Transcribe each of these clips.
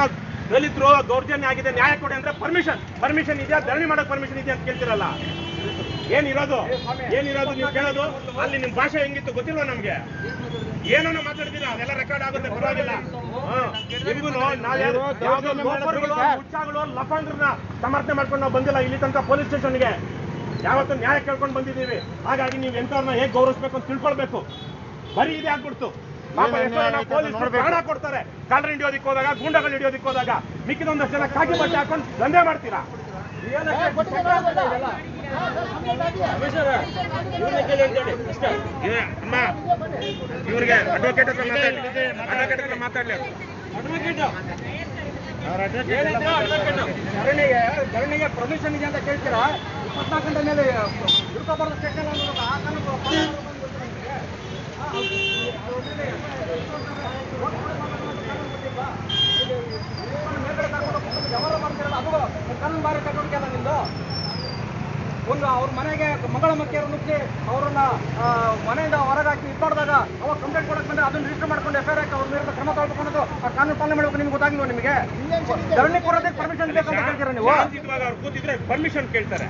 ದಲಿತರು ದೌರ್ಜನ್ಯ ಆಗಿದೆ ನ್ಯಾಯ ಕೊಡಿ ಅಂದ್ರೆ ಪರ್ಮಿಷನ್ ಪರ್ಮಿಷನ್ ಇದೆಯಾ ಧರಣಿ ಮಾಡಕ್ ಪರ್ಮಿಷನ್ ಇದೆಯಾ ಅಂತ ಕೇಳ್ತಿರಲ್ಲ ಏನಿರೋದು ಏನಿರೋದು ನೀವು ಕೇಳೋದು ಅಲ್ಲಿ ನಿಮ್ ಭಾಷೆ ಹೆಂಗಿತ್ತು ಗೊತ್ತಿಲ್ವಾ ನಮ್ಗೆ ಏನನ್ನ ಮಾತಾಡ್ತೀರಾ ಅದೆಲ್ಲ ರೆಕಾರ್ಡ್ ಆಗುತ್ತೆ ಪರವಾಗಿಲ್ಲ ನಿಮ್ಗೂ ನಾವ್ ಯಾರು- ಯಾವ್ದೋ ಲೋಫರ್ಗಳು, ಹುಚ್ಚಾಗಳು ಲಫಂಗ್ರನ್ನ ಸಮರ್ಥನೆ ಮಾಡ್ಕೊಂಡು ನಾವು ಬಂದಿಲ್ಲ ಇಲ್ಲಿ ತನಕ ಪೊಲೀಸ್ ಸ್ಟೇಷನ್ಗೆ ಯಾವತ್ತು ನ್ಯಾಯ ಕೇಳ್ಕೊಂಡು ಬಂದಿದ್ದೀವಿ ಹಾಗಾಗಿ ನೀವು ಎಂತವ್ರನ್ನ ಹೇಗೆ ಗೌರವಿಸ್ಬೇಕು ಅಂತ ತಿಳ್ಕೊಳ್ಬೇಕು ಬರೀ ಇದೇ ಆಗ್ಬಿಡ್ತು ಪಾಪ ಎಷ್ಟೋ ಜನ ಪೊಲೀಸರು ಪ್ರಾಣ ಕೊಡ್ತಾರೆ ಕಳ್ಳರ ಹಿಡಿಯೋದಿಕ್ ಹೋದಾಗ ಗೂಂಡಗಳು ಹಿಡಿಯೋದಿಕ್ ಹೋದಾಗ ಮಿಕ್ಕಿದೊಂದಷ್ಟು ಜನ ಕಾಕಿ ಬಟ್ಟೆ ಹಾಕೊಂಡು ದಂಧೆ ಮಾಡ್ತೀರಾ ಇದೆ, ಅಮ್ಮ ಇವ್ರಿಗೆ ಅಡ್ವೊಕೇಟ್ ಹತ್ರ ಮಾತಾಡ್ಲಿ ಅಡ್ವೊಕೇಟ್ ಹತ್ರ ಮಾತಾಡ್ಲಿ ಧರಣಿಗೆ ಧರಣಿಗೆ ಪರ್ಮಿಷನ್ ಇದೆ ಅಂತ ಕೇಳ್ತೀರಾ ಇಪ್ಪತ್ನಾಲ್ಕು ಗಂಟೆ ಮೇಲೆ ಹಿಡ್ಕೊಬಾರ್ದು ಸ್ಟೇಷನ್ ಅನ್ನೋದು ಆ ಕಾನೂನು ವ್ಯವಹಾರ ಮಾಡ್ತಿರಲ್ಲ ಅದು ಕಾನೂನು ಬಾರಿ ಚಟುವಟಿಕೆ ಅಲ್ಲ ನಿಮ್ದು ಒಂದು ಅವ್ರ ಮನೆಗೆ ಮಗಳ ಮಕ್ಕಿಯರು ನುಗ್ಗಿ ಅವರನ್ನ ಆ, ಮನೆಯಿಂದ ಹೊರಗೆ ಹಾಕಿ ಇದು ಮಾಡಿದಾಗ ಅವಾಗ ಕಂಪ್ಲೇಂಟ್ ಕೊಡಕ್ ಬಂದ್ರೆ ಅದನ್ನ ರಿಜಿಸ್ಟರ್ ಮಾಡ್ಕೊಂಡು ಎಫ್ ಐ ಆರ್ ಅವ್ರ ವಿರುದ್ಧ ಕ್ರಮ ತಗೊಳ್ಕೊಂಡು ಆ ಕಾನೂನು ಪಾಲನೆ ಮಾಡಬೇಕು ನಿಮ್ಗೆ ಗೊತ್ತಾಗಿಲ್ವ ನಿಮಗೆ ಧರಣಿ ಕೊಡೋದಕ್ಕೆ ಪರ್ಮಿಷನ್ ಬೇಕಂತ ಕೇಳ್ತೀರಾ ನೀವು ಶಾಂತಿಯುತವಾಗಿ ಅವ್ರು ಕೂತಿದ್ರೆ ಪರ್ಮಿಷನ್ ಕೇಳ್ತಾರೆ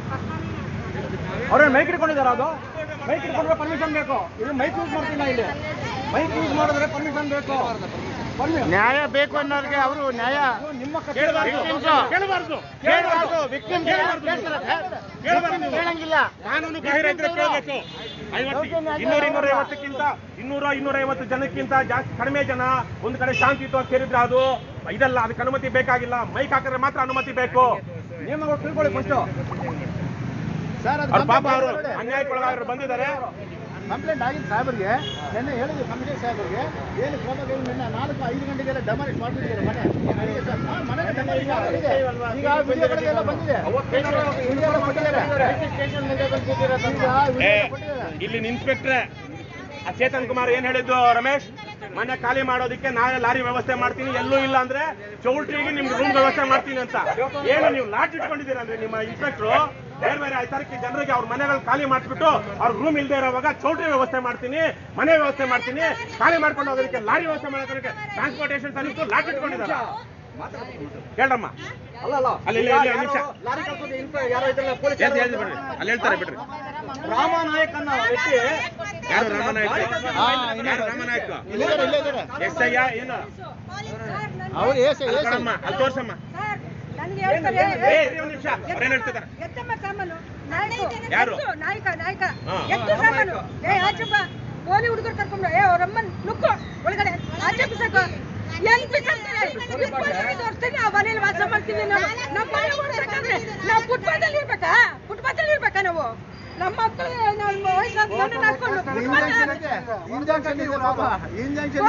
ಅವ್ರೇನು ಮೈಕ್ ಇಟ್ಕೊಂಡಿದಾರ ಅದು ಮೈಕ್ ಇಟ್ಕೊಂಡ್ರೆ ಪರ್ಮಿಷನ್ ಬೇಕು ಇದು ಮೈಕ್ ಯೂಸ್ ಮಾಡ್ತಿಲ್ಲ ಇಲ್ಲಿ ಮೈಕ್ ಯೂಸ್ ಮಾಡಿದ್ರೆ ಪರ್ಮಿಷನ್ ಬೇಕು Permission. ನ್ಯಾಯ ಬೇಕು ಅನ್ನೋರಿಗೆ ಅವರು ನ್ಯಾಯ ಇದು ನಿಮ್ಮ ಕಚೇರಿ ಕೇಳಬಾರ್ದು ಕೇಳಬಾರ್ದು ಕೇಳಬಾರ್ದು ಕೇಳಬಾರ್ದು ನೀವು. ಕೇಳಂಗಿಲ್ಲ ಕಾನೂನು ಬಾಹಿರ ಇದ್ರೆ ಕೇಳಬೇಕು ಐವತ್ತು ಇನ್ನೂರ ಇನ್ನೂರ ಐವತ್ತಕ್ಕಿಂತ ಇನ್ನೂರ ಇನ್ನೂರ ಐವತ್ತು ಜನಕ್ಕಿಂತ ಜಾಸ್ತಿ ಕಡಿಮೆ ಜನ ಒಂದು ಕಡೆ ಶಾಂತಿಯುತವಾಗಿ ಸೇರಿದ್ರೆ ಅದು ಇದಲ್ಲ ಅದಕ್ಕೆ ಅನುಮತಿ ಬೇಕಾಗಿಲ್ಲ ಮೈಕ್ ಹಾಕಿದ್ರೆ ಮಾತ್ರ ಅನುಮತಿ ಬೇಕು ನಿಯಮಗಳು ತಿಳ್ಕೊಳ್ಳಿ ಫಸ್ಟ್ ಸರ್ ಅದು ಅವ್ರ ಪಾಪ ಅವರು ಅನ್ಯಾಯಕ್ಕೊಳಗಾದ್ರು ಬಂದಿದ್ದಾರೆ ಕಂಪ್ಲೇಂಟ್ ಆಗಿದ್ದು ಸಾಹೇಬರಿಗೆ ನಿನ್ನೆ ಹೇಳಿದ್ವಿ ಕಮಿಷನರ್ ಸಾಹೇಬರಿಗೆ ಏನು ಕ್ರಮ ಕೈಗೊಂಡು ನಿನ್ನೆ ನಾಲ್ಕು ಐದು ಗಂಟೆಗೆಲ್ಲ ಡೆಮಾಲಿಷ್ ಮಾಡ್ಬಿಟ್ಟಿದ್ದಾರೆ ಮನೆ ಮನೆಗೆ ಸರ್, ಹಾ, ಮನೆ ಡೆಮಾಲಿಷ್ ಈಗ ಆಗಿದೆ. ಈಗ ವಿಡಿಯೋಗಳಿಗೆಲ್ಲ ಬಂದಿದೆ ವಿಡಿಯೋ ಎಲ್ಲ ಕೊಟ್ಟಿದ್ದಾರೆ. ಸ್ಟೇಷನ್ ಈಗ ವಿಡಿಯೋ ಏ, ಎಲ್ಲ ಕೊಟ್ಟಿದ್ದಾರೆ. ಇಲ್ಲಿನ ಇನ್ಸ್ಪೆಕ್ಟ್ರೆ ಆ ಚೇತನ್ ಕುಮಾರ್ ಏನ್ ಹೇಳಿದ್ದು ರಮೇಶ್ ಮನೆ ಖಾಲಿ ಮಾಡೋದಕ್ಕೆ ನಾನೇ ಲಾರಿ ವ್ಯವಸ್ಥೆ ಮಾಡ್ತೀನಿ ಎಲ್ಲೂ ಇಲ್ಲ ಅಂದ್ರೆ ಚೌಲ್ಟ್ರಿಗೆ ನಿಮ್ಗೆ ರೂಮ್ ವ್ಯವಸ್ಥೆ ಮಾಡ್ತೀನಿ ಅಂತ ಏನು ನೀವು ಲಾಟ್ ಇಟ್ಕೊಂಡಿದ್ದೀರಾ ಅಂದ್ರೆ ನಿಮ್ಮ ಇನ್ಸ್ಪೆಕ್ಟ್ರು ಬೇರೆ ಬೇರೆ ಐತಾರಕ್ಕೆ ಜನರಿಗೆ ಅವ್ರ ಮನೆಗಳು ಖಾಲಿ ಮಾಡಿಸ್ಬಿಟ್ಟು ಅವ್ರ ರೂಮ್ ಇಲ್ಲದೆ ಇರೋವಾಗ ಚೌಲ್ಟ್ರಿ ವ್ಯವಸ್ಥೆ ಮಾಡ್ತೀನಿ ಮನೆ ವ್ಯವಸ್ಥೆ ಮಾಡ್ತೀನಿ ಖಾಲಿ ಮಾಡ್ಕೊಂಡು ಹೋಗೋದಕ್ಕೆ ಲಾರಿ ವ್ಯವಸ್ಥೆ ಮಾಡೋದಕ್ಕೆ ಟ್ರಾನ್ಸ್ಪೋರ್ಟೇಷನ್ ಸರ್ವಿಸ್ ಲಾಟ್ ಇಟ್ಕೊಂಡಿದ್ದಾರೆ ಹೇಳ್ರಮ್ಮ ಅಲ್ಲ ಅಲ್ಲ ಅಲ್ಲಿ ಇಲ್ಲಿ- ಇಲ್ಲಿ- ನಿಮಿಷ. ಯಾರೋ ಲಾರಿ ಕಳ್ಸೋದು ಇನ್ಫ- ಯಾರೋ ಇದ್ರಲ್ಲ ಪೊಲೀಸ್ ಹೇಳ್ತಿ ಹೇಳ್ತಿ ಬಿಡ್ರಿ ಅಲ್ಲಿ ಹೇಳ್ತಾರೆ ಬಿಡ್ರಿ ರಾಮನಾಯಕ್ ಅನ್ನೋ ವ್ಯಕ್ತಿ ಯಾರು ರಾಮನಾಯ್ಕ ಹಾ, ಯಾರು ರಾಮನಾಯ್ಕ ಇಲ್ಲಿದ್ದಾರೆ, ಇಲ್ಲೇ ಇದ್ದಾರೆ. ಎಸ್ ಐ ಏನು ಅವ್ರು ಏಸೆ ಅಲ್ಲಿ ಏಸೆ ಕೊಡಮ್ಮ, ಅಲ್ಲಿ ತೋರ್ಸಮ್ಮ ಸರ್, ನನ್ಗೆ ಹೇಳ್ತಾರೆ, ಏ, ಇರಿ ಒಂದ್ ನಿಮಿಷ ಅವ್ರೇನ್ ಹೇಳ್ತಿದ್ದಾರೆ ಎತ್ತಮ್ಮ ಸಾಮಾನು ನಾಯಕ ಯಾರು? ಎತ್ತು, ನಾಯಕ ನಾಯಕ ಹಾ. ಎತ್ತು ಸಾಮಾನು ಏ ಆಚೆಪ್ಪ ಪೋಲಿ ಹುಡುಗರು ಕರ್ಕೊಂಡು ಏ ಅವ್ರಮ್ಮನ್ ನುಕ್ಕು ಒಳಗಡೆ ಆಚೆ ಬಿಸಾಕು ಹೆಂಗ್ ಬಿಸಾಕ್ತಾರೆ ಇಪ್ಪತ್ತೈದು ವರ್ಷದಿಂದ ನಾವು ಮನೇಲಿ ವಾಸ ಮಾಡ್ತೀವಿ ನಾವು ನಮ್ಮ ಮನೆ ಓಡ್ಬೇಕಾದ್ರೆ ನಾವು ಫುಟ್ಪಾತಲ್ಲಿ ಇರ್ಬೇಕಾ ಫುಟ್ಪಾತಲ್ಲಿ ಇರ್ಬೇಕಾ ನಾವು ನಮ್ಮ ಮಕ್ಕಳು ನಮ್ಮ ವಯಸ್ಸಾದ ನನ್ನ ಹಾಕೊಂಡು ಇಂಜೆಕ್ಷನ್ ಇದೆ ಇಂಜೆಕ್ಷನ್ ಇದೆ ಪಾಪ ಇಂಜೆಕ್ಷನ್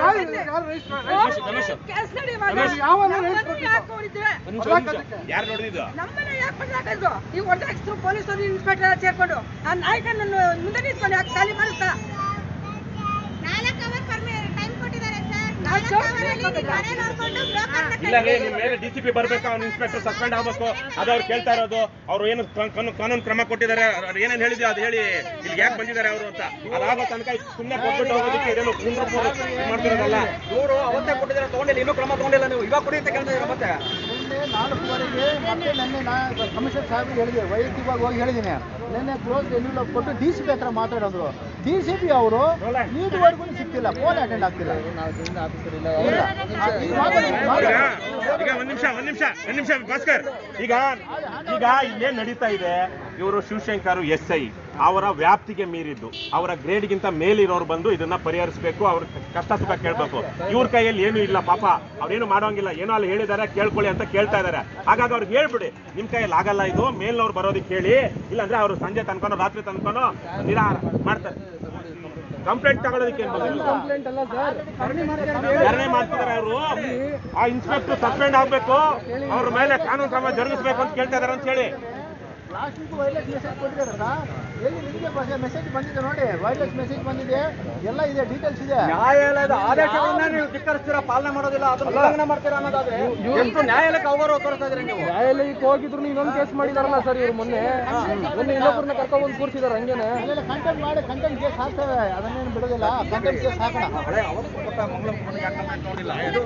ಕೆಲಸ ನಡೆಯುವಾಗ ರಮೇಶ್. ನಮ್ಮನ್ನ ಯಾಕೆ ಹೊಡಿತೀವಿ? ಯಾರು ನೋಡಿದ್ದು ನಮ್ಮನ್ನ ಯಾಕೆ ಹೊಡೆದಾಕಿದ್ರು ಈಗ ಹೊಡೆದಾಕಿದ್ರು ಪೊಲೀಸರು ಇನ್ಸ್ಪೆಕ್ಟರ್ ಸೇರ್ಕೊಂಡು ಆ ನಾಯಕನನ್ನು ಮುಂದೆ ನಿಂತ್ಕೊಂಡು ಯಾಕೆ ಖಾಲಿ ಮಾಡಿಸ್ತಾ ನಾಲ್ಕು ಅವರ್ ಟೈಮ್ ಕೊಟ್ಟಿದ್ದಾರೆ ಸರ್ ನಾಲ್ಕು ನಾಲ್ಕು hour ಅವರಲ್ಲಿ ಬೇಕು. ನಿಮ್ಮ ಮನೆ ನೋಡ್ಕೊಂಡು ಬ್ರೋಕರ್ನ ಇಲ್ಲ ರೀ ನಿಮ್ ಮೇಲೆ ಡಿ ಸಿ ಪಿ ಬರ್ಬೇಕು ಅವ್ನ ಇನ್ಸ್ಪೆಕ್ಟರ್ ಸಸ್ಪೆಂಡ್ ಆಗ್ಬೇಕು ಅದು ಅವ್ರು ಕೇಳ್ತಾ ಇರೋದು ಅವ್ರು ಏನು ಕಾನೂನು- ಕಾನೂನು ಕಾನೂನು ಕ್ರಮ ಕೊಟ್ಟಿದ್ದಾರೆ ಅವ್ರು ಏನೇನ್ ಹೇಳಿದ್ಯೋ ಅದು ಹೇಳಿ ಇಲ್ಲಿ ಯಾಕೆ ಬಂದಿದ್ದಾರೆ ಅವರು ಅಂತ ಅದಾಗೋ ತನಕ ಸುಮ್ಮನೆ ಕೊಟ್ಬಿಟ್ಟು ಹೋಗೋದಕ್ಕೆ ಇದೇನು ಕುಂದ್ರ ಮಾಡ್ತಿರೋದಲ್ಲ ಇವರು ಅವತ್ತೇ ಕೊಟ್ಟಿದ್ದಾರೆ ತಗೊಂಡಿಲ್ಲ ಇನ್ನೂ ಕ್ರಮ ತಗೊಂಡಿಲ್ಲ ನೀವು ಇವಾಗ ಕೊಡಿ ಅಂತ ಕೇಳ್ತಿದ್ದೀರಾ ಮತ್ತೆ ನಿನ್ನೆ ನಾಲ್ಕುವರೆಗೆ ಮತ್ತೆ ನಿನ್ನೆ ನಾ ಕಮಿಷನರ್ ಸಾಹೇಬ್ರಿಗೆ ಹೇಳಿದೆ ವೈಯಕ್ತಿಕವಾಗಿ ಹೋಗಿ ಹೇಳಿದ್ದೀನಿ ನಿನ್ನೆ ಕ್ಲೋಸ್ ಎನ್ವಿಲ್ ಕೊಟ್ಟು ಡಿ ಸಿ ಪಿ ಹತ್ರ ಮಾತಾಡೋದು ಡಿ ಸಿ ಪಿ ಅವರು ಇದುವರೆಗೂ ಸಿಕ್ತಿಲ್ಲ ಫೋನ್ ಅಟೆಂಡ್ ಆಗ್ತಿಲ್ಲ ಇಲ್ಲ. ಈಗ ಮಾತಾಡಿ, ಈಗ ಮಾತಾಡಿ. ಈಗ ಒಂದ್ ನಿಮಿಷ ಒಂದ್ ನಿಮಿಷ ಒಂದ್ ನಿಮಿಷ ಭಾಸ್ಕರ್ ಈಗ ಈಗ ಇಲ್ಲೇನ್ ನಡೀತಾ ಇದೆ ಇವರು ಶಿವಶಂಕರ್ ಎಸ್ ಐ ಅವರ ವ್ಯಾಪ್ತಿಗೆ ಮೀರಿದ್ದು ಅವರ ಗ್ರೇಡ್ಗಿಂತ ಮೇಲಿರೋರು ಬಂದು ಇದನ್ನ ಪರಿಹರಿಸಬೇಕು ಅವ್ರ ಕಷ್ಟ ಸುಖ ಕೇಳ್ಬೇಕು ಇವ್ರ ಕೈಯಲ್ಲಿ ಏನು ಇಲ್ಲ ಪಾಪ ಅವ್ರೇನು ಮಾಡೋಂಗಿಲ್ಲ ಏನೋ ಅಲ್ಲಿ ಹೇಳಿದ್ದಾರೆ ಕೇಳ್ಕೊಳ್ಳಿ ಅಂತ ಕೇಳ್ತಾ ಇದಾರೆ ಹಾಗಾಗಿ ಅವ್ರಿಗೆ ಹೇಳ್ಬಿಡಿ ನಿಮ್ ಕೈಯಲ್ಲಿ ಆಗಲ್ಲ ಇದು ಮೇಲ್ನವ್ರು ಬರೋದಕ್ಕೆ ಹೇಳಿ ಇಲ್ಲಾಂದ್ರೆ ಅವರು ಸಂಜೆ ತನ್ಕೊಂಡು ರಾತ್ರಿ ತನ್ಕೊಂಡು ನಿರಾಹಾರ ಮಾಡ್ತಾರೆ ಕಂಪ್ಲೇಂಟ್ ತಗೊಳ್ಳೋದಕ್ಕೆ ಏನ್ ಬಂದಿಲ್ಲ ಕಂಪ್ಲೇಂಟ್ ಅಲ್ಲ ಸರ್ ಧರಣಿ ಮಾಡ್ತಾರೆ ಧರಣಿ ಮಾಡ್ತಿದ್ದಾರೆ ಅವರು ಆ ಇನ್ಸ್ಪೆಕ್ಟರ್ ಸಸ್ಪೆಂಡ್ ಆಗ್ಬೇಕು ಅವ್ರ ಮೇಲೆ ಕಾನೂನು ಕ್ರಮ ಜರುಗಿಸ್ಬೇಕು ಅಂತ ಕೇಳ್ತಾ ಇದಾರೆ ಅಂತ ಹೇಳಿ ಲಾಸ್ಟ್ ವೀಕ್ ವೈಲೆಟ್ ಮೆಸೇಜ್ ಕೊಟ್ಟಿದ್ದಾರೆ ಸರ್ ಎಲ್ಲಿ ನಿಮಗೆ ಮೆಸೇಜ್ ಬಂದಿದೆ ನೋಡಿ ವೈರ್ಲೆಸ್ ಮೆಸೇಜ್ ಬಂದಿದೆ ಎಲ್ಲ ಇದೆ ಡೀಟೇಲ್ಸ್ ಇದೆ ನ್ಯಾಯಾಲಯದ ಆದೇಶವನ್ನ ನೀವು ಧಿಕ್ಕರಿಸ್ತೀರಾ ಪಾಲನೆ ಮಾಡೋದಿಲ್ಲ ಅದನ್ನ ಉಲ್ಲಂಘನೆ ಮಾಡ್ತೀರಾ ಅನ್ನೋದಾದ್ರೆ ಎಷ್ಟು ನ್ಯಾಯಾಲಯಕ್ಕೆ ಅವಗೌರವ ತೋರಿಸ್ತಾ ಇದ್ರಿ ನೀವು ನ್ಯಾಯಾಲಯಕ್ಕೆ ಹೋಗಿದ್ರು ಇನ್ನೊಂದು ಕೇಸ್ ಮಾಡಿದಾರಲ್ಲ ಸರ್ ಇವ್ರು ಮೊನ್ನೆ ಮೊನ್ನೆ ಇನ್ನೊಬ್ಬರನ್ನ ಕರ್ಕೊಂಡ್ ಬಂದು ಕೂರ್ಸಿದಾರೆ ಹಂಗೇನೆ ಅಲ್ಲೆಲ್ಲ ಕಂಟೆಂಟ್ ಮಾಡಿ ಕಂಟೆಂಟ್ ಕೇಸ್ ಹಾಕ್ತೇವೆ ಅದನ್ನೇನು ಬಿಡೋದಿಲ್ಲ ಕಂಟೆಂಟ್ ಕೇಸ್ ಹಾಕೋಣ ಹಳೆ ಅವತ್ತು ಕೊಟ್ಟ ಮಂಗಳ ಮುಖಂಡರಿಗೆ ಯಾಕೆ ಕಂಪ್ಲೇಂಟ್ ನೋಡಿಲ್ಲ ಇದು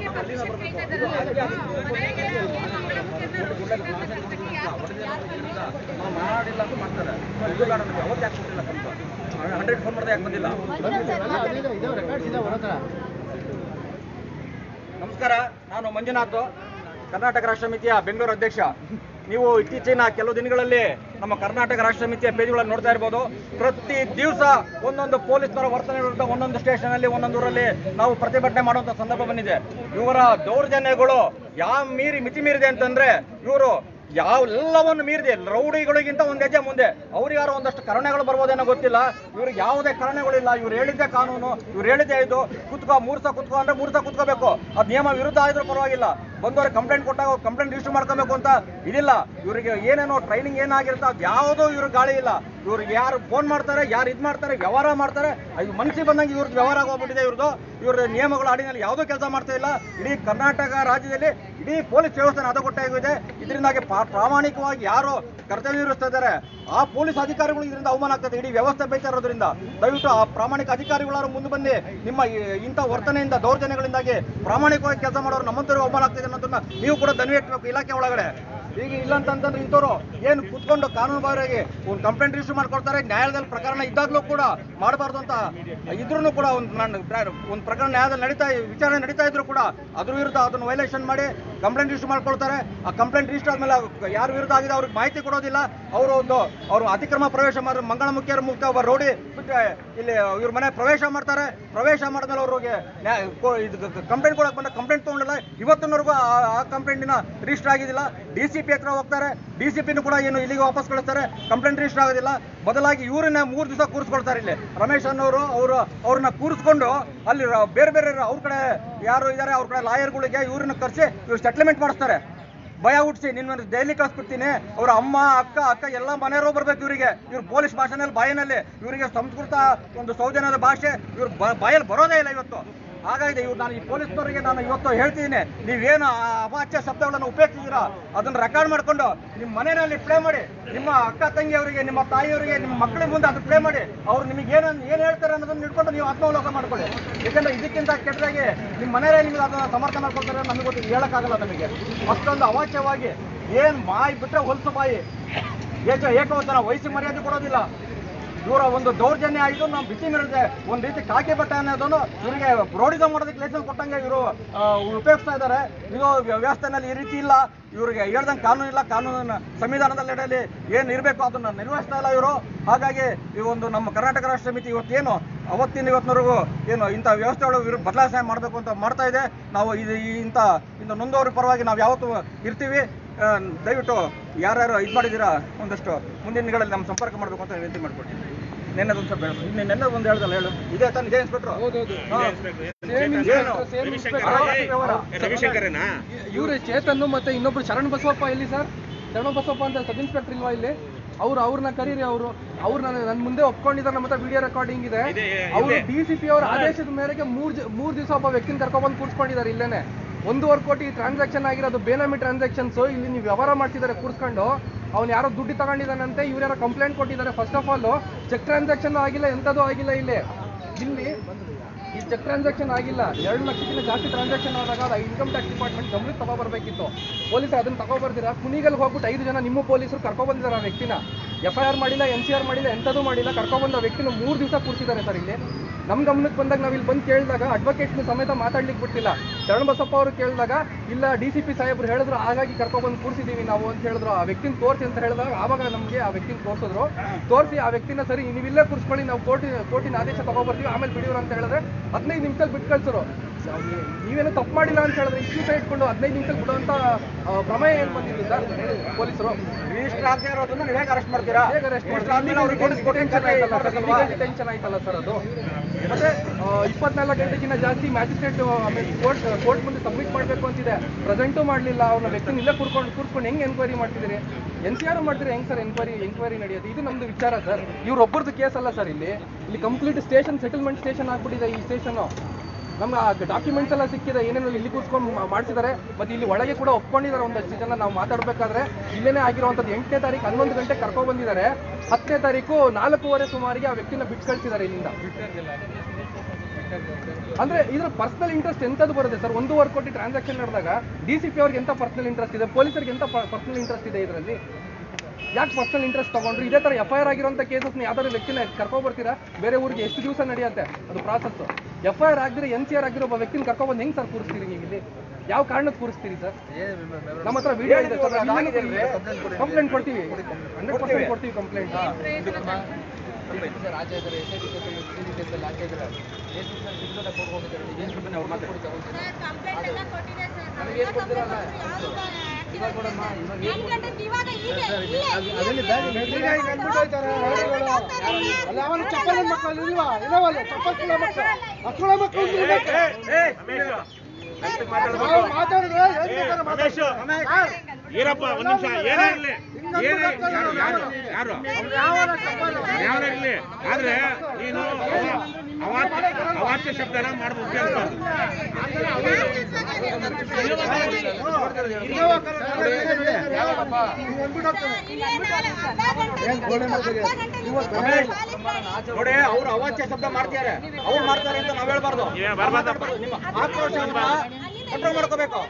ನಾವು ಮಾಡಿಲ್ಲ ಅಂತ ಮಾಡ್ತಾರೆ ಇದು ಬೇಡ ನಮಗೆ ಅವತ್ತು ಯಾಕೆ ಕೊಟ್ಟಿಲ್ಲ ಕಂಪ್ಲೇಂಟ್ ಹಂಡ್ರೆಡ್ ಫೋನ್ ಮಾಡಿದೆ ಯಾಕೆ ಬಂದಿಲ್ಲ ಎಲ್ಲ ಅದಿದೆ ಇದೆ ರೆಕಾರ್ಡ್ಸ್ ಇದೆ ಅವ್ರ ಹತ್ರ ನಮಸ್ಕಾರ ನಾನು ಮಂಜುನಾಥ್ ಕರ್ನಾಟಕ ರಾಷ್ಟ್ರ ಸಮಿತಿಯ ಬೆಂಗಳೂರು ಅಧ್ಯಕ್ಷ ನೀವು ಇತ್ತೀಚಿನ ಕೆಲವು ದಿನಗಳಲ್ಲಿ ನಮ್ಮ ಕರ್ನಾಟಕ ರಾಷ್ಟ್ರ ಸಮಿತಿಯ ಪೇಜ್ಗಳನ್ನು ನೋಡ್ತಾ ಇರ್ಬೋದು ಪ್ರತಿ ದಿವಸ ಒಂದೊಂದು ಪೊಲೀಸ್ನವರ ವರ್ತನೆ ವಿರುದ್ಧ ಒಂದೊಂದು ಸ್ಟೇಷನ್ ಅಲ್ಲಿ ಒಂದೊಂದು ಊರಲ್ಲಿ ನಾವು ಪ್ರತಿಭಟನೆ ಮಾಡುವಂತ ಸಂದರ್ಭ ಬಂದಿದೆ ಇವರ ದೌರ್ಜನ್ಯಗಳು ಯಾವ ಮೀರಿ ಮಿತಿ ಮೀರಿದೆ ಅಂತಂದ್ರೆ ಇವರು ಯಾವ ಎಲ್ಲವನ್ನು ಮೀರಿದೆ ರೌಡಿಗಳಿಗಿಂತ ಒಂದು ಹೆಜ್ಜೆ ಮುಂದೆ ಅವ್ರಿಗಾರು ಒಂದಷ್ಟು ಕರುಣೆಗಳು ಬರ್ಬೋದೇನೋ ಗೊತ್ತಿಲ್ಲ ಇವ್ರಿಗೆ ಯಾವುದೇ ಕರುಣೆಗಳಿಲ್ಲ ಇವ್ರು ಹೇಳಿದ್ದೆ ಕಾನೂನು ಇವ್ರು ಹೇಳಿದ್ದೆ ಇದು ಕುತ್ಕೋ ಮೂರ್ಸ ಕುತ್ಕೋ ಅಂದ್ರೆ ಮೂರ್ಸ ಕುತ್ಕೋಬೇಕು ಅದ್ ನಿಯಮ ವಿರುದ್ಧ ಆದ್ರೂ ಪರವಾಗಿಲ್ಲ ಬಂದವ್ರಿಗೆ ಕಂಪ್ಲೇಂಟ್ ಕೊಟ್ಟಾಗ ಕಂಪ್ಲೇಂಟ್ ರಿಜಿಸ್ಟರ್ ಮಾಡ್ಕೋಬೇಕು ಅಂತ ಇದಿಲ್ಲ ಇವರಿಗೆ ಏನೇನೋ ಟ್ರೈನಿಂಗ್ ಏನಾಗಿರುತ್ತೋ ಅದು ಯಾವುದೋ ಇವ್ರ ಗಾಳಿ ಇಲ್ಲ ಇವ್ರಿಗೆ ಯಾರು ಫೋನ್ ಮಾಡ್ತಾರೆ ಯಾರು ಇದು ಮಾಡ್ತಾರೆ ವ್ಯವಹಾರ ಮಾಡ್ತಾರೆ ಇದು ಮನಸ್ಸಿಗೆ ಬಂದಂಗೆ ಇವ್ರದ್ದು ವ್ಯವಹಾರ ಆಗೋಗ್ಬಿಟ್ಟಿದೆ ಇವ್ರದ್ದು ಇವ್ರ ನಿಯಮಗಳ ಅಡಿನಲ್ಲಿ ಯಾವುದೋ ಕೆಲಸ ಮಾಡ್ತಾ ಇಲ್ಲ ಇಡೀ ಕರ್ನಾಟಕ ರಾಜ್ಯದಲ್ಲಿ ಇಡೀ ಪೊಲೀಸ್ ವ್ಯವಸ್ಥೆ ಹದಗೊಟ್ಟಾಗಿದೆ ಇದರಿಂದಾಗಿ ಪಾ- ಪ್ರಾಮಾಣಿಕವಾಗಿ ಯಾರು ಕರ್ತವ್ಯ ನಿರ್ವಹಿಸ್ತಾ ಇದ್ದಾರೆ ಆ ಪೊಲೀಸ್ ಅಧಿಕಾರಿಗಳು ಇದರಿಂದ ಅವಮಾನ ಆಗ್ತದೆ ಇಡೀ ವ್ಯವಸ್ಥೆ ಬೈತಾ ಇರೋದ್ರಿಂದ ದಯವಿಟ್ಟು ಆ ಪ್ರಾಮಾಣಿಕ ಅಧಿಕಾರಿಗಳಾರು ಮುಂದೆ ಬನ್ನಿ ನಿಮ್ಮ ಈ- ಇಂಥ ವರ್ತನೆಯಿಂದ ದೌರ್ಜನ್ಯಗಳಿಂದಾಗಿ ಪ್ರಾಮಾಣಿಕವಾಗಿ ಕೆಲಸ ಮಾಡೋರು ನಮ್ಮಂತವ್ರಿಗೆ ಅವಮಾನ ಆಗ್ತಿದೆ ಅನ್ನೋದನ್ನ ನೀವು ಕೂಡ ದನಿ ಇಟ್ಬೇಕು ಇಲಾಖೆ ಒಳಗಡೆ ಈಗ ಇಲ್ಲ ಅಂತಂದ್ರೆ ಇಂಥವ್ರು ಏನು ಕುತ್ಕೊಂಡು ಕಾನೂನುಬಾಹಿರಾಗಿ ಒಂದು ಕಂಪ್ಲೇಂಟ್ ರಿಜಿಸ್ಟರ್ ಮಾಡ್ಕೊಳ್ತಾರೆ ನ್ಯಾಯಾಲಯದಲ್ಲಿ ಪ್ರಕರಣ ಇದ್ದಾಗಲೂ ಕೂಡ ಮಾಡಬಾರ್ದು ಅಂತ ಇದ್ರೂ ಕೂಡ ಒಂದು ನಾನು ಒಂದು ಪ್ರಕರಣ ನ್ಯಾಯಾಲಯದಲ್ಲಿ ನಡೀತಾ ವಿಚಾರಣೆ ನಡೀತಾ ಇದ್ರು ಕೂಡ ಅದ್ರ ವಿರುದ್ಧ ಅದನ್ನು ವೈಲೇಷನ್ ಮಾಡಿ ಕಂಪ್ಲೇಂಟ್ ರಿಜಿಸ್ಟರ್ ಮಾಡ್ಕೊಳ್ತಾರೆ ಆ ಕಂಪ್ಲೇಂಟ್ ರಿಜಿಸ್ಟರ್ ಆದ್ಮೇಲೆ ಯಾರ ವಿರುದ್ಧ ಆಗಿದೆ ಅವ್ರಿಗೆ ಮಾಹಿತಿ ಕೊಡೋದಿಲ್ಲ ಅವರು ಒಂದು ಅವರು ಅತಿಕ್ರಮ ಪ್ರವೇಶ ಮಾಡಿ ಮಂಗಳಮುಖಿಯರ ಮುಖ್ಯ ಒಬ್ಬ ರೌಡಿ ಬಿಟ್ಟು ಇಲ್ಲಿ ಇವ್ರ ಮನೆ ಪ್ರವೇಶ ಮಾಡ್ತಾರೆ ಪ್ರವೇಶ ಮಾಡಿದ್ಮೇಲೆ ಅವ್ರಿಗೆ ನ್ಯಾ- ಕೊ- ಇದು ಕಂಪ್ಲೇಂಟ್ ಕೊಡಕ್ ಬಂದ ಕಂಪ್ಲೇಂಟ್ ತಗೊಂಡಿಲ್ಲ ಇವತ್ತಿನವರೆಗೂ ಆ- ಆ ಕಂಪ್ಲೇಂಟಿನ ರಿಜಿಸ್ಟರ್ ಆಗಿದ್ದಿಲ್ಲ ಡಿ ಸಿ ಪಿ ಹತ್ರ ಹೋಗ್ತಾರೆ ಡಿ ಸಿ ಪಿನೂ ಕೂಡ ಏನು ಇಲ್ಲಿಗೆ ವಾಪಸ್ ಕಳಿಸ್ತಾರೆ ಕಂಪ್ಲೇಂಟ್ ರಿಜಿಸ್ಟರ್ ಆಗೋದಿಲ್ಲ ಬದಲಾಗಿ ಇವ್ರನ್ನ ಮೂರು ದಿವಸ ಕೂರಿಸ್ಕೊಳ್ತಾರೆ ಇಲ್ಲಿ ರಮೇಶ್ ಅನ್ನೋರು ಅವರು ಅವ್ರನ್ನ ಕೂರಿಸ್ಕೊಂಡು ಅಲ್ಲಿ ರ- ಬೇರೆ ಬೇರೆ ಅವ್ರ ಕಡೆ ಯಾರು ಇದ್ದಾರೆ ಅವ್ರ ಕಡೆ ಲಾಯರ್ಗಳಿಗೆ ಇವ್ರನ್ನ ಕರೆಸಿ ಇವ್ರು ಸೆಟ್ಲ್ಮೆಂಟ್ ಮಾಡಿಸ್ತಾರೆ ಭಯ ಹುಟ್ಟಿಸಿ ನಿನ್ನ ದೆಹಲಿ ಕಳಿಸ್ಬಿಡ್ತೀನಿ ಅವ್ರ ಅಮ್ಮ ಅಕ್ಕ ಅಕ್ಕ ಎಲ್ಲ ಮನೆಯವರು ಬರ್ಬೇಕು ಇವರಿಗೆ ಇವ್ರು ಪೊಲೀಸ್ ಭಾಷೆನಲ್ಲಿ ಬಾಯಿನಲ್ಲಿ ಇವರಿಗೆ ಸಂಸ್ಕೃತ ಒಂದು ಸೌಜನ್ಯದ ಭಾಷೆ ಇವ್ರು ಬ- ಬಾಯಲ್ಲಿ ಬರೋದೇ ಇಲ್ಲ ಇವತ್ತು ಹಾಗಾಗಿದೆ ಇವ್ರು ನಾನು ಈ ಪೊಲೀಸ್ನವರಿಗೆ ನಾನು ಇವತ್ತು ಹೇಳ್ತಿದ್ದೀನಿ ನೀವೇನು ಆ ಅವಾಚ್ಯ ಶಬ್ದಗಳನ್ನು ಉಪಯೋಗಿಸಿದ್ದೀರಾ ಅದನ್ನ ರೆಕಾರ್ಡ್ ಮಾಡ್ಕೊಂಡು ನಿಮ್ಮ ಮನೆಯಲ್ಲಿ ಪ್ಲೇ ಮಾಡಿ ನಿಮ್ಮ ಅಕ್ಕ ತಂಗಿಯವರಿಗೆ ನಿಮ್ಮ ತಾಯಿಯವರಿಗೆ ನಿಮ್ಮ ಮಕ್ಕಳ ಮುಂದೆ ಅದು ಪ್ಲೇ ಮಾಡಿ ಅವ್ರು ನಿಮಗೆ ಏನು ಏನು ಹೇಳ್ತಾರೆ ಅನ್ನೋದನ್ನ ಹಿಡ್ಕೊಂಡು ನೀವು ಆತ್ಮಾವಲೋಕನ ಮಾಡ್ಕೊಳ್ಳಿ ಯಾಕಂದ್ರೆ ಇದಕ್ಕಿಂತ ಕೆಟ್ಟದಾಗಿ ನಿಮ್ಮ ಮನೆಯಲ್ಲಿ ನಿಮಗೆ ಅದನ್ನ ಸಮರ್ಥನೆ ಮಾಡ್ಕೊಳ್ತಾರೆ ನಮಗೆ ಗೊತ್ತು ಹೇಳಕ್ಕಾಗಲ್ಲ ನಮಗೆ ಅಷ್ಟೊಂದು ಅವಾಚ್ಯವಾಗಿ ಏನ್ ಬಾಯಿ ಬಿಟ್ರೆ ಹೊಲಸು ಬಾಯಿ ಏಕ ಏಕವಚನ ವಯಸ್ಸಿಗೆ ಮರ್ಯಾದೆ ಕೊಡೋದಿಲ್ಲ ಇವರ ಒಂದು ದೌರ್ಜನ್ಯ ಆಯಿತು ನಾವು ಬಿಸಿ ಮೆರೆದೆ ಒಂದು ರೀತಿ ಕಾಕಿ ಬಟ್ಟೆ ಅನ್ನೋದನ್ನು ಇವರಿಗೆ ರೋಡಿಸಮ್ ಮಾಡೋದಕ್ಕೆ ಲೈಸೆನ್ಸ್ ಕೊಟ್ಟಂಗೆ ಇವರು ಉಪಯೋಗಿಸ್ತಾ ಇದ್ದಾರೆ ಇದು ವ್ಯವಸ್ಥೆನಲ್ಲಿ ಈ ರೀತಿ ಇಲ್ಲ ಇವರಿಗೆ ಹೇಳ್ದಂಗೆ ಕಾನೂನು ಇಲ್ಲ ಕಾನೂನಿನ ಸಂವಿಧಾನದ ಅಡಿಯಲ್ಲಿ ಏನು ಇರಬೇಕು ಅದನ್ನು ನಿರ್ವಹಿಸ್ತಾ ಇಲ್ಲ ಇವರು ಹಾಗಾಗಿ ಈ ಒಂದು ನಮ್ಮ ಕರ್ನಾಟಕ ರಾಷ್ಟ್ರ ಸಮಿತಿ ಇವತ್ತೇನು ಅವತ್ತಿನ ಇವತ್ತಿನವರೆಗೂ ಏನು ಇಂಥ ವ್ಯವಸ್ಥೆಗಳು ವಿರುದ್ಧ ಬದಲಾವಣೆ ಮಾಡಬೇಕು ಅಂತ ಮಾಡ್ತಾ ಇದೆ ನಾವು ಇದು ಈ ಇಂಥ ಇಂಥ ನೊಂದವರ ಪರವಾಗಿ ನಾವು ಯಾವತ್ತೂ ಇರ್ತೀವಿ ಆ, ದಯವಿಟ್ಟು ಯಾರ್ಯಾರು ಇದು ಮಾಡಿದ್ದೀರಾ ಒಂದಷ್ಟು ಮುಂದಿನ ದಿನಗಳಲ್ಲಿ ನಮ್ಮ ಸಂಪರ್ಕ ಮಾಡಬೇಕು ಅಂತ ವಿನಂತಿ ಮಾಡ್ಕೊಡ್ತೀನಿ ನೆನ್ನೆದೊಂದು ಸ್ವಲ್ಪ ಹೇಳು. ನಿನ್ನೆ ನೆನ್ನೆ ಒಂದು ಹೇಳ್ದಲ್ಲ ಹೇಳು ಇದೇ ತಾನು ಇದೇ ಇನ್ಸ್ಪೆಕ್ಟ್ರು ಏನು? ರವಿಶಂಕರನಾ ಇವ್ರು ಚೇತನ್ ಮತ್ತೆ ಇನ್ನೊಬ್ರು ಶರಣ್ ಬಸವಪ್ಪ ಎಲ್ಲಿ ಸರ್ ಶರಣ್ ಬಸವಪ್ಪ ಅಂತ ಸಬ್ ಇನ್ಸ್ಪೆಕ್ಟರ್ ಇಲ್ವಾ ಇಲ್ಲಿ ಅವ್ರು ಅವ್ರನ್ನ ಕರೀರಿ ಅವರು ಅವ್ರು ನನ್ನ ನನ್ನ ಮುಂದೆ ಒಪ್ಕೊಂಡಿದ್ದಾರೆ ನಮ್ಮ ಹತ್ರ ವಿಡಿಯೋ ರೆಕಾರ್ಡಿಂಗ್ ಇದೆ ಇದೆ, ಇದೆ. ಅವರು ಡಿ ಸಿ ಪಿ ಅವರ ಆದೇಶದ ಮೇರೆಗೆ ಮೂರ್ ಜ- ಮೂರ್ ದಿವಸ ಒಬ್ಬ ವ್ಯಕ್ತಿನ ಕರ್ಕೊಂಡ್ಬಂದು ಕೂರ್ಸ್ಕೊಂಡಿದ್ದಾರೆ ಇಲ್ಲೇನೆ ಒಂದೂವರೆ ಕೋಟಿ ಟ್ರಾನ್ಸಾಕ್ಷನ್ ಆಗಿರೋದು ಬೇನಾಮಿ ಟ್ರಾನ್ಸಾಕ್ಷನ್ಸ್ ಇಲ್ಲಿ ನೀವು ವ್ಯವಹಾರ ಮಾಡ್ತಿದ್ದಾರೆ ಕೂರ್ಸ್ಕೊಂಡು ಅವ್ನು ಯಾರೋ ದುಡ್ಡು ತಗೊಂಡಿದ್ದಾನಂತೆ ಇವ್ರು ಯಾರೋ ಕಂಪ್ಲೇಂಟ್ ಕೊಟ್ಟಿದ್ದಾರೆ first of all check transaction ಆಗಿಲ್ಲ ಎಂಥದ್ದು ಆಗಿಲ್ಲ ಇಲ್ಲಿ ಇಲ್ಲಿ ಈ ಚೆಕ್ ಟ್ರಾನ್ಸಾಕ್ಷನ್ ಆಗಿಲ್ಲ ಎರಡು ಲಕ್ಷಕ್ಕಿಂತ ಜಾಸ್ತಿ ಟ್ರಾನ್ಸಾಕ್ಷನ್ ಆದಾಗ ಅದು ಇನ್ಕಮ್ ಟ್ಯಾಕ್ಸ್ ಡಿಪಾರ್ಟ್ಮೆಂಟ್ ಗಮನಕ್ಕೆ ತಗೋಬರ್ಬೇಕಿತ್ತು ಪೊಲೀಸರು ಅದನ್ನ ತಗೋಬರ್ದಿರ ಕುಣಿಗಲ್ ಹೋಗ್ಬಿಟ್ಟು ಐದು ಜನ ನಿಮ್ಮ ಪೊಲೀಸರು ಕರ್ಕೊಬಂದಿದ್ದಾರೆ ಆ ವ್ಯಕ್ತಿನ ಎಫ್ ಐ ಆರ್ ಮಾಡಿಲ್ಲ ಎನ್ ಸಿ ಆರ್ ಮಾಡಿಲ್ಲ ಎಂಥದ್ದು ಮಾಡಿಲ್ಲ ಕರ್ಕೊಬಂದ ಆ ವ್ಯಕ್ತಿನ ಮೂರು ದಿವಸ ಕೂರಿಸಿದ್ದಾರೆ ಸರ್ ಇಲ್ಲಿ ನಮ್ಮ ಗಮನಕ್ಕೆ ಬಂದಾಗ ನಾವು ಇಲ್ಲಿ ಬಂದು ಕೇಳಿದಾಗ ಅಡ್ವೊಕೇಟ್ನ ಸಮೇತ ಮಾತಾಡ್ಲಿಕ್ಕೆ ಬಿಟ್ಟಿಲ್ಲ ಶರಣ ಬಸಪ್ಪ ಅವರು ಕೇಳಿದಾಗ ಇಲ್ಲ ಡಿ ಸಿ ಪಿ ಸಾಹೇಬ್ರು ಹೇಳಿದ್ರು ಹಾಗಾಗಿ ಕರ್ಕೊಬಂದು ಕೂರಿಸಿದೀವಿ ನಾವು ಅಂತ ಹೇಳಿದ್ರು ಆ ವ್ಯಕ್ತಿನ ತೋರಿಸಿ ಅಂತ ಹೇಳಿದಾಗ ಆವಾಗ ನಮಗೆ ಆ ವ್ಯಕ್ತಿನ ತೋರಿಸಿದ್ರು ತೋರಿಸಿ ಆ ವ್ಯಕ್ತಿನ ಸರಿ ನೀವು ಇಲ್ಲೇ ಕೂರಿಸ್ಕೊಳ್ಳಿ ನಾವು ಕೋರ್ಟಿ ಕೋರ್ಟಿನ ಆದೇಶ ತಗೊಬರ್ತೀವಿ ಆಮೇಲೆ ಬಿಡಿಯೋರು ಅಂತ ಹೇಳಿದ್ರೆ ಹದಿನೈದು ನಿಮಿಷದಲ್ಲಿ ಬಿಟ್ಟು ಕಳ್ಸರು ನೀವೇನೋ ತಪ್ಪು ಮಾಡಿಲ್ಲ ಅಂತ ಹೇಳಿದ್ರೆ ಇಷ್ಟು ಇಟ್ಕೊಂಡು ಹದಿನೈದು ನಿಮಿಷದಲ್ಲಿ ಬಿಡುವಂತ ಆ, ಪ್ರಮೇಯ ಏನ್ ಬಂದಿದ್ದು ಸರ್ ಪೊಲೀಸರು ರಿಜಿಸ್ಟರ್ ಆಗದೆ ಇರೋದನ್ನ ನೀವು ಹೇಗೆ ಅರೆಸ್ಟ್ ಮಾಡ್ತೀರಾ ಹೇಗೆ ಅರೆಸ್ಟ್ ರಿಜಿಸ್ಟರ್ ಆದ್ಮೇಲೆ ಅವ್ರಿಗೆ ನೋಟಿಸ್ ಕೊಟ್ಟು ಡಿಟೆನ್ಷನ್ ಡಿಟೆನ್ಷನ್ ಆಯ್ತಲ್ಲ ಸರ್ ಅದು ಮತ್ತೆ ಇಪ್ಪತ್ನಾಲ್ಕು ಗಂಟೆಗಿಂತ ಜಾಸ್ತಿ ಮ್ಯಾಜಿಸ್ಟ್ರೇಟ್ ಕೋರ್ಟ್ ಕೋರ್ಟ್ ಮುಂದೆ ಸಬ್ಮಿಟ್ ಮಾಡಬೇಕು ಅಂತಿದೆ ಪ್ರೆಸೆಂಟು ಮಾಡಲಿಲ್ಲ ಅವ್ನ ವ್ಯಕ್ತಿನ ಇಲ್ಲೇ ಕೂರ್ಕೊಂಡು ಕೂರ್ಸ್ಕೊಂಡು ಹೆಂಗ್ ಎನ್ಕ್ವೈರಿ ಮಾಡ್ತಿದ್ದೀರಿ ಎನ್ ಸಿ ಆರ್ ಮಾಡ್ತೀರಿ ಹೆಂಗ್ ಸರ್ ಎನ್ಕ್ವೈರಿ ಎಂಕ್ವೈರಿ ನಡೆಯೋದು ಇದು ನಮ್ದು ವಿಚಾರ ಸರ್ ಇವ್ರೊಬ್ಬರದ್ದು ಕೇಸ್ ಅಲ್ಲ ಸರ್ ಇಲ್ಲಿ ಇಲ್ಲಿ ಕಂಪ್ಲೀಟ್ ಸ್ಟೇಷನ್ ಸೆಟಲ್ಮೆಂಟ್ ಸ್ಟೇಷನ್ ಆಗ್ಬಿಟ್ಟಿದೆ ಈ ಸ್ಟೇಷನ್ ನಮ್ಗೆ ಡಾಕ್ಯುಮೆಂಟ್ಸ್ ಎಲ್ಲ ಸಿಕ್ಕಿದೆ ಏನೇನು ಇಲ್ಲಿ ಕೂರ್ಸ್ಕೊಂಡು ಮಾಡಿಸಿದ್ದಾರೆ ಮತ್ತೆ ಇಲ್ಲಿ ಒಳಗೆ ಕೂಡ ಒಪ್ಕೊಂಡಿದ್ದಾರೆ ಒಂದಷ್ಟು ಜನ ನಾವು ಮಾತಾಡ್ಬೇಕಾದ್ರೆ ಇಲ್ಲೇನೆ ಆಗಿರುವಂಥದ್ದು ಎಂಟನೇ ತಾರೀಕು ಹನ್ನೊಂದು ಗಂಟೆ ಕರ್ಕೊಂಡ್ ಬಂದಿದ್ದಾರೆ ಹತ್ತನೇ ತಾರೀಕು ನಾಲ್ಕೂವರೆ ಸುಮಾರಿಗೆ ಆ ವ್ಯಕ್ತಿನ ಬಿಟ್ಟು ಕಳಿಸಿದ್ದಾರೆ ಇಲ್ಲಿಂದ ಅಂದ್ರೆ ಇದ್ರ ಪರ್ಸನಲ್ ಇಂಟ್ರೆಸ್ಟ್ ಎಂತದ್ದು ಬರುತ್ತೆ ಸರ್ ಒಂದೂವರೆ ಕೋಟಿ ಟ್ರಾನ್ಸಾಕ್ಷನ್ ನಡೆದಾಗ ಡಿ ಸಿ ಪಿ ಅವ್ರಿಗೆ ಎಂತ ಪರ್ಸನಲ್ ಇಂಟ್ರೆಸ್ಟ್ ಇದೆ ಪೊಲೀಸರಿಗೆ ಎಂತ ಪರ್ಸನಲ್ ಇಂಟ್ರೆಸ್ಟ್ ಇದೆ ಇದರಲ್ಲಿ ಯಾಕೆ ಪರ್ಸನಲ್ ಇಂಟ್ರೆಸ್ಟ್ ತಗೊಂಡ್ರು ಇದೇ ತರ ಎಫ್ ಐ ಆರ್ ಆಗಿರುವಂತ ಕೇಸಸ್ನ ಯಾವ್ದಾದ್ರು ವ್ಯಕ್ತಿನ ಕರ್ಕೊಂಡ್ ಬರ್ತೀರಾ ಬೇರೆ ಊರಿಗೆ ಎಷ್ಟು ದಿವಸ ನಡೆಯುತ್ತೆ ಅದು ಪ್ರಾಸೆಸ್ ಎಫ್ ಐ ಆರ್ ಆಗಿದ್ರೆ ಎನ್ ಸಿ ಆರ್ ಆಗಿರೋ ಒಬ್ಬ ವ್ಯಕ್ತಿನ ಕರ್ಕೊಂಡ್ ಬಂದು ಹೆಂಗ್ ಸರ್ ಕೂರಿಸ್ತೀರಿ ನೀವು ಇಲ್ಲಿ ಯಾವ ಕಾರಣಕ್ಕೆ ಕೂರಿಸ್ತೀರಿ ಸರ್ ನಮ್ಮ ಹತ್ರ ವಿಡಿಯೋ ಇದೆ ಸರ್ ಕಂಪ್ಲೇಂಟ್ ಕೊಡ್ತೀವಿ ಹಂಡ್ರೆಡ್ ಪರ್ಸೆಂಟ್ ಕೊಡ್ತೀವಿ ಕಂಪ್ಲೇಂಟ್ ಕಂಪ್ಲೇಂಟ್ ಎಲ್ಲ ಕೊಟ್ಟಿದೆ ಸರ್ ನಾವೆಲ್ಲ ಕಂಪ್ಲೇಂಟ್ ಕೊಟ್ಟಿದ್ರು ಯಾವ್ದು ಎಂಟು ಗಂಟೆ ಇವಾಗ ಈಗ ಇಲ್ಲೇ ಅಲ್ಲ ಅವನು ಚಪ್ಪಲ್ ಮಕ್ಕಳು ಇಲ್ವಾ ಇದಾವಲ್ಲ ಚಪ್ಪಲ್ ಮಕ್ಕಳು ಮಕ್ಕಳ ಮಕ್ಕಳು ಇರ್ಬೇಕು. ನಾವು ಮಾತಾಡಿದ್ರೆ ಏನ್ ಬೇಕಾದ್ರೂ ಮಾತಾಡ್ತೀವಿ. ರಮೇಶ್ ಈರಪ್ಪ ಒಂದ್ ನಿಮಿಷ ಏನಿರ್ಲಿ ಏನೇ ಯಾರು ಯಾರು ಯಾರು ಯಾವನ ಚಪ್ಪಲ್ ಯಾವ್ದಾಗ್ಲಿ ಆದ್ರೆ ನೀನು ಅವ- ಅವಾಚ್ಯ ಅವಾಚ್ಯ ಶಬ್ದನ ಮಾಡ್ಬೋದು ಕೇಳ್ಬಾರ್ದು ನೋಡಿ ಅವ್ರು ಅವಾಚ್ಯ ಶಬ್ದ ಮಾಡ್ತಿದ್ದಾರೆ ಅವ್ರು ಮಾಡ್ತಾರೆ ಅಂತ ನಾವ್ ಹೇಳ್ಬಾರ್ದು ಏ, ಬರ್ಬಾರ್ದಪ್ಪ. ನಿಮ್ಮ ಆಕ್ರೋಶವನ್ನ ಕಂಟ್ರೋಲ್ ಮಾಡ್ಕೋಬೇಕು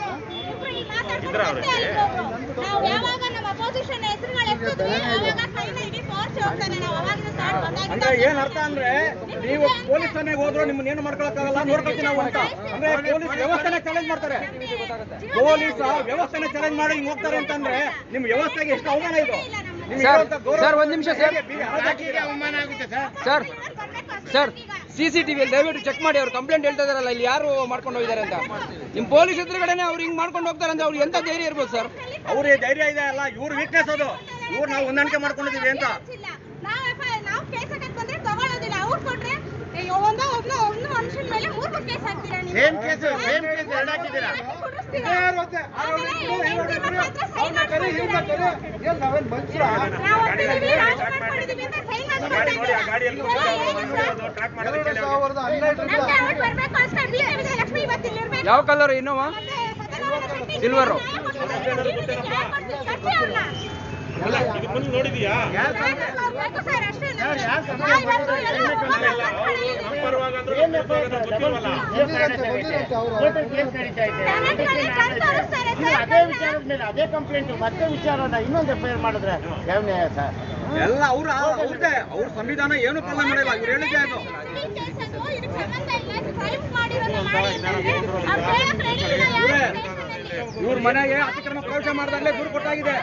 ಇದ್ರ ಅವ್ರಿಗೆ? ನಾವು ಯಾವಾಗ ನಮ್ಮ ಅಪೋಸಿಷನ್ ಹೆಸರುಗಳು ಎತ್ತಿದ್ವಿ ಅವಾಗ ಕೈನ ಇಡೀ ತೋರ್ಸಿ ಹೋಗ್ತಾನೆ ನಾವು ಅವಾಗಿಂದ ಸ್ಟಾರ್ಟ್ ಬಂದಾಗಿಂದ ಅಂದ್ರೆ ಏನ್ ಅರ್ಥ ಅಂದ್ರೆ ನೀವು ಪೊಲೀಸ್ ಠಾಣೆಗೆ ಹೋದ್ರು ನಿಮ್ಮನ್ನ ಏನು ಮಾಡ್ಕೊಳಕ್ಕಾಗಲ್ಲ ನೋಡ್ಕೊಳ್ತೀವಿ ನಾವು ಅಂತ ಅಂದ್ರೆ ಪೊಲೀಸ್ ವ್ಯವಸ್ಥೆನ ಚಾಲೆಂಜ್ ಮಾಡ್ತಾರೆ ಪೊಲೀಸ್ ವ್ಯವಸ್ಥೆನ ಚಾಲೆಂಜ್ ಮಾಡಿ ಹಿಂಗ್ ಹೋಗ್ತಾರೆ ಅಂತಂದ್ರೆ ನಿಮ್ ವ್ಯವಸ್ಥೆಗೆ ಎಷ್ಟು ಅವಮಾನ ಇದು ನಿಮ್ಗೆ ಇರುವಂತ ಗೌರವ- ಸರ್, ಒಂದ್ ನಿಮಿಷ ಸರ್. ಹೇಗೆ ಬಿ- ರಾಜಕೀಯ ಅವಮಾನ ಆಗುತ್ತೆ sir sir sir C C ಟಿವಿಯಲ್ಲಿ ದಯವಿಟ್ಟು ಚೆಕ್ ಮಾಡಿ ಅವ್ರು ಕಂಪ್ಲೇಂಟ್ ಹೇಳ್ತಾ ಇದಾರಲ್ಲ ಇಲ್ಲಿ ಯಾರು ಮಾಡ್ಕೊಂಡು ಹೋಗಿದ್ದಾರೆ ಅಂತ ನಿಮ್ಮ ಪೊಲೀಸ್ ಎದುರುಗಡೆನೆ ಅವ್ರು ಹಿಂಗ್ ಮಾಡ್ಕೊಂಡು ಹೋಗ್ತಾರೆ ಅಂದ್ರೆ ಅವ್ರು ಎಂತ ಧೈರ್ಯ ಇರ್ಬೋದು ಸರ್ ಅವ್ರಿಗೆ ಧೈರ್ಯ ಇದೆ ಅಲ್ಲ ಇವ್ರ ವೀಕ್ನೆಸ್ ಅದು ಇವ್ರು ನಾವು ಹೊಂದಾಣಿಕೆ ಮಾಡ್ಕೊಂಡಿದೀವಿ ಅಂತ ಇಲ್ಲ. ನಾವು FIR ನಾವು ಕೇಸ್ ಹಾಕಕ್ ಬಂದ್ರೆ ತಗೊಳ್ಳೋದಿಲ್ಲ ಅವ್ರು ಕೊಟ್ರೆ ಅಯ್ಯೋ, ಒಂದೋ ಒಬ್ನ ಒಬ್ನ ಮನುಷ್ಯನ ಮೇಲೆ ಮೂರ್ ಮೂರ್ ಕೇಸ್ ಹಾಕ್ತೀರಾ ನೀವು Same case, same case ಎರಡ್ ಹಾಕಿದ್ದೀರಾ? ಕುಡಿಸ್ತೀರಾ? ಆಮೇಲೆ ಇವ್ರ ಹೆಂಡ್ತಿ ಮಕ್ಳ ಹತ್ರ sign ಕರಿ, ಹಾಕ್ಸ್ಕೊಳ್ತೀರಾ? ಏನ್ ನಾವೇನ್ ಮನುಷ್ಯರ ನಾವು ಒಪ್ಪಿದೀವಿ, ರಾಜಿ ಮಾಡ್ಕೊಂಡಿದೀವಿ ಅಂತ sign ಗಾಡಿ ನೋಡಿ ಆ ಗಾಡಿಯಲ್ಲಿ ಹಾಕ್ಸ್ಕೊಳ್ತೀರಾ? ಟ್ರ್ಯಾಕ್ ಮಾಡೋದಕ್ಕೆ ಎರಡು ಹೇಳಿ ಅವ್ರಿಗೆ. ಸಾವಿರದ ಹನ್ನೆರಡರಿಂದ ನಮ್ಗೆ ಅವತ್ತು ಬರ್ಬೇಕು ಅಷ್ಟೇ ಬಿ ಕೆ ವಿಜಯಲಕ್ಷ್ಮಿ ಇವತ್ತು ಇಲ್ಲಿರ್ಬೇಕು. ಯಾವ ಕಲರ್ ಇನ್ನೋವಾ ಮತ್ತೆ ಸತ್ಯನಾರಾಯಣ ಶೆಟ್ಟಿ ಸಿಲ್ವರು. ಯಾರ್ ಕೊಡ್ತೀವಿ? ಯಾರ್ ಕೊಡ್ತೀವಿ? ಕಟ್ಟಿ ಅವ್ರನ್ನ. ಅಲ್ಲ ಇದಕ್ಕೆ ಮುಂದೆ ನೋಡಿದೀಯಾ ಯಾರ್ ಬೇಕು ಸರ್ ಅಷ್ಟೇ ನಮ್ಗೆ. ನಾವ್ ಇವತ್ತು ಎಲ್ಲ ಒಬ್ಬೊಬ್ರು ಇಲ್ಲ ಕರ್ಕೊಂಡಿದೀವಿ. ನಮ್ಮ ಪರವಾಗಿ ಅಂದ್ರೂ ನಮ್ಮ ಪರವಾಗಿ ಅಂದ್ರೂ ಗೊತ್ತಿಲ್ವಲ್ಲ ಬಂದಿರಂತೆ ಬಂದಿರಂತೆ ಅವರು ಟೆನೆಂಟ್ಗಳೇ ಕಣ್ ತೋರಿಸ್ತಾರೆ ಸರ್. ಅದೇ ವಿಚಾರದ ಮೇಲೆ ಅದೇ ಕಂಪ್ಲೇಂಟ್ ಮತ್ತೆ ವಿಚಾರನ ಇನ್ನೊಂದು ಎಫ್ ಐ ಆರ್ ಮಾಡಿದ್ರೆ ಯಾವ ನ್ಯಾಯ ಸರ್ ಎಲ್ಲ ಅವ್ರ ಅವ್ರದ್ದೇ ಅವ್ರ ಸಂವಿಧಾನ ಏನು ಪಾಲನೆ ಮಾಡಿಲ್ಲ ಇವ್ರು ಹೇಳಿದ್ದೆ ಅದು ಈ ಕೇಸನ್ನು ಇದಕ್ಕೆ ಸಂಬಂಧ ಇಲ್ಲ, crime ಮಾಡಿರೋದು ಮಾಡಿ ಅಂತಂದ್ರೆ ಅವ್ರು ಹೇಳಕ್ ready ಇಲ್ಲ ಯಾರು ಇವ್ರೇ. ಸ್ಟೇಷನಲ್ಲಿ. ಇವ್ರ ಮನೆಗೆ ಅತಿಕ್ರಮ ಪ್ರವೇಶ ಮಾಡಿದಾಗಲೇ ದೂರು ಕೊಟ್ಟಾಗಿದೆ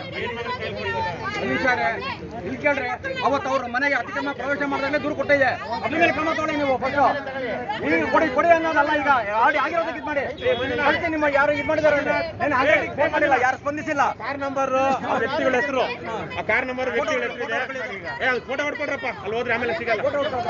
ನಿಮಿಷಾರೆ ಇಲ್ಲಿ ಕೇಳ್ರಿ ಅವತ್ತು ಅವ್ರ ಮನೆಗೆ ಅತಿಕ್ರಮ ಪ್ರವೇಶ ಮಾಡಿದಾಗಲೇ ದೂರು ಕೊಟ್ಟಿದೆ ಅದ್ರ ಮೇಲೆ ಕ್ರಮ ತಗೊಳ್ಳಿ ನೀವು ಫಸ್ಟ್ ಈಗ ಕೊಡಿ ಕೊಡಿ ಅನ್ನೋದಲ್ಲ ಈಗ ಆಡಿ ಆಗಿರೋದಕ್ಕೆ ಇದು ಮಾಡಿ ಅದಕ್ಕೆ ನಿಮ್ಮ ಯಾರು ಇದು ಮಾಡಿದಾರೆ ಏನು ಆಲ್ರೆಡಿ ಫೋನ್ ಮಾಡಿಲ್ಲ ಯಾರು ಸ್ಪಂದಿಸಿಲ್ಲ ಕಾರ್ ನಂಬರ್ ಆ ವ್ಯಕ್ತಿಗಳ ಹೆಸರು ಆ ಕಾರ್ ನಂಬರ್ ವ್ಯಕ್ತಿಗಳ ಹೆಸರು ಇದೆ ಏ ಅದು ಫೋಟೋ ಹೊಡ್ಕೊಡ್ರಪ್ಪ ಅಲ್ಲಿ ಹೋದ್ರೆ ಆಮೇಲೆ ಸಿಗಲ್ಲ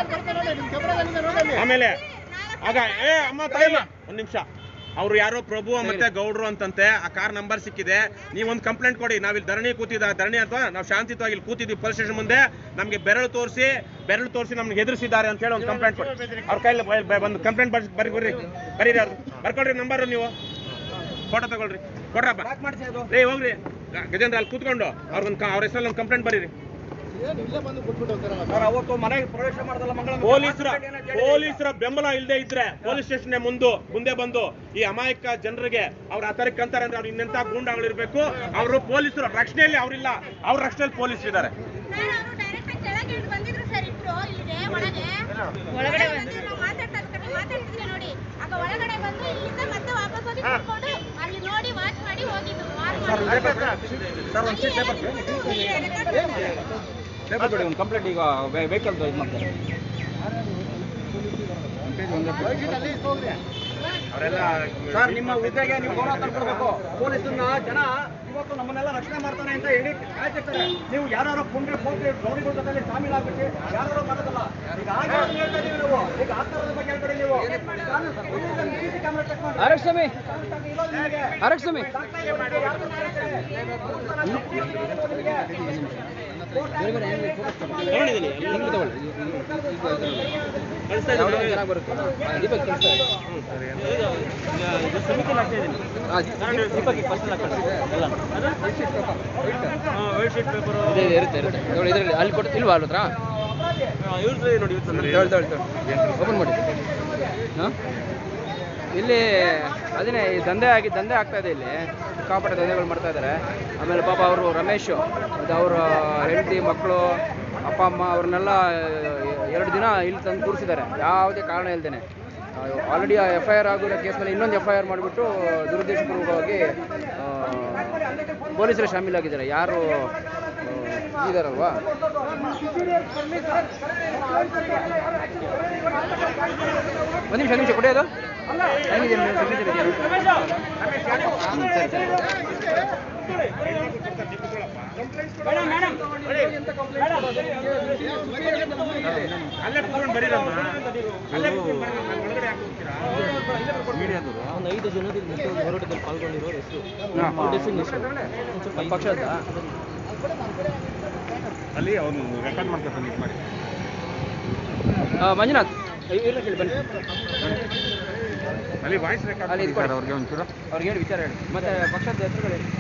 ಆಮೇಲೆ ಆಗ ಏ ಅಮ್ಮ ತಾಯಿಮ್ಮ ಒಂದ್ ನಿಮಿಷ ಅವ್ರು ಯಾರೋ ಪ್ರಭು ಮತ್ತೆ ಗೌಡ್ರು ಅಂತಂತೆ ಆ ಕಾರ್ ನಂಬರ್ ಸಿಕ್ಕಿದೆ ನೀವೊಂದು ಕಂಪ್ಲೇಂಟ್ ಕೊಡಿ ನಾವಿಲ್ಲಿ ಧರಣಿ ಕೂತಿದ್ದ ಧರಣಿ ಅಥವಾ ನಾವು ಶಾಂತಿಯುತವಾಗಿ ಇಲ್ಲಿ ಕೂತಿದ್ವಿ ಪೊಲೀಸ್ ಸ್ಟೇಷನ್ ಮುಂದೆ ನಮಗೆ ಬೆರಳು ತೋರಿಸಿ ಬೆರಳು ತೋರಿಸಿ ನಮ್ಗೆ ಎದುರಿಸಿದ್ದಾರೆ ಅಂತ ಹೇಳಿ ಒಂದು ಕಂಪ್ಲೇಂಟ್ ಕೊಡಿ ಅವ್ರ ಕೈಯಲ್ಲಿ ಬ- ಬ- ಒಂದು ಕಂಪ್ಲೇಂಟ್ ಬರ್ಸಿ ಬರಿ ಬರ್ರಿ ಬರೀರಿ ಅವ್ರು ಬರ್ಕೊಳ್ರಿ ನಂಬರ್ ನೀವು ಫೋಟೋ ತಗೊಳ್ರಿ ಕೊಡ್ರಪ್ಪ ಯಾಕೆ ಮಾಡಿಸಿ ಅದು ಏ ಹೋಗ್ರಿ ಗ- ಗಜೇಂದ್ರ ಅಲ್ಲಿ ಕೂತ್ಕೊಂಡು ಅವ್ರಿಗೊಂದು ಅವ್ರ ಹೆಸರಲ್ಲಿ ಒಂದು ಕಂಪ್ಲೇಂಟ್ ಬರೀರಿ ಏನು ಇಲ್ಲೇ ಬಂದು ಕೊಟ್ಬಿಟ್ಟು ಹೋಗ್ತಾರಲ್ಲ ಸರ್ ಅವತ್ತು ಮನೆಗೆ ಪ್ರವೇಶ ಮಾಡ್ದಲ್ಲ ಮಂಗಳ ಪೊಲೀಸರ ಪೊಲೀಸರ ಬೆಂಬಲ ಇಲ್ಲದೆ ಇದ್ರೆ ಪೊಲೀಸ್ ಸ್ಟೇಷನ್ ಮುಂದು ಮುಂದೆ ಬಂದು ಈ ಅಮಾಯಕ ಜನರಿಗೆ ಅವ್ರ ಆತರಕ್ಕೆ ಅಂತಾರೆ ಅಂದ್ರೆ ಅವ್ರು ಇನ್ನೆಂತ ಗೂಂಡಾಗಳಿರ್ಬೇಕು ಅವರು ಪೊಲೀಸರು ರಕ್ಷಣೆಯಲ್ಲಿ ಅವರಿಲ್ಲ ಅವ್ರ ರಕ್ಷಣೆಯಲ್ಲಿ ಪೊಲೀಸ್ ಇದ್ದಾರೆ ನಾನು ಅವರು ಡೈರೆಕ್ಟ್ ಆಗಿ ಕೆಳಗೆ ಇಳಿದು ಬಂದಿದ್ರು ಸರ್ ಇಬ್ರು ಇಲ್ಲಿಗೆ ಒಳಗೆ ಒಳಗಡೆ ಬಂದು ನಾವು ಮಾತಾಡ್ತಾ ಇರ್ತೀವಿ ಮಾತಾಡ್ತಿದ್ವಿ ನೋಡಿ ಆಗ ಒಳಗಡೆ ಬಂದು ಇಲ್ಲಿಂದ ಮತ್ತೆ ವಾಪಸ್ ಹೋಗಿ ಕೂತ್ಕೊಂಡು ಅಲ್ಲಿ ನೋಡಿ ವಾಚ್ ಮಾಡಿ ಹೋಗಿದ್ದು ಸರ್ ಒಂದು ಸೀಟ್ ಪೇಪರ್ ಪೇಪರ್ ಕೊಡಿ ಒಂದು ಕಂಪ್ಲೇಂಟ್ ಈಗ ವೆಹಿಕಲ್ ಇದು ಮಾಡ್ತಾರೆ ಅಲ್ಲಿ ಹೋಗ್ರಿ ಅವರೆಲ್ಲ ಸರ್ ನಿಮ್ಮ ಹುದ್ದೆಗೆ ನೀವು ಗೌರವ ತಂದ್ಕೊಡ್ಬೇಕು ಪೊಲೀಸನ್ನ ಜನ ಇವತ್ತು ನಮ್ಮನ್ನೆಲ್ಲ ರಕ್ಷಣೆ ಮಾಡ್ತಾರೆ ಅಂತ ಹೇಳಿ ಕಾಯ್ತಿರ್ತಾರೆ ನೀವು ಯಾರು ಪುಂಡ್ರಿ ಪೋಟ್ರಿ ರೌಡಿಗಳ ಜೊತೆ ಶಾಮೀಲ್ ಆಗ್ಬಿಟ್ಟು ಯಾರು ಮಾಡೋದಲ್ಲ ಈಗ ಆಗ ಹೇಳ್ತಾ ಇದೀವಿ ನಾವು ಈಗ ಆಗ್ತಾರದ ಬಗ್ಗೆ ಹೇಳ್ತಾರೆ ನೀವು ಕ್ಯಾಮ್ರಾ ಚೆಕ್ ಮಾಡಿ ಆರಕ್ಷ ಸ್ವಾಮಿ ಇರೋದು ನಿಮಗೆ ಆರಕ್ಷ ಸ್ವಾಮಿ ಚೆನ್ನಾಗಿ ಬರುತ್ತೆ ದೀಪಕ್ ಕಳಿಸ್ತಾ Deepak first white sheet paper ಇದೆ ಇದೆ, ಇರುತ್ತೆ ಇರುತ್ತೆ ನೋಡಿ ಇದರಲ್ಲಿ ಅಲ್ಲಿ ಕೊಟ್ಟು ಇಲ್ವಾ ಅಲ್ಲ ಹತ್ರ ಇವ್ರದ್ದು ನೋಡಿ ಇವತ್ತು ತಗೊಳ್ಳಿ ತಗೊಳ್ಳಿ ತಗೊಳ್ಳಿ ಓಪನ್ ಮಾಡಿ ಹಾಂ ಇಲ್ಲಿ ಅದನ್ನೇ ಈ ದಂಧೆ ಆಗಿ ದಂಧೆ ಆಗ್ತಾ ಇದೆ ಇಲ್ಲಿ ಸಿಕ್ಕಾಪಟ್ಟೆ ದಂಧೆಗಳು ಮಾಡ್ತಾ ಇದ್ದಾರೆ ಆಮೇಲೆ ಪಾಪ ಅವರು ರಮೇಶ್ ಅದು ಅವರ ಹೆಂಡತಿ ಮಕ್ಕಳು ಅಪ್ಪ ಅಮ್ಮ ಅವ್ರನ್ನೆಲ್ಲ ಎರಡು ದಿನ ಇಲ್ಲಿ ತಂದು ಕೂರಿಸಿದ್ದಾರೆ ಯಾವುದೇ ಕಾರಣ ಇಲ್ದೇನೆ ಆಲ್ರೆಡಿ ಆ ಎಫ್ ಐ ಆರ್ ಆಗಿರೋ ಕೇಸ್ನಲ್ಲಿ ಇನ್ನೊಂದು ಎಫ್ ಐ ಆರ್ ಮಾಡಿಬಿಟ್ಟು ದುರುದ್ದೇಶಪೂರ್ವಕವಾಗಿ ಆ, ಪೊಲೀಸರು ಶಾಮೀಲಾಗಿದ್ದಾರೆ ಯಾರು ಆ, ಇದಾರಲ್ವಾ ಒಂದು ನಿಮಿಷ ಒಂದು ನಿಮಿಷ ಕೊಡಿ ಅದು ಹೆಂಗಿದೆ ಸಿಗ್ನೇಚರ್ ಇದೆಯಾ ಹ್ಞೂ ಸರಿ ಸರಿ ಅಲ್ಲೇ ಕುತ್ಕೊಂಡು ಬರೀರಮ್ಮ ಅಲ್ಲೇ ಕುತ್ಕೊಂಡು ಬರೀ ನಾನು ಒಳಗಡೆ ಯಾಕೆ ಹೋಗ್ತೀರಾ ಒಂದು ಐದು ಜನದಿಂದ ಹೋರಾಟದಲ್ಲಿ ಪಾಲ್ಗೊಂಡಿರೋ ಹೆಸರು ನಮ್ಮ ಪಕ್ಷದ ಅಲ್ಲಿ ಅವನು ರೆಕಾರ್ಡ್ ಮಾಡ್ಕೊತಾನೆ ಇದು ಮಾಡಿ ಮಂಜುನಾಥ್ ಇರ್ಲಿ ಕೇಳಿ ಬನ್ನಿ ಅಲ್ಲಿ ವಾಯ್ಸ್ ರೆಕಾರ್ಡ್ ಅಲ್ಲಿ ಮಾಡಿ ಇಟ್ಕೊಳ್ಳಿ. ಸರ್ ಅವ್ರಿಗೆ ಒಂಚೂರು ಅವ್ರಿಗೆ ಹೇಳಿ ವಿಚಾರ ಹೇಳಿ ಮತ್ತೆ ಪಕ್ಷದ ಹೆಸರುಗಳು ಹೇಳಿ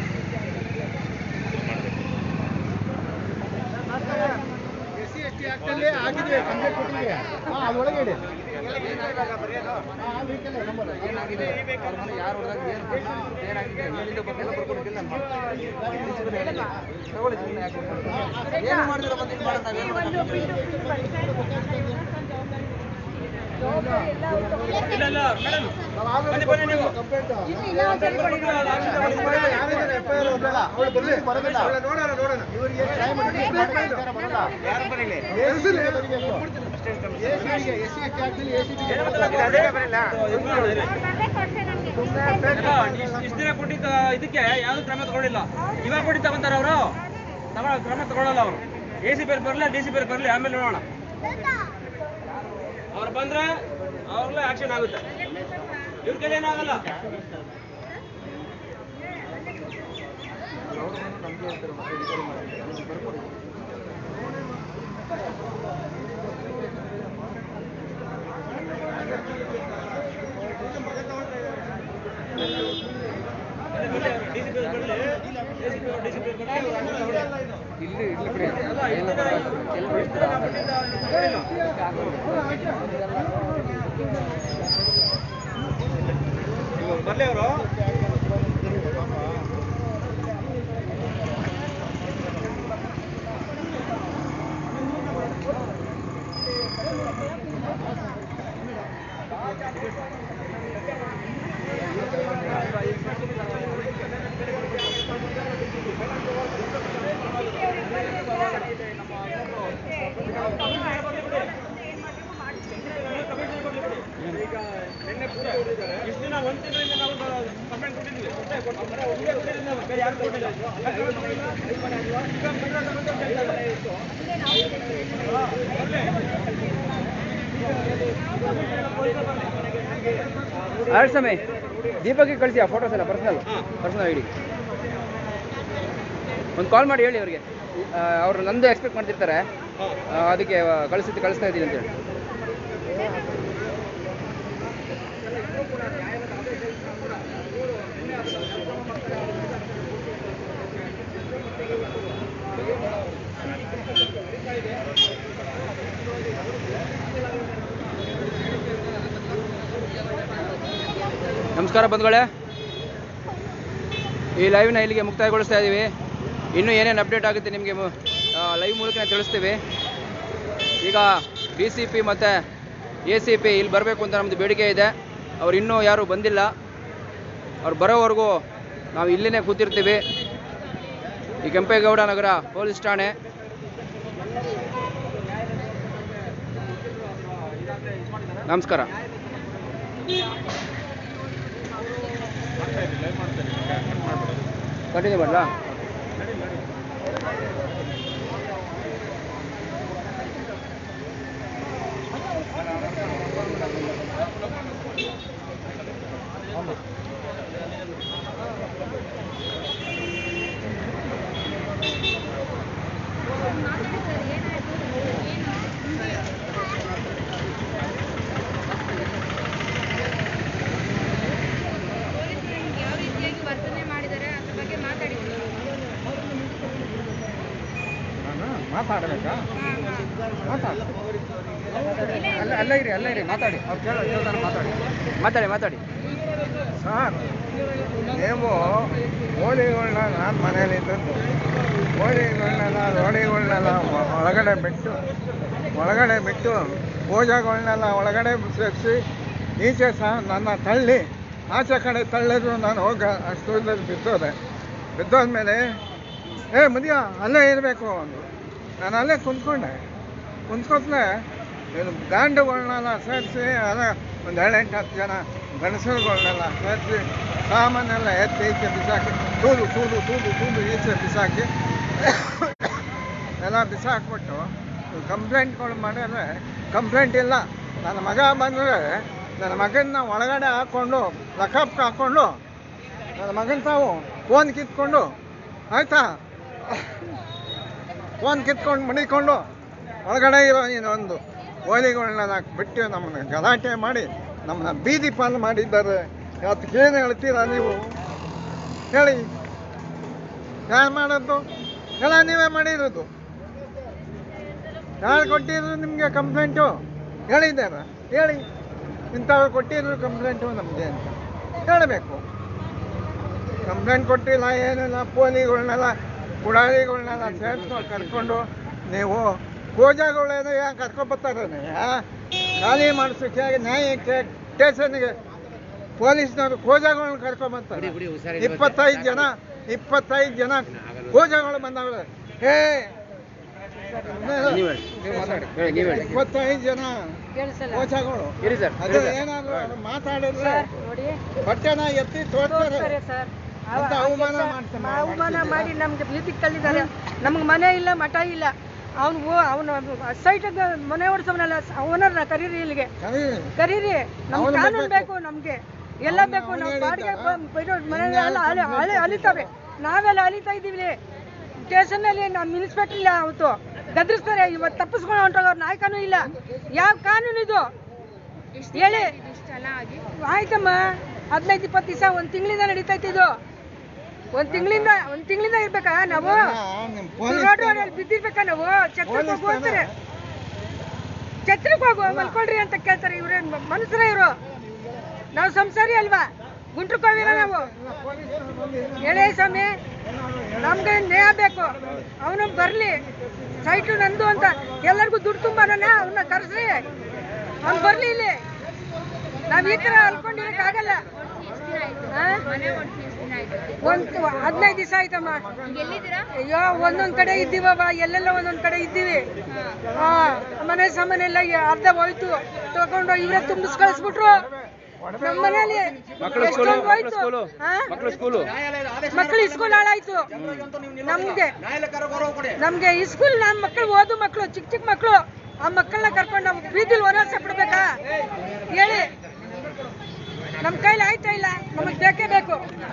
ಎಸ್ ಸಿ ಎಸ್ ಟಿ ಆಕ್ಟಲ್ಲಿ ಆಗಿದೆ ಕಂಪ್ಲೇಂಟ್ ಕೊಟ್ಟಿದೆ ಹಾಂ ಅದರೊಳಗೆ ಇಡಿ ಹಾಂ ಆ vehicle ನಂಬರ್ ಏನಾಗಿದೆ ಅವ್ರ ಮನೆ ಯಾರು ಹೊಡೆದಾಗ ಏನು ಏನಾಗಿದೆ ಎಲ್ಲಿಂದ ಬಂದೆಲ್ಲ ಬರ್ಕೊಡೋದಿಲ್ಲ ನಾನು ಮಾಡ್ತೀನಿ. ತಗೊಳ್ಳಿ ಸುಮ್ಮನೆ ಯಾಕೆ ಮಾಡ್ತೀರಾ? ಏನು ಮಾಡ್ತೀರಾ ಬಂದು ಇಲ್ಲಿ ಮಾಡೋದು ನಾವೇನು ಮಾಡೋದು? ಇಲ್ಲ ಇಲ್ಲ ಮೇಡಮ್ ಬನ್ನಿ ಬನ್ನಿ ನೀವು ಕಂಪ್ಲೇಂಟ್ ಯಾರಿದ್ದಾರೆ ಎಫ್ ಐ ಆರ್ ಬೇಡ ಅವಳು ಬರಲಿ ಬರೋದಿಲ್ಲ ನೋಡೋಣ ನೋಡೋಣ ಇವರಿಗೆ ಟ್ರೈ ಮಾಡಿ ಅಧಿಕಾರ ಬರಲ್ಲ ಯಾರು ಬರೀಲಿ ಎಸ್ ಸಿ ಬರಬೇಕು S C S C S T ಆಕ್ಟಲ್ಲಿ ಎಸ್ ಸಿ ಅದೇ ಬರಲ್ಲ ಇಷ್ಟು ದಿನ ಕೊಟ್ಟಿದ್ದ ಇದಕ್ಕೆ ಯಾವ್ದು ಕ್ರಮ ತಗೊಂಡಿಲ್ಲ ಇವಾಗ ಕೊಟ್ಟು ತಗೊಂತಾರ ಅವರು ತಗೊಳ ಕ್ರಮ ತಗೊಳ್ಳಲ್ಲ ಅವರು ಎ ಸಿ ಬೇರೆ ಬರಲಿ ಡಿ ಸಿ ಬೇರೆ ಬರಲಿ ಆಮೇಲೆ ನೋಡೋಣ ಅವ್ರು ಬಂದ್ರೆ ಅವ್ರಲ್ಲೇ ಆಕ್ಷನ್ ಆಗುತ್ತೆ ಇವ್ರ ಕೈಲಿ ಏನಾಗಲ್ಲ ಇಲ್ಲಿ ಇಲ್ಲಿ ಬಿಡಿ ಎಲ್ಲ ಬರಲ್ಲ. ಎಲ್ಲಿ ಬಿಡ್ತೀರಾ ಆಮೇಲೆ? ಬರ್ಲಿ ಅವರು ಇಷ್ಟು ದಿನ ಒಂದು ತಿಂಗಳಿಂದ ನಾವು ಕಂಪ್ಲೇಂಟ್ ಕೊಟ್ಟಿದ್ವಿ ಕೊಟ್ಟೆ ಕೊಟ್ಟಿದ್ರೆ ಒಬ್ಬರೇ ಕೊಟ್ಟಿದ್ದೀವಿ ನಾವು, ಬೇರೆ ಯಾರು ಕೊಟ್ಟಿಲ್ಲ ಆರ್ಟ್ ಸಮಯ ದೀಪಕ್ಗೆ ಕಳಿಸಿ ಆ ಫೋಟೋಸ್ ಎಲ್ಲ ಪರ್ಸನಲ್ ಪರ್ಸನಲ್ ಐಡಿ ಒಂದು ಕಾಲ್ ಮಾಡಿ ಹೇಳಿ ಅವ್ರಿಗೆ ಅವರು ನಂದು ಎಕ್ಸ್ಪೆಕ್ಟ್ ಮಾಡ್ತಿರ್ತಾರೆ ಆ, ಅದಕ್ಕೆ ಕಳಿಸಿ ಕಳಿಸ್ತಾ ಇದ್ದೀನಿ ಅಂತೇಳಿ ನಮಸ್ಕಾರ ಬಂಧುಗಳೇ ಈ ಲೈವ್ನ ಇಲ್ಲಿಗೆ ಮುಕ್ತಾಯಗೊಳಿಸ್ತಾ ಇದ್ದೀವಿ ಇನ್ನೂ ಏನೇನು ಅಪ್ಡೇಟ್ ಆಗುತ್ತೆ ನಿಮಗೆ ಲೈವ್ ಮೂಲಕ ತಿಳಿಸ್ತೀವಿ ಈಗ ಡಿ ಸಿ ಪಿ ಮತ್ತು ಎ ಸಿ ಪಿ ಇಲ್ಲಿ ಬರಬೇಕು ಅಂತ ನಮ್ಮದು ಬೇಡಿಕೆ ಇದೆ ಅವ್ರು ಇನ್ನೂ ಯಾರೂ ಬಂದಿಲ್ಲ ಅವ್ರು ಬರೋವರೆಗೂ ನಾವು ಇಲ್ಲಿನೇ ಕೂತಿರ್ತೀವಿ ಈ ಕೆಂಪೇಗೌಡ ನಗರ ಪೊಲೀಸ್ ಠಾಣೆ ನಮಸ್ಕಾರ ಕಂಟಿನ್ಯೂ ಮಾಡಲಾ ಯಾವ ರೀತಿಯಾಗಿ ವರ್ತನೆ ಮಾಡಿದ್ದಾರೆ ಅದ್ರ ಬಗ್ಗೆ ಮಾತಾಡಿದ್ರು ಮಾತಾಡಬೇಕಾ ಅಲ್ಲ ಅಲ್ಲ ಇರಿ ಅಲ್ಲ ಇರಿ ಮಾತಾಡಿ ಅವ್ರು ಕೇಳೋ ಕೇಳ್ತಾನೆ ಮಾತಾಡಿ ಮಾತಾಡಿ ಮಾತಾಡಿ ಸರ್ ನೀವು ಕೋಳಿಗಳನ್ನ ನಾನು ಮನೇಲಿ ಇದ್ದದ್ದು ಕೋಳಿಗಳನ್ನೆಲ್ಲ ರೋಡಿಗಳನ್ನೆಲ್ಲ ಒಳಗಡೆ ಬಿಟ್ಟು ಒಳಗಡೆ ಬಿಟ್ಟು ಪೂಜೆಗಳನ್ನೆಲ್ಲ ಒಳಗಡೆ ಸೇರಿಸಿ ಈಚೆ ಸಹ ನನ್ನ ತಳ್ಳಿ ಆಚೆ ಕಡೆ ತಳ್ಳಿದ್ರು ನಾನು ಹೋಗ ಅಷ್ಟು ದೂರದಲ್ಲಿ ಬಿದ್ದೋದೆ ಬಿದ್ದೋದ್ಮೇಲೆ ಏ ಮುದಿಯ ಅಲ್ಲೇ ಇರಬೇಕು ಅಂದರು ನಾನು ಅಲ್ಲೇ ಕುಂತ್ಕೊಂಡೆ ಕುಂತ್ಕೊತ್ಲೆ ಇದು ಗಾಂಡುಗಳನ್ನೆಲ್ಲ ಸೇರಿಸಿ ಅದ ಒಂದು ಏಳೆಂಟು ಹತ್ತು ಜನ ಗಂಡಸರುಗಳನ್ನೆಲ್ಲ ಸೇರಿಸಿ ಸಾಮಾನೆಲ್ಲ ಎತ್ತಿ ಈಚೆ ಬಿಸಾಕಿ ತೂದು ತೂದು ತೂದು ತೂದು ಈಚೆ ಬಿಸಾಕಿ ಎಲ್ಲ ಬಿಸಾಕ್ಬಿಟ್ಟು ಕಂಪ್ಲೇಂಟ್ಗಳು ಮಾಡಿದ್ರೆ ಕಂಪ್ಲೇಂಟ್ ಇಲ್ಲ ನನ್ನ ಮಗ ಬಂದರೆ ನನ್ನ ಮಗನ್ನ ಒಳಗಡೆ ಹಾಕ್ಕೊಂಡು ಲಕಪ್ಗೆ ಹಾಕ್ಕೊಂಡು ನನ್ನ ಮಗನ ತಾವು ಫೋನ್ ಕಿತ್ಕೊಂಡು ಆಯ್ತಾ ಫೋನ್ ಕಿತ್ಕೊಂಡು ಮಡಿಕೊಂಡು ಒಳಗಡೆ ಇರೋ ಇನ್ನೊಂದು ಓಲಿಗಳನ್ನ ಬಿಟ್ಟು ನಮ್ಮನ್ನ ಗಲಾಟೆ ಮಾಡಿ ನಮ್ಮನ್ನ ಬೀದಿ ಪಾಲು ಮಾಡಿದ್ದಾರೆ ಅದಕ್ಕೇನು ಹೇಳ್ತೀರಾ ನೀವು ಹೇಳಿ ಯಾರು ಮಾಡೋದು ಎಲ್ಲ ನೀವೇ ಮಾಡಿರೋದು ಯಾರು ಕೊಟ್ಟಿದ್ರು ನಿಮಗೆ ಕಂಪ್ಲೇಂಟು ಹೇಳಿದ್ದಾರ ಹೇಳಿ ಇಂಥವ್ರು ಕೊಟ್ಟಿದ್ರು ಕಂಪ್ಲೇಂಟು ನಮಗೆ ಅಂತ ಹೇಳಬೇಕು ಕಂಪ್ಲೇಂಟ್ ಕೊಟ್ಟಿಲ್ಲ ಏನಿಲ್ಲ ಪೋಲಿಗಳನ್ನೆಲ್ಲ ಪುಡಾರಿಗಳನ್ನೆಲ್ಲ ಸೇರಿಸ್ಕೊಂಡು ಕರ್ಕೊಂಡು ನೀವು ಪೂಜಾಗಳೇನೋ ಯಾಕೆ ಕರ್ಕೊಂಬರ್ತಾರೆ ಖಾಲಿ ಮಾಡಿಸೋಕೆ ನ್ಯಾಯಕ್ಕೆ ಸ್ಟೇಷನ್ಗೆ ಪೊಲೀಸ್ನವರು ಪೂಜಾಗಳನ್ನ ಕರ್ಕೊಂಬರ್ತಾರೆ ಇಪ್ಪತ್ತೈದು ಜನ ಇಪ್ಪತ್ತೈದು ಜನ ಪೂಜಾಗಳು ಬಂದವಳೆ ಹೇ ನೀವು ಹೇಳಿ ನೀವು ಮಾತಾಡಿ ಹೇಳಿ ನೀವು ಹೇಳಿ ಇಪ್ಪತ್ತೈದು ಜನ ಪೂಜಾಗಳು ಇರಿ ಸರ್ ಅದು ಏನಾದ್ರು ಅವ್ರು ಮಾತಾಡಿದ್ರೆ ಬಟ್ಟೆನ ಎತ್ತಿ ತೋರ್ತಾರೆ ಸರ್ ಅಂತ ಅವಮಾನ ಮಾಡ್ತಾರೆ ಅವಮಾನ ಮಾಡಿ ನಮ್ಗೆ ಬೀದಿಗೆ ತಳ್ಳಿದ್ದಾರೆ ನಮ್ಗೆ ಮನೆ ಇಲ್ಲ ಮಠ ಇಲ್ಲ ಅವನು ಅವನು ಸೈಟ್ ಮನೆ ಓಡಿಸೋನಲ್ಲ ಓನರ್ನ ಕರೀರಿ ಇಲ್ಲಿಗೆ ಸರಿ ಕರೀರಿ ನಮ್ಗೆ ಅವ್ನು ಕಾನೂನು ಬರ್ಬೇಕು. ಬೇಕು ನಮ್ಗೆ ಎಲ್ಲ ಅವ್ನು- ಬೇಕು ಅವ್ನು ನಾವು ಹೇಳಿದ್ದ. ಬಾಡಿಗೆ ಬೈರೋ ಮನೆ ಎಲ್ಲ ಅಲಿ ಅಲಿ ಅಲಿತಾವೆ ನಾವೆಲ್ಲ ಅಲಿತಾ ಇದ್ದೀವಿ ಸ್ಟೇಷನ್ನಲ್ಲಿ ನಮ್ಮ ಮುನ್ಸಿಪಾಲ್ಟಿ ಇಲ್ಲ ಅವತ್ತು ಗದ್ರಿಸ್ತಾರೆ ಇವತ್ತು ತಪ್ಪಿಸ್ಕೊಂಡು ಹೊಂಟೋಗವ್ರು ನಾಯಕನೂ ಇಲ್ಲ ಯಾವ ಕಾನೂನು ಇದು ಹೇಳಿ ಇಷ್ಟೆಲ್ಲ ಆಗಿ ಆಯ್ತಮ್ಮ ಹದಿನೈದು ಇಪ್ಪತ್ತು ದಿವಸ ಒಂದು ತಿಂಗಳಿಂದ ನಡೀತೈತೆ ಇದು ಒಂದು ತಿಂಗಳಿಂದ ಒಂದು ತಿಂಗಳಿಂದ ಇರ್ಬೇಕಾ ನಾವು ನಿಮ್ಮ ಪೊಲೀಸ್ ರೋಡ್ ರೋಡಲ್ಲಿ ಬಿದ್ದಿರ್ಬೇಕಾ ನಾವು ಛತ್ರಕ್ಕೆ ಹೋಗು ಅಂತಾರೆ ಛತ್ರಕ್ಕೆ ಹೋಗು ಮಲ್ಕೊಳ್ರಿ ಅಂತ ಕೇಳ್ತಾರೆ ಇವ್ರೇನ್ ಮನುಷ್ಯರ ಇವರು ನಾವು ಸಂಸಾರಿ ಅಲ್ವಾ ಗುಂಟ್ರು ಕೋವಿರ ನಾವು ಹೇಳೇ ಸ್ವಾಮಿ ನಮ್ಗೆ ನ್ಯಾಯ ಬೇಕು ಅವನು ಬರ್ಲಿ ಸೈಟು ನಂದು ಅಂತ ಎಲ್ಲರಿಗೂ ದುಡ್ಡು ತುಂಬಾನ ಅವನ್ನ ಕರೆಸ್ರಿ ಅವ್ನು ಬರ್ಲಿ ಇಲ್ಲಿ ನಾವ್ ಈ ತರ ಅಲ್ಕೊಂಡಿರಕ್ಕಾಗಲ್ಲ ಆ? ಮನೆ ಒಟ್ಟು ಎಷ್ಟು ದಿನ ಆಯ್ತು ಒಂದ್ ಹದಿನೈದು ದಿವಸ ಆಯ್ತಮ್ಮ ಈಗ ಎಲ್ಲಿದ್ದೀರಾ ಅಯ್ಯೋ ಒಂದೊಂದ್ ಕಡೆ ಇದ್ದೀವವ ಎಲ್ಲೆಲ್ಲ ಒಂದೊಂದ್ ಕಡೆ ಇದ್ದೀವಿ ಹಾ ಮನೆ ಸಾಮಾನೆಲ್ಲ ಯ- ಅರ್ಧ ಹೋಯ್ತು ತಗೊಂಡು ಇವರೇ ತುಂಬಿಸ್ ಕಳಿಸ್ಬಿಟ್ರು ನಮ್ಮ ಮನೇಲಿ ಮಕ್ಕಳು ಸ್ಕೂಲು ಎಷ್ಟೊಂದು ಮಕ್ಕಳು ಹೋಯ್ತು ಸ್ಕೂಲು ಹಾ? ಮಕ್ಕಳು ಸ್ಕೂಲು ಮಕ್ಕಳು ಸ್ಕೂಲ್ ಹಾಳಾಯ್ತು ನಮ್ಗೆ ನಮ್ಗೆ ಈ ಸ್ಕೂಲ್ ನಮ್ಮ ಮಕ್ಕಳು ಓದು ಮಕ್ಕಳು ಚಿಕ್ಕ ಚಿಕ್ಕ ಮಕ್ಕಳು ಆ ಮಕ್ಕಳನ್ನ ಕರ್ಕೊಂಡು ನಾವು ಬೀದಿಲ್ ಓಡಾಡ್ಸ ಬಿಡ್ಬೇಕಾ ಹೇಳಿ ನಮ್ ಕೈಲಿ ಆಯ್ತಾ ಇಲ್ಲ ನಮಗ್ ಬೇಕೇ ಬೇಕು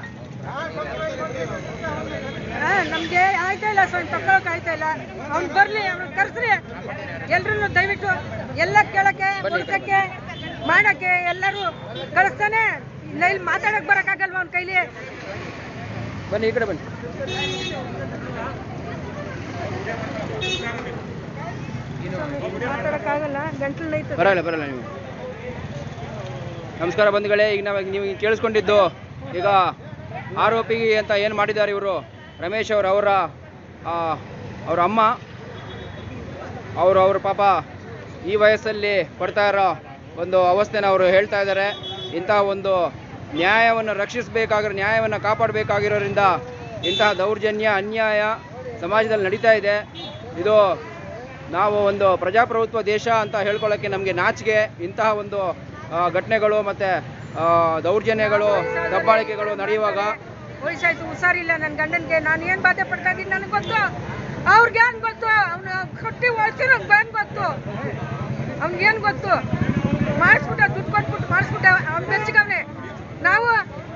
ಹಾ ನಮ್ಗೆ ಆಯ್ತಾ ಇಲ್ಲ ಸ್ವಲ್ಪ ತಗೊಳಕ್ ಆಯ್ತಾ ಇಲ್ಲ ಅವ್ನ್ ಬರ್ಲಿ ಅವ್ನ ಕರ್ಸ್ರಿ ಎಲ್ರು ದಯವಿಟ್ಟು ಎಲ್ಲ ಕೇಳಕ್ಕೆ ಮುಳ್ಕಕ್ಕೆ ಮಾಡಕ್ಕೆ ಎಲ್ಲರೂ ಕಳಿಸ್ತಾನೆ ಇಲ್ಲ ಇಲ್ಲಿ ಮಾತಾಡಕ್ ಬರಕ್ಕಾಗಲ್ವಾ ಅವ್ನ ಕೈಲಿ ಬನ್ನಿ ಈ ಕಡೆ ಬನ್ನಿ ಮಾತಾಡಕ್ಕಾಗಲ್ಲ ಗಂಟ್ಲು ನೈತದೆ. ಬರಲ್ಲ ಬರಲ್ಲ ನೀವು ನಮಸ್ಕಾರ ಬಂಧುಗಳೇ ಈಗ ನಾವು ನೀವು ಕೇಳಿಸ್ಕೊಂಡಿದ್ದು ಈಗ ಆರೋಪಿ ಅಂತ ಏನು ಮಾಡಿದ್ದಾರೆ ಇವರು ರಮೇಶ್ ಅವರು ಅವರ ಅವರ ಅಮ್ಮ ಅವರು ಅವ್ರ ಪಾಪ ಈ ವಯಸ್ಸಲ್ಲಿ ಪಡ್ತಾ ಇರೋ ಒಂದು ಅವಸ್ಥೆನ ಅವರು ಹೇಳ್ತಾ ಇದ್ದಾರೆ ಇಂತಹ ಒಂದು ನ್ಯಾಯವನ್ನು ರಕ್ಷಿಸಬೇಕಾಗಿರೋ ನ್ಯಾಯವನ್ನು ಕಾಪಾಡಬೇಕಾಗಿರೋದ್ರಿಂದ ಇಂತಹ ದೌರ್ಜನ್ಯ ಅನ್ಯಾಯ ಸಮಾಜದಲ್ಲಿ ನಡೀತಾ ಇದೆ ಇದು ನಾವು ಒಂದು ಪ್ರಜಾಪ್ರಭುತ್ವ ದೇಶ ಅಂತ ಹೇಳ್ಕೊಳ್ಳೋಕ್ಕೆ ನಮಗೆ ನಾಚಿಕೆ ಇಂತಹ ಒಂದು ಆ, ಘಟನೆಗಳು ಮತ್ತು ಆ, ದೌರ್ಜನ್ಯಗಳು ದಬ್ಬಾಳಿಕೆಗಳು ನಡೆಯುವಾಗ ವಯಸ್ಸಾಯ್ತು ಹುಷಾರಿಲ್ಲ ನನ್ನ ಗಂಡನ್ಗೆ ನಾನು ಏನ್ ಬಾಧೆ ಪಡ್ತಾ ಇದ್ದೀನಿ ನನಗೆ ಗೊತ್ತು ಅವ್ರಿಗೆ ಏನ್ ಗೊತ್ತು ಅವ್ನು ಕಟ್ಟಿ ಒಳ್ಸಿರೋ ಏನ್ ಗೊತ್ತು ಅವ್ನಿಗೆ ಏನ್ ಗೊತ್ತು ಮಾಡಿಸ್ಬಿಟ್ಟ ದುಡ್ಡು ಕೊಟ್ಬಿಟ್ಟು ಮಾಡಿಸ್ಬಿಟ್ಟ ಅವ್ನು ಬೆಚ್ಚಗವ್ನೆ ನಾವು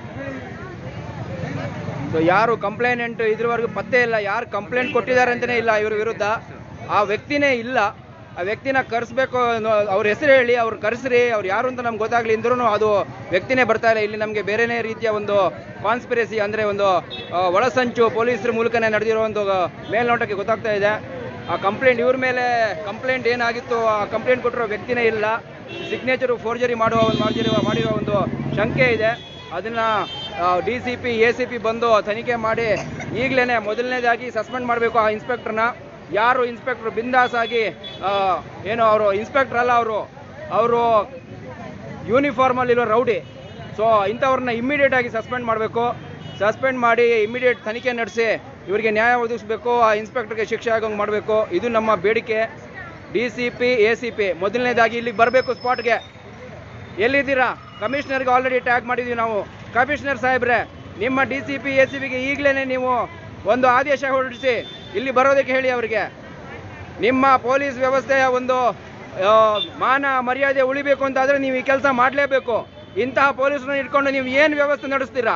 ಸೊ ಯಾರು ಕಂಪ್ಲೇಂಟ್ ಇದ್ರವರೆಗೂ ಪತ್ತೆ ಇಲ್ಲ ಯಾರು ಕಂಪ್ಲೇಂಟ್ ಕೊಟ್ಟಿದ್ದಾರೆ ಅಂತಲೇ ಇಲ್ಲ ಇವ್ರ ವಿರುದ್ಧ ಆ ವ್ಯಕ್ತಿನೇ ಇಲ್ಲ ಆ ವ್ಯಕ್ತಿನ ಕರೆಸ್ಬೇಕು ಅವ್ರ ಹೆಸರು ಹೇಳಿ ಅವ್ರು ಕರೆಸ್ರಿ ಅವ್ರು ಯಾರು ಅಂತ ನಮ್ಗೆ ಗೊತ್ತಾಗ್ಲಿ ಅಂದ್ರೂ ಅದು ವ್ಯಕ್ತಿನೇ ಬರ್ತಾ ಇಲ್ಲ ಇಲ್ಲಿ ನಮಗೆ ಬೇರೆನೇ ರೀತಿಯ ಒಂದು ಕಾನ್ಸ್ಪಿರಸಿ ಅಂದರೆ ಒಂದು ಆ, ಒಳಸಂಚು ಪೊಲೀಸರ ಮೂಲಕನೇ ನಡೆದಿರೋ ಒಂದು ಮೇಲ್ನೋಟಕ್ಕೆ ಗೊತ್ತಾಗ್ತಾ ಇದೆ ಆ ಕಂಪ್ಲೇಂಟ್ ಇವ್ರ ಮೇಲೆ ಕಂಪ್ಲೇಂಟ್ ಏನಾಗಿತ್ತು ಆ ಕಂಪ್ಲೇಂಟ್ ಕೊಟ್ಟಿರೋ ವ್ಯಕ್ತಿನೇ ಇಲ್ಲ ಸಿಗ್ನೇಚರು ಫೋರ್ಜರಿ ಮಾಡುವ ಒಂದು ಮಾಡಿರುವ ಮಾಡಿರೋ ಒಂದು ಶಂಕೆ ಇದೆ ಅದನ್ನ D C P A C P ಬಂದು ತನಿಖೆ ಮಾಡಿ ಈಗಲೇ ಮೊದಲನೇದಾಗಿ ಸಸ್ಪೆಂಡ್ ಮಾಡಬೇಕು ಆ ಇನ್ಸ್ಪೆಕ್ಟರ್ನ ಯಾರು ಇನ್ಸ್ಪೆಕ್ಟರ್ ಬಿಂದಾಸ್ ಆಗಿ ಆ, ಏನು ಅವರು ಇನ್ಸ್ಪೆಕ್ಟರ್ ಅಲ್ಲ ಅವರು ಅವರು ಯೂನಿಫಾರ್ಮಲ್ಲಿರೋ ರೌಡಿ ಸೊ ಇಂಥವ್ರನ್ನ ಇಮ್ಮಿಡಿಯೇಟ್ ಆಗಿ ಸಸ್ಪೆಂಡ್ ಮಾಡಬೇಕು ಸಸ್ಪೆಂಡ್ ಮಾಡಿ ಇಮ್ಮಿಡಿಯೇಟ್ ತನಿಖೆ ನಡೆಸಿ ಇವರಿಗೆ ನ್ಯಾಯ ಒದಗಿಸ್ಬೇಕು ಆ ಇನ್ಸ್ಪೆಕ್ಟರ್ಗೆ ಶಿಕ್ಷೆ ಆಗೋಂಗೆ ಮಾಡಬೇಕು ಇದು ನಮ್ಮ ಬೇಡಿಕೆ D C P A C P ಮೊದಲನೇದಾಗಿ ಇಲ್ಲಿಗೆ ಬರಬೇಕು ಸ್ಪಾಟ್ಗೆ ಎಲ್ಲಿದ್ದೀರಾ ಕಮಿಷನರ್ಗೆ ಆಲ್ರೆಡಿ ಟ್ಯಾಗ್ ಮಾಡಿದ್ದೀವಿ ನಾವು ಕಮಿಷನರ್ ಸಾಹೇಬ್ರೆ ನಿಮ್ಮ D C P A C ಬಿಗೆ ಈಗಲೇ ನೀವು ಒಂದು ಆದೇಶ ಹೊರಡಿಸಿ ಇಲ್ಲಿ ಬರೋದಕ್ಕೆ ಹೇಳಿ ಅವರಿಗೆ ನಿಮ್ಮ ಪೊಲೀಸ್ ವ್ಯವಸ್ಥೆಯ ಒಂದು ಆ, ಮಾನ ಮರ್ಯಾದೆ ಉಳಿಬೇಕು ಅಂತಾದರೆ ನೀವು ಈ ಕೆಲಸ ಮಾಡಲೇಬೇಕು ಇಂತಹ ಪೊಲೀಸರನ್ನ ಇಟ್ಕೊಂಡು ನೀವು ಏನು ವ್ಯವಸ್ಥೆ ನಡೆಸ್ತೀರಾ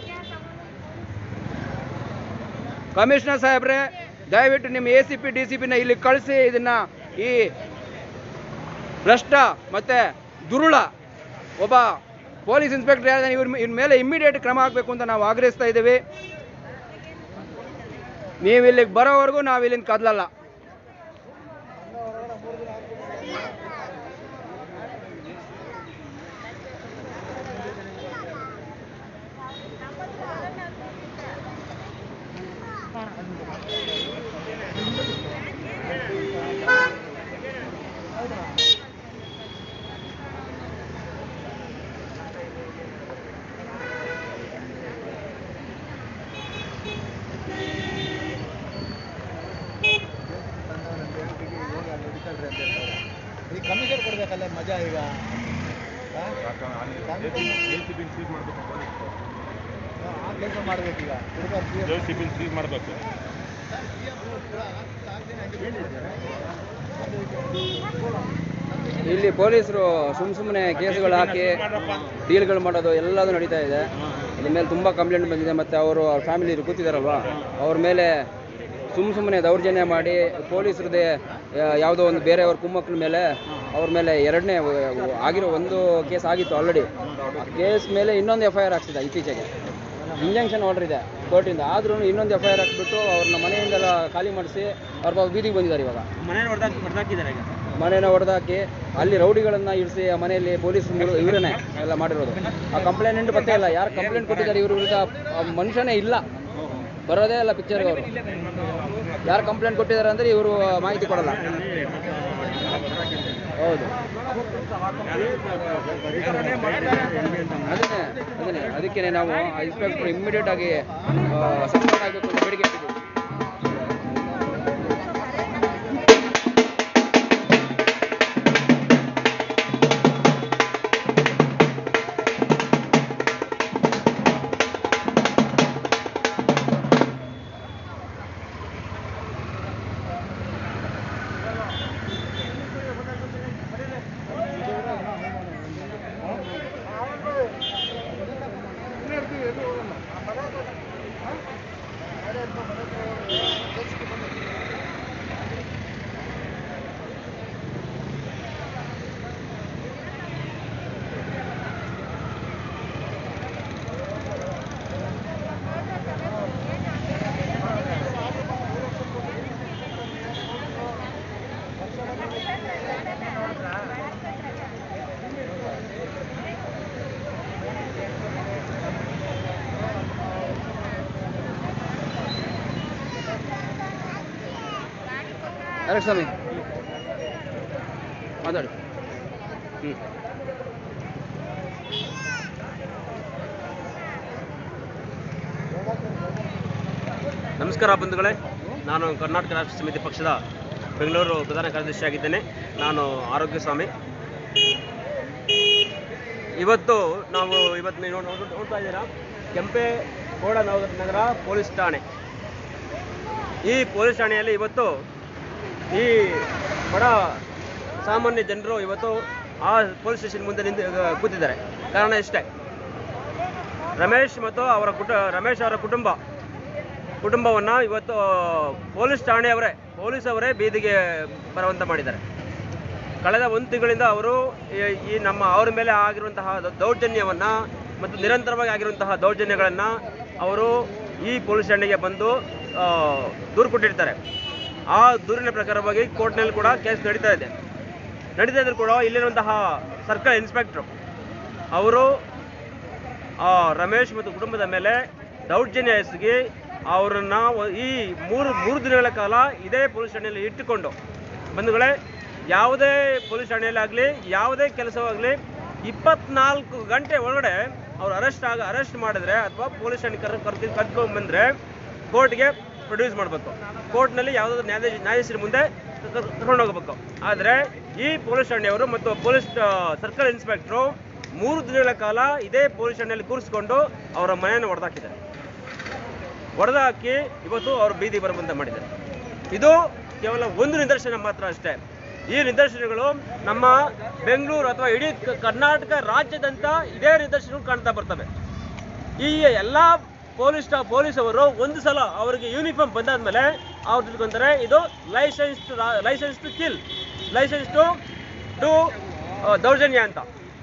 ಕಮಿಷನರ್ ಸಾಹೇಬ್ರೆ ದಯವಿಟ್ಟು ನಿಮ್ಮ A C P D C ಪಿನ ಇಲ್ಲಿ ಕಳಿಸಿ ಇದನ್ನ ಈ ಭ್ರಷ್ಟ ಮತ್ತೆ ದುರುಳ ಒಬ್ಬ ಪೊಲೀಸ್ ಇನ್ಸ್ಪೆಕ್ಟರ್ ಯಾರು ಇವ್ರ ಇವ್ರ ಮೇಲೆ ಇಮ್ಮಿಡಿಯೇಟ್ ಕ್ರಮ ಆಗಬೇಕು ಅಂತ ನಾವು ಆಗ್ರಹಿಸ್ತಾ ಇದ್ದೀವಿ ನೀವು ಇಲ್ಲಿಗೆ ಬರೋವರೆಗೂ ನಾವು ಇಲ್ಲಿಂದ ಕದಲಲ್ಲ ಈ ಕಮಿಷನ್ ಕೊಡ್ಬೇಕಲ್ಲ ಮಜಾ ಈಗ ಆ? ಆ ಕೆಲಸ ಮಾಡ್ಬೇಕೀಗ ಹುಡುಗ ಸೀಸ್ ಮಾಡಬೇಕು ಇಲ್ಲಿ ಪೊಲೀಸರು ಸುಮ್ ಸುಮ್ಮನೆ ಕೇಸ್ಗಳು ಹಾಕಿ ಡೀಲ್ಗಳು ಮಾಡೋದು ಎಲ್ಲದೂ ನಡೀತಾ ಇದೆ ಅದ್ರ ಮೇಲೆ ತುಂಬ ಕಂಪ್ಲೇಂಟ್ ಬಂದಿದೆ ಮತ್ತು ಅವರು ಅವ್ರ ಫ್ಯಾಮಿಲಿ ಕೂತಿದಾರಲ್ವಾ ಅವ್ರ ಮೇಲೆ ಸುಮ್ಮ ಸುಮ್ಮನೆ ದೌರ್ಜನ್ಯ ಮಾಡಿ ಪೊಲೀಸರದೇ ಯಾವುದೋ ಒಂದು ಬೇರೆಯವ್ರ ಕುಮ್ಮಕ್ಕಳ ಮೇಲೆ ಅವ್ರ ಮೇಲೆ ಎರಡನೇ ಆಗಿರೋ ಒಂದು ಕೇಸ್ ಆಗಿತ್ತು ಆಲ್ರೆಡಿ ಆ ಕೇಸ್ ಮೇಲೆ ಇನ್ನೊಂದು ಎಫ್ ಐ ಆರ್ ಹಾಕ್ಸಿದೆ ಇತ್ತೀಚೆಗೆ ಇಂಜೆಕ್ಷನ್ ಆರ್ಡರ್ ಇದೆ ಕೋರ್ಟಿಂದ ಆದ್ರೂ ಇನ್ನೊಂದು ಎಫ್ ಐ ಆರ್ ಹಾಕ್ಬಿಟ್ಟು ಅವ್ರನ್ನ ಮನೆಯಿಂದೆಲ್ಲ ಖಾಲಿ ಮಾಡಿಸಿ ಅವ್ರ ಪಾಪ ಬೀದಿಗೆ ಬಂದಿದ್ದಾರೆ ಇವಾಗ ಮನೆ ಹೊಡೆದಾಕಿ ಹೊಡೆದಾಕಿದ್ದಾರೆ ಈಗ ಮನೇನ ಹೊಡೆದಾಕಿ ಅಲ್ಲಿ ರೌಡಿಗಳನ್ನ ಇರಿಸಿ ಆ ಮನೆಯಲ್ಲಿ ಪೊಲೀಸ್ ಇವರೇನೆ ಎಲ್ಲ ಮಾಡಿರೋದು ಆ ಕಂಪ್ಲೇಂಟ್ ಪತ್ತೆ ಇಲ್ಲ ಯಾರು ಕಂಪ್ಲೇಂಟ್ ಕೊಟ್ಟಿದ್ದಾರೆ ಇವ್ರ ವಿರುದ್ಧ ಆ ಮನುಷ್ಯನೇ ಇಲ್ಲ ಬರೋದೇ ಇಲ್ಲ ಪಿಕ್ಚರ್ಗೆ ಅವರು ಯಾರು ಕಂಪ್ಲೇಂಟ್ ಕೊಟ್ಟಿದ್ದಾರೆ ಅಂದ್ರೆ ಇವರು ಮಾಹಿತಿ ಕೊಡಲ್ಲ ಹೌದು ಅದನ್ನೇ ಅದನ್ನೇ ಅದಕ್ಕೆ ನಾವು ಆ ಇನ್ಸ್ಪೆಕ್ಟರ್ ಇಮ್ಮಿಡಿಯೇಟ್ ಆಗಿ ಸಸ್ಪೆಂಡ್ ಆಗಬೇಕು ಅಂತ ಬೇಡಿಕೆ ಇಟ್ಟಿದ್ದೀವಿ ಅರೆಕ್ ಸ್ವಾಮಿ ಮಾತಾಡಿ ನಮಸ್ಕಾರ ಬಂಧುಗಳೇ ನಾನು ಕರ್ನಾಟಕ ರಾಷ್ಟ್ರ ಸಮಿತಿ ಪಕ್ಷದ ಬೆಂಗಳೂರು ಪ್ರಧಾನ ಕಾರ್ಯದರ್ಶಿಯಾಗಿದ್ದೇನೆ ನಾನು ಆರೋಗ್ಯ ಸ್ವಾಮಿ ಇವತ್ತು ನಾವು ಇವತ್ತು ನೀವು ನೋಡ್- ನೋಡ್- ನೋಡ್ತಾ ಇದ್ದೀರಾ ಕೆಂಪೇಗೌಡ ನವ- ನಗರ ಪೊಲೀಸ್ ಠಾಣೆ ಈ ಪೊಲೀಸ್ ಠಾಣೆಯಲ್ಲಿ ಇವತ್ತು ಈ ಬಡ ಸಾಮಾನ್ಯ ಜನರು ಇವತ್ತು ಆ ಪೊಲೀಸ್ ಸ್ಟೇಷನ್ ಮುಂದೆ ನಿಂತು ಆ, ಕೂತಿದ್ದಾರೆ ಕಾರಣ ಇಷ್ಟೇ ರಮೇಶ್ ಮತ್ತು ಅವರ ಕುಟ ರಮೇಶ್ ಅವರ ಕುಟುಂಬ ಕುಟುಂಬವನ್ನು ಇವತ್ತು ಪೊಲೀಸ್ ಠಾಣೆಯವರೇ ಪೊಲೀಸ್ ಅವರೇ ಬೀದಿಗೆ ಬರುವಂತ ಮಾಡಿದ್ದಾರೆ ಕಳೆದ ಒಂದು ತಿಂಗಳಿಂದ ಅವರು ಈ- ಈ ನಮ್ಮ ಅವರ ಮೇಲೆ ಆಗಿರುವಂತಹ ದ- ದೌರ್ಜನ್ಯವನ್ನ ಮತ್ತು ನಿರಂತರವಾಗಿ ಆಗಿರುವಂತಹ ದೌರ್ಜನ್ಯಗಳನ್ನ ಅವರು ಈ ಪೊಲೀಸ್ ಠಾಣೆಗೆ ಬಂದು ಆ, ದೂರು ಕೊಟ್ಟಿರ್ತಾರೆ ಆ ದೂರಿನ ಪ್ರಕಾರವಾಗಿ ಕೋರ್ಟ್ನಲ್ಲಿ ಕೂಡ ಕೇಸ್ ನಡೀತಾ ಇದೆ ನಡೀತಾ ಇದ್ರು ಕೂಡ ಇಲ್ಲಿರುವಂತಹ ಸರ್ಕಲ್ ಇನ್ಸ್ಪೆಕ್ಟ್ರು ಅವರು ಆ ರಮೇಶ್ ಮತ್ತು ಕುಟುಂಬದ ಮೇಲೆ ದೌರ್ಜನ್ಯ ಎಸಗಿ ಅವರನ್ನ ಒ- ಈ ಮೂರು ಮೂರು ದಿನಗಳ ಕಾಲ ಇದೇ ಪೊಲೀಸ್ ಠಾಣೆಯಲ್ಲಿ ಇಟ್ಟುಕೊಂಡು ಬಂಧುಗಳೇ ಯಾವುದೇ ಪೊಲೀಸ್ ಠಾಣೆಯಲ್ಲಿ ಆಗಲಿ ಯಾವುದೇ ಕೆಲಸವಾಗಲಿ ಇಪ್ಪತ್ನಾಲ್ಕು ಗಂಟೆ ಒಳಗಡೆ ಅವ್ರು ಅರೆಸ್ಟ್ ಆಗ ಅರೆಸ್ಟ್ ಮಾಡಿದ್ರೆ ಅಥವಾ ಪೊಲೀಸ್ ಠಾಣೆ ಕರ್ ಕರ್ದು ಕರ್ಕೊಂಡು ಬಂದರೆ ಕೋರ್ಟ್ಗೆ ಪ್ರೊಡ್ಯೂಸ್ ಮಾಡಬೇಕು ಕೋರ್ಟ್ನಲ್ಲಿ ಯಾವುದಾದ್ರು ನ್ಯಾಯಾಧೀಶ ನ್ಯಾಯಾಧೀಶರ ಮುಂದೆ ಕರ್ಕೊಂಡು ಹೋಗಬೇಕು ಆದರೆ ಈ ಪೊಲೀಸ್ ಠಾಣೆಯವರು ಮತ್ತು ಪೊಲೀಸ್ ಸರ್ಕಲ್ ಇನ್ಸ್ಪೆಕ್ಟ್ರು ಮೂರು ದಿನಗಳ ಕಾಲ ಇದೇ ಪೊಲೀಸ್ ಠಾಣೆಯಲ್ಲಿ ಕೂರಿಸ್ಕೊಂಡು ಅವರ ಮನೆಯನ್ನು ಹೊಡೆದಾಕಿದ್ದಾರೆ ಹೊಡೆದಾಕಿ ಇವತ್ತು ಅವರು ಬೀದಿ ಬರುವಂತೆ ಮಾಡಿದ್ದಾರೆ ಇದು ಕೇವಲ ಒಂದು ನಿದರ್ಶನ ಮಾತ್ರ ಅಷ್ಟೇ ಈ ನಿದರ್ಶನಗಳು ನಮ್ಮ ಬೆಂಗಳೂರು ಅಥವಾ ಇಡೀ ಕ- ಕರ್ನಾಟಕ ರಾಜ್ಯದಂತ ಇದೇ ನಿದರ್ಶನಗಳು ಕಾಣ್ತಾ ಬರ್ತವೆ ಈ ಎಲ್ಲ ಪೊಲೀಸ್ ಪೊಲೀಸ್ ಅವರು ಒಂದು ಸಲ ಅವರಿಗೆ ಯೂನಿಫಾರ್ಮ್ ಬಂದಾದ್ಮೇಲೆ ಅವ್ರು ತಿಳ್ಕೊಂತಾರೆ ಇದು licence licence to kill licence to to ದೌರ್ಜನ್ಯ ಅಂತ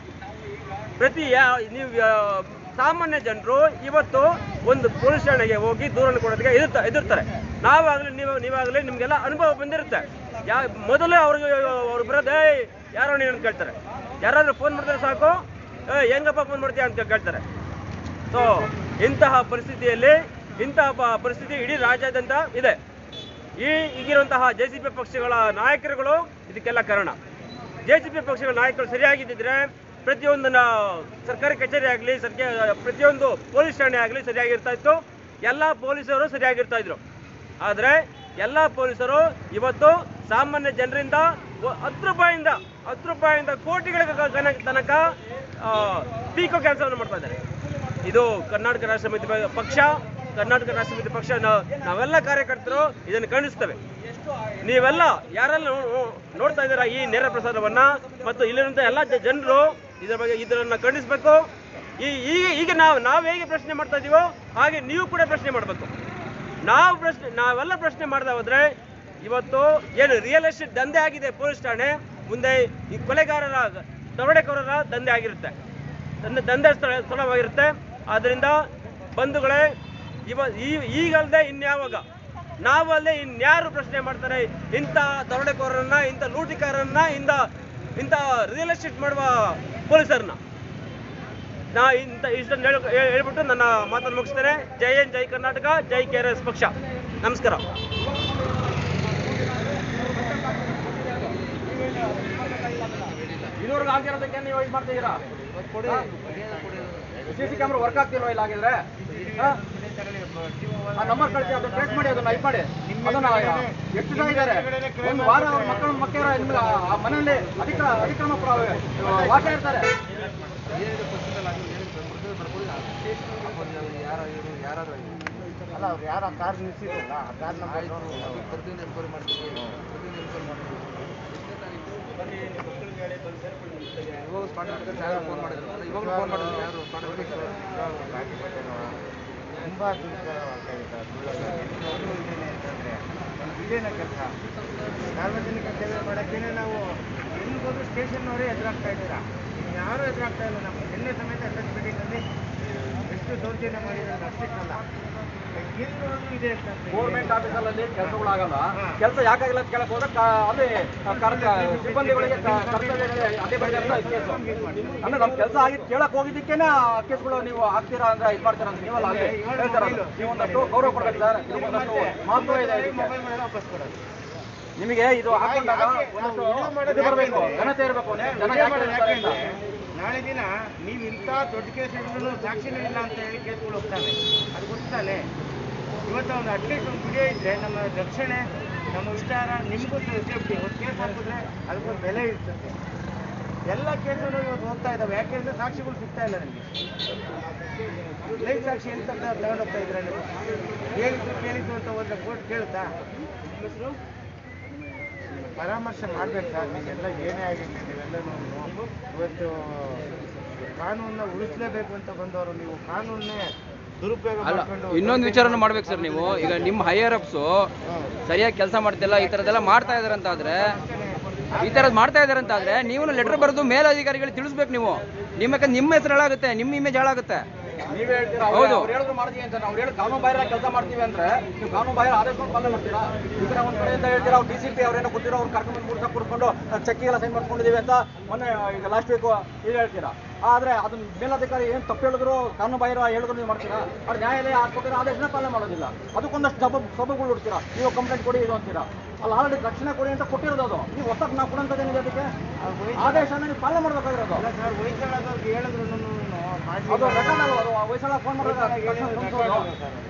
ಪ್ರತಿ ಯಾ- ನೀವು ಯಾ- ಸಾಮಾನ್ಯ ಜನರು ಇವತ್ತು ಒಂದು ಪೊಲೀಸ್ ಠಾಣೆಗೆ ಹೋಗಿ ದೂರನ್ನು ಕೊಡೋದಕ್ಕೆ ಎದುರ್ತಾ ಎದುರ್ತಾರೆ ನಾವಾಗಲಿ ನೀವು ನೀವಾಗಲಿ ನಿಮಗೆಲ್ಲ ಅನುಭವ ಬಂದಿರುತ್ತೆ ಯಾ ಮೊದಲೇ ಅವ್ರಿಗೆ ಅವ್ರು ಬರೋದೇ ಯಾರೋ ನೀನು ಅಂತ ಕೇಳ್ತಾರೆ ಯಾರಾದ್ರೂ ಫೋನ್ ಮಾಡಿದ್ರೆ ಸಾಕು ಏ ಹೆಂಗಪ್ಪ ಫೋನ್ ಮಾಡ್ತೀಯ ಅಂತ ಕೇಳ್ತಾರೆ ಸೊ ಇಂತಹ ಪರಿಸ್ಥಿತಿಯಲ್ಲಿ ಇಂತಹ ಪ- ಪರಿಸ್ಥಿತಿ ಇಡೀ ರಾಜ್ಯಾದ್ಯಂತ ಇದೆ ಈ ಈಗಿರುವಂತಹ ಜೆ ಸಿ ಪಿ ಪಕ್ಷಗಳ ನಾಯಕರುಗಳು ಇದಕ್ಕೆಲ್ಲ ಕಾರಣ ಜೆ ಸಿ ಪಿ ಪಕ್ಷಗಳ ನಾಯಕರು ಸರಿಯಾಗಿದ್ದಿದ್ರೆ ಪ್ರತಿಯೊಂದು ನಾ- ಸರ್ಕಾರಿ ಕಚೇರಿ ಆಗಲಿ ಸರ್ಕಾರ ಪ್ರತಿಯೊಂದು ಪೊಲೀಸ್ ಠಾಣೆ ಆಗಲಿ ಸರಿಯಾಗಿರ್ತಾ ಇತ್ತು ಎಲ್ಲ ಪೊಲೀಸರು ಸರಿಯಾಗಿರ್ತಾ ಇದ್ರು ಆದರೆ ಎಲ್ಲ ಪೊಲೀಸರು ಇವತ್ತು ಸಾಮಾನ್ಯ ಜನರಿಂದ ಒ- ಹತ್ತು ರೂಪಾಯಿಂದ ಹತ್ತು ರೂಪಾಯಿಂದ ಕೋಟಿಗಳ ಗ- ಗನ- ತನಕ ಆ, ಪೀಕೋ ಕೆಲಸವನ್ನು ಮಾಡ್ತಾ ಇದ್ದಾರೆ ಇದು ಕರ್ನಾಟಕ ರಾಷ್ಟ್ರ ಸಮಿತಿ ಪ- ಪಕ್ಷ ಕರ್ನಾಟಕ ರಾಷ್ಟ್ರ ಸಮಿತಿ ಪಕ್ಷ ನಾ- ನಾವೆಲ್ಲ ಕಾರ್ಯಕರ್ತರು ಇದನ್ನು ಖಂಡಿಸ್ತೇವೆ ನೀವೆಲ್ಲ ಯಾರೆಲ್ಲ ನೋ- ನೋ- ನೋಡ್ತಾ ಇದ್ದೀರಾ ಈ ನೇರ ಪ್ರಸಾರವನ್ನ ಮತ್ತು ಇಲ್ಲಿರುವಂತ ಎಲ್ಲ ಜನರು ಇದರ ಬಗ್ಗೆ ಇದನ್ನ ಖಂಡಿಸಬೇಕು ಈ ಈಗ ಈಗ ನಾವು ನಾವು ಹೇಗೆ ಪ್ರಶ್ನೆ ಮಾಡ್ತಾ ಇದೀವೋ ಹಾಗೆ ನೀವು ಕೂಡ ಪ್ರಶ್ನೆ ಮಾಡಬೇಕು ನಾವು ಪ್ರಶ್ನೆ ನಾವೆಲ್ಲ ಪ್ರಶ್ನೆ ಮಾಡ್ತಾ ಹೋದ್ರೆ ಇವತ್ತು ಏನು ರಿಯಲ್ ಎಸ್ಟೇಟ್ ದಂಧೆ ಆಗಿದೆ ಪೊಲೀಸ್ ಠಾಣೆ ಮುಂದೆ ಈ ಕೊಲೆಗಾರರ ದರೋಡೆಕೋರರ ದಂಧೆ ಆಗಿರುತ್ತೆ ದಂಧೆ ದಂಧೆ ಸ್ಥಳ ಸ್ಥಳವಾಗಿರುತ್ತೆ ಆದ್ರಿಂದ ಬಂಧುಗಳೇ ಇವ ಈ ಈಗಲ್ದೆ ಇನ್ಯಾವಾಗ ನಾವಲ್ಲದೆ ಇನ್ಯಾರು ಪ್ರಶ್ನೆ ಮಾಡ್ತಾರೆ ಇಂಥ ದರೋಡೆಕೋರರನ್ನ ಇಂಥ ಲೂಟಿಕಾರರನ್ನ ಇಂಥ ಇಂಥ ರಿಯಲ್ ಎಸ್ಟೇಟ್ ಮಾಡುವ ಪೊಲೀಸರನ್ನ ನಾ ಇಂಥ ಇಷ್ಟನ್ನು ಹೇಳ್ ಹೇಳ್- ಹೇಳ್ಬಿಟ್ಟು ನನ್ನ ಮಾತನ್ನು ಮುಗಿಸ್ತೇನೆ ಜೈ ಎನ್ ಜೈ ಕರ್ನಾಟಕ ಜೈ ಕೆ ಆರ್ ಎಸ್ ಪಕ್ಷ ನಮಸ್ಕಾರ ಇದುವರೆಗೂ ಆಗಿರೋದಕ್ಕೆ ನೀವು ಇದು ಮಾಡ್ತಿದ್ದೀರಾ ಸಿ ಸಿ ಕ್ಯಾಮ್ರಾ ವರ್ಕ್ ಆಗ್ತಿಲ್ವಾ ಇಲ್ಲ ಆಗಿದ್ರೆ ಹಾ? ಆ ನಂಬರ್ ಕಳಿಸಿ ಅದನ್ನ ಟ್ರೇಸ್ ಮಾಡಿ ಅದನ್ನ ಇದು ಮಾಡಿ ಅದನ್ನ ಎಷ್ಟು ಜನ ಇದ್ದಾರೆ ಒಂದು ವಾರ ಅವ್ರ ಮಕ್ಕಳು ಮಕ್ಕಳ ಆ ಮನೆಯಲ್ಲಿ ಅಧಿಕ್ರ ಅಧಿಕ್ರಮ ಪ್ರ- ವಾಸ ಇರ್ತಾರೆ ಅಲ್ಲ ಅವ್ರು ಯಾರು ಆ ಕಾರ್ ನಿಲ್ಸಿದ್ರಲ್ಲ ಆ ಕಾರ್ ನಂಬರ್ ಇವಾಗ ಸ್ಪಾಟ್ ಫೋನ್ ಮಾಡಿದ್ರು ಇವಾಗ ಫೋನ್ ಮಾಡಿದ್ರು ಯಾರು ಸ್ಪಾಟ್ ತುಂಬಾ ದುರ್ಬಲವಾಗ್ತಾ ಇದೆ ಸರ್ ಸುಳ್ಳಲ್ಲ. ಇದೇನೆ ಅಂತಂದ್ರೆ ಇದೇನ ಕೆಲಸ ಸಾರ್ವಜನಿಕ ಸೇವೆ ಮಾಡೋಕ್ಕೇನೆ ನಾವು ಎಲ್ಲಿಗೋದ್ರು ಸ್ಟೇಷನ್ನವರೇ ಎದುರಾಗ್ತಾ ಇದ್ದೀರಾ ಯಾರು ಎದುರಾಗ್ತಾ ಇಲ್ಲ ನಮ್ಮ ನಿನ್ನೆ ಸಮೇತ ಎಸ್ ಎಸ್ ಮೀಟಿಂಗಲ್ಲಿ ಎಷ್ಟು ದೌರ್ಜನ್ಯ ಮಾಡಿದ್ದಾರೆ ಅಷ್ಟಕ್ಕಲ್ಲ ಎಲ್ಲರೂ ಇದೆ ಅಂತಂದ್ರೆ ಗೌರ್ಮೆಂಟ್ ಆಫೀಸಲ್ಲಿ ಕೆಲಸಗಳಾಗಲ್ಲ ಕೆಲಸ ಯಾಕಾಗಿಲ್ಲ ಅಂತ ಕೇಳಕ್ ಹೋದ್ರೆ ಕ- ಅಲ್ಲಿ ಕರ್ಕ- ಸಿಬ್ಬಂದಿಗಳಿಗೆ ಕ- ಕರ್ತವ್ಯಗಳಿಗೆ ಅದೇ ಬಗ್ಗೆ ಅಂತ ಕೇಸು ಅಂದ್ರೆ ನಮ್ ಕೆಲಸ ಆಗಿ ಕೇಳಕ್ ಹೋಗಿದ್ದಕ್ಕೇನೆ ಆ ಕೇಸ್ಗಳು ನೀವು ಹಾಕ್ತೀರಾ ಅಂದ್ರೆ ಇದು ಮಾಡ್ತೀರಾ ಅಂತ ನೀವಲ್ಲ ಹಾಗೆ ಹೇಳ್ತಾರಲ್ಲ. ನೀವು ಒಂದಷ್ಟು ಗೌರವ ಕೊಡ್ಬೇಕು ಸರ್ ಇದು ಒಂದಷ್ಟು ಮಹತ್ವ ಇದೆ ಇದಕ್ಕೆ. ಮೊಬೈಲ್ ಮಾಡಿ ವಾಪಸ್ ಕೊಡೋದು ನಿಮಗೆ ಇದು ಹಾಕೊಂಡಾಗ ಒಂದಷ್ಟು ಇದು ಬರಬೇಕು ಘನತೆ ಇರಬೇಕು ಜನ ಯಾಕೆ ಹೇಳ್ತಾರೆ ಅಂತ. ನಾಳೆ ದಿನ ನೀವು ಇಂಥ ದೊಡ್ಡ ಕೇಸ್ ಹಿಡಿದ್ರು ಸಾಕ್ಷಿನೇ ಇಲ್ಲ ಅಂತ ಹೇಳಿ ಕೇಸ್ಗಳು ಹೋಗ್ತವೆ ಅದು ಗೊತ್ತಾನೆ ಇವತ್ತು ಒಂದು ಅಟ್ಲೀಸ್ಟ್ ಒಂದು ವಿಡಿಯೋ ಇದ್ದರೆ ನಮ್ಮ ರಕ್ಷಣೆ ನಮ್ಮ ವಿಚಾರ ನಿಮಗೂ ಸೇಫ್ಟಿ ಒಂದು ಕೇಸ್ ಹಾಕಿದ್ರೆ ಅದಕ್ಕೊಂದು ಬೆಲೆ ಇರ್ತದೆ ಎಲ್ಲ ಕೇಸಲ್ಲೂ ಇವತ್ತು ಹೋಗ್ತಾ ಇದ್ದಾವೆ ಯಾಕೆಂದ್ರೆ ಸಾಕ್ಷಿಗಳು ಸಿಗ್ತಾ ಇಲ್ಲ ನನಗೆ ಲೈವ್ ಸಾಕ್ಷಿ ಎಂತ ತಗೊಂಡೋಗ್ತಾ ಇದ್ರೆ ನೀವು ಕೇಳಿದ್ದು ಕೇಳಿದ್ದು ಅಂತ ಹೋದ್ರೆ ಕೋರ್ಟ್ ಕೇಳುತ್ತಾ ಪರಾಮರ್ಶೆ ಮಾಡ್ಬೇಕು ಸರ್ ನೀವೆಲ್ಲ ಏನೇ ಆಗಿರಲಿ ನೀವೆಲ್ಲನೂ ಇವತ್ತು ಕಾನೂನನ್ನ ಉಳಿಸ್ಲೇಬೇಕು ಅಂತ ಬಂದವರು ನೀವು ಕಾನೂನನ್ನೇ ದುರುಪಯೋಗ ಅಲ್ಲ ಮಾಡ್ಕೊಂಡು ಇನ್ನೊಂದು ವಿಚಾರನ ಮಾಡ್ಬೇಕು ಸರ್ ನೀವು ಈಗ ನಿಮ್ಮ ಹೈಯರ್ ಅಪ್ಸು ಸರಿಯಾಗಿ ಕೆಲಸ ಮಾಡ್ತಿಲ್ಲ ಈ ಥರದ್ದೆಲ್ಲ ಮಾಡ್ತಾ ಇದಾರೆ ಅಂತ ಆದ್ರೆ ಈ ಥರದ್ದು ಮಾಡ್ತಾ ಇದಾರೆ ಅಂತ ಆದ್ರೆ ನೀವು ಲೆಟರ್ ಬರೆದು ಮೇಲಧಿಕಾರಿಗಳಿಗೆ ತಿಳಿಸ್ಬೇಕು ನೀವು ನಿಮ್ಮ ಯಾಕಂದ್ರೆ ನಿಮ್ಮ ಹೆಸರು ಹಾಳಾಗುತ್ತೆ ನಿಮ್ಮ ಇಮೇಜ್ ಹಾಳಾಗುತ್ತೆ ನೀವೇ ಹೇಳ್ತೀರಾ ಹೌದು. ಅವ್ರು ಹೇಳಿದ್ರು ಮಾಡ್ತೀವಿ ಅಂತ ನಾವು ಹೇಳಿ ಕಾನೂನು ಬಾಹಿರ ಕೆಲಸ ಮಾಡ್ತೀವಿ ಅಂದ್ರೆ ನೀವು ಕಾನೂನು ಬಾಹಿರ ಆದೇಶವನ್ನು ಪಾಲನೆ ಮಾಡ್ತೀರಾ ಈಗ ಒಂದ್ ಕಡೆಯಿಂದ ಹೇಳ್ತೀರಾ ಅವ್ರು ಡಿ ಸಿ ಪಿ ಅವ್ರೇನೋ ಗೊತ್ತಿರೋ ಅವ್ರು ಕರ್ಕೊಂಡು ಮೂರ್ತ ಕೂರ್ಕೊಂಡು ಚೆಕ್ಕಿಗೆಲ್ಲ ಸೈನ್ ಮಾಡ್ಕೊಂಡಿದೀವಿ ಅಂತ ಮೊನ್ನೆ ಈಗ ಲಾಸ್ಟ್ ವೀಕ್ ಇದು ಹೇಳ್ತೀರಾ ಆದ್ರೆ ಅದನ್ನ ಮೇಲಧಿಕಾರಿ ಏನು ತಪ್ಪು ಹೇಳಿದ್ರು ಕಾನೂನು ಬಾಹಿರ ಹೇಳಿದ್ರು ನೀವು ಮಾಡ್ತೀರಾ ಅವ್ರು ನ್ಯಾಯಾಲಯ ಕೊಟ್ಟಿರೋ ಆದೇಶನ ಪಾಲನೆ ಮಾಡೋದಿಲ್ಲ ಅದಕ್ಕೊಂದಷ್ಟು ಸಬಬ್ ಸಬಬುಗಳು ಹುಡ್ತೀರಾ ನೀವು ಕಂಪ್ಲೇಂಟ್ ಕೊಡಿ ಇದು ಅಂತೀರಾ ಅಲ್ಲಿ ಆಲ್ರೆಡಿ ರಕ್ಷಣೆ ಕೊಡಿ ಅಂತ ಕೊಟ್ಟಿರೋದು ಅದು ನೀವು ಹೊಸಕ್ಕೆ ನಾವು ಕೊಡೋಂಥದ್ದೇನಿದೆ ಅದಕ್ಕೆ ಆದೇಶನ ನೀವು ಪಾಲನೆ ಮಾಡ್ಬೇಕಾಗಿರೋದು ಅಲ್ಲ ಸರ್ ವಯಸ್ಸಾದವ್ರಿಗೆ ಹೇಳಿದ್ರು ಅದು ರೆಕಾರ್ಡ್ ಅಲ್ಲ ಅದು ವಯಸ್ಸಾಳ ಫೋನ್ ಮಾಡೋದು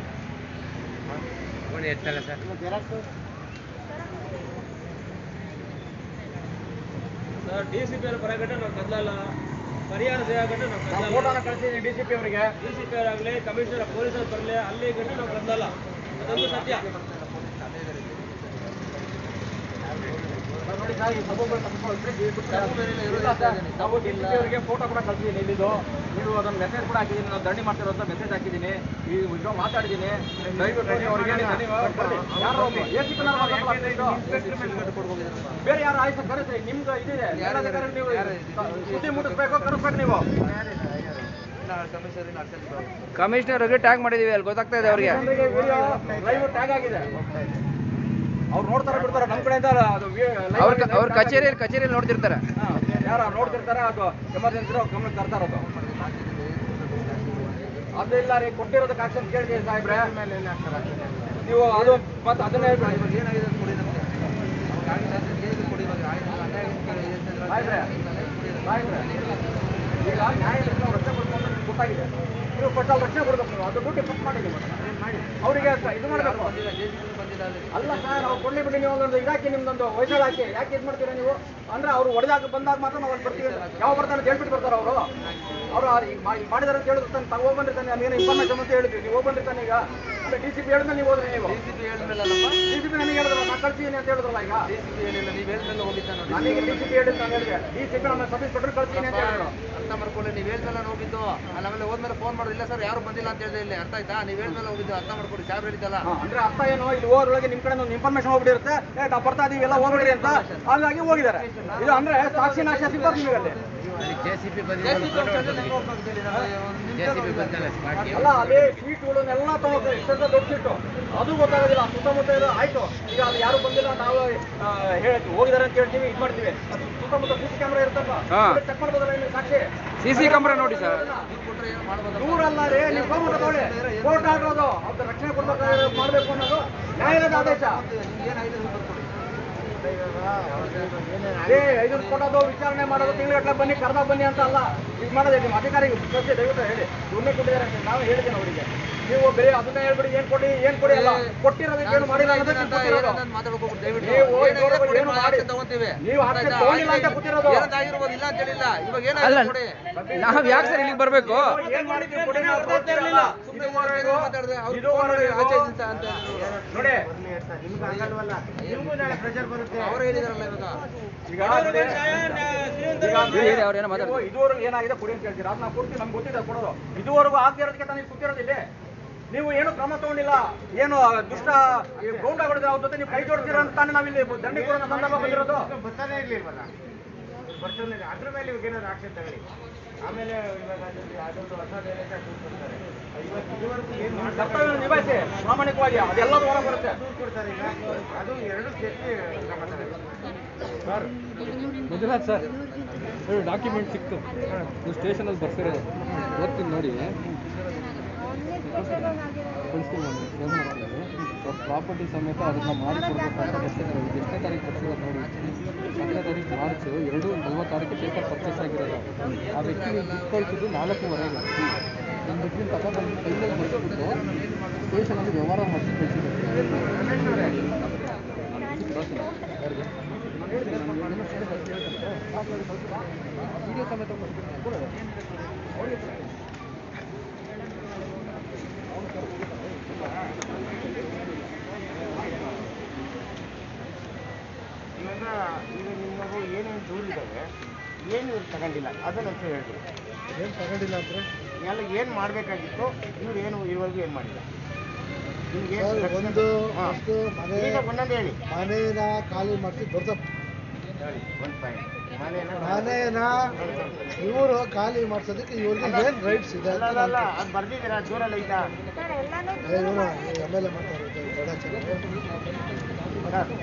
ಸರ್ ಡಿ ಸಿ ಪಿ ಅವ್ರ ಪರಗಟ್ಟೆ ನಾವು ಕದಲಲ್ಲ ಪರಿಹಾರ ಸಿಗಟ್ಟೆ ನಾವು ಕದಲಲ್ಲ ಫೋಟೋನ ಕಳಿಸಿದ್ದೀನಿ ಡಿ ಸಿ ಪಿ ಅವರಿಗೆ ಡಿ ಸಿ ಪಿ ಅವರಾಗಲಿ ಕಮಿಷನರ್ ಪೊಲೀಸರು ಬರಲಿ ಅಲ್ಲಿ ಗಂಟೆ ನಾವು ಕದಲಲ್ಲ ಅದೊಂದು ಸತ್ಯ ನೋಡಿ ಸರ್, ಈ ಸಬೂಬು ತಪ್ಪಿಸ್ಕೊಳ್ಳೋದ್ರೆ ಇಲ್ಲ ಸರ್, ನಾವು ಡಿ ಸಿ ಪಿ ಅವರಿಗೆ ಫೋಟೋ ಕೂಡ ಕಳಿಸಿದ್ದೀನಿ ಇಲ್ಲಿದು ನೀವು ಅದನ್ನ ಮೆಸೇಜ್ ಕೂಡ ಹಾಕಿದ್ದೀನಿ ನಾವು ದಂಡಿ ಮಾಡ್ತಿರೋಂಥ ಮೆಸೇಜ್ ಹಾಕಿದ್ದೀನಿ ಈ ವಿಡಿಯೋ ಮಾತಾಡಿದ್ದೀನಿ ದಯವಿಟ್ಟು ನೀವು ಅವ್ರಿಗೆ ಹೇಳಿ ದಂಡಿ ಮಾಡ್ಕೊಳ್ಳಿ. ಯಾರೋ ಒಬ್ರು ACP ನವ್ರು ಮಾತಾಡ್ತಾರೆ ಇದು. ಬೇರೆ ಯಾರು ಆಯ್ತು ಕರೆಸಿ ನಿಮ್ದು ಇದಿದೆ ಮೇಲಧಿಕಾರಿ ನೀವು ಸುದ್ದಿ ಮುಟ್ಟಿಸ್ಬೇಕು ಕರೆಸ್ಬೇಕು ನೀವು ಕಮಿಷನರ್ ಅವ್ರಿಗೆ ಟ್ಯಾಗ್ ಮಾಡಿದೀವಿ ಅಲ್ಲಿ ಗೊತ್ತಾಗ್ತಾ ಇದೆ ಅವ್ರಿಗೆ ಜನರಿಗೆ ವಿಡಿಯೋ ಲೈವ್ ಟ್ಯಾಗ್ ಆಗಿದೆ ಅವ್ರು ನೋಡ್ತಾರೆ ಬಿಡ್ತಾರೆ ನಮ್ಮ ಕಡೆಯಿಂದ ಅದು ವಿ- live ಅವ್ರ ಆಗಿದೆ, ಅವ್ರ tag ಆಗಿದೆ. ಕಚೇರಿಯಲ್ಲಿ ಕಚೇರಿಯಲ್ಲಿ ನೋಡ್ತಿರ್ತಾರೆ ಹಾ, ಯಾರು ನೋಡ್ತಿರ್ತಾರೆ ಅದು ಎಮರ್ಜೆನ್ಸಿ ಗಮನಕ್ಕೆ ತರ್ತಾರೆ ಅದು ಅದು ಇಲ್ಲ ರೀ ಕೊಟ್ಟಿರೋದಕ್ಕೆ ಆಕ್ಷನ್ ಕೇಳ್ತೀವಿ ಸಾಹೇಬ್ರೆ ನೀವು ಅದು ಮತ್ತೆ ಅದನ್ನೇ ಹೇಳ್ಬಿಡಿ ಸಾಹೇಬ್ರೆ ಸಾಹೇಬ್ರೆ ಈಗ ನ್ಯಾಯಾಲಯಕ್ಕೆ ನಾವು ರಕ್ಷಣೆ ಕೊಡ್ಕೊಂಡು ನಿಮ್ಗೆ ಗೊತ್ತಾಗಿದೆ ನೀವು ಕೊಟ್ಟಲ್ಲಿ ರಕ್ಷಣೆ ಕೊಡ್ಬೇಕು ನೀವು ಅದು ದುಡ್ಡು ಫಿಕ್ಸ್ ಮಾಡಿ ನೀವು ಅವರಿಗೆ ಇದು ಮಾಡಬೇಕು ಅಲ್ಲ ಸರ್ ಅವ್ರು ಕೊಡ್ಲಿ ಬಿಡಿ ನೀವು ಒಂದೊಂದು ಇದಾಕಿ ನಿಮ್ದೊಂದು ವಯಸ್ಸಾಳ ಹಾಕಿ ಯಾಕೆ ಇದು ಮಾಡ್ತೀರಾ ನೀವು ಅಂದ್ರೆ ಅವ್ರು ಹೊಡೆದಾಗ ಬಂದಾಗ ಮಾತ್ರ ನಾವು ಅಲ್ಲಿ ಬರ್ತೀವಿ ಅಂತ. ಯಾವ ಬರ್ತಾರೆ ಅಂತ ಹೇಳ್ಬಿಟ್ಟು ಬರ್ತಾರೆ ಅವರು ಅವರು ಮಾಡಿದಾರೆ ಅಂತ ಹೇಳಿದ್ರು ತಾನೆ ತಾವು ಹೋಗ್ಬಂದಿರ್ತಾನೆ ಅದೇನೋ ಇನ್ಫಾರ್ಮೇಶನ್ ಅಂತ ಹೇಳಿದ್ವಿ ನೀವು ಹೋಗ್ಬಂದಿರ್ತಾನೆ ಈಗ ಅಂದ್ರೆ ಡಿ ಸಿ ಪಿ ಹೇಳಿದ್ಮೇಲೆ ನೀವು ಹೋದ್ರಿ ನೀವು ಡಿ ಸಿ ಪಿ ನನಗೆ ಹೇಳಿದ್ರಲ್ಲ ನಾನು ಕಳ್ಸಿದ್ದೀನಿ ಅಂತ ಹೇಳಿದ್ರಲ್ಲ ಈಗ ನನಗೆ ಡಿ ಸಿ ಪಿ ಹೇಳಿದ್ದು ನಾನು ಹೇಳಿದೆ ಡಿ ಸಿ ಪಿ ನಮ್ಮ ಸಬ್ ಇನ್ಸ್ಪೆಕ್ಟರ್ ಕಳ್ಸಿದ್ದೀನಿ ಅಂತ ಹೇಳಿದ್ರು ಅರ್ಥ ಮಾಡ್ಕೊಳ್ಳಿ ನೀವು ಹೇಳ್ಮೇಲೆ ಹೋಗಿದ್ದು ಅಲ್ಲಿ ಆಮೇಲೆ ಹೋದ್ಮೇಲೆ ಫೋನ್ ಮಾಡೋದಿಲ್ಲ ಸರ್ ಯಾರು ಬಂದಿಲ್ಲ ಅಂತ ಹೇಳಿದೆ ಇಲ್ಲಿ ಅರ್ಥ ಆಯ್ತಾ ನೀವು ಹೇಳ್ಮೇಲೆ ಹೋಗಿದ್ದು ಅರ್ಥ ಮಾಡ್ಕೊಳ್ಳಿ ಸಾಹೇಬ್ರು ಹೇಳಿದ್ದಲ್ಲ ಹಾ, ಅಂದ್ರೆ ಅರ್ಥ ಏನು ಇಲ್ಲಿ ಹೋದ್ರೊಳಗೆ ನಿಮ್ ಕಡೆ ಒಂದು ಇನ್ಫಾರ್ಮೇಶನ್ ಹೋಗ್ಬಿಟ್ಟಿರುತ್ತೆ ಏ ನಾವು ಬರ್ತಾ ಇದೀವಿ ಎಲ್ಲ ಹೋಗ್ಬಿಡ್ರಿ ಅಂತ ಹಾಗಾಗಿ ಹೋಗಿದ್ದಾರೆ ಇದು ಅಂದ್ರೆ ಸಾಕ್ಷಿ ನಾಶ ಸಿಗ್ಬಾರ್ದು ನಿಮಗೆ ಅಲ್ಲಿ ಅಲ್ಲ ಅಲ್ಲಿ ಸೀಟ್ಗಳನ್ನೆಲ್ಲ ತಗೋತಾರೆ ಇಷ್ಟೊಂದು ದೊಡ್ಡ ಸೀಟು ಅದು ಗೊತ್ತಾಗೋದಿಲ್ಲ ಸುತ್ತಮುತ್ತ ಇದು ಆಯ್ತು ಈಗ ಅಲ್ಲಿ ಯಾರು ಬಂದಿಲ್ಲ ನಾವು ಆ, ಹೇಳ್ತೀವಿ ಹೋಗಿದ್ದಾರೆ ಅಂತ ಹೇಳ್ತೀವಿ ಇದು ಮಾಡ್ತೀವಿ ಅದು ಸುತ್ತಮುತ್ತ ಸಿ ಸಿ ಕ್ಯಾಮ್ರಾ ಇರುತ್ತಲ್ಲ ಹಾ. ಚೆಕ್ ಮಾಡ್ಬೋದಲ್ಲ ಇಲ್ಲಿ ಸಾಕ್ಷಿ ಸಿ ಸಿ ಕ್ಯಾಮ್ರಾ ನೋಡಿ ಸರ್ ದೂರಲ್ಲ ರೀ ನೀವು ಹೋಗ್ಬಿಟ್ಟು ತಗೊಳ್ಳಿ ಕೋರ್ಟ್ ಆಗಿರೋದು ಅವ್ರ ರಕ್ಷಣೆ ಕೊಡ್ಬೇಕಾದ್ರೆ ಮಾಡ್ಬೇಕು ಅನ್ನೋದು ನ್ಯಾಯಾಲಯದ ಆದೇಶ ಏ ಇದನ್ನ ಕೊಡೋದು ವಿಚಾರಣೆ ಮಾಡೋದು ತಿಂಗಳ ಬನ್ನಿ ಕರೆದಾಗ ಬನ್ನಿ ಅಂತ ಅಲ್ಲ ಈಗ ಮಾಡೋದು ನಿಮ್ಮ ಅಧಿಕಾರಿಗೆ ಪ್ರಶ್ನೆ ದಯವಿಟ್ಟು ಹೇಳಿ ದುಡ್ಡೇ ಕೊಟ್ಟಿದ್ದಾರೆ ಅಂತ ನಾವು ಹೇಳಿದ್ದೀನಿ ಅವರಿಗೆ ನೀವು ಬೇರೆ ಅದನ್ನ ಹೇಳ್ಬಿಡಿ ಏನ್ ಕೊಡಿ ಏನ್ ಕೊಡಿ ಅಲ್ಲ ಕೊಟ್ಟಿರೋದಕ್ಕೆ ಏನು ಮಾಡಿಲ್ಲ ಅನ್ನೋದಕ್ಕೆ ನೀವು ಕೊಟ್ಟಿರೋದು. ಮಾತಾಡ್ಬೇಕು ದಯವಿಟ್ಟು ನೀವು ಏನಾಗಿದೆ ಇದುವರೆಗೂ ಕೊಡಿ, ಏನು ನಾವು ಮಾಡಿ- action ತಗೊಂತೀವಿ ನೀವು action ಆಯ್ತಾ? ತಗೊಂಡಿಲ್ಲ ಅಂತ ಗೊತ್ತಿರೋದು. ಏನಂತಾಗಿರ್ಬೋದು ಇಲ್ಲ ಅಂತ ಹೇಳಿಲ್ಲ ಇವಾಗ ಅಲ್ಲ ಏನಾಗಿದೆ ಕೊಡಿ ನಾವ್ ಯಾಕೆ ಸರ್ ಇಲ್ಲಿಗೆ ಬರ್ಬೇಕು ಏನ್ ಮಾಡಿದ್ವಿ ಕೊಡಿ ನಾವು ಕೊಡ್ತಾ ಇರ್ಲಿಲ್ಲ. ಇದುವರೆಗೂ ಮಾತಾಡಿದ್ರೆ ಅವ್ರು ಇದುವರೆಗೂ ಆಚೆ ಇದ್ದಂತ ಅಂತ ನೋಡಿ ನಿಮ್ಗೆ ಆಗಲ್ವಲ್ಲ ನಿಮಗೂ ನಾಳೆ ಪ್ರೆಷರ್ ಬರುತ್ತೆ ಅವ್ರು ಹೇಳಿದಾರಲ್ಲ ಇವಾಗ ಈಗ ನೋಡಿ, ಈಗ ಹೇಳಿ, ಅವ್ರೇನೋ ಮಾತಾಡ್ತಾರೆ. ನೀವು ಇದುವರೆಗೂ ಏನಾಗಿದೆ ಕೊಡಿ ಅಂತ ಹೇಳ್ತೀರಾ ಅದನ್ನ ಕೊಡ್ತೀವಿ ನಮ್ಗೆ ಗೊತ್ತಿದೆ ಕೊಡೋದು ಇದುವರೆಗೂ ಆಗದೆ ಇರೋದಕ್ಕೆ ತಾನೇ ಕೂತಿರೋದಿಲ್ಲ ನೀವು ಏನು ಕ್ರಮ ತಗೊಂಡಿಲ್ಲ ಏನು ದುಷ್ಟ ಗೌಂಡಗಳಿದ್ರೆ ಅವ್ರ ಜೊತೆ ನೀವು ಕೈ ಜೋಡ್ತೀರ ಅಂತ ತಾನೇ ನಾವಿಲ್ಲಿ ದಂಡಿ ಕೊಡೋ ಸಂದರ್ಭ ಬಂದಿರೋದು ಬರ್ತಾನೆ ಇರ್ಲಿಲ್ವಲ್ಲ ಬರ್ತಾನೆ ಇರ್ಲಿ. ಅದ್ರ ಮೇಲೆ ಇವಾಗ ಏನಾದ್ರು ಆಕ್ಷನ್ ತಗೊಳ್ಳಿ ಆಮೇಲೆ ಇವಾಗ ಅದ್ರಲ್ಲಿ ಅದೊಂದು ಹೊಸ ಬೇರೆ ಕೂತ್ಕೊಳ್ತಾರೆ ಇವತ್ತು ಇದುವರೆಗೂ ಏನ್ ಕರ್ತವ್ಯ ನಿಭಾಯಿಸಿ ಪ್ರಾಮಾಣಿಕವಾಗಿ ಅದೆಲ್ಲದೂ ಹೊರಗೆ ಬರುತ್ತೆ ದೂರು ಕೊಡ್ತಾರೆ ಈಗ ಅದು ಎರಡು ಸೇರಿ ಕ್ರಮ ತಗೊಳ್ಳಿ ಮಂಜುನಾಥ್ ಸರ್ ಡಾಕ್ಯುಮೆಂಟ್ ಸಿಕ್ತು ನೀವು ಸ್ಟೇಷನಲ್ಲಿ ಬರ್ಸಿರೋದು ಓದ್ತೀನಿ ನೋಡಿ ಕಳಿಸ್ತೀನಿ ನಾನು ಫೋನ್ ಮಾಡಿದ್ದೀನಿ ಪ್ರಾಪರ್ಟಿ ಸಮೇತ ಅದನ್ನ ಮಾಡಿ ಕೊಡ್ಬೇಕಂತ ಬರ್ಸಿದ್ದಾರೆ ಇದು ಎಷ್ಟನೇ ತಾರೀಕು ಬರ್ಸಿರೋದು ನೋಡಿ ಹತ್ತನೇ ತಾರೀಕು ಮಾರ್ಚ್ ಎರಡು ನಲ್ವತ್ತಾರಕ್ಕೆ ಪೇಪರ್ ಪರ್ಚೇಸ್ ಆಗಿರೋದು ಆ ವ್ಯಕ್ತಿ ದುಡ್ಡು ಕಳಿಸಿದ್ದು ನಾಲ್ಕೂವರೆಗೆ ಒಂದು ದುಡ್ಡಿನ ತಗೊಂಡು ಕೈಯಲ್ಲಿ ಬರ್ಸ್ಬಿಟ್ಟು ಸ್ಟೇಷನಲ್ಲಿ ವ್ಯವಹಾರ ಮಾಡಿಸಿ ಕಳಿಸಿದ್ದಾರೆ ಯಾರಿಗೆ ವಿಡಿಯೋ ಸಮೇತ ಕೊಡ್ತೀನಿ. ಅವ್ರಿಗೆ ಇವಾಗ ಈಗ ನಿಮ್ಮದು ಏನೇನು ದೂರಿದ್ದಾವೆ ಏನು ಇವ್ರು ತಗೊಂಡಿಲ್ಲ ಅದನ್ನ ಅಂತ ಹೇಳ್ರಿ ಏನು ತಗೊಂಡಿಲ್ಲ ಅಂದ್ರೆ ಎಲ್ಲ ಏನು ಮಾಡಬೇಕಾಗಿತ್ತು ಇವ್ರು ಏನು ಇರುವವರೆಗೂ ಏನು ಮಾಡಿಲ್ಲ ನಿಮ್ಗೆ ಏನ್ ಸರ್, ರಕ್ಷಣೆ- ಒಂದು ಹಾ. ಫಸ್ಟು ಮನೆ ಈಗ ಒಂದೊಂದು ಹೇಳಿ ಮನೇನ ಖಾಲಿ ಮಾಡಿಸಿ ದೊಡ್ಡ ಹೇಳಿ ಒಂದು ಪಾಯಿಂಟ್ ಮನೇನ ಮನೇನ ಇವರು ಖಾಲಿ ಮಾಡ್ಸೋದಕ್ಕೆ ಇವ್ರಿಗೆ ಏನ್ ರೈಟ್ಸ್ ಇದೆ ಅಲ್ಲ ಅಂತ ಅಲ್ಲ ಅಲ್ಲ ಅದು ಬರ್ದಿದ್ದೀರಾ ದೂರಲ್ಲಿ ಐತಾ ಇವರು ಎಮ್ ಎಲ್ ಎ ಮಾತಾಡ್ತಾರೆ ಗಡಾಚಾರ್ಯ ಸರ್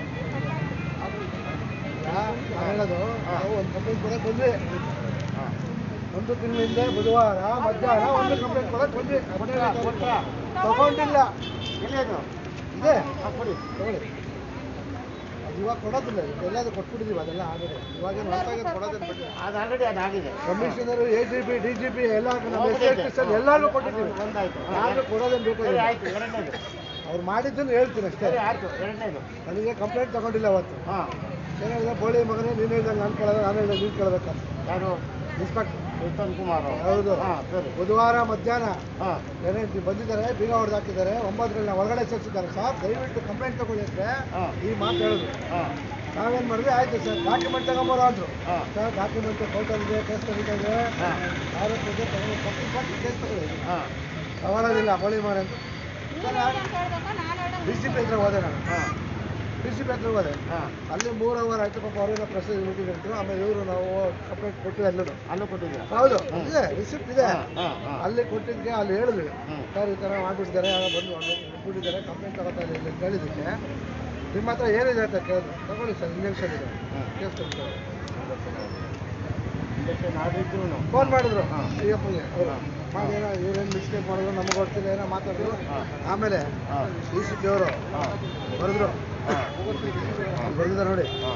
ನಾನು ಹೇಳೋದು ನಾವು ಒಂದು ಕಂಪ್ಲೇಂಟ್ ಕೊಡಕ್ಕೆ ಬಂದ್ವಿ ಹಾಂ ಒಂದು ತಿಂಗಳಿಂದ ಬುಧವಾರ ಮಧ್ಯಾಹ್ನ ಒಂದು ಕಂಪ್ಲೇಂಟ್ ಕೊಡಕ್ಕೆ ಬಂದ್ವಿ ಕೊಟ್ರಾ ಕೊಟ್ರಾ ತಗೊಂಡಿಲ್ಲ ಎಲ್ಲಿದು ಇದೆ ಹಾಂ ಕೊಡಿ ತಗೊಳ್ಳಿ ಅದು ಇವಾಗ ಕೊಡೋದಿಲ್ಲ ಎಲ್ಲಾದ್ರೂ ಕೊಟ್ಬಿಟ್ಟಿದೀವಿ ಅದೆಲ್ಲ ಆಗಿದೆ ಇವಾಗ ಏನು ಹೊಸದಾಗಿ ಕೊಡೋದೇನು ಬಿಟ್ಟಿಲ್ಲ ಅದು ಆಲ್ರೆಡಿ ಅದಾಗಿದೆ commissioner A G P D G P ಎಲ್ಲ ನಮ್ಮ ಎಸ್ ಎಲ್ ಎಲ್ಲಾರು ಕೊಟ್ಟಿದ್ದೀವಿ ಒಂದಾಯ್ತು ಯಾರು ಕೊಡೋದೇನು ಬೇಕು ಸರಿ ಆಯ್ತು ಎರಡನೇದು ಅವ್ರು ಮಾಡಿದ್ದನ್ನು ಹೇಳ್ತೀನಿ ಅಷ್ಟೇ ಸರಿ ಆಯ್ತು ಎರಡನೇದು ನನಗೆ ಕಂಪ್ಲೇಂಟ್ ತಗೊಂಡಿಲ್ಲ ಅವತ್ತು ಹಾಂ ಏನಿದೆ ಬೋಳಿ ಮಗನೇ ನೀನು ಹೇಳ್ದಂಗೆ ನಾನು ಕೇಳೋದು ನಾನು ಹೇಳ್ದಂಗೆ ನೀನು ಕೇಳಬೇಕಂತ ಯಾರು ಇನ್ಸ್ಪೆಕ್ಟರ್ ಉತ್ತಮ್ ಕುಮಾರ್ ಅವರು. ಹೌದು ಹಾಂ ಸರಿ ಬುಧವಾರ ಮಧ್ಯಾಹ್ನ ಹಾಂ ಏನೇ ಬಂದಿದ್ದಾರೆ ಬೀಗ ಹೊಡೆದು ಹಾಕಿದ್ದಾರೆ ಒಂಬತ್ತರಲ್ಲಿ ಒಳಗಡೆ ಸೇರಿಸಿದ್ದಾರೆ ಸರ್ ದಯವಿಟ್ಟು ಕಂಪ್ಲೇಂಟ್ ತಗೊಳ್ಳಿ ಅಂದ್ರೆ ಹಾ. ಈ ಮಾತು ಹೇಳಿದ್ರು ಹಾಂ ನಾವೇನು ಮಾಡಿದ್ವಿ ಆಯ್ತು ಸರ್ ಡಾಕ್ಯುಮೆಂಟ್ ತಗೊಂಬರೋ ಅಂದ್ರು ಹಾ. ಸರ್ ಡಾಕ್ಯುಮೆಂಟ್ ಫೋಟೋ ಇದೆ ಕೇಸ್ ತಗೋತಾ ಇದೆ ಹಾಂ ಆರೋಪ ಇದೆ ತಗೊಂಡು ಕಂಪ್ಲೇಂಟ್ ಮಾಡಿ ಕೇಸ್ ತಗೊಳ್ಳಿ ಹಾಂ ತಗೊಳ್ಳೋದಿಲ್ಲ ಹೋಳಿ ಮಾರ ಅಂತ ಡಿ ಸಿ ಪಿ ಹತ್ರ ಹೋದೆ ನಾನು ಹಾಂ ಡಿ ಸಿ ಪಿ ಹತ್ರ ಹೋದೆ ಹಾಂ ಅಲ್ಲಿ ಮೂರು ಅವರ್ ಆಯ್ತು ಪಾಪ ಅವರೇನೋ ಪ್ರೆಸ್ ಮೀಟಿಂಗ್ ಇದ್ರು ಆಮೇಲೆ ಇವರು ನಾವು ಕಂಪ್ಲೇಂಟ್ ಕೊಟ್ಟು ಎಲ್ಲರೂ ಅಲ್ಲೂ ಕೊಟ್ಟಿದ್ದೀರಾ ಹೌದು ಇದೆ ರಿಸಿಪ್ಟ್ ಇದೆ ಹಾಂ ಹಾಂ ಹಾಂ ಅಲ್ಲಿ ಕೊಟ್ಟಿದ್ದಕ್ಕೆ ಅಲ್ಲಿ ಹೇಳಿದ್ವಿ ಹ್ಮ್. ಸರ್ ಈ ಥರ ಮಾಡ್ಬಿಟ್ಟಿದ್ದಾರೆ ಯಾರೋ ಬಂದು ಬಿಟ್ಟಿದ್ದಾರೆ ಕಂಪ್ಲೇಂಟ್ ತಗೋತಾ ಇಲ್ಲ ಅಂತ ಕೇಳಿದ್ದಕ್ಕೆ ನಿಮ್ಮ ಹತ್ರ ಏನಿದೆ ಅಂತ ಕೇಳಿದ್ರು ತಗೊಳ್ಳಿ ಸರ್ ಇಂಜೆಕ್ಷನ್ ಇದೆ ಹ್ಮ್. ಕೇಸ್ ಕೊಡ್ತಾರೆ ಇಂಜೆಕ್ಷನ್ ಆದಿದ್ರು ಫೋನ್ ಮಾಡಿದ್ರು ಹಾ. ಅಯ್ಯಪ್ಪಗೆ ಅವರು ಮಾಡಿ ಏನೋ ಇವ್ರೇನು ಮಿಸ್ಟೇಕ್ ಮಾಡಿದ್ರು ನಮಗೆ ಗೊತ್ತಿಲ್ಲ ಏನೋ ಮಾತಾಡಿದ್ರು ಹಾ. ಆಮೇಲೆ ಹಾಂ ಡಿ ಸಿ ಪಿ ಅವರು ಹಾಂ ಬರೆದ್ರು ಹಾಂ ಬರೆದಿದ್ದಾರೆ ನೋಡಿ ಹಾಂ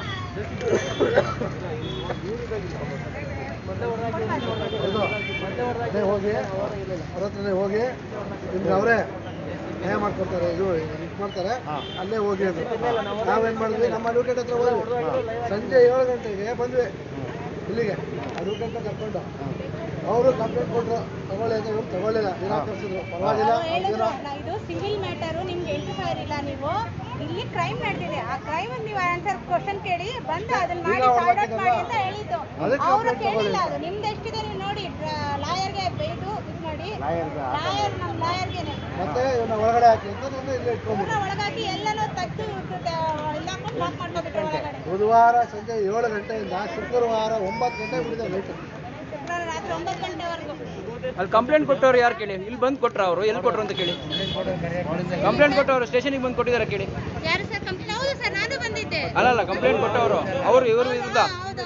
ಹೌದು ಅದೇ ಹೋಗಿ ಅವ್ರ ಹತ್ರನೇ ಹೋಗಿ ನಿಮ್ಗೆ ಅವರೇ ನ್ಯಾಯ ಮಾಡ್ಕೊಡ್ತಾರೆ ಇದು ಇದು ಮಾಡ್ತಾರೆ ಹಾ. ಅಲ್ಲೇ ಹೋಗಿ ಅಂದ್ರು ನಾವೇನ್ ಮಾಡಿದ್ವಿ ನಮ್ಮ ಅಡ್ವೊಕೇಟ್ ಹತ್ರ ಹೋದ್ವಿ ಸಂಜೆ ಏಳು ಗಂಟೆಗೆ ಬಂದ್ವಿ ಇಲ್ಲಿಗೆ ಅಡ್ವೊಕೇಟ್ನ ಕರ್ಕೊಂಡು ಅವರು ಕಂಪ್ಲೇಂಟ್ ಕೊಟ್ರು ತಗೊಳ್ಳಿ ಅಂತ ಇವ್ರು ತಗೊಳ್ಳಿಲ್ಲ ನಿರಾಕರಿಸಿದ್ರು ಪರವಾಗಿಲ್ಲ ಅವ್ರು ಹೇಳಿದ್ರು ಅವ್ರಿಗೇನೋ ನಾ- ಇದು ಸಿವಿಲ್ ಮ್ಯಾಟರು ನಿಮ್ಗೆ ಎಂಟು ಸಾವಿರ ಇಲ್ಲ ನೀವು ಇಲ್ಲಿ ಕ್ರೈಮ್ ನಡೆದಿದೆ ಆ ಕ್ರೈಮ್ ನೀವು ಆನ್ಸರ್ ಕ್ವಶನ್ ಕೇಳಿ ಬಂದು ಅದನ್ನ ಮಾಡಿ ಈಗ ಅವ್ರು ಸಾರ್ಟ್ ಔಟ್ ಮಾಡಿ ಅಂತ ಹಾಕಿದ್ದಲ್ಲ? ಹೇಳಿದ್ದು ಅದಕ್ಕೆ ಅವರು complaint ಕೇಳಿಲ್ಲ ತಗೊಳ್ಳಿಲ್ಲ. ಅದು ನಿಮ್ದು ಎಷ್ಟಿದೆ ನೀವು ನೋಡಿ ಲಾಯರ್ಗೆ ಇದು ಇದು ಮಾಡಿ ಲಾಯರ್ಗೆ ಲಾಯರ್ ನಮ್ಮ ಲಾಯರ್ಗೆನೆ ಮತ್ತೆ ಇವನ್ನ ಒಳಗಡೆ ಹಾಕಿ ಅಂತ ನನ್ನ ಇಲ್ಲಿ ಪೂರ ಇಟ್ಕೊಂಡ್ಬಿಟ್ಟು ಒಳಗಾಗಿ ಎಲ್ಲನೂ ತೆಗ್ದು ಇಲ್ಲಾಕೊಂಡು ಲಾಕ್ ಮಾಡ್ಕೊಬಿಟ್ರು ಒಳಗಡೆ ಬುಧವಾರ ಸಂಜೆ ಏಳು ಗಂಟೆಯಿಂದ ಶುಕ್ರವಾರ ಒಂಬತ್ತು ಗಂಟೆ ಬಿಡಿದೆ ಲೈಟ್ ಶುಕ್ರವಾರ ರಾತ್ರಿ ಒಂಬತ್ತು ಗಂಟೆವರೆಗೂ ಅಲ್ಲಿ ಕಂಪ್ಲೇಂಟ್ ಕೊಟ್ಟವ್ರು ಯಾರು ಕೇಳಿ ಇಲ್ಲಿ ಬಂದು ಕೊಟ್ರ ಅವರು ಎಲ್ಲಿ ಕೊಟ್ರು ಅಂತ ಕೇಳಿ ಕಂಪ್ಲೇಂಟ್ ಕೊಟ್ಟವರು ಸ್ಟೇಷನಿಗೆ ಬಂದು ಕೊಟ್ಟಿದ್ದಾರೆ ಕೇಳಿ ಯಾರು ಸರ್ ಕಂಪ್ಲೇಂಟ್ ಹೌದು ಸರ್ ನಾನು ಬಂದಿದ್ದೆ ಅಲ್ಲಲ್ಲ ಕಂಪ್ಲೇಂಟ್ ಕೊಟ್ಟವರು ಅವರು ಇವ್ರ ವಿರುದ್ಧ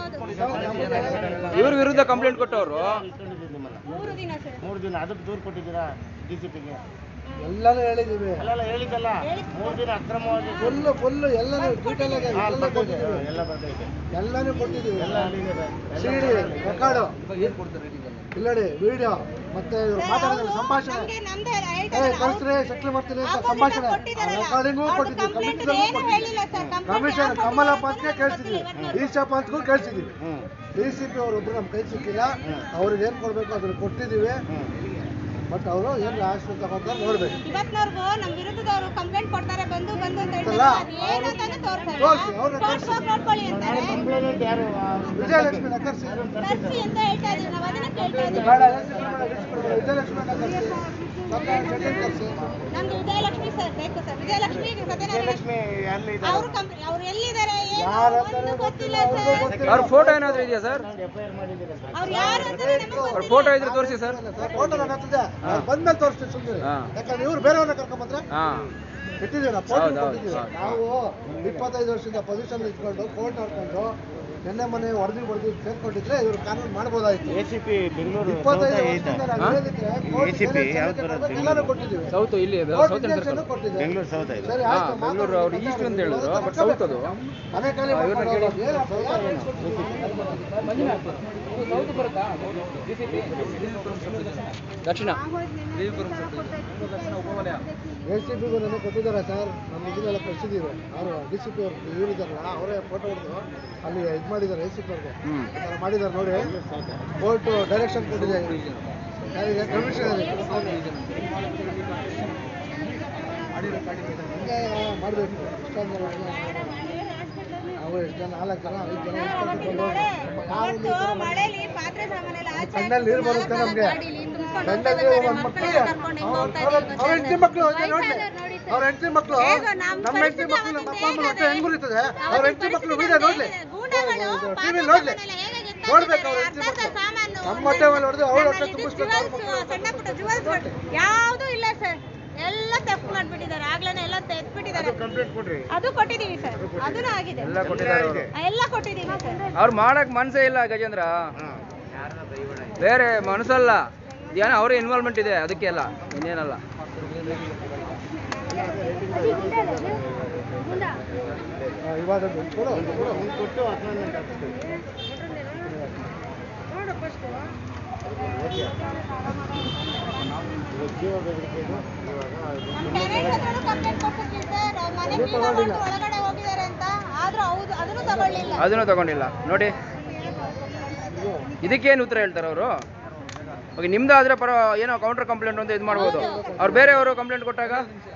ಹೌದೌದು ಇವ್ರ ವಿರುದ್ಧ ಕಂಪ್ಲೇಂಟ್ ಕೊಟ್ಟವರು ಇಟ್ಕೊಂಡಿದ್ದೀವಿ ನಿಮ್ಮನ್ನ ಮೂರು ದಿನ ಸರ್ ಮೂರು ದಿನ ಅದಕ್ಕೆ ದೂರು ಕೊಟ್ಟಿದ್ದೀರಾ ಡಿ ಸಿ ಪಿಗೆ ಎಲ್ಲಾನು ಹೇಳಿದೀವಿ ಅಲ್ಲೆಲ್ಲ ಹೇಳಿದ್ದಲ್ಲ ಮೂರು ದಿನ ಅಕ್ರಮವಾಗಿ ಫುಲ್ ಫುಲ್ ಎಲ್ಲಾನು ಡೀಟೇಲ್ ಆಗಿ ಹಾಂ, ಎಲ್ಲ ಬರ್ತೈತೆ. ಕೊಟ್ಟಿದ್ದೀವಿ ಎಲ್ಲ ಬರ್ತೈತೆ ಎಲ್ಲಾನು ಕೊಟ್ಟಿದ್ದೀವಿ ಎಲ್ಲ ಅಲ್ಲಿದೆ. ಸಿಡಿ ರೆಕಾರ್ಡು ಇಲ್ಲಡಿ ವಿಡಿಯೋ ಮತ್ತೆ ಇವ್ರು ಮಾತಾಡಿದ ಸಂಭಾಷಣೆ ನಮ್ಗೆ ನಮ್ದೇ ಏ ಹೇಳ್ತಾರಲ್ಲ, ಕಳಿಸ್ರಿ ಸೆಟ್ಲ್ ಮಾಡ್ತೀನಿ ಅಂತ Opposite ಸಂಭಾಷಣೆ ಕೊಟ್ಟಿದ್ದಾರಲ್ಲ, ರೆಕಾರ್ಡಿಂಗು ಅವ್ರು ಕೊಟ್ಟಿದ್ದೀವಿ complaint ಕಮಿಷನರ್ಗೂ ಏನು ಹೇಳಿಲ್ಲ ಸರ್, ಕೊಟ್ಟಿದ್ದೀವಿ complaint ಕಮಿಷನರ್ ಯಾರು ಕಮಲಪ್ಪ ಕೊಟ್ಟಿದ್ದಾರೆ ಅಂತಲೇ ಕೇಳಿಸಿದ್ವಿ ಗೊತ್ತಿಲ್ಲ ಡಿ ಸಿ ಪಂಚ್ಗೂ ಕೇಳಿಸಿದ್ವಿ ಹ್ಞೂ ಡಿ ಸಿ ಪಿ ಅವರೊಬ್ರು ನಮ್ಮ ಕೈ ಸಿಕ್ಕಿಲ್ಲ ಅವ್ರಿಗೆ ಏನು ಕೊಡಬೇಕು ಅದನ್ನು ಕೊಟ್ಟಿದ್ದೀವಿ ಹ್ಞೂ ಬಟ್ ಅವರು ಏನು ಆಕ್ಷನ್ ತಗೊಂತಾರೆ ನೋಡ್ಬೇಕು ಇವತ್ತಿನವರೆಗೂ ನಮ್ಮ ವಿರುದ್ಧದವರು ಕಂಪ್ಲೇಂಟ್ ಕೊಡ್ತಾರೆ ಬಂದು ಬಂದು ಅಂತ ಅಲ್ಲ, ಹೇಳ್ತಾರೆ ಅದು ಏನು ಅಂತಾನೆ ತೋರ್ಸಲ್ಲ ತೋರ್ಸಿ, ಅವ್ರನ್ನ ತೋರ್ಸಿ ಹೋಗಿ ನೋಡ್ಕೊಳ್ಳಿ ಅಂತಾರೆ ಕಂಪ್ಲೇಂಟ್ ಯಾರು ವಿಜಯಲಕ್ಷ್ಮಿ ಕರ್ಸಿ ತರ್ಸಿ ಅಂತ ಹೇಳ್ತಾ ಇದೀವಿ ನಾವು ಅದನ್ನ ಕೇಳ್ತಾ ಇದೀವಿ ಬೇಡ ವಿಜಯಲಕ್ಷ್ಮಿ ಕರ್ಸಿ ಮತ್ತೆ ಸೆಕೆಂಡ್ ಕರ್ಸಿ ನಮ್ಗೆ ವಿಜಯಲಕ್ಷ್ಮಿ ಸರ್ ಬೇಕು ಸರ್ ವಿಜಯಲಕ್ಷ್ಮಿ ಸತ್ಯನಾರಾಯಣ ವಿಜಯಲಕ್ಷ್ಮಿ ಎಲ್ಲಿ ಇದ್ದಾರೆ ಅವರು ಅವ್ರು ಎಲ್ಲಿದ್ದಾರೆ ಏನು ಯಾರಂತಾನೆ ಒಂದು ಗೊತ್ತಿಲ್ಲ ಗೊತ್ತಿಲ್ಲ, ಸರ್ ಅವ್ರಿಗೂ ಗೊತ್ತಿಲ್ಲ. ಅವ್ರ ಫೋಟೋ ಏನಾದರೂ ಇದೆಯಾ ಸರ್ ಎಫ್ ಐ ಆರ್ ಮಾಡಿದ್ದೀರಾ ಸರ್ ಅವ್ರು ಯಾರು ಅಂತಾನೆ ನಮಗೆ ಅವ್ರ ಗೊತ್ತಿಲ್ಲ ಫೋಟೋ ಇದ್ರೆ ತೋರಿಸಿ ಸರ್ ಫೋಟೋ ನನ್ನ ಹತ್ತಿದೆ ಬಂದ್ಮೇಲೆ ತೋರಿಸ್ತೀನಿ ಸುಮ್ಮನೆ ಹಾ. ಯಾಕಂದ್ರೆ ಇವ್ರು ಬೇರೆಯವ್ರನ್ನ ಕರ್ಕೊಂಬಂದ್ರೆ ಹಾಂ ಇಟ್ಟಿದ್ದೀವಿ ನಾವು ಫೋಟೋ ಹೌದು, ಹೌದು, ಕೊಟ್ಟಿದ್ದೀವಿ ಹೌದು. ನಾವು ಇಪ್ಪತ್ತೈದು ವರ್ಷದಿಂದ ಪೊಸಿಷನ್ ಇಟ್ಕೊಂಡು ಕೋರ್ಟ್ ನೋಡ್ಕೊಂಡು ನಿನ್ನೆ ಮೊನ್ನೆ ವರದಿ ವರದಿ ಸೇರ್ಕೊಂಡಿದ್ರೆ ಇವರು ಕಾನೂನು ಮಾಡ್ಬೋದಾಯ್ತು ಎ ಸಿ ಪಿ ಬೆಂಗಳೂರು ಇಪ್ಪತ್ತೈದು ಸೌತ ವರ್ಷದಿಂದ ಐತಾ? ನಾವು ಹೇಳಿದ್ದಕ್ಕೆ ಕೋರ್ಟ್ ACP ಏನೇನು ಯಾವ್ದು ಸಲಹೆ ಬರೋದು? ಕೊಡ್ಬೇಕು ಎಲ್ಲಾನು ಕೊಟ್ಟಿದ್ದೀವಿ ಸೌತ್ ಇಲ್ಲಿ ಕೋರ್ಟ್ ಸೌತ್ ಇಂಜೆಕ್ಷನ್ ಕೊಟ್ಟಿದ್ದೀವಿ. ಬೆಂಗಳೂರು ಸೌತ ಇದು ಸರಿ ಹಾ ಆಯ್ತು ಬೆಂಗಳೂರು ಅವ್ರು ಈಸ್ಟ್ ಅಂತ ಹೇಳಿದ್ರು ಬಟ್ ಸೌತ್ ಅದು ಮನೆ ಖಾಲಿ ಆ, ಇವ್ರನ್ನ ಮಾಡ್ಕೊಂಡು ಕೇಳಿ. ಏನಪ್ಪ, ಯಾರು ಏನು? ಸೌತ್ ಬರುತ್ತಾ ದಕ್ಷಿಣ ಎ ಸಿ ಪಿಗೂ ನನಗೆ ಕೊಟ್ಟಿದ್ದಾರೆ ಸರ್ ನಮ್ಮ ಇದನ್ನೆಲ್ಲ ಕಳಿಸಿದ್ದೀವಿ ಅವರು ಡಿ ಸಿ ಪಿ ಅವ್ರು ಇವ್ರು ಇದ್ದಾರಲ್ಲ ಅವರೇ ಫೋಟೋ ಹೊಡೆದು ಅಲ್ಲಿ ಇದು ಮಾಡಿದ್ದಾರೆ ಎ ಸಿ ಪಿ ಅವ್ರಿಗೆ ಹ್ಮ್. ಈ ಥರ ಮಾಡಿದ್ದಾರೆ ನೋಡಿ ಕೋರ್ಟ್ ಡೈರೆಕ್ಷನ್ ಕೊಟ್ಟಿದೆ ಯಾರಿಗೆ ಕಮಿಷನರ್ ಮಾಡಬೇಕು ಇಷ್ಟೊಂದು ಜನ ನಾವು ಎಷ್ಟು ಜನ ನಾಲ್ಕು ಜನ ಐದು ಜನ ಇಷ್ಟೊಂದು ಕೊಂಡು ಅವತ್ತು ಮಳೆಲಿ ಪಾತ್ರೆ ಸಾಮಾನೆಲ್ಲ ಆಚೆ ಕಣ್ಣಲ್ಲಿ ನೀರು ಬರುತ್ತೆ ನಮ್ಗೆ ಗಾಡೀಲಿ ತುಂಬ್ಕೊಂಡು ಕಣ್ಣಲ್ಲಿ ಹೋಗ್ತಾ ಒಂದು ಇದ್ದಾರೆ, ಮಕ್ಕಳಿಗೆ ಮಕ್ಕಳನ್ನ ಕರ್ಕೊಂಡು ಹಿಂಗ್ ಹೋಗ್ತಾ ಇದ್ದಾರೆ ಅವ್ರ ಹೆಂಡತಿ ಮಕ್ಕಳು ನೋಡಿ ವಯಸ್ಸಾದವ್ರು ನೋಡಿ ಸರ್. ಅವ್ರ ಹೆಂಡತಿ ಮಕ್ಕಳು ಹೇಗೋ ನಮ್ಮ ನಮ್ಮ ಹೆಂಡತಿ ಪರಿಸ್ಥಿತಿ ಮಕ್ಕಳು ನಮ್ಮ ಅವತ್ತಿಂದ ಅಮ್ಮ ಹೊಟ್ಟೆ ಹೆಂಗ್ ಉರಿತದೆ ಅವ್ರ ಹೆಂಡತಿ ಮಕ್ಕಳು ಪರಿಸ್ಥಿತಿ ವಿಡಿಯೋ ನೋಡ್ಲಿ ಹೇಗಿದೆ? ಗೂಂಡಾಗಳು ಟಿವಿ ಪಾತ್ರೆ ನೋಡ್ಲಿ ಸಾಮಾನೆಲ್ಲ ಹೇಗೆ ಎತ್ತಾಕ್ತಾರೆ? ನೋಡ್ಬೇಕು ಅವ್ರ ಅರ್ಧ ಹೆಂಡತಿ ಅರ್ಧ ಸಾಮಾನು ನಮ್ಮ ಹೊಟ್ಟೆ ಮೇಲೆ ಹೊಡೆದು ಅವ್ರ ಹೊಟ್ಟೆ ನಮ್ಮಲ್ಲಿ ತುಂಬಿಸ್ಬೇಕು ಇದು ಅವ್ರ jewels, ಸಣ್ಣ ಪುಟ್ಟ ಜುವೆಲ್ಸ್ ಯಾವ್ದು ಇಲ್ಲ ಸರ್ ಎಲ್ಲ ತೆಫ್ಟ್ ಮಾಡ್ಬಿಟ್ಟಿದ್ದಾರೆ ಆಗ್ಲೇನೆ ಎಲ್ಲ ತೆಗೆದ್ಬಿಟ್ಟಿದ್ದಾರೆ ಕಂಪ್ಲೇಂಟ್ ಕೊಡ್ರಿ ಅದು ಕೊಟ್ಟಿದೀವಿ ಸರ್ ಅದನ್ನು ಆಗಿದೆ ಎಲ್ಲ ಕೊಟ್ಟಿದ್ದಾರೆ ಅವರು ಎಲ್ಲ ಕೊಟ್ಟಿದೀವಿ ಸರ್ ಅವ್ರು ಮಾಡಕ್ ಮನ್ಸೇ ಇಲ್ಲ ಗಜೇಂದ್ರ ಬೇರೆ ಮನಸ್ಸಲ್ಲ ಏನೋ ಅವ್ರ ಇನ್ವಾಲ್ವ್ಮೆಂಟ್ ಇದೆ ಅದಕ್ಕೆ ಅಲ್ಲ ಇನ್ನೇನಲ್ಲ ಇವಾಗ ಕೊಡು ಕೊಡು ಕೊಟ್ಟು ಅಪಾಯಿಂಟ್ಮೆಂಟ್ ಹಾಕ್ಸ್ತೀವಿ ಜೀವ ಬೆದರಿಕೆ ಇದು ಇವಾಗ ನಮ್ಮ ಕಂಪ್ಲೇಂಟ್ ಕೊಟ್ಟಿದ್ವಿ ಸರ್ ಮನೆ ಬೀಗ ಹೊಡ್ದು ಒಳಗಡೆ ಹೋಗಿದ್ದಾರೆ ಅಂತ ಆದ್ರೂ ಹೌದು ಅದನ್ನು ತಗೊಳ್ಳಿಲ್ಲ ಅದನ್ನು ತಗೊಂಡಿಲ್ಲ ನೋಡಿ ಇದಕ್ಕೇನು ಉತ್ತರ ಹೇಳ್ತಾರೆ ಅವರು ಓಕೆ ನಿಮ್ದಾದ್ರೆ ಪರ ಏನೋ ಕೌಂಟರ್ ಕಂಪ್ಲೇಂಟ್ ಅಂತ ಇದು ಮಾಡ್ಬೋದು ಅವ್ರು ಬೇರೆಯವರು ಕಂಪ್ಲೇಂಟ್ ಕೊಟ್ಟಾಗ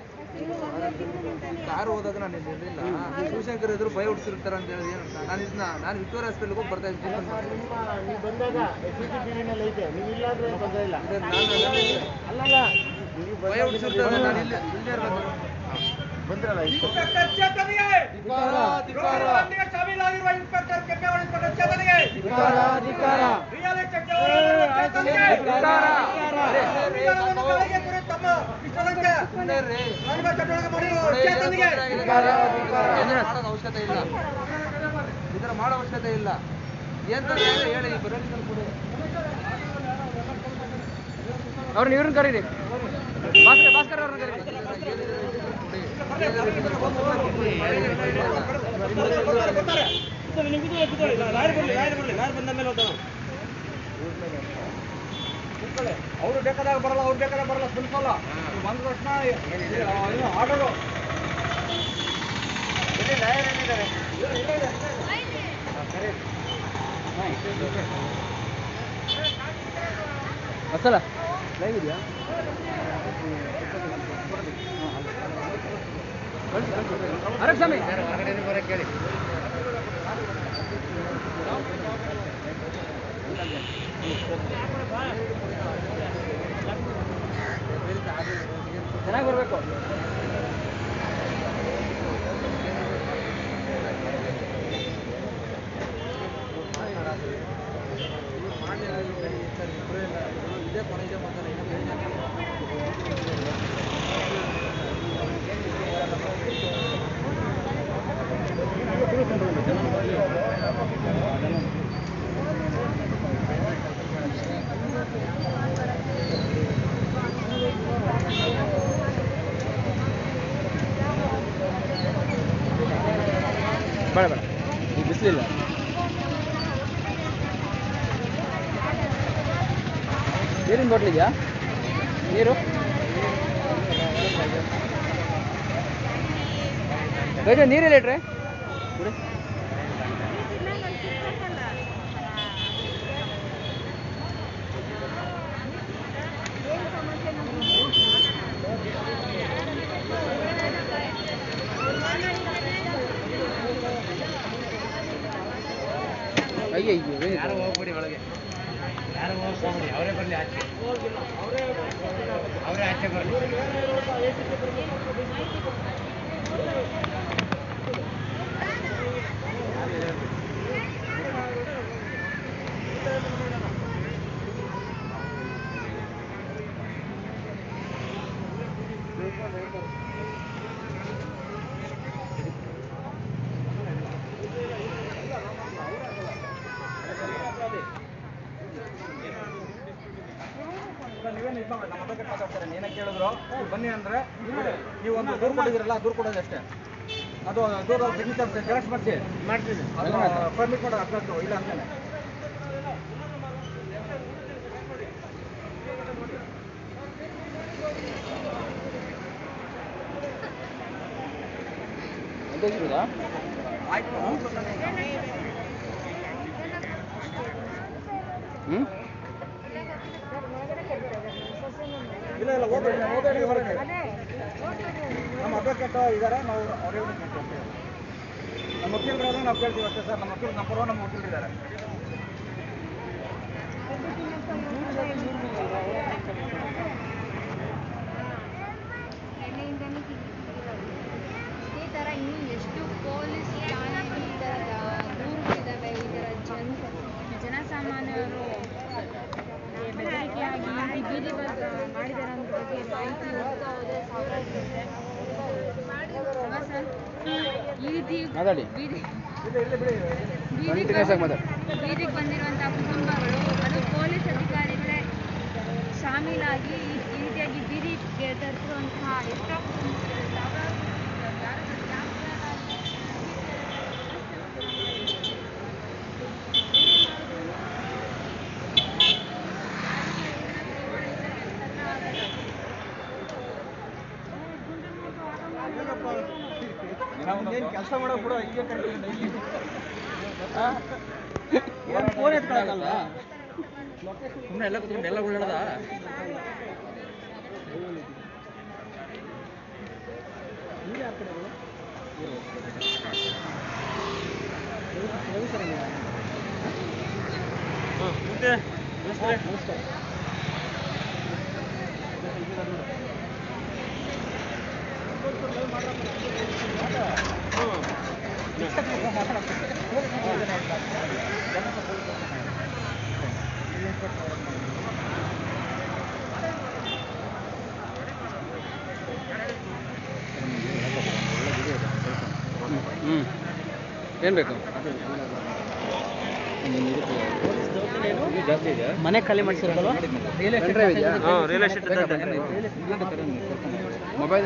ಕಾರ್ ಹೋದಾಗ ನಾನು ಇಲ್ಲಿ ಇರಲಿಲ್ಲ ಶಿವಶಂಕರ್ ಎದುರು ಭಯ ಹುಡ್ಸಿರ್ತಾರೆ ಅಂತ ಹೇಳಿ ಏನು ನಾನು ಇದನ್ನ ನಾನು ವಿಕ್ಟೋರಿಯಾ ಹಾಸ್ಪಿಟಲ್ಗೆ ಹೋಗಿ ಬರ್ತಾ ಇದ್ದೀನಿ ನಿಮ್ಮ ನೀವು ಬಂದಾಗ ಸಿ ಸಿ ಟಿ ವಿನಲ್ಲಿ ಐತೆ ನೀವು ಇಲ್ಲಾಂದ್ರೆ ತೊಂದರೆ ಇಲ್ಲ ಅಲ್ಲಲ್ಲ ನೀವು ಭಯ ಹುಡ್ಸಿರ್ತಾರೆ ನಾನು ಇಲ್ಲಿ ಇಲ್ಲೇ ಇರ್ಬೇಕು ಬಂದ್ರಲ್ಲ ಇಷ್ಟು ಮಾಡೋದು ಅವಶ್ಯಕತೆ ಇಲ್ಲ ಈ ಥರ ಮಾಡೋ ಅವಶ್ಯಕತೆ ಇಲ್ಲ ಏನ್ ತರ ಹೇಳಿ ಹೇಳಿ ಈ ಬರೋದಿಲ್ಲ ಕೊಡಿ ಅವ್ರನ್ನ ಇವ್ರನ್ನ ಕರೀರಿ ಭಾಸ್ಕರ್ ಭಾಸ್ಕರ್ ಅವ್ರನ್ನ ಕರೀರಿ ಅವ್ರು ಬೇಕಾದಾಗ ಬರಲ್ಲ ಅವ್ರು ಬೇಕಾದಾಗ ಬರಲ್ಲ ಸ್ಪಂದಿಸಲ್ಲ ಬಂದ ತಕ್ಷಣ ಆಟೋಗಳು ಮಸಾಲ ಲೈವ್ ಇದೆಯಾ ಅರಕ್ ಸ್ವಾಮಿ ಹೊರಗಡೆ ಬರಕ್ಕೆ ಹೇಳಿ ಚೆನ್ನಾಗಿ ಬರಬೇಕು ಇದೇ ಕೊನೆ ಇದೆ ಮಾತಾಡ ಇನ್ನೂ ಬೇರೆ ಬೇಡ ಬೇಡ ಈಗ ಬಿಸಿಲಿಲ್ಲ ನೀರಿನ ಬಾಟ್ಲ್ ಇದೆಯಾ ನೀರು ಗಜ ನೀರಿಲ್ಲ ಇಟ್ರೆ ಕುಡಿ ಅಯ್ಯಯ್ಯೋ ಏನಿದು? ಯಾರು ಹೋಗ್ಬಿಡಿ ಒಳಗೆ ಯಾರು ಹೋಗ್ಬಿಡಿ ಅವರೇ ಬರಲಿ ಆಚೆ ಅವರೇ ಆಚೆ ಬರಲಿ ನಮ್ಮ advocate ಮಾತಾಡ್ತಾರೆ ಏನೇ ಕೇಳಿದ್ರು ನೀವು ಬನ್ನಿ ಅಂದ್ರೆ ನೀವು ಒಂದು ದೂರು ಕೊಟ್ಟಿದ್ದೀರಲ್ಲ ದೂರು ಕೊಡೋದು ಅಷ್ಟೇ ಅದು ದೂರ ಸಿಗ್ನೇಚರ್ ಜೆರಾಕ್ಸ್ ಮಾಡಿಸಿ ಮಾಡ್ತೀನಿ ಪರ್ಮಿಟ್ ಮಾಡೋದು ಅಷ್ಟು ಇಲ್ಲ ಅಂತಾನೆ ಹ್ಮ್ ಇಲ್ಲ ಇಲ್ಲ ಹೋಗ್ಬೇಡಿ ಹೋಗ್ಬೇಡಿ ಹೊರಗೆ ನಮ್ಮ ಅಡ್ವೊಕೇಟ್ ಇದ್ದಾರೆ ನಾವು ಅವ್ರು ಹೇಳ್ಬೇಕು ಅಂತ ಹೇಳ್ತೀವಿ. ನಮ್ಮ ವಕೀಲರು ನಾವು ಕೇಳ್ತೀವಿ ಅಷ್ಟೇ ಸರ್ ನಮ್ಮ ವಕೀಲ ನಮ್ಮ ಪರವಾಗಿ ನಮ್ಮ ವಕೀಲರು ಇದ್ದಾರೆ ನಿನ್ನೆಯಿಂದನೇ ಕಿರಿಕಿರಿಗಳು. ಇದೇ ಥರ ಇನ್ನೂ ಎಷ್ಟು ಪೊಲೀಸ್ ಠಾಣೆಗಳು ಈ ಥರ ದೂರುಗಳಿದ್ದಾವೆ ಈ ಥರ ಜನ ಜನಸಾಮಾನ್ಯರು ಬೆದರಿಕೆಯಾಗಿ ಇಲ್ಲಿ ಬೀದಿ ಬಂದು ಮಾಡಿದ್ದಾರೆ ಅನ್ನೋ ಬಗ್ಗೆ ಮಾಹಿತಿ ಹೋಗ್ತಾ ಹೋದ್ರೆ ಸಾವಿರಾರು ಇರುತ್ತೆ. ಅಲ್ವಾ ಸರ್? ಈ ರೀತಿ ಮಾತಾಡಿ. ಬೀದಿ Continuous ಆಗಿ ಮಾತಾಡಿ. ಬೀದಿಗೆ ಬಂದಿರುವಂತಹ ಕುಟುಂಬಗಳು ಅದು ಪೊಲೀಸ್ ಅಧಿಕಾರಿಗಳೇ ಶಾಮೀಲಾಗಿ ಈ ಈ ರೀತಿಯಾಗಿ ಬೀದಿಗೆ ತರಿಸುವಂತಹ ಎಷ್ಟೋ ಕುಟುಂಬಗಳು ಸಾವಿರಾರು ಕುಟುಂಬಗಳು ಯಾರು ಜಾಗೃತರಾಗಿ ಏನು ಕೆಲಸ ಮಾಡೋ ಕೂಡ ಹೀಗೆ ಕರೀತೀವಿ ಡೈಲಿ ಏನು ಫೋನ್ ಎತ್ಕೊಳಕ್ಕಲ್ಲ ಸುಮ್ಮನೆ ಎಲ್ಲ ಕೂತ್ಕೊಂಡು ಎಲ್ಲ ಉಳ್ಳದ ಹ್ಮ್ ಏನ್ ಬೇಕು ಜಾಸ್ತಿ ಇದೆಯಾ ಮನೆ ಖಾಲಿ ಮಾಡಿಸಿರೋದಲ್ವಾ ಹಾಂ ರಿಯಲ್ ಎಸ್ಟೇಟ್ ಮೊಬೈಲ್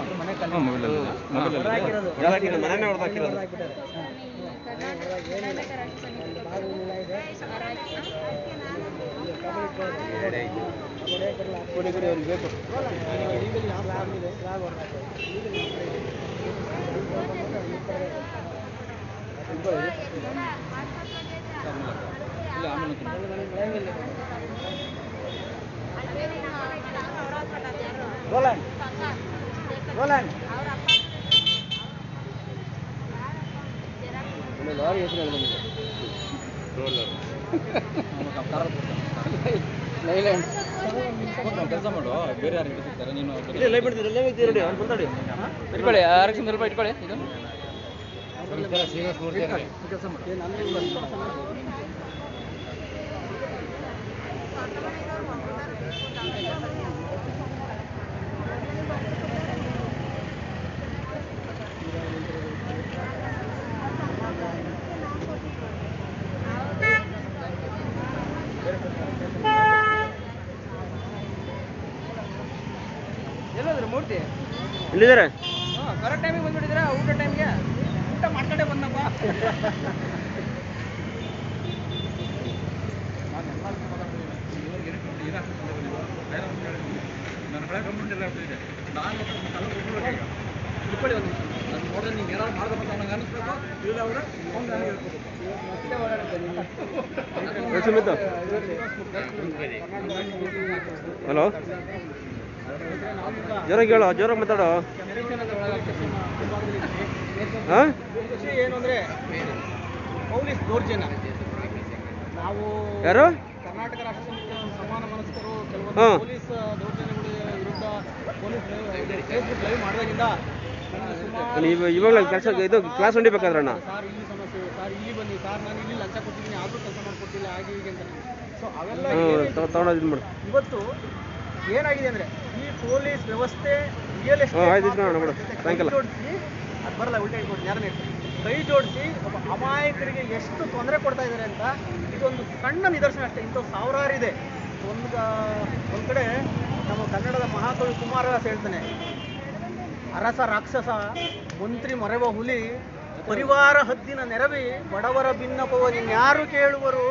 ಮೊಬೈಲ್ ಮನೆನೇ ಹೊಡೆದಾಕಿರೋದು ಕರ್ನಾಟಕ ಕರ್ನಾಟಕ ರಾಜ್ಯ ಸಮಿತಿ ಕೊಡಿ ಕೊಡಿ ಅವ್ರಿಗೆ ಬೇಕು ಇಲ್ಲ ಆಮೇಲೆ ರೋಲ್ಯಾಂಡ್ ರೋಲ್ಯಾಂಡ್ ಒಳ್ಳೆ ಲಾರಿ ಹೆಸರು ಹೇಳಿದಂಗೆ ಲೈಲ್ಯಾಂಡ್ ಕೆಲಸ ಮಾಡು ಬೇರೆ ಯಾರು ಸಿಗ್ತಾರೆ ನೀನು ಲೈವ್ ಬಿಡ್ತೀರಿ ಲೈವ್ ಇರ್ತೀರಿ ನೋಡಿ ಅವ್ನು ಮಾತಾಡಿ ಇಟ್ಕೊಳ್ಳಿ ಆರಕ್ಷನ್ ಸ್ವಲ್ಪ ಇಟ್ಕೊಳ್ಳಿ ಇದು ಕೆಲಸ ಮಾಡಿ ಎಲ್ಲೋದ್ರು ಮೂರ್ತಿ ಎಲ್ಲಿದ್ದಾರೆ ಹಾಂ ಕರೆಕ್ಟ್ ಟೈಮಿಗೆ ಬಂದ್ಬಿಟ್ಟಿದ್ದೀರಾ ಊಟ ಟೈಮ್ಗೆ ಊಟ ಮಾಡ್ಕೊಂಡೆ ಬಂದಪ್ಪ ಇಟ್ಕೊಳ್ಳಿ ಒಂದು ನಿಮಿಷ ನಾನು ನೋಡಿದ್ರೆ ನೀವು ಏನಾದ್ರು ಮಾಡ್ಬೇಕು ಅಂತ ನನಗೆ ಅನಿಸ್ಬೇಕು ಇಲ್ಲ ಅವ್ರೆ ಅವ್ನು ನನಗೆ ಹೇಳ್ಬೇಕು ಅಷ್ಟೇ ಓಡಾಡ್ತೀನಿ ಸುಮಿತ್ ಹಲೋ ಜೋರಾಗಿ ಹೇಳೋ ಜೋರಾಗಿ ಮಾತಾಡೋ ಹಾಂ ವಿಷಯ ಏನು ಅಂದ್ರೆ ಪೊಲೀಸ್ ದೌರ್ಜನ್ಯ ನಾವು ಯಾರು ಕರ್ನಾಟಕ ರಾಷ್ಟ್ರ ಸಮಿತಿಯ ಒಂದು ಸಮಾನ ಮನಸ್ಕರು ಕೆಲವೊಂದು ಹಾ. ಪೊಲೀಸ್ ದೌರ್ಜನ್ಯಗಳ ವಿರುದ್ಧ ಪೊಲೀಸ್ ಫೇಸ್ಬುಕ್ ಲೈವ್ ಮಾಡಿದಾಗಿಂದ ನನಗೆ ಸುಮಾರು ನೀವು ಇವಾಗಲೇ ಕೆಲಸ ಇದು ಕ್ಲಾಸ್ ಹೊಂದಿಬೇಕಾದ್ರಣ್ಣ ಸರ್ ಇಲ್ಲಿ ಸಮಸ್ಯೆ ಸರ್ ಇಲ್ಲಿ ಬನ್ನಿ ಸರ್ ನಾನು ಇಲ್ಲಿ ಲಂಚ ಕೊಟ್ಟಿದ್ದೀನಿ ಆದರೂ ಕೆಲಸ ಮಾಡ್ಕೊಟ್ಟಿಲ್ಲ ಹಾಗೆ ಹೀಗೆ ಅಂತ ಸೊ ಅವೆಲ್ಲ ಹ್ಞೂ ಏನಿದೆ ತಗೊಂಡು ಇದು ಮಾಡು ಇವತ್ತು ಏನಾಗಿದೆ ಅಂದ್ರೆ ಈ ಪೊಲೀಸ್ ವ್ಯವಸ್ಥೆ ರಿಯಲ್ ಹ್ಞೂ ಆಯ್ತು ಇಸ್ಕೊಳ್ಳೋಣ ಬಿಡು ಸಾಯಂಕಾಲ ಜೋಡಿಸಿ ಅದು ಬರಲ್ಲ ಉಲ್ಟಾ ಇಟ್ಕೊಂಡು ಯಾರನ್ನ ಹೇಳ್ತಾರೆ ಕೈ ಜೋಡಿಸಿ ಒಬ್ಬ ಅಮಾಯಕರಿಗೆ ಎಷ್ಟು ತೊಂದರೆ ಕೊಡ್ತಾ ಇದ್ದಾರೆ ಅಂತ ಇದೊಂದು ಸಣ್ಣ ನಿದರ್ಶನ ಅಷ್ಟೇ ಇಂಥವು ಸಾವಿರಾರು ಇದೆ ಒಂದು ಒಂದು ಕಡೆ ನಮ್ಮ ಕನ್ನಡದ ಮಹಾಕವಿ ಕುಮಾರವ್ಯಾಸ ಹೇಳ್ತಾನೆ ಅರಸ ರಾಕ್ಷಸ ಮಂತ್ರಿ ಮರೆವ ಹುಲಿ ಪರಿವಾರ ಹದ್ದಿನ ನೆರವಿ ಬಡವರ ಭಿನ್ನಪವ ಇನ್ಯಾರು ಕೇಳುವರು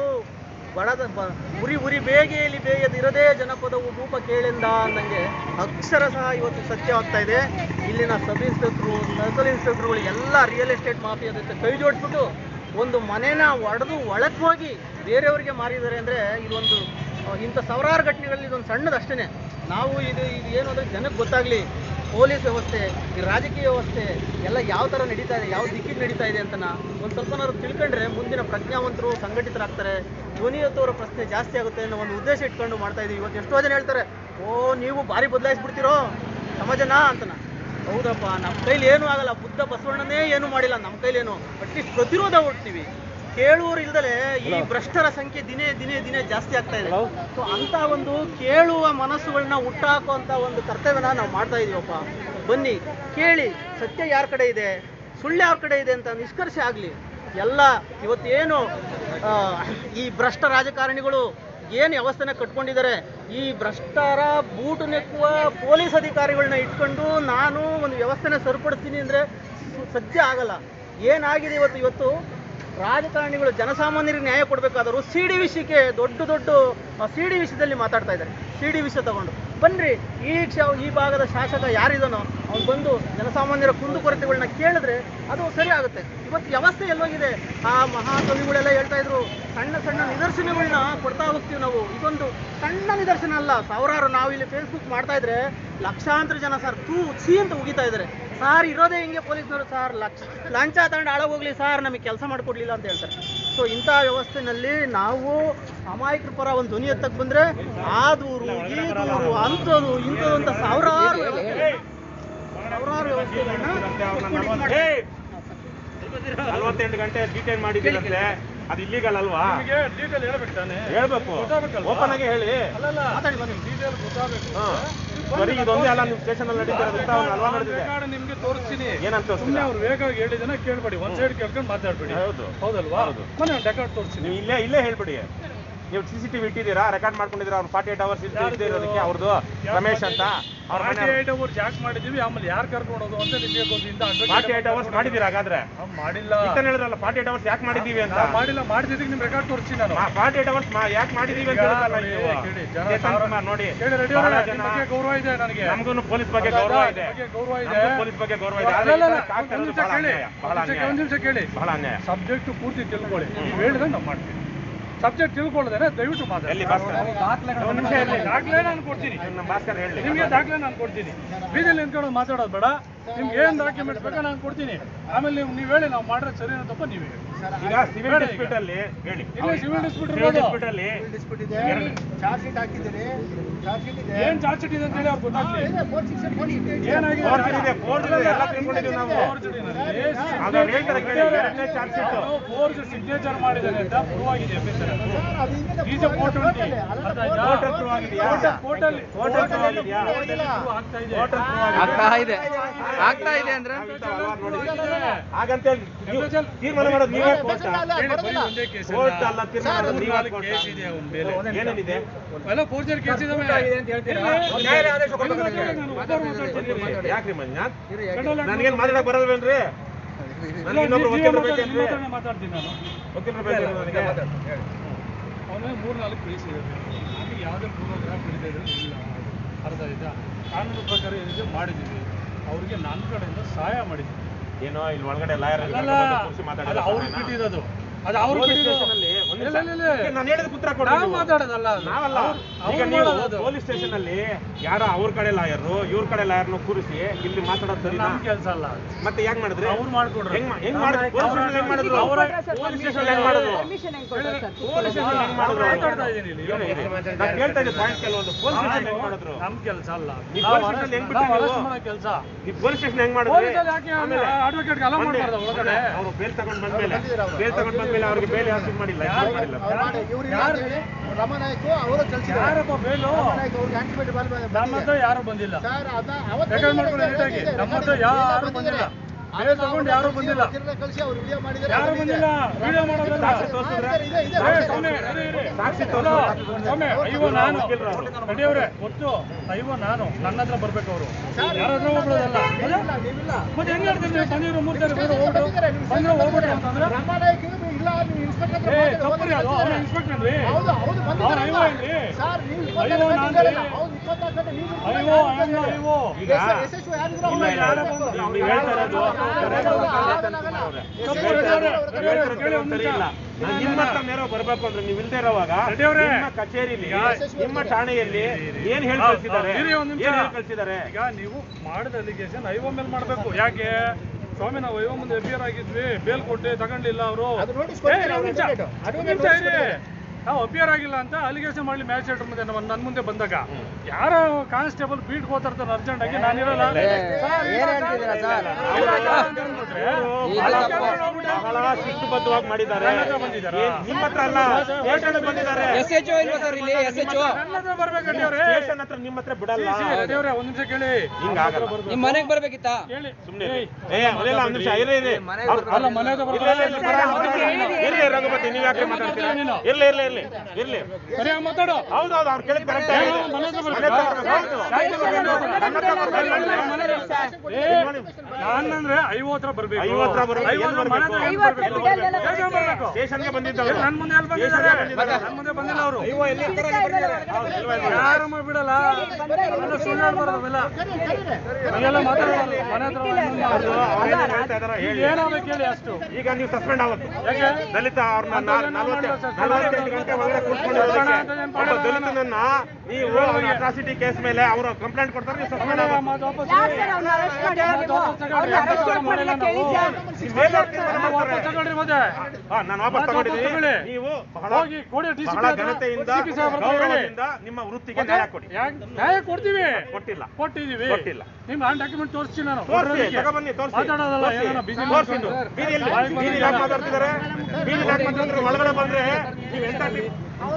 ಬಡದ ಬ- ಉರಿ ಉರಿ ಬೇಗೆಯಲ್ಲಿ ಬೇಯದಿರದೇ ಜನಪದವು ರೂಪ ಕೇಳೆಂದ ಅಂದಂಗೆ ಅಕ್ಷರ ಸಹ ಇವತ್ತು ಸತ್ಯವಾಗ್ತಾ ಇದೆ ಇಲ್ಲಿನ ಸಬ್ ಇನ್ಸ್ಪೆಕ್ಟ್ರು ಸರ್ಕಲ್ ಇನ್ಸ್ಪೆಕ್ಟರ್ಗಳು ಎಲ್ಲ ರಿಯಲ್ ಎಸ್ಟೇಟ್ ಮಾಫಿಯಾ ಜೊತೆ ಕೈ ಜೋಡಿಸ್ಬಿಟ್ಟು ಒಂದು ಮನೆನ ಒಡೆದು ಒಳಕ್ಕೆ ಹೋಗಿ ಬೇರೆಯವರಿಗೆ ಮಾರಿದ್ದಾರೆ ಅಂದರೆ ಇದೊಂದು ಆ, ಇಂಥ ಸಾವಿರಾರು ಘಟನೆಗಳಲ್ಲಿ ಇದೊಂದು ಸಣ್ಣದಷ್ಟೇ ನಾವು ಇದು ಇದು ಏನು ಅಂದರೆ ಜನಕ್ಕೆ ಗೊತ್ತಾಗಲಿ ಪೊಲೀಸ್ ವ್ಯವಸ್ಥೆ ಈ ರಾಜಕೀಯ ವ್ಯವಸ್ಥೆ ಎಲ್ಲ ಯಾವ ಥರ ನಡೀತಾ ಇದೆ ಯಾವ ದಿಕ್ಕಿಗೆ ನಡೀತಾ ಇದೆ ಅಂತನ ಒಂದು ಸ್ವಲ್ಪನಾದ್ರು ತಿಳ್ಕೊಂಡ್ರೆ ಮುಂದಿನ ಪ್ರಜ್ಞಾವಂತರು ಸಂಘಟಿತರಾಗ್ತಾರೆ ಧ್ವನಿಯತ್ತವರ ಪ್ರಶ್ನೆ ಜಾಸ್ತಿ ಆಗುತ್ತೆ ಅನ್ನೋ ಒಂದು ಉದ್ದೇಶ ಇಟ್ಕೊಂಡು ಮಾಡ್ತಾ ಇದೀವಿ ಇವತ್ತು ಎಷ್ಟೋ ಜನ ಹೇಳ್ತಾರೆ ಓ ನೀವು ಭಾರಿ ಬದಲಾಯಿಸ್ಬಿಡ್ತೀರೋ ಸಮಾಜನ ಅಂತನ ಹೌದಪ್ಪ ನಮ್ಮ ಕೈಲಿ ಏನೂ ಆಗಲ್ಲ ಬುದ್ಧ ಬಸವಣ್ಣನೇ ಏನು ಮಾಡಿಲ್ಲ ನಮ್ಮ ಕೈಲೇನು ಅಟ್ಲೀಸ್ಟ್ ಪ್ರತಿರೋಧ ಹೊಡ್ತೀವಿ ಕೇಳುವವರು ಇಲ್ದಲೆ ಈ ಭ್ರಷ್ಟರ ಸಂಖ್ಯೆ ದಿನೇ ದಿನೇ ದಿನೇ ಜಾಸ್ತಿ ಆಗ್ತಾ ಇದೆ ಸೊ ಅಂತ ಒಂದು ಕೇಳುವ ಮನಸ್ಸುಗಳನ್ನ ಹುಟ್ಟಾಕುವಂತ ಒಂದು ಕರ್ತವ್ಯನ ನಾವು ಮಾಡ್ತಾ ಇದೀವಪ್ಪ ಬನ್ನಿ ಕೇಳಿ ಸತ್ಯ ಯಾರ ಕಡೆ ಇದೆ ಸುಳ್ಳು ಯಾರ ಕಡೆ ಇದೆ ಅಂತ ನಿಷ್ಕರ್ಷೆ ಆಗಲಿ ಎಲ್ಲ ಇವತ್ತೇನು ಆ, ಈ ಭ್ರಷ್ಟ ರಾಜಕಾರಣಿಗಳು ಏನು ವ್ಯವಸ್ಥೆನ ಕಟ್ಕೊಂಡಿದ್ದಾರೆ ಈ ಭ್ರಷ್ಟರ ಬೂಟು ನೆಕ್ಕುವ ಪೊಲೀಸ್ ಅಧಿಕಾರಿಗಳನ್ನ ಇಟ್ಕೊಂಡು ನಾನು ಒಂದು ವ್ಯವಸ್ಥೆನ ಸರಿಪಡಿಸ್ತೀನಿ ಅಂದರೆ ಸತ್ಯ ಆಗಲ್ಲ ಏನಾಗಿದೆ ಇವತ್ತು ಇವತ್ತು ರಾಜಕಾರಣಿಗಳು ಜನಸಾಮಾನ್ಯರಿಗೆ ನ್ಯಾಯ ಕೊಡಬೇಕಾದರೂ ಸಿ ಡಿ ವಿಷಯಕ್ಕೆ ದೊಡ್ಡ ದೊಡ್ಡ ಸಿ ಡಿ ವಿಷಯದಲ್ಲಿ ಮಾತಾಡ್ತಾ ಇದ್ದಾರೆ ಸಿ ಡಿ ವಿಷಯ ತಗೊಂಡು ಬನ್ರಿ ಈ ಕ್ಷ ಈ ಭಾಗದ ಶಾಸಕ ಯಾರಿದಾನೋ ಅವ್ನು ಬಂದು ಜನಸಾಮಾನ್ಯರ ಕುಂದುಕೊರತೆಗಳನ್ನ ಕೇಳಿದ್ರೆ ಅದು ಸರಿ ಆಗುತ್ತೆ ಇವತ್ತು ವ್ಯವಸ್ಥೆ ಎಲ್ಲೋಗಿದೆ ಆ ಮಹಾಕವಿಗಳೆಲ್ಲ ಹೇಳ್ತಾ ಇದ್ರು ಸಣ್ಣ ಸಣ್ಣ ನಿದರ್ಶನಗಳನ್ನ ಕೊಡ್ತಾ ಹೋಗ್ತೀವಿ ನಾವು ಇದೊಂದು ಸಣ್ಣ ನಿದರ್ಶನ ಅಲ್ಲ ಸಾವಿರಾರು ನಾವು ಇಲ್ಲಿ ಫೇಸ್ಬುಕ್ ಮಾಡ್ತಾ ಇದ್ರೆ ಲಕ್ಷಾಂತರ ಜನ ಸರ್ ತೂ ಸಿ ಅಂತ ಉಗಿತಾ ಇದ್ದಾರೆ ಸಾರ್ ಇರೋದೇ ಹಿಂಗೆ ಪೊಲೀಸ್ನವರು ಸಾರ್ ಲಕ್ಷ ಲಂಚ ತಗೊಂಡು ಹಾಳಾಗ್ ಹೋಗ್ಲಿ ಸಾರ್ ನಮಗೆ ಕೆಲಸ ಮಾಡಿಕೊಡ್ಲಿಲ್ಲ ಅಂತ ಹೇಳ್ತಾರೆ ಸೊ ಇಂಥ ವ್ಯವಸ್ಥೆನಲ್ಲಿ ನಾವು ಅಮಾಯಕರ ಪರ ಒಂದು ಧ್ವನಿ ಎತ್ತಕ್ಕೆ ಬಂದ್ರೆ ಆ ದೂರು ಈ ದೂರು ಅಂಥದ್ದು ಇಂಥದ್ದು ಅಂತ ಸಾವಿರಾರು ವ್ಯವಸ್ಥೆ ಸಾವಿರಾರು ವ್ಯವಸ್ಥೆಗಳನ್ನ ಏಯ್! ನಲ್ವತ್ತೆಂಟು ಗಂಟೆ ಡೀಟೈನ್ ಮಾಡಿದ್ದೀರಂತೆ ಅದು ಇಲ್ಲಿಗಲ್ ಅಲ್ವಾ ಡೀಟೇಲ್ ಹೇಳ್ಬೇಕು ತಾನೆ ಹೇಳ್ಬೇಕು ಓಪನ್ ಆಗಿ ಹೇಳಿ ಮಾತಾಡಿ ಬನ್ನಿ ಡೀಟೇಲ್ ಗೊತ್ತಾಗಬೇಕು ಹಾ. ಬರೀ ಇದೊಂದೇ ಅಲ್ಲ ನಿಮ್ ಸ್ಟೇಷನ್ ಅಲ್ಲಿ ನಡೀತಿರೋದು ಒಂದು ಹಲ್ವಾ ನಡೆದಿದೆ ಬೇಕಾದ್ರೆ ನಿಮ್ಗೆ ತೋರಿಸ್ತೀನಿ ಏನಂತ ಸುಮ್ಮನೆ ತೋರಿಸ್ತೀರಾ ಅವ್ರು ವೇಗವಾಗಿ ಹೇಳಿದನ ಕೇಳ್ಬೇಡಿ ಒಂದ್ ಸೈಡ್ ಕೇಳ್ಕೊಂಡು ಮಾತಾಡ್ಬೇಡಿ ಹೌದು. ಹೌದಲ್ವಾ ಹೌದು. ಮೊನ್ನೆ ಡೆಕಾರ್ಡ್ ತೋರಿಸ್ತೀನಿ ನೀವು ಇಲ್ಲೇ ಇಲ್ಲೇ ಹೇಳ್ಬಿಡಿ ನೀವು ಸಿ ಸಿ ಟಿವಿ ಇಟ್ಟಿದ್ದೀರಾ ರೆಕಾರ್ಡ್ ಮಾಡ್ಕೊಂಡಿದ್ದೀರಾ ಅವ್ರು ಫಾರ್ಟಿ ಏಟ್ ಅವರ್ಸ್ ಇರೋದಕ್ಕೆ ಅವ್ರದ್ದು ರಮೇಶ್ ಅಂತ ಅವ್ರ ಫಾರ್ಟಿ ಮನೆ ಏಟ್ ಅವರ್ಸ್ ಯಾಕೆ ಮಾಡಿದೀವಿ ಆಮೇಲೆ ಯಾರು ಕರ್ಕೊಂಡು ಹೋಗೋದು ಅಂತ ನಿಮಗೆ ಗೊತ್ತಿಂದ ಫಾರ್ಟಿ ಏಟ್ ಅವರ್ಸ್ ಮಾಡಿದ್ದೀರಾ ಹಾಗಾದ್ರೆ ಮಾಡಿಲ್ಲ ಇಷ್ಟನೇ ಹೇಳಿದ್ರಲ್ಲ ಫಾರ್ಟಿ ಏಟ್ ಅವರ್ಸ್ ಯಾಕೆ ಮಾಡಿದ್ದೀವಿ ಅಂತ ನಾವ್ ಮಾಡಿಲ್ಲ ಮಾಡಿದ್ದಕ್ಕೆ ನಿಮ್ ರೆಕಾರ್ಡ್ ತೋರಿಸ್ತೀನಿ ನಾನು ಫಾರ್ಟಿ ಏಟ್ ಅವರ್ಸ್ ಯಾಕೆ ಮಾಡಿದ್ದೀವಿ ಅಂತ ಈಗ ಹೇಳಿದ್ರಲ್ಲ ನೋಡಿ, ನೀವು ಕೇಳಿ, ಜನ ಚೇತನ್ ಸಾವಿರ- ಕುಮಾರ್ ನೋಡಿ ಕೇಳಿ ರೆಡಿ ಬಹಳ ನಿಮ್ಮ ಜನ ಬಗ್ಗೆ ಗೌರವ ಇದೆ ನನಗೆ ನಮ್ಗೂ ಪೊಲೀಸ್ ಬಗ್ಗೆ ಅಲ್ಲ, ಗೌರವ ಇದೆ ಬಗ್ಗೆ ಗೌರವ ಇದೆ ನಮ್ಗೂ ಪೊಲೀಸ್ ಬಗ್ಗೆ ಗೌರವ ಇದೆ ಅಲ್ಲ, ಆದ್ರೆ ಅಲ್ಲ, ಈ ತರ ಆಗ್ತಾ ಒಂದ್ ಇರೋದು ನಿಮಿಷ ಬಹಳ ಕೇಳಿ ಅನ್ಯಾಯ, ಬಹಳ ಒಂದ್ ನಿಮಿಷ- ಅನ್ಯಾಯ. ಒಂದ್ ನಿಮಿಷ ಕೇಳಿ ಬಹಳ ಅನ್ಯಾಯ ಸಬ್ಜೆಕ್ಟ್ ಪೂರ್ತಿ ತಿಳ್ಕೊಳ್ಳಿ ನೀವು ಹೇಳಿದ್ರೆ ನಾವು ಮಾಡ್ತೀವಿ ಸಬ್ಜೆಕ್ಟ್ ತಿಳ್ಕೊಳ್ಳೋದೇನೆ ದಯವಿಟ್ಟು ಮಾತಾಡಿ ಎಲ್ಲಿ ಭಾಸ್ಕರ್ ಒಂದು ನಿಮಿಷ ಇರ್ಲಿ ದಾಖಲೆ ನಾನು ಕೊಡ್ತೀನಿ ನಮ್ಮ ಭಾಸ್ಕರ್ ಹೇಳಿ ನಿಮಗೆ ದಾಖಲೆ ನಾನು ಕೊಡ್ತೀನಿ ಬೀದಿಯಲ್ಲಿ ನಿಂತ್ಕೊಂಡು ಮಾತಾಡೋದು ಬೇಡ ನಿಮ್ಗೆ ಏನ್ ಡಾಕ್ಯುಮೆಂಟ್ ಬೇಕೋ ನಾನು ಕೊಡ್ತೀನಿ ಆಮೇಲೆ ನೀವು ನೀವು ಹೇಳಿ ನಾವು ಮಾಡಿದ್ರೆ ಸರಿ ತಪ್ಪ ನೀವು ಹೇಳಿ ಈಗ ಸಿವಿಲ್ ಬೇಡ ಈಗ. ಡಿಸ್ಪ್ಯೂಟ್ ಅಲ್ಲಿ ಹೇಳಿ ಇಲ್ಲೇ ಸಿವಿಲ್ ಡಿಸ್ಪ್ಯೂಟ್ ಸಿವಿಲ್ ಇರ್ಬೋದು ಡಿಸ್ಪ್ಯೂಟ್ ಅಲ್ಲಿ ಡಿಸ್ಪ್ಯೂಟ್ ಇದೆ ಚಾರ್ಜ್ ಶೀಟ್ ಹಾಕಿದ್ದೀರಿ ಚಾರ್ಜ್ ಶೀಟ್ ಇದೆ ಏನ್ ಚಾರ್ಜ್ ಶೀಟ್ ಇದೆ ಅಂತ ಹೇಳಿ ಅವ್ರು ಗೊತ್ತಾಗ್ಲಿ ಇದೆ ಫೋರ್ ಸಿಕ್ಸ್ ಫೋರ್ ಏನಾಗಿದೆ ಫೋರ್ಜರಿ ಇದೆ ಫೋರ್ಜರಿ ಇದೆ ಎಲ್ಲ ತಿಳ್ಕೊಂಡಿದ್ದೀವಿ ನಾವು ಅದು ಅವ್ರು ಹೇಳ್ತಾರೆ ಕೇಳಿ ಎರಡನೇ ಚಾರ್ಜ್ ಶೀಟ್ ಫೋರ್ಜ್ ಸಿಗ್ನೇಚರ್ ಮಾಡಿದ್ದಾನೆ ಅಂತ ಪ್ರೂವ್ ಆಗಿದೆ ಈಸ್ ಫೋರ್ ಟ್ವೆಂಟಿ ಅರ್ಥ ಆಯ್ತಾ Voter proof ಆಗಿದೆಯಾ? ಟೋಟಲ್ Voter proof ಆಗಿದೆಯಾ? ಆಗ್ತಾ ಇದೆ Voter proof ಆಗ್ತಾ ಇದೆ ಆಗ್ತಾ ಇದೆ ಅಂದ್ರೆ ನಾವು ಇಂಥ ಹಲವಾರು ನೋಡಿದ್ದೀವಿ. ಹಾಗಂತ ನೀವು ತೀರ್ಮಾನ ಮಾಡೋದು ನೀವೇ ಕೋರ್ಟ್ ಹೇಳಿ, ಬರೀ ಒಂದೇ ಕೇಸ್ ಕೋರ್ಟ್ ಅಲ್ಲ ತೀರ್ಮಾನ ಮಾಡೋದು ನೀವೇ ನಾಲ್ಕು ಕೋರ್ಟ್ ಕೇಸ್ ಇದೆ ಅವ್ನ ಮೇಲೆ ಏನೇನಿದೆ ಎಲ್ಲ ಫೋರ್ಜರಿ ಕೇಸ್ ಇದಾವೆ ನ್ಯಾಯಾಲಯ ಆದೇಶ ಕೊಡ್ಬೇಕು ನನಗೆ. ನಾನು ಒಬ್ಬರು ಮಾತಾಡ್ತೀನಿ. ಯಾಕ್ರಿ ಮಂಜಾತ್ ಗಂಡಲ್ಲ ನನಗೇನು ಮಾತಾಡಕ್ ಬರಲ್ವೇನ್ರಿ ನನಗೆ ಇನ್ನೊಬ್ರು ಜೀವ ವಕೀಲರು ಮಾತಾಡಿ, ಬೇಕೇನ್ರಿ ಮಾತಾಡಿ, ಮಾತಾಡ್ತೀನಿ ನಾನು ವಕೀಲರು ಬೇಕೇನ್ರಿ ನನಗೆ ಅವನೇ ಮೂರು ನಾಲ್ಕು ಕೇಸ್ ಇರುತ್ತೆ ನಮಗೆ ಯಾವುದೇ ಪೂರ್ವಗ್ರಹ ಪೀಡಿತ ಇದ್ರೆ ಇಲ್ಲ ಅರ್ಥ ಆಯ್ತಾ ಕಾನೂನು ಪ್ರಕಾರ ಏನಿದೆ ಮಾಡಿದ್ದೀವಿ ಅವ್ರಿಗೆ ನನ್ನ ಕಡೆಯಿಂದ ಸಹಾಯ ಮಾಡಿದ್ದೀವಿ ಏನೋ ಇಲ್ಲಿ ಒಳಗಡೆ ಲಾಯರ್ ಅಲ್ಲಲ್ಲ ಅದು ಅವ್ರು ಬಿಟ್ಟಿರೋದು ಅದು ಅವ್ರು ಬಿಟ್ಟಿರೋದು ಇಲ್ಲ, ಇಲ್ಲ, ಇಲ್ಲ. ನಾನು ಹೇಳಿದ ಉತ್ತರ ಕೊಡಿ ನಾವು ನೀವು. ಮಾತಾಡೋದಲ್ಲ ಅದು. ನಾವಲ್ಲ ಅವ್ರು- ಈಗ ಅವ್ರು ನೀವು ಮಾಡೋದು ಅದು. ಪೊಲೀಸ್ ಸ್ಟೇಷನ್ ಅಲ್ಲಿ ಯಾರೋ ಅವ್ರ ಕಡೆ ಲಾಯರ್ರು ಇವ್ರ ಕಡೆ ಲಾಯರ್ನು ಕೂರಿಸಿ ಇಲ್ಲಿ ಮಾತಾಡೋದು ಸರಿನಾ ನಮ್ಮ ಕೆಲಸ ಅಲ್ಲ ಅದು. ಮತ್ತೆ ಯಾಕೆ ಮಾಡಿದ್ರಿ ಅವ್ರು ಮಾಡ್ಕೊಡ್ರು ಹೆಂಗ್ ಮಾ- ಹೆಂಗ್ ಮಾಡಿದ್ರು ಪೊಲೀಸ್ ಸ್ಟೇಷನ್ ಹೆಂಗ್ ಮಾಡಿದ್ರು ಅವ್ರ- ಪೊಲೀಸ್ ಸ್ಟೇಷನ್ ಹೆಂಗ್ ಮಾಡಿದ್ರು ಪರ್ಮಿಷನ್ ಹೆಂಗ್ ಕೊಡ್ತಾರೆ ಸರ್ ಪೊಲೀಸ್ ಸ್ಟೇಷನ್ ಹೆಂಗ್ ಮಾಡಿದ್ರು ಮಾತಾಡ್ತಾ ಇದ್ದೀನಿ ಇಲ್ಲಿ. ಇವ್ರು ಇರಿ. ನಾನ್ ಕೇಳ್ತಾ ಇದ್ದೆ ಪಾಯಿಂಟ್ ಕೆಲವೊಂದು ಪೊಲೀಸ್ ಸ್ಟೇಷನ್ ಹೆಂಗ್ ಮಾಡಿದ್ರು ನಮ್ ಕೆಲಸ ಅಲ್ಲ ನೀವು ನಾವು police station ಹೆಂಗ್ ಬಿಟ್ರಿ ನಾವು ನೀವು? arrest ಮಾಡೋ ಕೆಲಸ ಈ ಪೊಲೀಸ್ ಸ್ಟೇಷನ್ ಹೆಂಗ್ ಮಾಡಿದ್ರಿ ಪೊಲೀಸಲ್ಲಿ ಯಾಕೆ ಅಡ್ವೊಕೇಟ್ಗೆ ಅಲೋ ಮಾಡ್ಬಾರ್ದು ಒಳಗಡೆ ಅವರು ಬೇಲ್ ತಗೊಂಡ್ ಬಂದ್ಮೇಲೆ ಬೇಲ್ ತಗೊಂಡ್ ಬಂದ್ಮೇಲೆ ಅವ್ರಿಗೆ ಬೇಲ್ ಯಾಕೆ ಮಾಡಿಲ್ಲ ಯಾಕೆ ಮಾಡಿಲ್ಲ ರಮನಾಯ್ಕು ಅವರು ಕಳ್ಸಿದ್ದಾರೆ ಯಾರಪ್ಪ ಬೇಲು ರಮನಾಯ್ಕು ಅವ್ರಿಗೆ ಆಂಟಿಬಯೋಟಿಕ್ ನಮ್ಮ ಹತ್ರ ಯಾರು ಬಂದಿಲ್ಲ ಸರ್ ಅದ ಅವತ್ತು ರೆಕಾರ್ಡ್ ಮಾಡ್ಕೊಳ್ಳಿ ನೀಟಾಗಿ ನಮ್ಮ ಹತ್ರ ಯಾರು ಬಂದಿಲ್ಲ ಬೇರೆ ತಗೊಂಡು ಯಾರು ಬಂದಿಲ್ಲ ಕಳಿಸಿ ಅವ್ರು ವಿಡಿಯೋ ಮಾಡಿದ್ದಾರೆ ಯಾರು ಬಂದಿಲ್ಲ ವಿಡಿಯೋ ಮಾಡೋದಲ್ಲ ಸಾಕ್ಷಿ ತೋರ್ಸಿದ್ರೆ? ಇದೆ, ಇದೆ. ಏ, ಸ್ವಾಮಿ, ಇರಿ, ಇರಿ. ಸಾಕ್ಷಿ ಅಲ್ಲ, ತೋರ್ಸು. ಸ್ವಾಮಿ ಅಯ್ಯೋ ನಾನು ನಡಿಯವ್ರೆ ಒಟ್ಟು ಅಯ್ಯೋ ನಾನು ನನ್ನ ಹತ್ರ ಬರ್ಬೇಕು ಅವರು ಯಾರ ಹತ್ರ ಹೋಗ್ಬಿಡೋದಲ್ಲ ನೀವಿಲ್ಲ, ನೀವಿಲ್ಲ. ಮತ್ತೆ ಹೆಂಗ್ ಹೇಳ್ತೀನಿ ನೀವು ಬಂದಿರೋ ಮೂರು ಜನ ಬೇರೆ ಹೋಗ್ಬಿಡು ಬಂದ್ರೆ ಹೋಗ್ಬಿಡ್ರಿ ಅಂತಂದ್ರೆ ರಾಮನಾಯಕ್ ಇಲ್ಲ ನೀವು ಇನ್ಸ್ಪೆಕ್ಟರ್ ಹತ್ರ ಏ ಮಾತಾಡಿ, ತಪ್ಪ್ರಿ ಅದು ಅವ್ರ ಇನ್ಸ್ಪೆಕ್ಟರ್ ಅಲ್ರಿ ಹೌದು ಹೌದು ಅವ್ರ ಬಂದಿದ್ದಾರಲ್ಲ. ಅಯ್ಯೋ ಏನ್ರಿ ಸರ್ ನೀವು ಅಯ್ಯೋ ಇಪ್ಪತ್ನಾಲ್ಕು ನಾನು ಗಂಟೆ ರೀ. ಹೌದು ಇಪ್ಪತ್ನಾಲ್ಕು ಗಂಟೆ ನೀವು ಅಯ್ಯೋ ಅಯ್ಯೋ ಅಯ್ಯೋ ಈಗ ಯಶಸ್ವಿ ಯಾರಿದ್ರು ಇಲ್ಲ, ಇಲ್ಲ, ಅವ್ರು ನೀವು ಹೇಳ್ಬೇಕು. ನೀವು ಹೇಳ್ತಾ ಇರೋದು ತಪ್ಪು ರೆಡ್ಡಿಯವ್ರೆ, ರೆಡ್ಡಿಯವ್ರೆ, ಕೇಳಿ ಒಂದ್ ಸರಿ ನಿಮಿಷ. ಇಲ್ಲ ನಾನು ನಿಮ್ಮ ಹತ್ರ ನೇರ ಬರ್ಬೇಕು ಅಂದ್ರೆ ನೀವು ಇಲ್ದೇ ಇರೋವಾಗ ರೆಡ್ಡಿಯವ್ರೆ. ನಿಮ್ಮ ಕಚೇರಿಲಿ ಈಗ- ನಿಮ್ಮ ಠಾಣೆಯಲ್ಲಿ ಏನ್ ಹೇಳಿ ಹೌದು, ಕಳ್ಸಿದ್ದಾರೆ ಇರಿ ಒಂದ್ ನಿಮಿಷ. ಏನ್ ಹೇಳಿ ಕಳ್ಸಿದ್ದಾರೆ ಈಗ ನೀವು ಮಾಡಿದ ಅಲಿಗೇಷನ್ ಐವೋ ಮೇಲೆ ಮಾಡ್ಬೇಕು ಯಾಕೆ ಸ್ವಾಮಿ ನಾವು ಐವೋ ಮುಂದೆ ಎಫ್ ಆಗಿದ್ವಿ ಬೇಲ್ ಕೊಟ್ಟೆ ತಗೊಂಡಿಲ್ಲ ಅವರು ಅದು notice ಕೊಟ್ಟಿಲ್ಲ ಅವ್ರು advocate. Advocate notice ಇರಿ ನಾವು ಅಪಿಯರ್ ಆಗಿಲ್ಲ ಅಂತ ಅಲಿಗೇಷನ್ ಮಾಡ್ಲಿ ಮ್ಯಾಜಿಸ್ಟ್ರೇಟ್ ಮುಂದೆ ನಮ್ಮ ನನ್ನ ಮುಂದೆ ಬಂದಾಗ ಯಾರೋ ಕಾನ್ಸ್ಟೇಬಲ್ ಬೀಟ್ ಹೋಗ್ತಿರ್ತಾನೆ ಅರ್ಜೆಂಟ್ ಆಗಿ ನಾನಿರಲ್ಲ ಸರ್, ಏನ್ ಹೇಳ್ತಿದ್ದೀರಾ ಸರ್? ಇಲ್ಲ, ಇಲ್ಲ ಅಂತ ಅಂದ್ಬಿಟ್ರೆ, ಇದು ಬಹಳ ತಪ್ಪು. ಹೋಗ್ಬಿಟ್ರೆ, ಬಹಳ ಶಿಸ್ತುಬದ್ಧವಾಗಿ ಮಾಡಿದ್ದಾರೆ ನನ್ನ ಹತ್ರ ಬಂದಿದ್ದಾರಾ? ಏನ್ ನಿಮ್ಮ ಹತ್ರ ಅಲ್ಲ ಸ್ಟೇಷನ್ ಬಂದಿದ್ದಾರೆ ಎಸ್ ಎಚ್ ಇಲ್ವಾ ಸರ್ ಇಲ್ಲಿ ಎಸ್ ಎಚ್ ನನ್ನ ಹತ್ರ ಬರ್ಬೇಕು ರೆಡ್ಡಿಯವ್ರೆ. ಸ್ಟೇಷನ್ ಹತ್ರ ನಿಮ್ಮ ಹತ್ರ ಬಿಡಲ್ಲ ಸಿ, ಸಿ, ರೆಡ್ಡಿಯವ್ರೆ, ಒಂದ್ ನಿಮಿಷ ಕೇಳಿ ಹಿಂಗಾಗಲ್ಲ ನಿಮ್ ಮನೆಗ್ ಬರ್ಬೇಕಿತ್ತಾ ಕೇಳಿ ಸುಮ್ನೆ ಇರಿ. ಏ ಅವೆಲ್ಲ ಒಂದ್ ನಿಮಿಷ ಇರಿ ಇರಿ ಅವ್ರು- ಅಲ್ಲ ಮನೆ ಹತ್ರ ಇಲ್ಲ, ಇಲ್ಲ, ಇಲ್ಲ, ಬರ್ಬೇಕು. ಇರ್ಲಿ ರಘುಪತಿ ನೀವ್ ಯಾಕೆ ಮಾತಾಡ್ತೀರಾ ನೀನು. ಇರ್ಲಿ ಇರ್ಲಿ ಇರ್ಲಿ ಇರ್ಲಿ ಸರಿಯಾಗಿ ಮಾತಾಡು ಹೌದೌದು ಅವ್ರು ಕೇಳಿದ್ ಕರೆಕ್ಟ್ ಏನು, ಮನೆ ಹತ್ರ ಬರ್ಬೇಕಾ? ಏ, ನಾನಂದ್ರೆ ಐವತ್ತರ ಬರ್ಬೇಕು ಐವತ್ತರ ಬರ್ಬೇಕು. ಎಲ್ಲಿ ಐವತ್ತರ ಮನೆ ಹತ್ರ ಎಲ್ಲಿ ಬರ್ಬೇಕು? ಬರ್ಬೇಕು? ಎಲ್ಲಿ ಬರ್ಬೇಕು? ಹೇಗೆ ಬರ್ಬೇಕು? ಸ್ಟೇಷನ್ಗೆ ಬಂದಿದ್ದವ್ರು ನನ್ ಮುಂದೆ ಎಲ್ಲಿ ಬಂದಿದ್ದಾರೆ ಸ್ಟೇಷನ್ಗೆ ಬಂದಿದ್ದಾರೆ. ನನ್ ಮುಂದೆ ಬಂದಿಲ್ಲ ಅವರು ಹೌದು, ಇಲ್ವಾ ಇಲ್ವಾ? ಯಾರು ಬಿಡಲ್ಲ ಅವೆಲ್ಲ ಸುಳ್ಳು ಹೇಳ್ಬಾರ್ದು ಅವೆಲ್ಲ ಹಂಗೆಲ್ಲ ಮಾತಾಡಬಾರ್ದು ಮನೆ ಹತ್ರ ಬಂದು ಅದು ಅವ್ರೇನ್ ಹೇಳ್ತಾ ಇದಾರೋ ಈಗ ಹೇಳಿ ಏನಾಗಬೇಕು ಹೇಳಿ ಅಷ್ಟು ಈಗ ನೀವು ಸಸ್ಪೆಂಡ್ ಆಗುತ್ತೆ ಯಾಕೆ ದಲಿತ ಅವ್ರನ್ನ ಅಂತವ್ರನ್ನ ನಲವತ್ತು ಮಾಡಿಲ್ಲ ಸರ್. ನಲವತ್ತೆಂಟು ಗಂಟೆ ಒಳಗಡೆ ಕೂತ್ಕೊಂಡಿರೋದಕ್ಕೆ ಅಂತ ಏನ್ ಒಬ್ಬ ದಲಿತನನ್ನ ನೀವು ಅಟ್ರಾಸಿಟಿ ಕೇಸ್ ಮೇಲೆ ಅವರು ಕಂಪ್ಲೇಂಟ್ ಕೊಡ್ತಾರೆ ನೀವು ಸಸ್ಪೆಂಡ್ ಆಗುತ್ತೆ ಮಾತು ವಾಪಸ್ ಯಾರ್ ಸರ್ ಅವ್ನ ಅರೆಸ್ಟ್ ಮಾಡಿ ಮಾತು ವಾಪಸ್ ತಗೊಳ್ರಿ. ಅವ್ನ ಅರೆಸ್ಟ್ ಮಾಡಿಲ್ಲ ಕೇಳಿದ್ಯಾ ನೀವು ಮೇಲ್ನೋಟ್ ತೀರ್ಮಾನ ಮಾತು ವಾಪಸ್ ಮಾಡ್ತಾರೆ. ತಗೊಳ್ರಿ ಮತ್ತೆ ಹಾ, ನಾನು ವಾಪಸ್ ಮಾತು ವಾಪಸ್ ತಗೊಂಡಿದ್ದೀನಿ ತಗೊಳ್ಳಿ. ನೀವು ಬಹಳ ಹೋಗಿ ಕೊಡಿ ಡಿ ಸಿ ಬಹಳ ಘನತೆಯಿಂದ ಡಿ ಸಿ ಸಾಹೇಬ್ರ ಹತ್ರ ಹೇಳಿ. ಗೌರವದಿಂದ ನಿಮ್ಮ ವೃತ್ತಿಗೆ ನ್ಯಾಯ ಕೊಡಿ ಯಾಕೆ ನ್ಯಾಯ ಕೊಡ್ತೀವಿ ಕೊಟ್ಟಿಲ್ಲ ಕೊಟ್ಟಿದೀವಿ ಕೊಟ್ಟಿಲ್ಲ. ನಿಮ್ ಆ ಡಾಕ್ಯುಮೆಂಟ್ ತೋರಿಸ್ತೀನಿ ನಾನು ತೋರಿಸಿ ಕೊಟ್ಟಿರೋದಕ್ಕೆ. ತಗೊಬನ್ನಿ ತೋರಿಸಿ ಮಾತಾಡೋದಲ್ಲ ಏನಾರ ಬಿಸಿ ತೋರಿಸಿ ಮಾಡ್ಕೊಂಡು ಬೀದಿಯಲ್ಲಿ ಬಾಯಿಗೆ ಬೀದಿಲಿ ಬಂದಂಗೆ ಯಾಕೆ ಮಾತಾಡ್ತಿದ್ದಾರೆ ಬೀದಿಲಿ ಯಾಕೆ ಮಾತಾಡ್ತಾರೆ ಒಳಗಡೆ ಬಂದ್ರೆ ನೀವು ಎಂತ ಟೀಮ್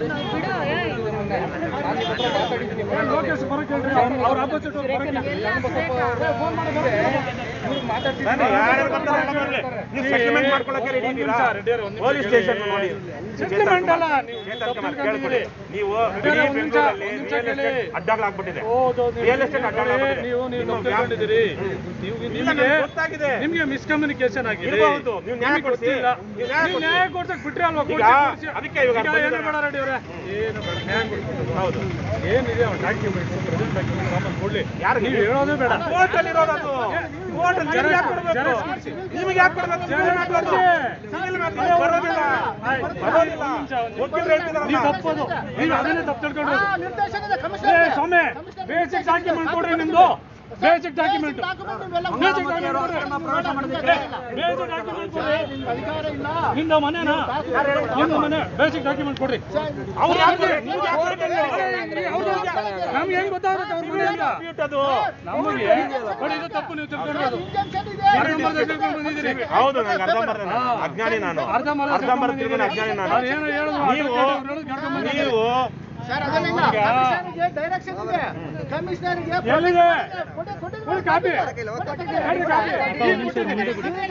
ಏನ್ ಲೋಕೇಶ್ ಬರಕ್ಕೆ ಹೇಳ್ರಿ ಅವ್ರ ಅವ್ರ ಆಪೋಸಿಟ್ ಬರಕ್ಕೆ ಫೋನ್ ಮಾಡಿ ನಾನು ಯಾರು ಬರ್ತಾರೆ ಎಲ್ಲ ಬರ್ಲಿ. ನೀವು ಸೆಟಲ್ಮೆಂಟ್ ಮಾಡ್ಕೊಳಕ್ಕೆ ರೆಡಿ ಇದ್ದೀರಾ ಪೊಲೀಸ್ ಸ್ಟೇಷನ್ ನೋಡಿ Settlement ಅಲ್ಲ, ನೀವು ಚೇತನ್ ಕುಮಾರ್ ತಪ್ಪು ಕೇಳ್ಕೊಳ್ಳಿ ನೀವು ರೆಡ್ಡಿ ಇಡೀ ಅವರೇ, ಒಂದ್ ನಿಮಿಷ, ಬೆಂಗಳೂರಲ್ಲಿ ಒಂದ್ ನಿಮಿಷ ರಿಯಲ್ ಕೇಳಿ. ಎಸ್ಟೇಟ್ ಅಡ್ಡಗಳಾಗ್ಬಿಟ್ಟಿದೆ ಹೌದು, ನೀವು ರಿಯಲ್ ಎಸ್ಟೇಟ್ ಅಡ್ಡಗಳಾಗ್ಬಿಟ್ಟಿದೆ ನೀವು ನೀವು ನಿಮ್ಮ ತಪ್ಪು ತಿಳ್ಕೊಂಡಿದ್ದೀರಿ ನೀವು ಇಲ್ಲ, ನಿಮಗೆ ನಮ್ಗೆ ಗೊತ್ತಾಗಿದೆ. ನಿಮ್ಗೆ ಮಿಸ್ಕಮ್ಯುನಿಕೇಶನ್ ಆಗಿದೆ ಇರ್ಬಹುದು. ನೀವು ನ್ಯಾಯ ನಿಮ್ಗೆ ಕೊಡ್ಸಿ. ಗೊತ್ತಿಲ್ಲ. ನೀವು ನ್ಯಾಯ ನೀವು ಕೊಡ್ಸಿ. ನ್ಯಾಯ ಕೊಡ್ಸಕ್ ಬಿಟ್ರಿ ಅಲ್ವಾ ಈಗ ಕೊಡ್ಸಿ, ಕೊಡ್ಸಿ. ಅದಕ್ಕೆ ಇವಾಗ ಈಗ ಏನು ಬಂದಿದ್ದಾರೆ. ಬೇಡ ರೆಡ್ಡಿ ಅವರೇ ಏನು ಬೇಡ ನ್ಯಾಯ ಕೊಡ್ಸಿ. ಹೌದು ಏನಿದೆ ಅವ್ರ ಡಾಕ್ಯುಮೆಂಟ್ಸ್ ಪ್ರೆಸೆಂಟ್ ಡಾಕ್ಯುಮೆಂಟ್ಸ್ ಆಮೇಲೆ ಕೊಡ್ಲಿ ಯಾರಿಗೆ? ನೀವು ಹೇಳೋದೇ ಬೇಡ ಕೋರ್ಟ್ ಅಲ್ಲಿ ಇರೋದು ಅದು ಕೋರ್ಟ್ ಅಲ್ಲಿ ನಿಮ್ಗೆ ಯಾಕೆ ಕೊಡ್ಬೇಕು ಜೆರಾಕ್ಸ್ ಕೊಡ್ಸಿ. ನಿಮ್ಗೆ ಯಾಕೆ ಕೊಡ್ಬೇಕು ಜೆರಾಕ್ಸ್ ಸಿಂಗಲ್ ಮ್ಯಾಟರ್ ಕೊಡ್ಸಿ. ಸಿಂಗಲ್ ಮ್ಯಾಟರ್ ಬರೋದಿಲ್ಲ ಆಯ್ತು. ಬರೋದಿಲ್ಲ ಒಂದ್ ನಿಮಿಷ, ಒಂದ್ ನಿಮಿಷ. ವಕೀಲರು ನೀವು ಹೇಳ್ತಿದಾರಲ್ಲ ತಪ್ಪದು ನೀವು ಅದನ್ನೇ ತಪ್ಪು ತಿಳ್ಕೊಂಡಿರೋದು ನಿರ್ದೇಶನದ ಏ ಕಮಿಷನರ್ ಸ್ವಾಮಿ ಬೇಸಿಕ್ ಡಾಕ್ಯುಮೆಂಟ್ ಕೊಡ್ರಿ ನಿಮ್ದು ಬೇಸಿಕ್ ಡಾಕ್ಯುಮೆಂಟ್ ಬೇಸಿಕ್ ಡಾಕ್ಯುಮೆಂಟ್ ಕೊಡ್ರಿ ಬೇಸಿಕ್ ಡಾಕ್ಯುಮೆಂಟ್ ಕೊಡ್ರಿ ಅಧಿಕಾರ ಇಲ್ಲ ನಿಂದ ಮನೆನಾ ನಿಂದ ಮನೆ ಬೇಸಿಕ್ ಡಾಕ್ಯುಮೆಂಟ್ ಕೊಡ್ರಿ ಅವ್ರು ಯಾಕೆ ನಿಮ್ಗೆ ಯಾಕೆ ಕೊಡ್ಬೇಕು? ನಮ್ಗೆ ಹೆಂಗ್ ಗೊತ್ತಾಗುತ್ತೆ ಅವ್ರ ಮನೆ ಅಂತ Dispute ಅದು ನಮಗೆ ನೋಡಿ ಇದು ತಪ್ಪು ನೀವು ತಿಳ್ಕೊಂಡಿರೋದು ಇಂಜೆಕ್ಷನ್ ಇದೆ ಅರ್ಧಂಬರ್ಧ ತಿಳ್ಕೊಂಡು ಬಂದಿದ್ದೀರಿ ಹೌದು ನಂಗೆ ಅರ್ಧಂಬರ್ಧ ಹಾ. ಅಜ್ಞಾನಿ ನಾನು ಅರ್ಧಂಬರ್ಧ ಅರ್ಧಂಬರ್ಧ ತಿಳ್ಕೊಂಡು ಅಜ್ಞಾನಿ ನಾನು ಅವ್ರು ಏನೋ ಹೇಳಿದ್ರು ನೀವು advocate ಅವ್ರು ಹೇಳಿದ್ರು ಕರ್ಕೊಂಡ್ ಬಂದಿದ್ದೀರಿ. ನೀವು ಸರ್ ಅದನ್ನಿಲ್ಲ ಈಗ- ಕಮಿಷನರ್ಗೆ ಡೈರೆಕ್ಷನ್ ಇದೆ ಕಮಿಷನರ್ಗೆ ಎಲ್ಲಿದೆ ಕೊಡಿ- ಕೊಡಿ- ಕೊಡಿ ಕಾಪಿ ಕೊಡಿ ಕಾಪಿ ಈಗ ಕೊಟ್ಟಿದ್ದೀನಿ.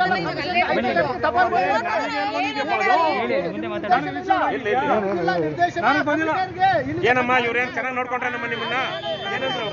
ಇಲ್ಲ, ನಿರ್ದೇಶನ ನನಗೆ ಬಂದಿಲ್ಲ. ಕಮಿಷನರ್ಗೆ ಇಲ್ಲಿ- ಏನಮ್ಮ ಇವ್ರೇನ್ ಚೆನ್ನಾಗಿ ನೋಡ್ಕೊಂಡ್ರೆ ನಮ್ಮ ನಿಮ್ಮನ್ನ ಏನಂದ್ರು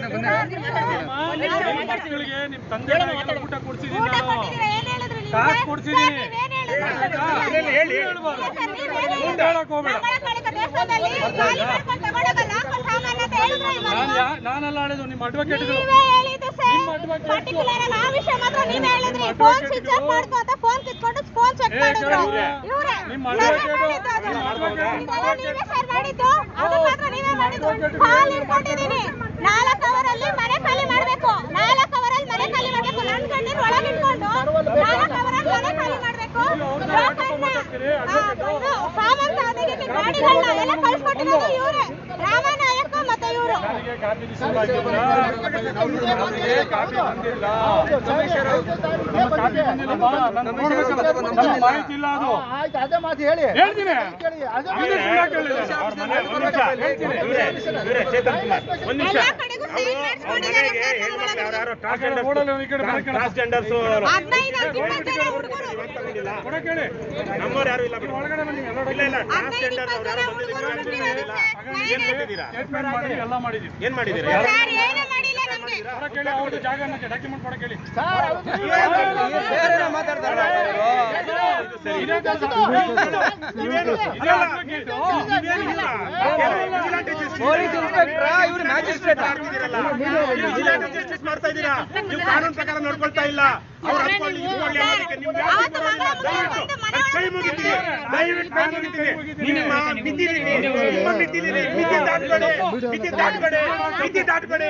ಅವರು ನಿಮ್ಮ ಮಕ್ಕಳಿಗೆ ನಿಮ್ ತಂದೆ ತಾಯಿಗೆ ಊಟ ಕೊಡ್ಸಿದೀನಿ ಊಟ ನಾನು ಕೊಟ್ಟಿದ್ದೀರಾ? ಏನ್ ಹೇಳಿದ್ರು ನೀವು? ಕಾಸು ಕೊಡ್ಸಿದೀನಿ ಸರ್, ನೀವೇನ್ ಹೇಳಿದ್ರು? ಹೇಳಿ, ಹೇಳಿ. ಹೇಳ್ಬಾರ್ದು. ಇಲ್ಲ ಸರ್, ನೀವೇನ್ ಹೇಳಿದ್ರು? ಮುಂದೆ ಹೇಳಕ್ ಹೋಗ್ಬೇಡ. ನಮ್ಮನೆ ಕಾಳಿಕ ದೇವಸ್ಥಾನದಲ್ಲಿ ಖಾಲಿ ಮಾಡ್ಕೊಂಡು ತಗೊಂಡೋಗಲ್ಲ, ಹಾಕೊಂಡು ಸಾಮಾನ್ಯ ಅಂತ ಹೇಳಿದ್ರು ಇಲ್ವಾ ನಾನು ನೀವು? ಯಾ- ನಾನಲ್ಲ ಆಡಿದ್ದು ನಿಮ್ಮ ಅಡ್ವೊಕೇಟ್ಗಳು ನೀವೇ ಹೇಳಿದ್ದು ಸರ್. ನಿಮ್ಮ advocate- Particular ಆಗಿ ಆ ವಿಷಯ ಮಾತ್ರ ನೀವೇ ಹೇಳಿದ್ರಿ. ನಿಮ್ಮ ಫೋನ್ advocate ಸ್ವಿಚ್ ಆಫ್ ಗಳು- ಮಾಡ್ಕೊ ಅಂತ ಫೋನ್ ಕಿತ್ಕೊಂಡು ಫೋನ್ ಚೆಕ್ ಏ, ಮಾಡಿದ್ರು. ಕೇಳಿ, ಇವ್ರೇ. ನಿಮ್ಮ ನಾವೇ advocate- ಮಾಡಿದ್ದು ಅದು. ನಿಮ್ಮ advocate- ಇದೆಲ್ಲ ನೀವೇ ಸರ್ ಮಾಡಿದ್ದು. ಅದು ಮಾತ್ರ ನೀವೇ ಮಾಡಿದ್ದು. advocate ಹಾಲ್ ಇಟ್ಕೊಂಡಿದೀನಿ. ನಾಲ್ಕು ಅವರಲ್ಲಿ ಮನೆ ಖಾಲಿ ಮಾಡ್ಬೇಕು ನಾಲ್ಕು ಅವರಲ್ಲಿ ಮನೆ ಖಾಲಿ ಮಾಡ್ಬೇಕು ನನ್ ಕಣ್ಣೀರ್ ಒಳಗೆ ಇಟ್ಕೊಂಡು ನಾಲ್ಕು ಅವರಲ್ಲಿ ಮನೆ ಖಾಲಿ ಮಾಡ್ಬೇಕು ಬ್ರೋಕರ್ನ, ಆ, ಬಂದು ಸಾಮಂತ ಅದಕ್ಕೆ ಗಾಡಿಗಳನ್ನ ಎಲ್ಲ ಕಳ್ಸ್ಕೊಟ್ಟಿರೋದು ಇವ್ರೆ ರಾಮನಾಯಕ ಮತ್ತೆ ಇವರು ನನಗೆ ಕಾಪಿ ರಿಸೀವ್ ಆಗಿಲ್ಲ ನನಗೆ ಕಾಪಿ ಬಂದಿಲ್ಲ ನಮ್ಮ ಕಾಪಿ ಬಂದಿಲ್ಲ ಬಾ ನಾನು ನೋಡ್ಬೇಕಲ್ಲ ನಮ್ಗೆ ಮಾಹಿತಿ ಇಲ್ಲ ಅದು ಆಯ್ತು ಅದೇ ಮಾತು ಹೇಳಿ ಹೇಳ್ತೀನಿ ಕೇಳಿ ಅದೇ ಹಂಗೆ ಸುಮ್ನೆ ಕೇಳಿಲ್ಲ. ಅವ್ರ ಮನೆ ಒಂದ್ ನಿಮಿಷ ಇವ್ರೇ, ಇವ್ರೇ, ಚೇತನ್ ಕುಮಾರ್ ಒಂದ್ ನಿಮಿಷ ಎಲ್ಲಾ ಕಡೆಗೂ ಅವರು ಅವ್ರ ಮನೆಗೆ ಹೆಣ್ಮಕ್ಳು ಯಾರ್ಯಾರೋ ಟ್ರಾನ್ಸ್ಜೆಂಡರ್ಸ್ ಹದಿನೈದು ಇಪ್ಪತ್ತು ಜನ ಹುಡುಗರು ನಮ್ಮವ್ರು ಯಾರು ಇಲ್ಲ ಬಿಡಿ. ಇಲ್ಲ ಇಲ್ಲ ಟ್ರಾನ್ಸ್ಜೆಂಡರ್ ಅವ್ರು ಯಾರು ಬಂದಿದ್ದೀರಾ ಏನ್ ಕೊಟ್ಟಿದ್ದೀರಾ ಎಲ್ಲ ಮಾಡಿದೀವಿ ಏನ್ ಮಾಡಿದ್ದೀರಾ ಸರ್ ಏನೂ ಮಾಡಿಲ್ಲ ನಮ್ಗೆ ಕೇಳಿ ಅವ್ರದ್ದು ಜಾಗ ಡಾಕ್ಯುಮೆಂಟ್ ಕೊಡಕ್ಕೆ ಹೇಳಿ ಬೇರೆನೋ ಮಾತಾಡ್ತಾರೆ ಇದೇ ಕೆಲಸ. ನೀವೇನು ಇದೆಲ್ಲ ನೀವೇನು ಇಲ್ಲ. ವಿಜಿಲೆಂಟ್ justice ಪೊಲೀಸ್ ಇನ್ಸ್ಪೆಕ್ಟ್ರಾ ಇವ್ರು ಮ್ಯಾಜಿಸ್ಟ್ರೇಟ್ ಮಾಡ್ತಿದ್ದೀರಲ್ಲ. ವಿಜಿಲೆಂಟ್ justice ಮಾಡ್ತಾ ಇದ್ದೀರಾ ನೀವು ಕಾನೂನು ಪ್ರಕಾರ ನೋಡ್ಕೊಳ್ತಾ ಇಲ್ಲ ಅವ್ರು ಅನ್ಕೊಳ್ಳಿ ಇಟ್ಕೊಳ್ಳಿ ಅನ್ನೋದಕ್ಕೆ ನೀವು ಯಾಕೆ ಅವತ್ತು ಬಿಡೋದಿಲ್ಲ? ಮಂಗಳ ದಯವಿಟ್ಟು ಮುಗಿದು ನಾನು ಕೈ ಮುಗಿತೀನಿ ದಯವಿಟ್ಟು ಕೈ ಮುಗಿತೀನಿ ನಿಮ್ಮ ಮಿತಿಲಿರಿ ನಿಮ್ಮ ಮಿತಿಲಿರಿ ಮಿತಿ ದಾಟ್ಬೇಡಿ ಮಿತಿ ದಾಟ್ಬೇಡಿ ಮಿತಿ ದಾಟ್ಬೇಡಿ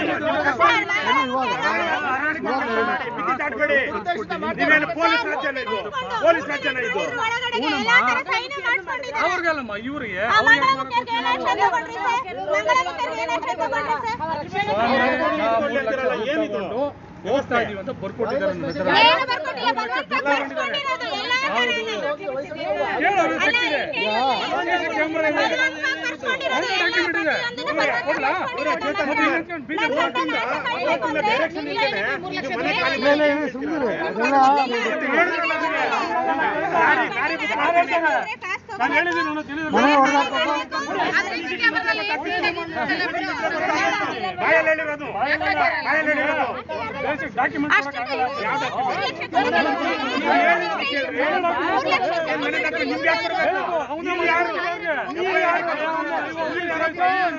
ಮಿತಿ ದಾಟ್ಬೇಡಿ ನೀವೇನು ಪೊಲೀಸ್ ರಾಜ್ಯನ ಇದು ಪೊಲೀಸ್ ರಾಜ್ಯನ ಇದು ಒಳಗಡೆ ಎಲ್ಲಾ ತರ ಸೈನ್ ಮಾಡ್ಕೊಂಡಿದ್ದಾರೆ ಅವ್ರಿಗಲ್ಲಮ್ಮ ಇವ್ರಿಗೆ ಆ ಮಂಗಳ ಮುಖ್ಯಕ್ಕೆ ಏನ್ ಆಕ್ಷನ್ ತಗೊಂಡ್ರಿ ಸರ್ ಮಂಗಳ ಮುಖ್ಯಕ್ಕೆ ಏನ್ ಆಕ್ಷನ್ ತಗೊಂಡ್ರಿ ಸರ್ ಏನಿದು ಹೋಗ್ತಾ ಇದೀವಿ ಅಂತ ಬರ್ಕೊಟ್ಟಿದ್ದಾರೆ ನನ್ನ ಹೆಸರು. ಏನು ಬರ್ಕೊಟ್ಟಿಲ್ಲ ಬಲವಂತ ಬರ್ಸ್ಕೊಂಡಿರೋದು ಎಲ್ಲಾ ಹೇಳು, ಅವ್ರಿಗೆ ಸಿಕ್ಕಿದೆ. CC ಕ್ಯಾಮೆರಾ ಇದೆ. ಬಲವಂತ ಬರ್ಸ್ಕೊಂಡಿರೋದು ಎಲ್ಲ ಡಾಕ್ಯುಮೆಂಟ್ ಇದೆ. ಪ್ರತಿಯೊಂದನ್ನು ಬಲವಂತ ಕೊಡ್ಲಾ? ಬರ್ಸ್ಕೊಂಡಿರೋದು. ಮತ್ತೆ ಹೇಳ್ಕೊಂಡು ಬೀಜ ಅವತ್ತಿಂದ ಅವತ್ತಿಂದ ಡೈರೆಕ್ಷನ್ ಇದ್ದೇನೆ ನೀವು ಮನೆ ಖಾಲಿ ಗಾಡಿ ಗಾಡಿ ಬುಕ್ ಮಾಡ್ತೀನಿ ನಾನು ಹೇಳಿದ್ದೀನಿ ಅವನು ತಿಳಿದಿಲ್ಲ. ಬಾಯಲ್ಲಿ ಹೇಳಿರೋದು ಬಾಯಲ್ಲಿ ಹೇಳಿರೋದು ಬೇಸಿಕ್ ಡಾಕ್ಯುಮೆಂಟ್ ಕೊಡಕ್ಕಾಗಲ್ಲ. ಯಾವ ನಿಮ್ಗೆ ಯಾಕೆ ಕೊಡ್ಬೇಕು ಅವ್ನು ಯಾರು ಇವ್ರಿಗೆ? ಇವ್ರು ಯಾರು? ಇವ್ರು ಯಾರು?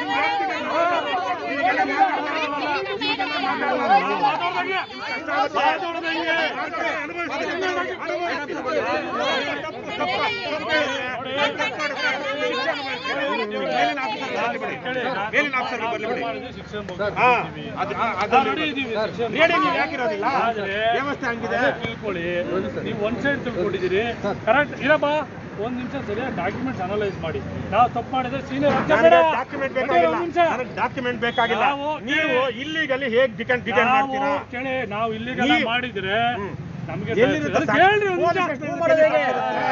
ಮೇಲಿನ ಆಫೀಸರ್ ಬರ್ಲಿ ಬಿಡಿ ಶಿಕ್ಷೆ ಮುಗ್ದು ಹಾ ಅದು ಅದು ರೆಡಿ ಇದೀವಿ. ರೆಡಿ ನೀವು ಯಾಕಿರೋದಿಲ್ಲ ಆದ್ರೆ ವ್ಯವಸ್ಥೆ ಹಂಗಿದೆ ಅದೇ ತಿಳ್ಕೊಳ್ಳಿ ನೀವು ಒನ್ ಸೈಡ್ ತಿಳ್ಕೊಂಡಿದ್ದೀರಿ ಕರೆಕ್ಟ್ ಇರಪ್ಪ ಒಂದ್ ನಿಮಿಷ ಸರಿಯಾಗಿ ಡಾಕ್ಯುಮೆಂಟ್ಸ್ ಅನಲೈಸ್ ಮಾಡಿ ನಾವು ತಪ್ಪು ಮಾಡಿದ್ರೆ ಸೀನಿಯರ್ ಡಾಕ್ಯುಮೆಂಟ್ ಬೇಕಾಗಿಲ್ಲ ನನಗೆ ಡಾಕ್ಯುಮೆಂಟ್ ಬೇಕಾಗಿಲ್ಲ ನಾವು- ನೀವು ಇಲ್ಲಿಗಲ್ಲಿ ಹೇಗ್ ಡಿಟೆಂಡ್ ಡಿಟೆಂಡ್ ಮಾಡ್ತೀರಾ ಕೇಳಿ ನಾವು ಇಲ್ಲಿ ನೀವು- ಮಾಡಿದ್ರೆ ಹ್ಮ್. ನಮ್ಗೆ ಎಲ್ಲಿರುತ್ತೆ ಅದಕ್ಕೆ ಸಾಕು. ಹೇಳ್ರಿ ಒಂದ್ ನಿಮಿಷ. ಪೊಲೀಸ್ ಸ್ಟೇಷನ್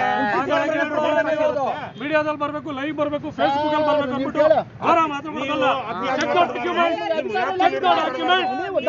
ಮೀಡಿಯಾದಲ್ಲಿ ಬರ್ಬೇಕು ಲೈವ್ ಬರ್ಬೇಕು ಫೇಸ್ಬುಕ್ ಅಲ್ಲಿ ಬರ್ಬೇಕು ಅಂದ್ಬಿಟ್ಟು ಅವರ ಮಾತಾಡ್ಕೊಡಲ್ಲ ನೀವು ಚೆಕ್ ಡಾಕ್ಯುಮೆಂಟ್ ಚೆಕ್ ಡಾಕ್ಯುಮೆಂಟ್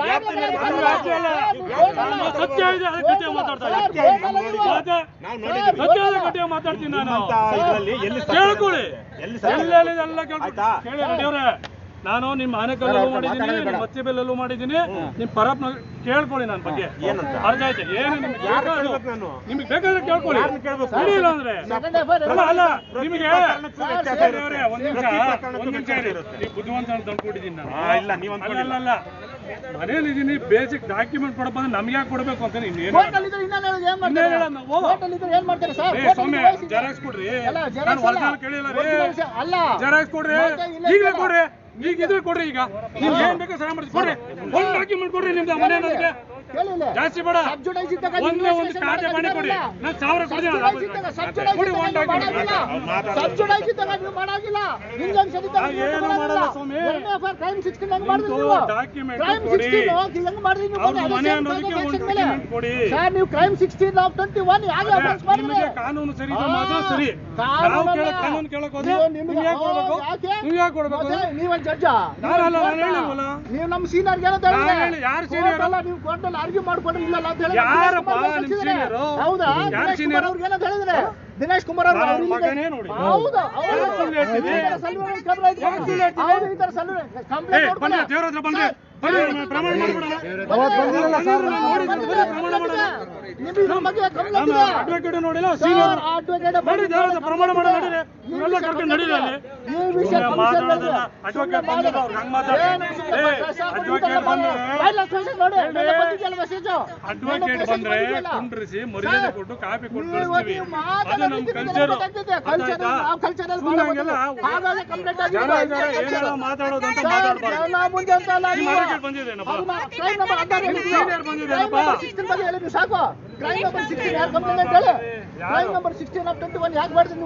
ಸತ್ಯ ಇದೆ ಅದಕ್ಕೆ ಗಟ್ಟಿಯಾಗಿ ಮಾತಾಡ್ತಾ ಇದ್ದೀನಿ. ಮತ್ತೆ ನಾವು ನೋಡಿದ್ದೀವಿ ಸತ್ಯ ಇದೆ ಗಟ್ಟಿಯಾಗಿ ಮಾತಾಡ್ತೀನಿ ನಾನು ನಿಮ್ಮಂತ ಇದ್ರಲ್ಲಿ ಎಲ್ಲಿ ಸತ್ಯ ಕೇಳ್ಕೊಳ್ಳಿ ಎಲ್ಲಿ ಸತ್ಯ ಎಲ್ಲೆಲ್ಲಿ ಎಲ್ಲ ಕೇಳ್ಕೊಳ್ಳಿ ಆಯ್ತಾ? ಕೇಳಿ ರೆಡಿಯವ್ರೆ ನಾನು ನಿಮ್ಮ ಆನೆಕಲ್ಲಲ್ಲೂ ಮಾಡಿದ್ದೀನಿ ನಿಮ್ಮ ಮತ್ತಿಬೆಲ್ಲಲ್ಲೂ ಮಾಡಿದ್ದೀನಿ ನಿಮ್ಮ ಪರಪ್ನ ಕೇಳ್ಕೊಳ್ಳಿ ನನ್ನ ಬಗ್ಗೆ ಏನಂತ? ಅರ್ಥ ಆಯ್ತು ಏನು ನಿಮ್ಗೆ ಯಾರ್ನ ಬೇಕಾದ್ರು ಕೇಳ್ಬೇಕು ನಾನು? ನಿಮ್ಗೆ ಬೇಕಾದ್ರೆ ಕೇಳ್ಕೊಳ್ಳಿ ಯಾರ್ನ ಕೇಳ್ಬೇಕು? ಸರಿ ಇಲ್ಲ ಅಂದ್ರೆ ಅಲ್ಲ ಅಲ್ಲ ನಿಮಗೆ ಪ್ರಕರಣಕ್ಕೂ ವ್ಯತ್ಯಾಸ ಇರುತ್ತೆ. ದೇವ್ರೇ, ಒಂದ್ ನಿಮಿಷ ಪ್ರತಿ ಪ್ರಕರಣಕ್ಕೂ ಒಂದ್ ನಿಮಿಷ ವ್ಯತ್ಯಾಸ ಇರಿ. ಇರುತ್ತೆ. ನೀವು ಬುದ್ಧಿವಂತ ಅಂತ ಅನ್ಕೊಂಡಿದ್ದೀನಿ ನಾನು ಆ, ಇಲ್ಲ ನೀವು ಅಲ್ಲ ಅನ್ಕೊಂಡಿಲ್ಲ ಅಲ್ಲ ಮನೇಲಿ ಇದೀನಿ ಬೇಸಿಕ್ ಡಾಕ್ಯುಮೆಂಟ್ ಕೊಡಪ್ಪ ಅಂದ್ರೆ ನಮ್ಗೆ ಯಾಕೆ ಕೊಡ್ಬೇಕು ಅಂತ ಇನ್ನೇನು ಕೋರ್ಟಲ್ಲಿ ಇದ್ರೆ ಇನ್ನೇನು ಹೇಳೋದು, ಏನ್ ಮಾಡ್ತಾರೆ? ಇನ್ನೇನು ಹೇಳೋದು ನಾವು? ಕೋರ್ಟಲ್ಲಿ ಇದ್ರೆ ಏನ್ ಮಾಡ್ತಾರೆ ಸರ್? ಏ ಕೋರ್ಟಲ್ಲಿ ಸ್ವಾಮಿ ವಯಸ್ಸಿದೆ. ಜೆರಾಕ್ಸ್ ಕೊಡ್ರಿ ಅಲ್ಲ, ನಾನು ಜೆರಾಕ್ಸ್ ಅಲ್ಲ. ಒರಿಜಿನಲ್ ಕೇಳಿಲ್ಲ ರೀ ಒರಿಜಿನಲ್ಸ್ ಅಲ್ಲ. ಜೆರಾಕ್ಸ್ ಕೊಡ್ರಿ ಮತ್ತೆ ಇಲ್ಲೇ ಈಗಲೇ ಇಲ್ಲ. ಕೊಡ್ರಿ ಈಗ ಇದ್ರೆ ಕೊಡ್ರಿ ಈಗ ನಿಮ್ಗೆ ಏನ್ ಬೇಕೋ ಸಹಾಯ ಮಾಡಿ ಕೊಡ್ರಿ ಒಂದ್ ಡಾಕ್ಯುಮೆಂಟ್ ಕೊಡ್ರಿ ನಿಮ್ದು ಮನೆ ಅನ್ನೋದಕ್ಕೆ ಕೇಳಿ ಇಲ್ಲಿ. ಜಾಸ್ತಿ ಬೇಡ Subjudice ಇದ್ದಾಗ ಒಂದೇ ಒಂದು investigation ಖಾತೆ ಮಾಡಿ ಮಾಡಕ್ಕೆ ಕೊಡಿ ಬರಲ್ಲ. ನಾನು ಸಾವಿರ ಕೊಡ್ತೀನಿ Subjudice ಇದ್ದಾಗ- subjudice ಕೊಡಿ ಇದ್ದಾಗ ಒಂದ್ ನೀವು ಡಾಕ್ಯುಮೆಂಟ್ ಮಾಡಾಗಿಲ್ಲ. Subjudice ಇದ್ದಾಗ ನೀವು ಮಾಡಾಗಿಲ್ಲ. Injunction ಇದ್ದಾಗ ನಾವು ನೀವು ಏನು ಮಾಡಾಗಿಲ್ಲ. ಮಾಡಲ್ಲ ಸ್ವಾಮಿ. ಎರಡನೇ affair crime 16 ಹೆಂಗ್ ಮಾಡಿದ್ರಿ ನಿಮ್ದು ನೀವು? document Crime ಕೊಡಿ. 16 ಹೋಗಿ ಹೆಂಗ್ ಮಾಡಿದ್ರಿ ನೀವು? ಅವ್ರ ಅದೇ ಮನೆ same ಅನ್ನೋದಕ್ಕೆ ಒಂದು transaction ಮೇಲೆ. document ಕೊಡಿ. ಸರ್ ನೀವು crime sixteen of twenty one ಯಾಕೆ ಅಫೆನ್ಸ್ ಮಾಡಿದ್ರಿ ನಿಮಗೆ ಕಾನೂನು ಸರಿ ಇದ್ರೆ ಮಾತ್ರ ಸರಿ ನಾವು ಕೇಳೋ ಕಾನೂನು ಕೇಳಕ್ ಹೋದ್ರೆ ನೀವು ಯಾಕೆ ಕೊಡ್ಬೇಕು ನೀವು ಯಾಕೆ ಕೊಡ್ಬೇಕು ನೀವೊಂದು ಜಡ್ಜ ನಾನಲ್ಲ, ನಾನು ಹೇಳಿಲ್ವಲ್ಲ? ನೀವು ನಮ್ಮ ಸೀನಿಯರ್ಗೆ ಏನಂತ ನಾನು ಹೇಳಿದ್ರೆ ಹೇಳಿ, ಯಾರು senior? ಕೋರ್ಟ್ ಅಲ್ಲ ನೀವು ಕೋರ್ಟ್ ಅಲ್ಲಿ ಆರ್ಗ್ಯೂ ಮಾಡ್ಕೊಂಡ್ರೆ ಇಲ್ಲ ಅಂತ ಹೇಳಿ ಯಾರಪ್ಪ ದಿನೇಶ್ ನಿಮ್ ಕುಮಾರ್ senior? ಹೌದಾ ಯಾರು ದಿನೇಶ್ senior? ಕುಮಾರ್ ಅವ್ರಿಗೆ ಏನಂತ ಹೇಳಿದ್ರೆ ದಿನೇಶ್ ಕುಮಾರ್ ಅವರು ನಾನು ಅವ್ರು ಇಲ್ಲಿಗೆ- ಮಗನೇ ನೋಡಿ. ಹೌದು ಹೌದು. ಯಾರು ಸುಳ್ಳು ಹೇಳ್ತಿದೆ? ಈ ಥರ ಸಲ್ಯೂಟ್ ಕಂಪ್ಲೇಂಟ್ ಐತೆ. ಯಾರು ಸುಳ್ಳು ಹೇಳ್ತಿದೆ? ಹೌದು, ಈ ಥರ ಸಲ್ಯೂಟ್ ಏ ಕಂಪ್ಲೇಂಟ್ ಬನ್ನಿ ಕೊಡ್ತಾರೆ. ದೇವ್ರ ಹತ್ರ ಬನ್ನಿ ಬನ್ನಿ ಪ್ರಮಾಣ ಮಾಡ್ಬಿಡೋಣ ಅವತ್ತು ಬಂದಿರಲ್ಲ ಸರ್. ನೋಡಿದ್ರು, ಬನ್ನಿ ಪ್ರಮಾಣ ಮಾಡೋಣ ನಿಮ್ಗೆ ಇದ್ರ ಬಗ್ಗೆ ಕಂಪ್ಲೇಂಟ್ ನಮ್ಮ ಇದೆ. ಅಡ್ವೊಕೇಟ್ ನೋಡಿಲ್ಲ ಸರ್, ಸೀನಿಯರ್ advocate ನೋಡಿ ದೇವ್ರ ಹತ್ರ ಪ್ರಮಾಣ ಮಾಡೋ ನಡೀರಿ ಈ ಇವೆಲ್ಲ ವಿಷಯ ಕರ್ಕೊಂಡು ನಡೀರಿ ಅಲ್ಲಿ ಈ ವಿಷಯ ಸುಮ್ನೆ commission ಮಾತಾಡೋದಲ್ಲ ಬಂದ್ರೆ- ಅಡ್ವೊಕೇಟ್ ಸುಮ್ನೆ ಬಂದ್ರೆ ಅವ್ರು ಹಂಗ್ ಮಾತಾಡ್ತಾರೆ ಏನು ಸುಮ್ನೆ ಏ ಪ್ರಸಾದ ಅಡ್ವೊಕೇಟ್ ಕೊಡ್ತಾರೆ ಬಂದ್ರೆ ಇಲ್ಲ, ಸ್ಟೇಷನ್ ನೋಡಿ, ಹೇಳಿ. ಎಲ್ಲ ಬಂದಿದೆಯಲ್ಲ message. ಅಡ್ವೊಕೇಟ್ ಏನು ಬಂದ್ರೆ message ಬಂದಿದೆಯಲ್ಲ? ಕುಂಡ್ರಿಸಿ ಮರ್ಯಾದೆ ಸರ್, ಕೊಟ್ಟು ಕಾಪಿ ಕೊಟ್ಟು ನೀವು ಕಳಿಸ್ತೀವಿ ನೀವು ಅದು ಮಾತಾಡೋ ನಮ್ ರೀತಿ ಕಲ್ಚರ್ ಗೊತ್ತಾಗ್ತಿದೆ. Culture ಅಲ್ಲಿ ನಾವು culture ಅಲ್ಲಿ ಸುಮ್ನೆ ಭಾಳ ಹಂಗೆಲ್ಲ ಗೊತ್ತಿದೆ. ಹಾಗಾಗಿ complaint ಆಗಿದೆ. ಜನ ಜನ culture. ಏನೆಲ್ಲ ಮಾತಾಡೋದು ಅಂತ ಸರ್, ಮಾತಾಡ್ಬಾರ್ದು ಜನ ಮುಂದೆ ಅಂತ ಅಲ್ಲ ನಿಮ್ಮ ನೀವು. advocate ಬಂದಿದ್ದೇನಪ್ಪ? ಅವ್ರನ್ನ crime number ಹದಿನಾರು ಹೇಳಿ ನೀವು. senior ಬಂದಿದ್ದೇನಪ್ಪ? Crime number 16 ಬಗ್ಗೆ ಹೇಳಿ ನೀವು ಸಾಕು ಕ್ರೈಮ್ ನಂಬರ್ ಸಿಕ್ಸ್ಟೀನ್ ಯಾರು ಕಂಪ್ಲೇಂಟ್ ಹೇಳಿ crime number sixteen of twenty one ಯಾಕೆ ಮಾಡಿದ್ರಿ ನೀವು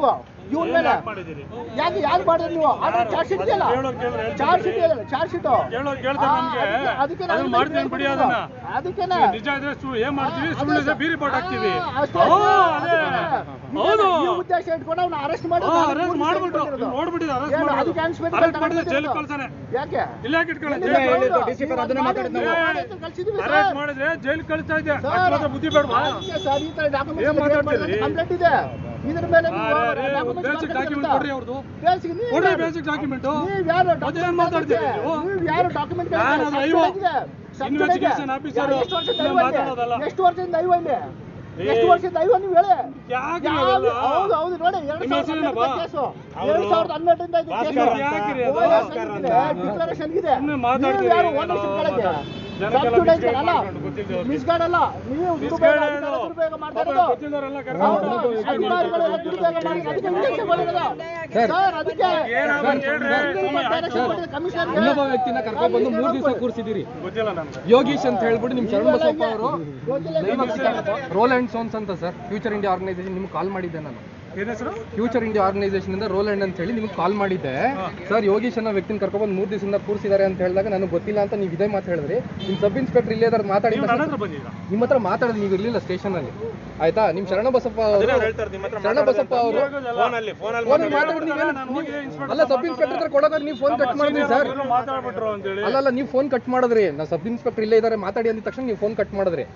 ಇವನ್ ಮೇಲೆ ಯಾಕೆ ಯಾಕೆ ಮಾಡಿದ್ರಿ ನೀವು ಆರ್ಡರ್ ಚಾರ್ಜ್ ಶೀಟ್ ಇದೆಯಲ್ಲ ಚಾರ್ಜ್ ಶೀಟ್ ಇದೆಯಲ್ಲ ಚಾರ್ಜ್ ಶೀಟ್ ಕೇಳೋರು ಕೇಳ್ತಾರೆ ನಮ್ಗೆ. ಅದಕ್ಕೆ ಅದನ್ನ ಮಾಡ್ತೀನಿ ಬಿಡಿ ಅದನ್ನ. ಅದಕ್ಕೇನೆ ನಿಜ ಇದ್ರೆ ಸು- ಏನ್ ಮಾಡ್ತೀವಿ ಆ, ಸುಳ್ಳು ಅದೇ ಇದ್ರೆ ಬಿ ರಿಪೋರ್ಟ್ ಹಾಕ್ತೀವಿ ಆ, ಅಷ್ಟೇ. ಓ, ಅದೇ. ಅದೇ. ಹೌದು ಈ ಉದ್ದೇಶ ಇಟ್ಕೊಂಡು ಅವ್ನ ಅರೆಸ್ಟ್ ಮಾಡಿ ಹಾ, arrest ಮಾಡ್ಬಿಟ್ಟು ನೋಡ್ಬಿಟ್ಟು ಅರೆಸ್ಟ್ ಏನು, ಮಾಡೋದು ಅದಕ್ಕೆ ಅನ್ಸ್ಬೇಕು ಅರೆಸ್ಟ್ ಅಂತ ಮಾಡಿದ್ರೆ ಜೈಲ್ ಹೇಳ್ತಿರೋದು. ಕಳ್ಸಾನೆ ಯಾಕೆ ಇಲ್ಲ ಯಾಕೆ ಇಟ್ಕೊಳ್ಳಿ ಇಲ್ಲ, ಜೈಲ್ ಹೇಳಿದ್ದು, ಕಳ್ಸೋದು. DC ಅದನ್ನೇ ಮಾತಾಡಿದ್ದು ನಾವು. ಏ, ಕಳ್ಸಿದೀವಿ ಸರ್. ಅರೆಸ್ಟ್ ಮಾಡಿದ್ರೆ ಜೈಲ್ ಕಳಿಸ್ತಾ ಇದೆ ಸರ್, ಅಷ್ಟ್ ಮಾತ್ರ ಬುದ್ಧಿ ಬೇಡವಾ ಅದಕ್ಕೆ ಸರ್ ಈ ತರ documents ಏನ್ ಎಲ್ಲ create ಮಾತಾಡ್ತೀರಿ? ಮಾಡಿದ್ರೆ ಕಂಪ್ಲೇಂಟ್ ಇದೆ ಇದ್ರ ಮೇಲೆ ನೀವು ಅರೆ, ಅರೆ, documents basic ಮಾಡ್ಕೊಳ್ತೀರಾ? document ಕೊಡ್ರಿ ಅವ್ರದ್ದು. Basic ನೀವು ಕೊಡ್ರಿ ಯಾರು? basic document. ನೀವು ಯಾರು ಅದೇನ್ document ಮಾತಾಡ್ತೀರಿ ಮಾಡ್ತೀರಿ? ನೀವು? ನೀವು ಯಾರು ಡಾಕ್ಯುಮೆಂಟ್ ನಾನು ಅದು ಐವೋ. Investigation officer. ಎಷ್ಟು ವರ್ಷದ ನೀವು ಐವ ಇದೆ? ಮಾತಾಡೋದಲ್ಲ. ಎಷ್ಟು ವರ್ಷದಿಂದ ಐವ ಇಲ್ಲಿ ಏ, ಎಷ್ಟು ವರ್ಷದ ಐವ ನೀವು ಹೇಳಿ ಯಾಕ್ರಿ ಯಾವ- ಅವೆಲ್ಲ? ಹೌದು ಹೌದು ನೋಡಿ ಎರಡ್ ನಿಮ್ಮ ಸಾವಿರದ ಹೆಸರೇನಪ್ಪ? ಹನ್ನೆರಡರಿಂದ ಕೇಸು ಎರಡ್ ಸಾವಿರದ ಹನ್ನೆರಡರಿಂದ ಇದೆ ಕೇಸು. ಭಾಸ್ಕರ್ ಯಾಕ್ರಿ ಅದು? ಓ, ಭಾಸ್ಕರ್ ಅಂತ. ಡಿಕ್ಲರೇಷನ್ ಇದೆ ಸುಮ್ನೆ ನೀವು ಮಾತಾಡ್ತೀರಿ ಯಾರು ಏನೋ ಓನರ್ಶಿಪ್ ಕೆಳಗೆ ಜನಕ್ಕೆಲ್ಲ Substitute misguide ಅಲ್ಲ ಮಾಡ್ಕೊಂಡು ಗೊತ್ತಿಲ್ದವ್ರಿಗೆ. ಮಿಸ್ಗೈಡ್ ಅಲ್ಲ ನೀವು Misguide ದುರುಪಯೋಗ ಏನು? ದುರುಪಯೋಗ ಮಾಡ್ತಾ ಪಾಪ ಇರೋದು ಗೊತ್ತಿಲ್ದವ್ರೆಲ್ಲ ಹೌದು, ಕರ್ಕೊಂಡು ಅಧಿಕಾರಿಗಳೆಲ್ಲ ದುರುಪಯೋಗ ಮಾಡಿ ಅದಕ್ಕೆ ಇಂಜೆಕ್ಷನ್ ಮಾಡಿರೋದು ಸರ್ ಅದಕ್ಕೆ ಏನಾಗ್ಬೇಕು ಹೇಳ್ರಿ? ಸುಮ್ನೆ ಡೈರೆಕ್ಷನ್ ಕೊಟ್ಟಿದ್ದು ಕಮಿಷನರ್ಗೆ. ಇನ್ನೊಬ್ಬ ವ್ಯಕ್ತಿನ ಕರ್ಕೊಂಡ್ ಬಂದು ಮೂರ್ ದಿವಸ ಕೂರಿಸಿದಿರಿ ಗೊತ್ತಿಲ್ಲ ನಮ್ಗೆ ಯೋಗೀಶ್ ಅಂತ ಹೇಳ್ಬಿಟ್ಟು ನಿಮ್ ಶರಣ ಬಸಪ್ಪ ಅವರು ಗೊತ್ತಿಲ್ಲ ರೋಲ್ ಅಂಡ್ ಸೋನ್ಸ್ ಅಂತ ಸರ್ ಫ್ಯೂಚರ್ ಇಂಡಿಯಾ ಆರ್ಗನೈಸೇಷನ್ ನಿಮ್ಗೆ ಕಾಲ್ ಮಾಡಿದ್ದೆ ನಾನು ಏನ್ ಹೆಸರು ಫ್ಯೂಚರ್ ಇಂಡಿಯಾ ಆರ್ಗನೈಸೇಷನ್ ಇಂದ ರೋಲ್ ಅಂಡ್ ಅಂತ ಹೇಳಿ ನಿಮ್ಗೆ ಕಾಲ್ ಮಾಡಿದ್ದೆ ಸರ್ ಯೋಗೀಶ್ ಅನ್ನೋ ವ್ಯಕ್ತಿನ ಕರ್ಕೊಂಡ್ಬಂದು ಮೂರ್ ದಿವಸದಿಂದ ಕೂರಿಸಿದ್ದಾರೆ ಅಂತ ಹೇಳಿದಾಗ ನನಗೆ ಗೊತ್ತಿಲ್ಲ ಅಂತ ನೀವು ಇದೇ ಮಾತು ಹೇಳಿದ್ರಿ ನಿಮ್ ಸಬ್ ಇನ್ಸ್ಪೆಕ್ಟರ್ ಇಲ್ಲೇ ಇದಾರೆ ಮಾತಾಡಿ ನೀವು ನನ್ನ ಹತ್ರ ಬಂದಿದ್ದೀರಾ ನಿಮ್ಮ ಹತ್ರ ಮಾತಾಡಿದ್ರೆ ನೀವು ಇರ್ಲಿಲ್ಲ ಸ್ಟೇಷನ್ ಅಲ್ಲಿ ಆಯ್ತಾ ನಿಮ್ ಶರಣ ಬಸಪ್ಪ ಅವರು ಅದನ್ನ ಹೇಳ್ತಾರೆ ನಿಮ್ಮ ಹತ್ರ ಶರಣ ಬಸಪ್ಪ ಅವರು ಫೋನಲ್ಲಿ ಫೋನಲ್ಲಿ ಫೋನ್ ಮಾತಾಡಿ ನೀವೇನು- ನಾನು ಹೋಗಿ ಇನ್ಸ್ಪೆಕ್ಟರ್ ಅಲ್ಲ ಸಬ್ ಇನ್ಸ್ಪೆಕ್ಟರ್ ಹತ್ರ ಕೊಡೋವಾಗ ನೀವು ಫೋನ್ ಕಟ್ ಮಾಡಿದ್ರಿ ಸರ್ ಇವ್ರು ಮಾತಾಡ್ಬಿಟ್ರು ಅಂತೇಳಿ ಅಲ್ಲ ಅಲ್ಲ ನೀವು ಫೋನ್ ಕಟ್ ಮಾಡಿದ್ರಿ ನಾ ಸಬ್ ಇನ್ಸ್ಪೆಕ್ಟರ್ ಇಲ್ಲೇ ಇದ್ದಾರೆ ಮಾತಾಡಿ ಅಂದ ತಕ್ಷಣ ನೀವು ಫೋನ್ ಕಟ್ ಮಾಡಿದ್ರಿ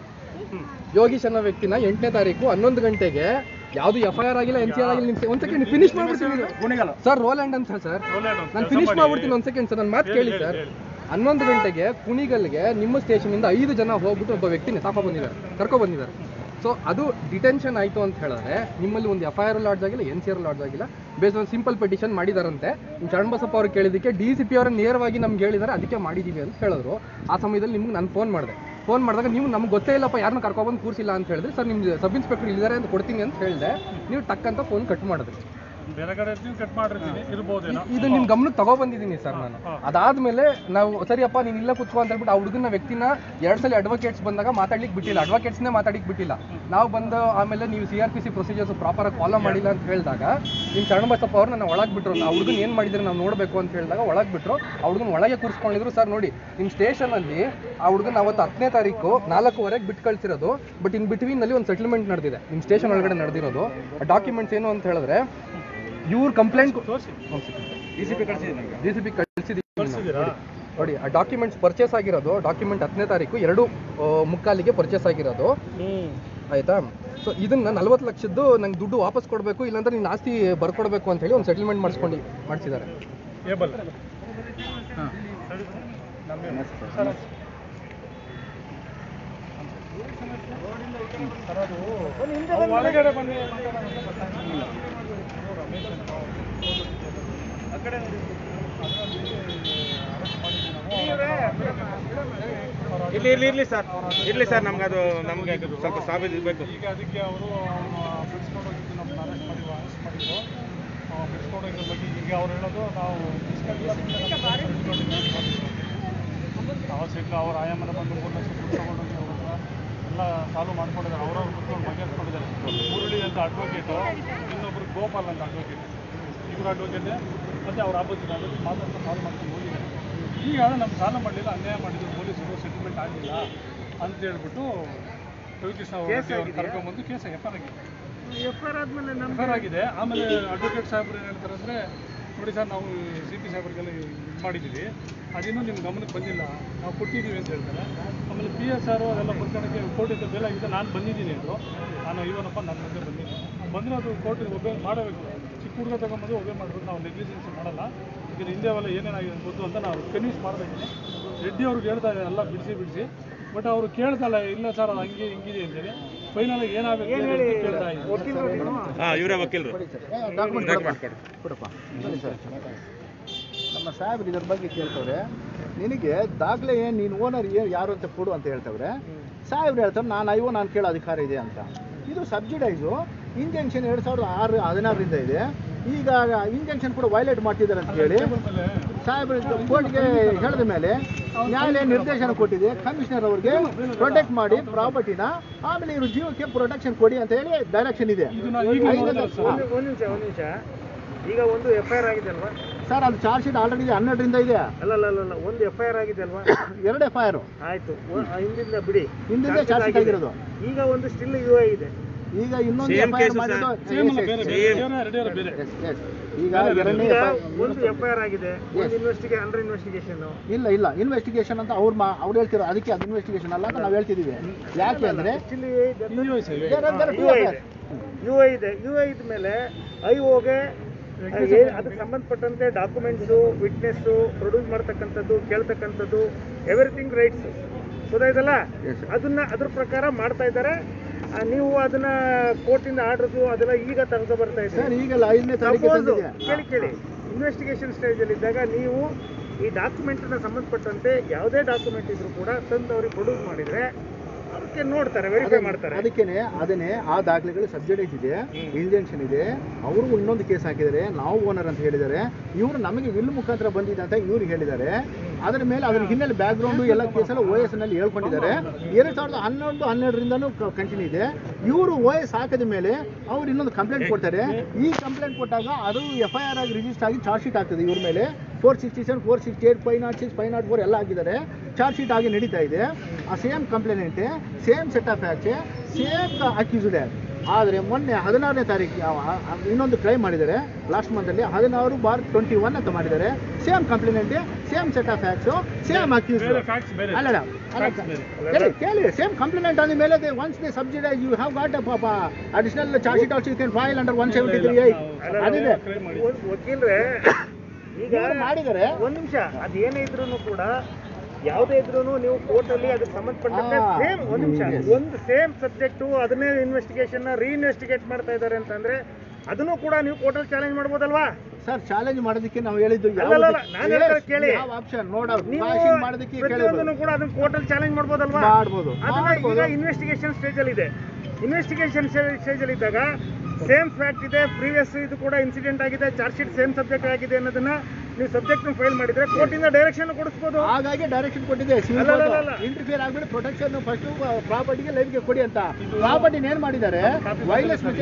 ಯೋಗೀಶ್ ಅನ್ನೋ ವ್ಯಕ್ತಿನ ಎಂಟನೇ ತಾರೀಕು ಹನ್ನೊಂದು ಗಂಟೆಗೆ ಯಾವುದು ಎಫ್ ಐ ಆರ್ ಆಗಿಲ್ಲ ಎನ್ ಸಿ ಆರ್ ಆಗಿಲ್ಲ ನಿಮ್ಗೆ ಒಂದ್ ಸೆಕೆಂಡ್ ಫಿನಿಶ್ ಮಾಡ್ಬಿಡ್ತೀನಿ ಸರ್ ರೋಲ್ ಅಂಡ್ ಅಂತ ಸರ್ ನಾನು ಫಿನಿಶ್ ಮಾಡ್ಬಿಡ್ತೀನಿ ಒಂದ್ ಸೆಕೆಂಡ್ ಸರ್ ನನ್ನ ಮಾತು ಕೇಳಿ ಸರ್ ಹನ್ನೊಂದು ಗಂಟೆಗೆ ಕುಣಿಗಲ್ಗೆ ನಿಮ್ಮ ಸ್ಟೇಷನ್ ಇಂದ ಐದು ಜನ ಹೋಗ್ಬಿಟ್ಟು ಒಬ್ಬ ವ್ಯಕ್ತಿನ ಸಾಕ ಬಂದಿದ್ದಾರೆ ಕರ್ಕೊ ಬಂದಿದ್ದಾರೆ ಸೊ ಅದು ಡಿಟೆನ್ಷನ್ ಆಯಿತು ಅಂತ ಹೇಳಿದ್ರೆ ನಿಮ್ಮಲ್ಲಿ ಒಂದು ಎಫ್ ಐ ಆರ್ ಲಾಡ್ಜ್ ಆಗಿಲ್ಲ ಎನ್ ಸಿ ಆರ್ ಲಾಡ್ಜ್ ಆಗಿಲ್ಲ ಬೇಸ್ ಒಂದು ಸಿಂಪಲ್ ಪೆಟಿಷನ್ ಮಾಡಿದಾರಂತೆ ನಿಮ್ಮ ಶರಣ್ ಬಸಪ್ಪ ಅವ್ರು ಕೇಳಿದ್ದಕ್ಕೆ ಡಿ ಸಿ ಪಿ ಅವರ ನೇರವಾಗಿ ನಮ್ಗೆ ಹೇಳಿದ್ದಾರೆ ಅದಕ್ಕೆ ಮಾಡಿದ್ದೀವಿ ಅಂತ ಹೇಳಿದ್ರು ಆ ಸಮಯದಲ್ಲಿ ನಿಮ್ಗೆ ನಾನು ಫೋನ್ ಮಾಡಿದೆ ಫೋನ್ ಮಾಡಿದಾಗ ನೀವು ನಮ್ಗೆ ಗೊತ್ತೇ ಇಲ್ಲಪ್ಪ ಯಾರನ್ನ ಕರ್ಕೊಬಂದು ಕೂರಿಸಿಲ್ಲ ಅಂತ ಹೇಳಿದ್ರೆ ಸರ್ ನಿಮ್ಮ ಸಬ್ ಇನ್ಸ್ಪೆಕ್ಟರ್ ಇಲ್ಲಿದ್ದಾರೆ ಅಂತ ಕೊಡ್ತೀನಿ ಅಂತ ಹೇಳಿದೆ ನೀವು ಟಕ್ ಅಂತ ಫೋನ್ ಕಟ್ ಮಾಡಿದ್ರಿ ಬೇರೆ ಕಡೆ ಇರ್ತೀನಿ ಕಟ್ ಮಾಡಿರ್ತೀನಿ ಇರ್ಬೋದೇನೋ ಇದು ನಿಮ್ ಗಮನಕ್ಕೆ ತಗೊಬಂದಿದ್ದೀನಿ ಸರ್ ನಾನು ಅದಾದ್ಮೇಲೆ ನಾವು ಸರಿಯಪ್ಪ ನೀನ್ ಇಲ್ಲ ಕುತ್ಕೋ ಅಂತ ಹೇಳ್ಬಿಟ್ಟು ಆ ಹುಡುಗನ ವ್ಯಕ್ತಿನ ಎರಡ್ ಸಲ ಅಡ್ವೊಕೇಟ್ಸ್ ಬಂದಾಗ ಮಾತಾಡ್ಲಿಕ್ಕೆ ಬಿಟ್ಟಿಲ್ಲ ಅಡ್ವೊಕೇಟ್ಸ್ನೇ ಮಾತಾಡ್ಲಿಕ್ಕೆ ಬಿಟ್ಟಿಲ್ಲ ನಾವು ಬಂದು ಆಮೇಲೆ ನೀವು C R P C procedures proper ಆಗಿ ಫಾಲೋ ಮಾಡಿಲ್ಲ ಅಂತ ಹೇಳಿದಾಗ ನಿಮ್ ಶರಣಬಸಪ್ಪ ಅವ್ರು ನನ್ನ ಒಳಗ್ ಬಿಟ್ರು ಆ ಹುಡುಗನ್ ಏನ್ ಮಾಡಿದ್ರೆ ನಾವು ನೋಡ್ಬೇಕು ಅಂತ ಹೇಳಿದಾಗ ಒಳಗ್ ಬಿಟ್ರು ಆ ಹುಡುಗನ ಒಳಗೆ ಕೂರಿಸ್ಕೊಂಡಿದ್ರು ಸರ್ ನೋಡಿ ನಿಮ್ ಸ್ಟೇಷನ್ ಅಲ್ಲಿ ಆ ಹುಡುಗನ ಅವತ್ತು ಹತ್ತನೇ ತಾರೀಕು ನಾಲ್ಕುವರೆಗೆ ಬಿಟ್ಟು ಕಳ್ಸಿರೋದು ಬಟ್ ಇನ್ ಬಿಟ್ವೀನ್ ಅಲ್ಲಿ ಒಂದು ಸೆಟಲ್ಮೆಂಟ್ ನಡೆದಿದೆ ನಿಮ್ ಸ್ಟೇಷನ್ ಒಳಗಡೆ ನಡೆದಿರೋದು ಡಾಕ್ಯುಮೆಂಟ್ಸ್ ಏನು ಅಂತ ಹೇಳಿದ್ರೆ ಇವ್ರ ಕಂಪ್ಲೇಂಟ್ ಡಿ ಸಿ ಪಿ ಕಳಿಸಿದ್ದೀವಿ ನೋಡಿ ಆ ಡಾಕ್ಯುಮೆಂಟ್ಸ್ ಪರ್ಚೇಸ್ ಆಗಿರೋದು ಡಾಕ್ಯುಮೆಂಟ್ ಹತ್ತನೇ ತಾರೀಕು ಎರಡು ಆ, ಮುಕ್ಕಾಲಿಗೆ ಪರ್ಚೇಸ್ ಆಗಿರೋದು ಆಯ್ತಾ ಸೊ ಇದನ್ನ ನಲ್ವತ್ತು ಲಕ್ಷದ್ದು ನಂಗೆ ದುಡ್ಡು ವಾಪಸ್ ಕೊಡಬೇಕು ಇಲ್ಲಾಂದ್ರೆ ನೀನು ಆಸ್ತಿ ಬರ್ಕೊಡ್ಬೇಕು ಅಂತ ಹೇಳಿ ಒಂದು ಸೆಟಲ್ಮೆಂಟ್ ಮಾಡಿಸ್ಕೊಂಡು ಮಾಡಿಸಿದ್ದಾರೆ ಏಬಲ್ ಒಳಗಡೆ ಬನ್ನಿ ಇರ್ಲಿ ಇರ್ಲಿ ಇರ್ಲಿ ಸರ್ ಇರ್ಲಿ ಸರ್ ನಮ್ಗೆ ಅದು ನಮ್ಗೆ ಅದು ಸ್ವಲ್ಪ ಸಾಬೀತು ಬೇಕು ಈಗ ಅದಕ್ಕೆ ಅವರು ಬಿಡಿಸ್ಕೊಂಡು ಹೋಗಿದ್ದು ನಮ್ಮನ್ನ ಅರೆಸ್ಟ್ ಮಾಡಿ ಅರೆಸ್ಟ್ ಮಾಡಿದ್ರು ಬಿಡಿಸ್ಕೊಂಡು ಹೋಗಿದ್ರ ಬಗ್ಗೆ ಈಗ ಅವ್ರು ಹೇಳೋದು ನಾವು ಅವಶ್ಯಕ ಅವ್ರ ಆಯಾಮದ ಬಂದು ಮೂರು ಲಕ್ಷ ದುಡ್ಡು ತಗೊಂಡೋಗಿ ಅವ್ರ ಹತ್ರ ಎಲ್ಲ ಸಾಲ್ವ್ ಮಾಡ್ಕೊಂಡಿದ್ದಾರೆ ಅವ್ರವ್ರು ಕುತ್ಕೊಂಡು ಬಗೆಹರಿಸ್ಕೊಂಡಿದ್ದಾರೆ ಮುರಳಿ ಅಂತ ಅಡ್ವೊಕೇಟು ಇನ್ನೊಬ್ರು ಗೋಪಾಲ್ ಅಂತ ಅಡ್ವೊಕೇಟ್ ಇಬ್ಬರು ಅಡ್ವೊಕೇಟ್ ಮತ್ತು ಅವ್ರ ಆಪೋಸಿಟ್ ಆಗೋದು ಮಾತಾಡ್ತಾ ಸಾಲ್ವ್ ಮಾಡ್ಕೊಂಡು ಹೋಗಿದ್ದಾರೆ ಈಗ ನಮ್ಮ ಸಾಲ ಮಾಡಲಿಲ್ಲ ಅನ್ಯಾಯ ಮಾಡಿದ್ರು ಪೊಲೀಸರು ಸೆಟಲ್ಮೆಂಟ್ ಆಗಿಲ್ಲ ಅಂತ ಹೇಳ್ಬಿಟ್ಟು ರವಿಕೃಷ್ಣ ಅವ್ರು ಕರ್ಕೊಂಡ್ಬಂದು ಕೇಸ್ ಎಫ್ ಆರ್ ಆಗಿದೆ ಎಫ್ ಆರ್ ಆದಮೇಲೆ ಎಫ್ ಆರ್ ಆಗಿದೆ ಆಮೇಲೆ ಅಡ್ವೊಕೇಟ್ ಸಾಹೇಬ್ರು ಏನು ಹೇಳ್ತಾರೆ ಅಂದರೆ ನೋಡಿ ಸರ್ ನಾವು ಸಿ ಪಿ ಸಾಹೇಬ್ರಿಗೆಲ್ಲ ಇದು ಮಾಡಿದ್ದೀವಿ ಅದಿನ್ನೂ ನಿಮ್ಮ ಗಮನಕ್ಕೆ ಬಂದಿಲ್ಲ ನಾವು ಕೊಟ್ಟಿದ್ದೀವಿ ಅಂತ ಹೇಳ್ತಾರೆ ಆಮೇಲೆ ಪಿ ಎಸ್ ಆರು ಅದೆಲ್ಲ ಬರ್ಕೊಳಕ್ಕೆ ಕೋರ್ಟಿಂದ ಬೇಲ ಆಗಿದೆ ನಾನು ಬಂದಿದ್ದೀನಿ ಅಂದರು ನಾನು ಇವನಪ್ಪ ನನ್ನ ಮುಂದೆ ಬಂದಿದ್ದೀನಿ ಬಂದಿರೋದು ಕೋರ್ಟಿಗೆ ಒಬ್ಬೆ ಮಾಡಬೇಕು ಚಿಕ್ಕ ಹುಡುಗ ತಗೊಂಬಂದು ಒಬ್ಬೆ ಮಾಡಬೇಕು ನಾವು ನೆಗ್ಲಿಜೆನ್ಸ್ ಮಾಡಲ್ಲ ಈಗ ಹಿಂದೆ ಅವೆಲ್ಲ ಏನೇನಾಗಿದೆ ಗೊತ್ತು ಅಂತ ನಾವು ಕನ್ವಿನ್ಸ್ ಮಾಡಬೇಕು ರೆಡ್ಡಿ ಅವ್ರಿಗೆ ಹೇಳ್ತಾ ಇದ್ದಾರೆ ಎಲ್ಲ ಬಿಡಿಸಿ ಬಿಡಿಸಿ ಬಟ್ ಅವರು ಕೇಳ್ತಲ್ಲ ಇಲ್ಲ ಸರ್ ಅದು ಹಂಗೆ ಹಿಂಗಿದೆ ಅಂತೇಳಿ ಫೈನಲ್ ಏನಾಗಬೇಕು ಅಂತ ಕೇಳ್ತಾ ಇದ್ದಾರೆ ಹಾ ಇವರೇ ವಕೀಲರು ಡಾಕ್ಯುಮೆಂಟ್ Document ಕೊಡಿ. ಕೊಡಪ್ಪ ಬನ್ನಿ ಸರ್ ನಮ್ಮ ಸಾಹೇಬ್ರು ಇದ್ರ ಬಗ್ಗೆ ಕೇಳ್ತವ್ರೆ ನಿನಗೆ ದಾಖಲೆ ಏನು ನೀನು ಓನರ್ ಏನು ಯಾರು ಅಂತ ಕೊಡು ಅಂತ ಹೇಳ್ತವ್ರೆ ಸಾಹೇಬ್ರು ಹೇಳ್ತಾರೆ ನಾನು ಅಯ್ಯೋ ನಾನು ಕೇಳೋ ಅಧಿಕಾರ ಇದೆ ಅಂತ ಇದು ಸಬ್ಸಿಡೈಸು ಇಂಜೆಕ್ಷನ್ ಎರಡು ಸಾವಿರದ ಆರು ಹದಿನಾರರಿಂದ ಇದೆ ಈಗ ಇಂಜೆಕ್ಷನ್ ಕೂಡ ವೈಲೇಟ್ ಮಾಡ್ತಿದ್ದಾರೆ ಅಂತ ಹೇಳಿ ಸಾಹೇಬರು ಕೋರ್ಟ್ಗೆ ಹೇಳಿದ ಮೇಲೆ ನ್ಯಾಯಾಲಯ ನಿರ್ದೇಶನ ಕೊಟ್ಟಿದೆ ಕಮಿಷನರ್ ಅವ್ರಿಗೆ ಪ್ರೊಟೆಕ್ಟ್ ಮಾಡಿ ಪ್ರಾಪರ್ಟಿನ ಆಮೇಲೆ ಇವ್ರ ಜೀವಕ್ಕೆ ಪ್ರೊಟೆಕ್ಷನ್ ಕೊಡಿ ಅಂತ ಹೇಳಿ ಡೈರೆಕ್ಷನ್ ಇದೆ ಐದನೇ- ಹಾ. ಒಂದು ಒಂದು ನಿಮಿಷ ಒಂದು ನಿಮಿಷ ಈಗ ಒಂದು ಎಫ್ ಐ ಆರ್ ಆಗಿದೆ ಅಲ್ವಾ ಸರ್ ಅದು ಚಾರ್ಜ್ ಶೀಟ್ ಆಲ್ರೆಡಿ ಇದೆ ಹನ್ನೆರಡರಿಂದ ಇದೆ ಅಲ್ಲ ಅಲ್ಲ ಅಲ್ಲ, ಅಲ್ಲ ಒಂದು ಎಫ್ ಐ ಆರ್ ಆಗಿದೆ ಅಲ್ವಾ ಎರಡು ಎಫ್ ಐ ಆರ್ ಆಯ್ತು ಒ- ಆ ಹಿಂದಿಂದ ಬಿಡಿ ಹಿಂದಿಂದ Charge sheet charge sheet ಆಗಿದೆ. ಆಗಿರೋದು. ಈಗ ಒಂದು ಸ್ಟಿಲ್ ಯು ಐ ಇದೆ ಈಗ ಇನ್ನೊಂದು Same F I R case, ಮಾಡಿದ್ದು sir. ಸೇಮ್ ಅಲ್ಲ Yes, ಬೇರೆ yes, ಬೇರೆ yes. ಎರಡೇ ಎರಡೇ ಬೇರೆ Yes, yes. ಈಗ ಎರಡನೇ ಈಗ FIR ಒಂದು ಎಫ್ ಐ ಆರ್ ಆಗಿದೆ ಒಂದು ಇನ್ವೆಸ್ಟಿಗೇ ಅಂಡರ್ ಇನ್ವೆಸ್ಟಿಗೇಷನ್ ಇಲ್ಲ ಇಲ್ಲ ಇನ್ವೆಸ್ಟಿಗೇಷನ್ ಅಂತ ಅವ್ರು ಮಾ ಅವ್ರು ಹೇಳ್ತಿರೋ ಅದಕ್ಕೆ ಅದು ಇನ್ವೆಸ್ಟಿಗೇಷನ್ ಅಲ್ಲ ಅಂತ ನಾವು ಹೇಳ್ತಿದೀವಿ ಯಾಕೆ ಅಂದ್ರೆ ಸ್ಟಿಲ್ ಇನ್ನು sir there are- there are two U I affairs. ಇದೆ ಯು ಐ ಇದೆ ಯು ಐ ಮೇಲೆ ಐ ಓಗೆ ಅದಕ್ಕೆ ಸಂಬಂಧಪಟ್ಟಂತೆ ಡಾಕ್ಯುಮೆಂಟ್ಸು ವಿಟ್ನೆಸ್ಸು ಪ್ರೊಡ್ಯೂಸ್ ಮಾಡ್ತಕ್ಕಂಥದ್ದು ಕೇಳ್ತಕ್ಕಂಥದ್ದು ಎವ್ರಿಥಿಂಗ್ ರೈಟ್ಸ್ ಗೊತ್ತಾಯ್ತಲ್ಲ Yes, sir. ಅದನ್ನ ಅದ್ರ ಪ್ರಕಾರ ಮಾಡ್ತಾ ಇದ್ದಾರೆ ಆ, ನೀವು ಅದನ್ನ ಕೋರ್ಟಿಂದ ಆರ್ಡರ್ಸು ಅದೆಲ್ಲ ಈಗ ತಗೊಂಡು ಬರ್ತಾ ಸರ್ ಇದ್ದೀರಿ ಈಗಲ್ಲ ಐದನೇ ತಾರೀಕು Suppose, ತಂದಿದೆ ಕೇಳಿ ಕೇಳಿ ಇನ್ವೆಸ್ಟಿಗೇಷನ್ ಸ್ಟೇಜಲ್ಲಿ ಇದ್ದಾಗ ನೀವು ಈ ಡಾಕ್ಯುಮೆಂಟ್ನ ಸಂಬಂಧಪಟ್ಟಂತೆ ಯಾವುದೇ ಡಾಕ್ಯುಮೆಂಟ್ ಇದ್ರೂ ಕೂಡ ತಂದು ಅವ್ರಿಗೆ ಪ್ರೊಡ್ಯೂಸ್ ಮಾಡಿದ್ರೆ ಅದಕ್ಕೆ ನೋಡ್ತಾರೆ ವೆರಿಫೈ ಮಾಡ್ತಾರೆ ಅದಕ್ಕೇನೆ ಅದನ್ನೇ ಆ ದಾಖಲೆಗಳು ಸಬ್ಜೆಕ್ಟ್ ಇದೆ ಇಂಜೆಕ್ಷನ್ ಇದೆ ಅವರು ಇನ್ನೊಂದು ಕೇಸ್ ಹಾಕಿದ್ದಾರೆ ನಾವು ಓನರ್ ಅಂತ ಹೇಳಿದ್ದಾರೆ ಇವರು ನಮಗೆ ವಿಲ್ ಮುಖಾಂತರ ಬಂದಿದೆ ಅಂತ ಇವ್ರಿಗೆ ಹೇಳಿದ್ದಾರೆ ಅದರ ಮೇಲೆ ಅದ್ರ ಹಿನ್ನೆಲೆ ಬ್ಯಾಕ್ ಗ್ರೌಂಡ್ ಎಲ್ಲ ಕೇಸೆಲ್ಲ ಓ ಎಸ್ ನಲ್ಲಿ ಹೇಳ್ಕೊಂಡಿದ್ದಾರೆ ಎರಡು ಸಾವಿರದ ಹನ್ನೊಂದು ಹನ್ನೆರಡರಿಂದನೂ ಕಂಟಿನ್ಯೂ ಇದೆ ಇವರು ಓ ಎಸ್ ಹಾಕಿದ ಮೇಲೆ ಅವ್ರು ಇನ್ನೊಂದು ಕಂಪ್ಲೇಂಟ್ ಕೊಡ್ತಾರೆ ಈ ಕಂಪ್ಲೇಂಟ್ ಕೊಟ್ಟಾಗ ಅದು ಎಫ್ ಐ ಆರ್ ಆಗಿ ರಿಜಿಸ್ಟರ್ ಆಗಿ ಚಾರ್ಜ್ ಶೀಟ್ ಆಗ್ತದೆ ಇವ್ರ ಮೇಲೆ four sixty seven four sixty eight five nought six five nought four ಎಲ್ಲ ಆಗಿದ್ದಾರೆ ಚಾರ್ಜ್ ಶೀಟ್ ಆಗಿ ನಡೀತಾ ಇದೆ ಆ same complaint same set of facts same accused ಆದರೆ ಮೊನ್ನೆ ಹದಿನಾರನೇ ತಾರೀಕು ಯಾವ ಆ- ಇನ್ನೊಂದು ಕ್ರೈಮ್ ಮಾಡಿದ್ದಾರೆ ಲಾಸ್ಟ್ ಮಂತಲ್ಲಿ ಹದಿನಾರು ಬಾರ್ ಟ್ವೆಂಟಿ ಒನ್ ಅಂತ ಮಾಡಿದ್ದಾರೆ same complaint same set of facts same accuse ಬೇರೆ facts ಬೇರೆ. ಅಲ್ಲ ಅಲ್ಲ, ಅಲ್ಲ Facts ಬೇರೆ. ಕೇಳಿ ಕೇಳಿ ಸೇಮ್ ಕಂಪ್ಲೇಂಟ್ ಅಂದ ಮೇಲೆ once they subside you have got ಪಾಪ additional charge sheet also you can file under one seventy three eight ಅದಿದೆ ಒಂದ್ ವಕೀಲ್ರೆ ಈಗ ಇವ್ರು ಮಾಡಿದ್ದಾರೆ ಒಂದ್ ನಿಮಿಷ ಅದೇನೇ ಇದ್ರೂ ಕೂಡ ಯಾವುದೇ ಇದ್ರೂ ನೀವು ಕೋರ್ಟಲ್ಲಿ ಅದಕ್ಕೆ ಸಂಬಂಧಪಟ್ಟಂತೆ ಆ, ಸೇಮ್ ಒಂದ್ ನಿಮಿಷ yes. ಒಂದು ಸೇಮ್ ಸಬ್ಜೆಕ್ಟು ಅದನ್ನೇ ಇನ್ವೆಸ್ಟಿಗೇಷನ್ ರೀಇನ್ವೆಸ್ಟಿಗೇಟ್ ಮಾಡ್ತಾ ಇದ್ದಾರೆ ಅಂತಂದ್ರೆ ಅದನ್ನು ಕೂಡ ನೀವು ಕೋರ್ಟಲ್ಲಿ ಚಾಲೆಂಜ್ ಮಾಡ್ಬೋದಲ್ವಾ ಸರ್ ಚಾಲೆಂಜ್ ಮಾಡೋದಕ್ಕೆ ನಾವು ಹೇಳಿದ್ದು ಅಲ್ಲ, ಅಲ್ಲ, ಅಲ್ಲ, ನಾನು ಹೇಳ್ತಾ ಕೇಳಿ. ಯಾವ ಆಪ್ಷನ್ ನೋಡ ನೀವು ಭಾಷಣ ಮಾಡೋದಕ್ಕೆ ಪ್ರತಿಯೊಂದನ್ನು ಕೇಳಿದ್ರು ಕೂಡ ಅದನ್ನ ಕೋರ್ಟಲ್ಲಿ ಚಾಲೆಂಜ್ ಮಾಡ್ಬೋದಲ್ವಾ ಮಾಡ್ಬೋದು, ಅದನ್ನ ಮಾಡ್ಬೋದು. ಈಗ ಇನ್ವೆಸ್ಟಿಗೇಷನ್ ಸ್ಟೇಜ್ ಅಲ್ಲಿ ಇದೆ ಇನ್ವೆಸ್ಟಿಗೇಷನ್ ಸ್ಟೇಜ್ ಅಲ್ಲಿ ಇದ್ದಾಗ ಸೇಮ್ ಫ್ಯಾಕ್ಟ್ ಇದೆ ಪ್ರೀವಿಯಸ್ ಇದು ಕೂಡ ಇನ್ಸಿಡೆಂಟ್ ಆಗಿದೆ ಚಾರ್ಜ್ ಶೀಟ್ ಸೇಮ್ ಸಬ್ಜೆಕ್ಟ್ ಆಗಿದೆ ಅನ್ನೋದನ್ನ ನೀವು ಸಬ್ಜೆಕ್ಟ್ ಫೈಲ್ ಮಾಡಿದ್ರೆ ಕೋರ್ಟಿಂದ ಡೈರೆಕ್ಷನ್ ಕೊಡಿಸ್ಬೋದು ಹಾಗಾಗಿ ಡೈರೆಕ್ಷನ್ ಕೊಟ್ಟಿದೆ ಅಲ್ಲ, ಅಲ್ಲ, ಅಲ್ಲ. ಇಂಟರ್ಫಿಯರ್ ಆಗ್ಬಿಟ್ಟು ಪ್ರೊಟೆಕ್ಷನ್ ಫಸ್ಟ್ ಪ್ರಾಪರ್ಟಿಗೆ ಲೈಫ್ಗೆ ಕೊಡಿ ಅಂತ ಪ್ರಾಪರ್ಟಿ ಏನ್ ಮಾಡಿದ್ದಾರೆ ವೈರ್ಲೆಸ್ ನಾನು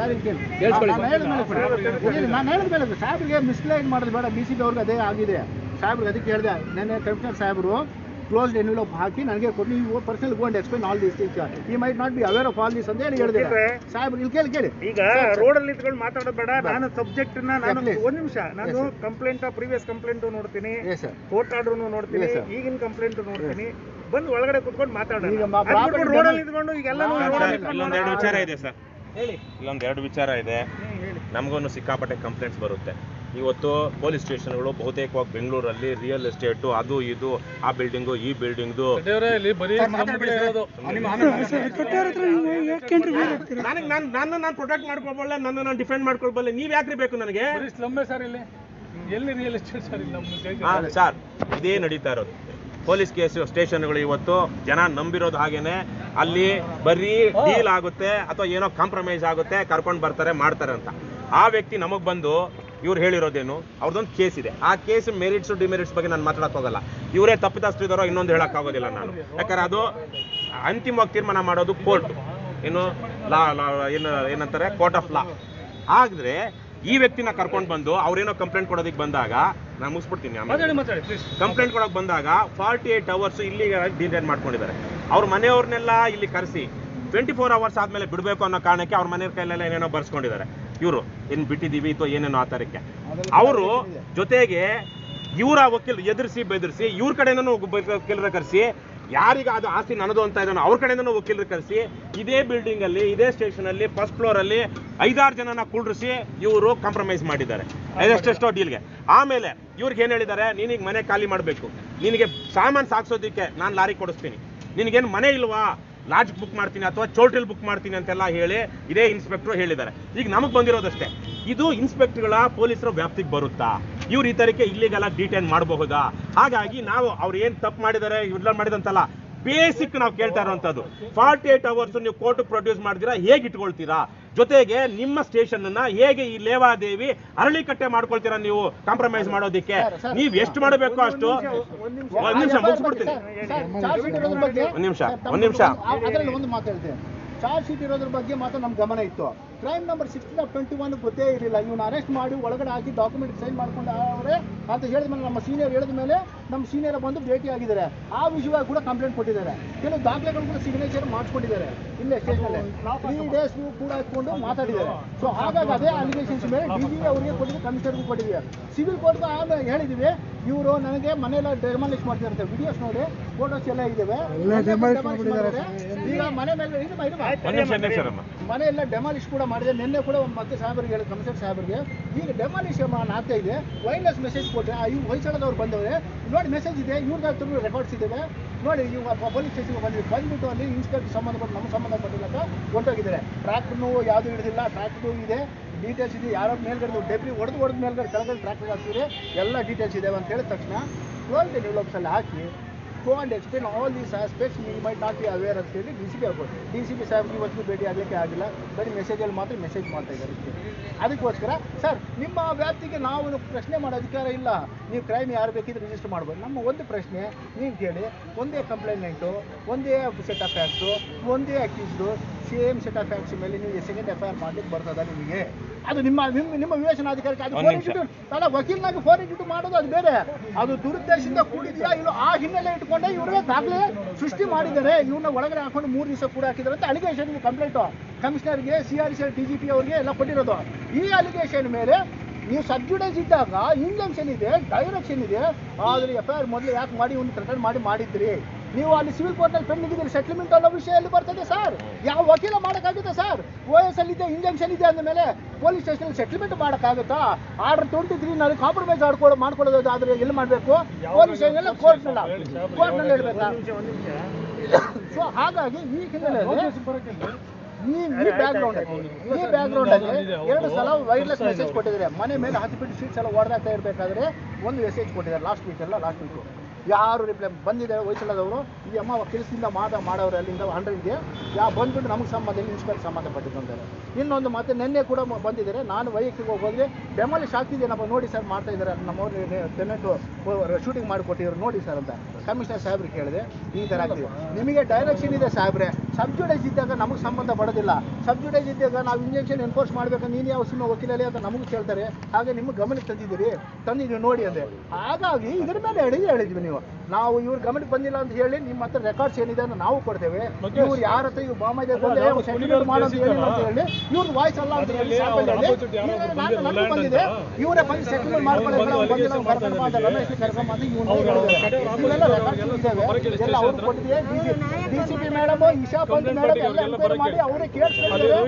ಹೇಳಿದ ಮೇಲೆ ಸಾಹೇಬ್ರಿಗೆ ಮಿಸ್ಲೈನ್ ಮಾಡೋದು ಬೇಡ ಬಿ ಸಿ ಬಿ ಅವ್ರಿಗೆ ಅದೇ ಆಗಿದೆ ಸಾಹೇಬ್ರಿಗೆ ಅದಕ್ಕೆ ಹೇಳಿದೆ ನೆನ್ನೆ ಕಮಿಷನರ್ ಸಾಹೇಬರು ಕ್ಲೋಸ್ಡ್ ಎನ್ವಿಲೋಪ್ ಹಾಕಿ ನನಗೆ ಕೊಟ್ಟು ನೀವು personal go and explain all this things he might not be aware of all this ಅಂತ ಹೇಳಿ ಹೇಳಿದೆ ಯಾಕಂದ್ರೆ ಸಾಹೇಬ್ರು ಇಲ್ಲಿ ಕೇಳಿ ಕೇಳಿ ಈಗ ರೋಡ್ ಅಲ್ಲಿ ನಿಂತ್ಕೊಂಡು ಮಾತಾಡೋದು ಬೇಡ ನಾನು ಸಬ್ಜೆಕ್ಟ್ ನ ನಾನು please. ಒಂದ್ ನಿಮಿಷ ನಾನು Yes, sir. Complaint previous complaint ನೋಡ್ತೀನಿ Yes, sir. ಕೋರ್ಟ್ ಆರ್ಡರ್ ನೋಡ್ತೀನಿ Yes, sir. ಈಗಿನ ಕಂಪ್ಲೇಂಟ್ ನೋಡ್ತೀನಿ ಬಂದು ಒಳಗಡೆ ಕುತ್ಕೊಂಡು ಮಾತಾಡೋಣ ಈಗ ಮ- property ರೋಡ್ ಅಲ್ಲಿ damage- ನಿಂತ್ಕೊಂಡು ಈಗೆಲ್ಲ ಹಾ, ರೋಡ್ sir, ಅಲ್ಲಿ ಇಲ್ಲೊಂದು ಎರಡು ವಿಚಾರ ಇದೆ ಸರ್ ಹೇಳಿ ಇಲ್ಲೊಂದು ಎರಡು ವಿಚಾರ ಇದೆ ನಮಗೂ ಸಿಕ್ಕಾಪಟ್ಟೆ ಕಂಪ್ಲೇಂಟ್ಸ್ ಬರುತ್ತೆ ಇವತ್ತು ಪೊಲೀಸ್ ಸ್ಟೇಷನ್ಗಳು ಬಹುತೇಕವಾಗಿ ಬೆಂಗಳೂರಲ್ಲಿ ರಿಯಲ್ ಎಸ್ಟೇಟು ಅದು ಇದು ಆ ಬಿಲ್ಡಿಂಗು ಈ ಬಿಲ್ಡಿಂಗ್ದು ದೇವರೇ ಇಲ್ಲಿ ಬರೀ ನಮ್ಮ ಕಡೆ ಇರೋದು ನನಗೆ ನಾನು ನಾನು ನಾನು ಪ್ರೊಟೆಕ್ಟ್ ಮಾಡ್ಕೊಳ್ಬಲ್ಲೆ ನನ್ನ ನಾನು ಡಿಫೆಂಡ್ ಮಾಡ್ಕೊಳ್ಬಲ್ಲೆ ನೀವ್ ಯಾಕ್ರಿ ಬೇಕು ನನಗೆ ಬರೀ ಸ್ಲಮ್ಮೆ ಸರ್ ಇಲ್ಲಿ ಎಲ್ಲಿ ರಿಯಲ್ ಎಸ್ಟೇಟ್ ಸರ್ ಇಲ್ಲಿ ನಮ್ಮ ದೇಶ ಹಾ, ಸರ್ ಇದೇ ನಡೀತಾ ಇರೋದು ಪೊಲೀಸ್ ಕೇಸ್ ಸ್ಟೇಷನ್ಗಳು ಇವತ್ತು ಜನ ನಂಬಿರೋದು ಹಾಗೇನೆ ಅಲ್ಲಿ ಬರೀ ಡೀಲ್ ಆಗುತ್ತೆ ಅಥವಾ ಏನೋ ಕಾಂಪ್ರಮೈಸ್ ಆಗುತ್ತೆ ಕರ್ಕೊಂಡು ಬರ್ತಾರೆ ಮಾಡ್ತಾರೆ ಅಂತ ಆ ವ್ಯಕ್ತಿ ನಮಗ್ ಬಂದು ಇವ್ರು ಹೇಳಿರೋದೇನು ಅವ್ರದ್ದೊಂದು ಕೇಸ್ ಇದೆ ಆ ಕೇಸ್ ಮೆರಿಟ್ಸ್ ಡಿಮೆರಿಟ್ಸ್ ಬಗ್ಗೆ ನಾನು ಮಾತಾಡಕ್ ಹೋಗಲ್ಲ ಇವರೇ ತಪ್ಪಿತಸ್ಥರಿದಾರೋ ಇನ್ನೊಂದು ಹೇಳಕ್ ಆಗೋದಿಲ್ಲ ನಾನು ಯಾಕಂದ್ರೆ ಅದು ಅಂತಿಮವಾಗಿ ತೀರ್ಮಾನ ಮಾಡೋದು ಕೋರ್ಟ್ ಏನು ಲಾ ಲಾ ಏನು ಏನಂತಾರೆ ಕೋರ್ಟ್ ಆಫ್ ಲಾ ಆದ್ರೆ ಈ ವ್ಯಕ್ತಿನ ಕರ್ಕೊಂಡು ಬಂದು ಅವ್ರೇನೋ ಕಂಪ್ಲೇಂಟ್ ಕೊಡೋದಕ್ಕೆ ಬಂದಾಗ ನಾನು ಮುಗಿಸ್ಬಿಡ್ತೀನಿ ಆಮೇಲೆ ಮಾತಾಡಿ ಮಾತಾಡಿ ಪ್ಲೀಸ್ ಕಂಪ್ಲೇಂಟ್ ಕೊಡಕ್ ಬಂದಾಗ ಫಾರ್ಟಿ ಏಟ್ ಅವರ್ಸ್ ಇಲ್ಲಿ ಡಿಟೈನ್ ಮಾಡ್ಕೊಂಡಿದ್ದಾರೆ ಅವ್ರ ಮನೆಯವ್ರನ್ನೆಲ್ಲ ಇಲ್ಲಿ ಕರೆಸಿ ಟ್ವೆಂಟಿ ಫೋರ್ ಅವರ್ಸ್ ಆದ್ಮೇಲೆ ಬಿಡಬೇಕು ಅನ್ನೋ ಕಾರಣಕ್ಕೆ ಅವ್ರ ಮನೆಯವ್ರ ಕೈಲೆಲ್ಲ ಏನೇನೋ ಬರ್ಸ್ಕೊಂಡಿದ್ದಾರೆ ಇವರು ಏನ್ ಬಿಟ್ಟಿದೀವಿ ಅಥವಾ ಏನೇನೋ ಆ ಥರಕ್ಕೆ ಅವರು ಜೊತೆಗೆ ಇವರ ವಕೀಲ್ ಎದುರಿಸಿ ಬೆದರಿಸಿ ಇವ್ರ ಕಡೆನೂ ವಕೀಲರ ಕರೆಸಿ ಯಾರಿಗೆ ಅದು ಆಸ್ತಿ ನನ್ನದು ಅಂತ ಇದ್ದಾನೋ ಅವ್ರ ಕಡೆಯಿಂದನೂ ವಕೀಲರು ಕರೆಸಿ ಇದೇ ಬಿಲ್ಡಿಂಗ್ ಅಲ್ಲಿ ಇದೇ ಸ್ಟೇಷನ್ ಅಲ್ಲಿ ಫಸ್ಟ್ ಫ್ಲೋರ್ ಅಲ್ಲಿ ಐದಾರು ಜನನ ಕುಳ್ಳಿಸಿ ಇವರು ಕಾಂಪ್ರಮೈಸ್ ಮಾಡಿದ್ದಾರೆ ಎಷ್ಟೆಷ್ಟೋ ಡೀಲ್ಗೆ ಆಮೇಲೆ ಇವ್ರಿಗೆ ಏನ್ ಹೇಳಿದ್ದಾರೆ ನೀನೀಗ ಮನೆ ಖಾಲಿ ಮಾಡಬೇಕು ನಿನಗೆ ಸಾಮಾನು ಸಾಕ್ಸೋದಕ್ಕೆ ನಾನು ಲಾರಿ ಕೊಡಿಸ್ತೀನಿ ನಿನಗೇನು ಮನೆ ಇಲ್ವಾ ಲಾಡ್ಜ್ ಬುಕ್ ಮಾಡ್ತೀನಿ ಅಥವಾ ಚೋಟಲ್ ಬುಕ್ ಮಾಡ್ತೀನಿ ಅಂತೆಲ್ಲ ಹೇಳಿ ಇದೇ ಇನ್ಸ್ಪೆಕ್ಟರ್ ಹೇಳಿದ್ದಾರೆ ಈಗ ನಮಗೆ ಬಂದಿರೋದಷ್ಟೇ ಇದು ಇನ್ಸ್ಪೆಕ್ಟರ್ಗಳ ಪೊಲೀಸರ ವ್ಯಾಪ್ತಿಗೆ ಬರುತ್ತಾ ಇವ್ರು ಈ ತರಕ್ಕೆ ಇಲ್ಲಿಗೆಲ್ಲ ಡಿಟೈನ್ ಮಾಡಬಹುದಾ ಹಾಗಾಗಿ ನಾವು ಅವ್ರು ಏನು ತಪ್ಪು ಮಾಡಿದ್ದಾರೆ ಇವೆಲ್ಲ ಮಾಡಿದಂತಲ್ಲ ಬೇಸಿಕ್ ನಾವು ಕೇಳ್ತಾ ಇರುವಂತದ್ದು ಫಾರ್ಟಿ ಏಟ್ ಅವರ್ಸ್ ನೀವು ಕೋರ್ಟ್ ಪ್ರೊಡ್ಯೂಸ್ ಮಾಡಿದಿರಾ ಹೇಗೆ ಇಟ್ಕೊಳ್ತೀರಾ ಜೊತೆಗೆ ನಿಮ್ಮ ಸ್ಟೇಷನ್ ಅನ್ನ ಹೇಗೆ ಈ ಲೇವಾದೇವಿ ಅರಳಿಕಟ್ಟೆ ಮಾಡ್ಕೊಳ್ತೀರಾ ನೀವು ಕಾಂಪ್ರಮೈಸ್ ಮಾಡೋದಿಕ್ಕೆ ನೀವ್ ಎಷ್ಟು ಮಾಡಬೇಕು ಅಷ್ಟು ಒಂದ್ ನಿಮಿಷ ಮುಗಿಸ್ಬಿಡ್ತೀನಿ ಚಾರ್ಜ್ ಶೀಟ್ ಇರೋದ್ರ ಬಗ್ಗೆ ಒಂದ್ ನಿಮಿಷ, ಒಂದ್ ನಿಮಿಷ. ಅದರಲ್ಲಿ ಒಂದು ಮಾತು ಹೇಳ್ತೇನೆ ಚಾರ್ಜ್ ಶೀಟ್ ಇರೋದ್ರ ಬಗ್ಗೆ ಮಾತ್ರ ನಮ್ ಗಮನ ಇತ್ತು crime number sixteen of twenty one ಗೊತ್ತೇ ಇರಲಿಲ್ಲ ಇವ್ನು ಅರೆಸ್ಟ್ ಮಾಡಿ ಒಳಗಡೆ ಹಾಕಿ ಡಾಕ್ಯುಮೆಂಟ್ ಸೈನ್ ಮಾಡ್ಕೊಂಡು ಅವರೇ ಅಂತ ಹೇಳಿದ ಮೇಲೆ ನಮ್ಮ ಸೀನಿಯರ್ ಹೇಳಿದ ಮೇಲೆ ನಮ್ಮ ಸೀನಿಯರ್ ಬಂದು ಭೇಟಿ ಆಗಿದ್ದಾರೆ ಆ ವಿಷಯವಾಗಿ ಕೂಡ ಕಂಪ್ಲೇಂಟ್ ಕೊಟ್ಟಿದ್ದಾರೆ ಕೆಲವು ದಾಖಲೆಗಳು ಕೂಡ ಸಿಗ್ನೇಚರ್ ಮಾಡಿಸ್ಕೊಂಡಿದ್ದಾರೆ ಇಲ್ಲೇ ಸ್ಟೇಷನ್ ತ್ರೀ ಡೇಸ್ ಕೂಡ ಇಟ್ಕೊಂಡು ಮಾತಾಡಿದ್ದಾರೆ ಸೊ ಹಾಗಾಗಿ ಅದೇ ಅಲಿಗೇಷನ್ಸ್ ಮೇಲೆ ಡಿ ಜಿ ಅವರಿಗೆ ಕೊಟ್ಟಿದ್ದು ಕಮಿಷನರ್ಗೂ ಕೊಟ್ಟಿದ್ದೀವಿ ಸಿವಿಲ್ ಕೋರ್ಟ್ಗೂ ಆಮೇಲೆ ಹೇಳಿದ್ದೀವಿ ಇವರು ನನಗೆ ಮನೆಯೆಲ್ಲ ಡೆಮಾಲಿಷ್ ಮಾಡ್ತಿರ್ತಾರೆ ವಿಡಿಯೋಸ್ ನೋಡಿ ಫೋಟೋಸ್ ಎಲ್ಲ ಇದ್ದಾವೆ demolish ಮಾಡಿದ್ದಾರೆ. ಈಗ ಮನೆ ಮೇಲೆ ಇದು ಇದು ಮಾ- ಒಂದ್ ನಿಮಿಷ ಒಂದ್ ನಿಮಿಷ ರಮ್ಮ. ಮನೆ ಎಲ್ಲ ಡೆಮಾಲಿಷ್ ಕೂಡ ಮಾಡಿದೆ ನಿನ್ನೆ ಕೂಡ ಮತ್ತೆ ಸಾಹೇಬರಿಗೆ ಹೇಳಿ ಕಮಿಷನರ್ ಸಾಹೇಬರಿಗೆ ಈಗ ಡೆಮಾಲಿಷ್ ಆಗ್ತಾ ಇದೆ ವೈರ್ಲೆಸ್ ಮೆಸೇಜ್ ಕೊಟ್ಟರೆ ಇವ್ರು ಹೊಯ್ಸಳದವ್ರು ಬಂದವ್ರೆ ನೋಡಿ ಮೆಸೇಜ್ ಇದೆ ಇವ್ರದ್ದು ಹತ್ರ ರೆಕಾರ್ಡ್ಸ್ ಇದ್ದಾವೆ ನೋಡಿ ಇವಾಗ ಪೊಲೀಸ್ ಸ್ಟೇಷನ್ಗೆ ಬಂದಿದೆ ಬಂದ್ಬಿಟ್ಟು ಅಲ್ಲಿ ಇನ್ಸ್ಪೆಕ್ಟರ್ ಸಂಬಂಧಪಟ್ಟ ನಮ್ಗೆ ಸಂಬಂಧಪಟ್ಟಿಲ್ಲ ಅಂತ ಹೊಂಟೋಗಿದ್ದಾರೆ ಟ್ರ್ಯಾಕ್ನು ಯಾವುದು ಹಿಡಿದಿಲ್ಲ ಟ್ರ್ಯಾಕ್ದು ಇದೆ ಡೀಟೇಲ್ಸ್ ಇದೆ ಯಾರೋ ಮೇಲ್ಗಡೆ ಡೆಬ್ರಿ ಹೊಡೆದು ಹೊಡೆದ ಮೇಲ್ಗಡೆ ಕೆಳಗಡೆ ಟ್ರ್ಯಾಕ್ಟರ್ ಹಾಕ್ತಿದ್ರೆ ಎಲ್ಲ ಡೀಟೇಲ್ಸ್ ಇದಾವೆ ಅಂತ ಹೇಳಿದ ತಕ್ಷಣ ಟ್ವೆಲ್ ಡೆವಲಪ್ಸಲ್ಲಿ ಹಾಕಿ go and explain all these aspects you might not be aware ಅಂತ ಹೇಳಿ ಡಿ ಸಿ ಬಿ ಆಗ್ಬೋದು ಡಿ ಸಿ ಬಿ ಸಾಹೇಬ್ಗೆ ಇವತ್ತು ಭೇಟಿ ಆಗಲಿಕ್ಕೆ ಆಗಿಲ್ಲ ಬರೀ ಮೆಸೇಜಲ್ಲಿ ಮಾತ್ರ ಮೆಸೇಜ್ ಮಾಡ್ತಾ ಇದ್ದಾರೆ ಇಷ್ಟೇ ಅದಕ್ಕೋಸ್ಕರ ಸರ್ ನಿಮ್ಮ ವ್ಯಾಪ್ತಿಗೆ ನಾವು ಪ್ರಶ್ನೆ ಮಾಡೋ ಅಧಿಕಾರ ಇಲ್ಲ ನೀವು ಕ್ರೈಮ್ ಯಾರು ಬೇಕಿದ್ರೆ ರಿಜಿಸ್ಟರ್ ಮಾಡ್ಬೋದು ನಮ್ಮ ಒಂದು ಪ್ರಶ್ನೆ ನೀವು ಕೇಳಿ ಒಂದೇ ಕಂಪ್ಲೇಂಟು ಒಂದೇ ಸೆಟ್ ಆಫ್ ಫ್ಯಾಕ್ಟ್ಸು ಒಂದೇ accused same set of facts ಮೇಲೆ ನೀವು ಸೆಕೆಂಡ್ ಎಫ್ ಐ ಆರ್ ಮಾಡ್ಲಿಕ್ಕೆ ಬರ್ತದ ನಿಮಗೆ ಅದು ನಿಮ್ಮ ನಿಮ್ಮ ನಿಮ್ಮ ವಿವೇಚನಾಧಿಕಾರಕ್ಕೆ ಅದು ಒಂದ್ ಫೋರ್ ನಿಮಿಷ. ಇಂಟು ಅಲ್ಲ ವಕೀಲನಾಗಿ ಫೋರ್ ಇಂಟು ಮಾಡೋದು ಅದು ಬೇರೆ ಅದು ದುರುದ್ದೇಶದಿಂದ ಕೂಡಿದ್ಯಾ ಇಲ್ಲ ಆ ಹಿನ್ನೆಲೆ ಇಟ್ಕೊಂಡೆ ಇವ್ರಿಗೆ ದಾಖಲೆ ಸೃಷ್ಟಿ ಮಾಡಿದ್ದಾರೆ ಇವ್ರನ್ನ ಒಳಗಡೆ ಹಾಕೊಂಡು ಮೂರು ದಿವಸ ಕೂಡ ಹಾಕಿದ್ದಾರೆ ಅಂತ ಅಲಿಗೇಷನ್ ಕಂಪ್ಲೇಂಟ್ ಕಮಿಷನರ್ಗೆ C R C D G P ಅವರಿಗೆ ಎಲ್ಲ ಕೊಟ್ಟಿರೋದು ಈ ಅಲಿಗೇಷನ್ ಮೇಲೆ ನೀವು ಸಬ್ಜುಡೈಸ್ ಇದ್ದಾಗ ಇಂಜಂಕ್ಷನ್ ಇದೆ ಡೈರೆಕ್ಷನ್ ಇದೆ ಆದ್ರೆ ಎಫ್ ಐ ಆರ್ ಮೊದಲು ಯಾಕೆ ಮಾಡಿ ಒಂದು ಥ್ರೆಟನ್ ಮಾಡಿ ಮಾಡಿದ್ರಿ ನೀವು ಅಲ್ಲಿ ಸಿವಿಲ್ ಕೋರ್ಟಲ್ಲಿ ಪೆಂಡಿಂಗ್ ಇದ್ದೀರಿ ಸೆಟ್ಲ್ಮೆಂಟ್ ಅನ್ನೋ ವಿಷಯ ಎಲ್ಲಿ ಬರ್ತದೆ ಸರ್ ಯಾವ ವಕೀಲ ಮಾಡೋಕ್ಕಾಗುತ್ತೆ ಸರ್ ಓ ಎಸ್ ಅಲ್ಲಿ ಇದೆ ಇಂಜಂಕ್ಷನ್ ಇದೆ ಅಂದಮೇಲೆ ಪೊಲೀಸ್ ಸ್ಟೇಷನ್ ಸೆಟ್ಲ್ಮೆಂಟ್ ಮಾಡೋಕ್ಕಾಗುತ್ತಾ ಆರ್ಡರ್ ಟ್ವೆಂಟಿ ತ್ರೀ ನಾನು ಕಾಂಪ್ರಮೈಸ್ ಆಡ್ಕೊಳ್ಳೋ ಮಾಡ್ಕೊಳ್ಳೋದು ಆದ್ರೆ ಎಲ್ಲಿ ಮಾಡಬೇಕು ಪೊಲೀಸ್ ಸ್ಟೇಷನ್ ಕೋರ್ಟ್ನಲ್ಲ ಕೋರ್ಟ್ನಲ್ಲಿ ಹೇಳ್ಬೇಕಾ ಸೊ ಹಾಗಾಗಿ ಈ ಹಿನ್ನೆಲೆಯಲ್ಲಿ ಈ ಈ ಬ್ಯಾಕ್ಗ್ರೌಂಡ್ ಈ ಬ್ಯಾಕ್ಗ್ರೌಂಡ್ ಅಲ್ಲಿ ಎರಡು ಸಲ ವೈರ್ಲೆಸ್ ಮೆಸೇಜ್ ಕೊಟ್ಟಿದ್ದಾರೆ ಮನೆ ಮೇಲೆ ಹತ್ತು ಬಿಟ್ಟು ಶೀಟ್ಸ್ ಎಲ್ಲ ಹೊಡೆದಾಗ್ತಾ ಇರಬೇಕಾದ್ರೆ ಒಂದು ಮೆಸೇಜ್ ಕೊಟ್ಟಿದ್ದಾರೆ ಲಾಸ್ಟ್ ವೀಕ್ ಎಲ್ಲ ಲಾಸ್ಟ್ ವೀಕ್ ಯಾರು ರಿಪ್ಲೈ ಬಂದಿದ್ದಾರೆ ಹೊಯ್ಸಳದವರು ಈ ಅಮ್ಮ ಕೆಲಸದಿಂದ ಮಾದ ಮಾಡೋರು ಅಲ್ಲಿಂದ ಹಂಡ್ರೆಡ್ಗೆ ಯಾ ಬಂದ್ಬಿಟ್ಟು ನಮಗೆ ಸಂಬಂಧ ಇಲ್ಲ ಇನ್ಸ್ಪೆಕ್ಟರ್ ಸಂಬಂಧಪಟ್ಟಿದ್ದು ಅಂತಾರೆ ಇನ್ನೊಂದು ಮತ್ತೆ ನಿನ್ನೆ ಕೂಡ ಮ- ಬಂದಿದ್ದಾರೆ ನಾನು ವೈಯಕ್ತಿಕ ಹೋಗೋದ್ರೆ ಡೆಮಾಲಿಶ್ ಆಗ್ತಿದ್ದೇನಪ್ಪ ನೋಡಿ ಸರ್ ಮಾಡ್ತಾ ಇದ್ದಾರೆ ನಮ್ಮವ್ರು ಟೆನೆಂಟು ಶೂಟಿಂಗ್ ಮಾಡಿಕೊಟ್ಟಿದ್ರು ನೋಡಿ ಸರ್ ಅಂತ ಕಮಿಷನರ್ ಸಾಹೇಬ್ರಿಗೆ ಕೇಳಿದೆ ಈ ಥರ ಆಗ್ತಿದೆ ನಿಮಗೆ ಡೈರೆಕ್ಷನ್ ಇದೆ ಸಾಹೇಬ್ರೆ ಸಬ್ಜುಡೈಸ್ ಇದ್ದಾಗ ನಮಗೆ ಸಂಬಂಧ ಪಡೋದಿಲ್ಲ ಸಬ್ಜುಡೈಸ್ ಇದ್ದಾಗ ನಾವು ಇಂಜೆಕ್ಷನ್ ಎನ್ಫೋರ್ಸ್ ಮಾಡ್ಬೇಕು ನೀನು ಯಾವ ಸಿನಿಮಾ ವಕೀಲಲ್ಲಿ ಅಂತ ನಮಗೆ ಕೇಳ್ತಾರೆ ಹಾಗೆ ನಿಮ್ಮ ಗಮನಕ್ಕೆ ತಂದಿದ್ದೀರಿ ತಂದಿದ್ದೀವಿ ನೋಡಿ ಅಂದೆ ಹಾಗಾಗಿ ಇದ್ರ ಮೇಲೆ ಹೇಳಿದ್ವಿ ಹೇಳಿದ್ವಿ ನೀವು ನಾವು ಇವ್ರ ಗಮನಕ್ಕೆ ಬಂದಿಲ್ಲ ಅಂತ ಹೇಳಿ ನಿಮ್ಮ ಹತ್ರ ರೆಕಾರ್ಡ್ಸ್ ಏನಿದೆ ಅಂತ ನಾವು ಕೊಡ್ತೇವೆ ಇವ್ರು ಯಾರ ಹತ್ರ ಇವ್ರು ಬಾಮ ಇದೆ ಸೆಟಲ್ಮೆಂಟ್ ಮಾಡೋ ಅಂತ ಹೇಳಿಲ್ಲ ಅಂತ ಹೇಳಿ ಇವ್ರದ್ದು ವಾಯ್ಸ್ ಅಲ್ಲ ಅಂತ ಹೇಳಿ sample ಹೇಳಿ. ಈಗ ನಾನು ನನಗೂ ಬಂದಿದೆ ಇವರೇ ಬಂದು ಸೆಟಲ್ಮೆಂಟ್ ಮಾಡ್ಕೊಳ್ಳೋದು ಅವ್ನು ಬಂದಿಲ್ಲ ಅವ್ನು ಕರ್ಕೊಂಡು ಬಾ ಅಂತ ರಮೇಶ್ ಕರ್ಕೊಂಡು ಬಂದು ಇವ್ನು ಹೇಳಿದ್ದಾರೆ. ಇವೆಲ್ಲ ರೆಕಾರ್ಡ್ಸ್ ಇದ್ದಾವೆ ಎಲ್ಲ ಅವ್ರು ಕೊಟ್ಟಿದೆ D C P madam Isha Pant madam ಎಲ್ಲ ಎಂಕ್ವೈರಿ ಮಾಡಿ ಅವರೇ ಕೇಳಿಸ್ಕೊಂಡಿದ್ದಾರೆ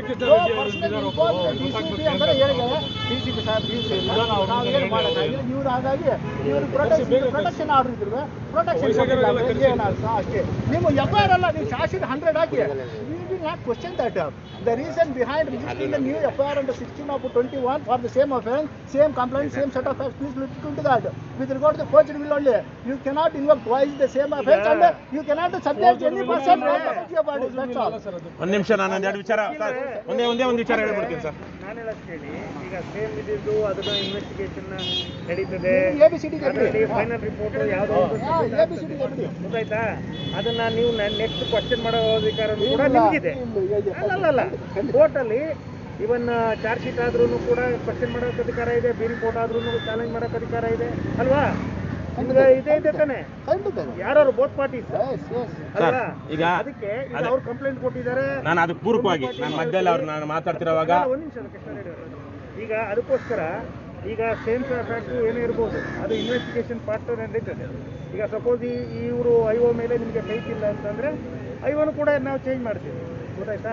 ಡಿ ಸಿ ಪಿ ಅಂತ ಹೇಳಿದ್ದಾರೆ ಡಿ ಸಿ ಪಿ ಸಾಹೇಬ್ ಡಿ ಸಿ ನಾವು ಏನು ಮಾಡೋಕ್ಕಾಗಿಲ್ಲ ಇವ್ರು ಹಾಗಾಗಿ ಇವರು ಪ್ರೊಟೆಕ್ಷನ್ ಪ್ರೊಟೆಕ್ಷನ್ ಆರ್ಡರ್ ಇದ್ರು ಪ್ರೊಟೆಕ್ಷನ್ ಏನಾದ್ರು ಅಷ್ಟೇ ನೀವು ಎಫ್ ಐ ಆರ್ ಅಲ್ಲ ನೀವು ಚಾರ್ಜ್ ಹಂಡ್ರೆಡ್ ಹಾಕಿ we will not question that. The reason behind registering the new FIR under 16 of 21 for the same offense, same complaint, same set of facts, please look into that. With regard to the forgery will only, you cannot invoke twice the same offense and you cannot subject any person to your body. That's all. ಒಂದ್ ನಿಮಿಷ ನಾನು ಒಂದೆರಡು ವಿಚಾರ sir ಒಂದೇ ಒಂದೇ ಒಂದು ವಿಚಾರ ಹೇಳ್ಬಿಡ್ತೀನಿ ಸರ್ ನಾನು ಹೇಳೋದು ಕೇಳಿ ಈಗ ಸೇಮ್ ಇದ್ದಿದ್ದು ಅದನ್ನ ಇನ್ವೆಸ್ಟಿಗೇಷನ್ ನಡೀತದೆ ABCD ಗೆ ಬಿಡಿ. ಫೈನಲ್ ರಿಪೋರ್ಟ್ ಯಾವುದೋ ಒಂದು ಹಾ, ABCD ಗೆ ಬಿಡಿ. ಗೊತ್ತಾಯ್ತಾ ಅದನ್ನ ನೀವು ನೆಕ್ಸ್ಟ್ ಕ್ವಶನ್ ಮಾಡೋ ಅಧಿಕಾರ ಕೂಡ ಇಲ್ಲ, ನಿಮಗಿದೆ ಇಲ್ಲ, ಇದೆ. ಅಲ್ಲಲ್ಲ ಕೋರ್ಟಲ್ಲಿ ಇವನ್ ಚಾರ್ಜ್ ಶೀಟ್ ಆದ್ರೂ ಕೂಡ ಕ್ವಶನ್ ಮಾಡೋಕೆ ಅಧಿಕಾರ ಇದೆ ಬಿ ರಿಪೋರ್ಟ್ ಆದ್ರೂ ಚಾಲೆಂಜ್ ಮಾಡೋಕೆ ಅಧಿಕಾರ ಇದೆ ಅಲ್ವಾ ನಿಮ್ಗೆ ಇದೇ ಇದೆ ತಾನೆ ಖಂಡಿತ ಇದೆ. ಯಾರು ಬೋತ್ ಪಾರ್ಟೀಸ್ Yes, yes. ಅಲ್ವಾ ಈಗ ಅದಕ್ಕೆ ಈಗ ಅದೇ- ಅವ್ರು ಕಂಪ್ಲೇಂಟ್ ಕೊಟ್ಟಿದ್ದಾರೆ ನಾನು ಅದಕ್ಕೆ ಪೂರಕವಾಗಿ ನಾನು ಮಧ್ಯದಲ್ಲಿ ಅವ್ರು ನಾನು ಮಾತಾಡ್ತಿರೋವಾಗ ಅಲ್ಲ, ಒಂದ್ ನಿಮಿಷ ಕೃಷ್ಣ ರೆಡ್ಡಿ ಅವರೇ. ಈಗ ಅದಕ್ಕೋಸ್ಕರ ಈಗ ಸೇಮ್ ಫ್ಯಾಕ್ಟ್ ಏನೇ ಇರ್ಬೋದು ಅದು ಇನ್ವೆಸ್ಟಿಗೇಷನ್ ಪಾರ್ಟ್ ನಡೀತದೆ ಈಗ ಸಪೋಸ್ ಈ ಇವರು ಐ ಒ ಮೇಲೆ ನಿಮಗೆ ಫೈಟ್ ಇಲ್ಲ ಅಂತಂದ್ರೆ ಐ ಒನು ಕೂಡ ನಾವು ಚೇಂಜ್ ಮಾಡ್ತೀವಿ ಗೊತ್ತಾಯ್ತಾ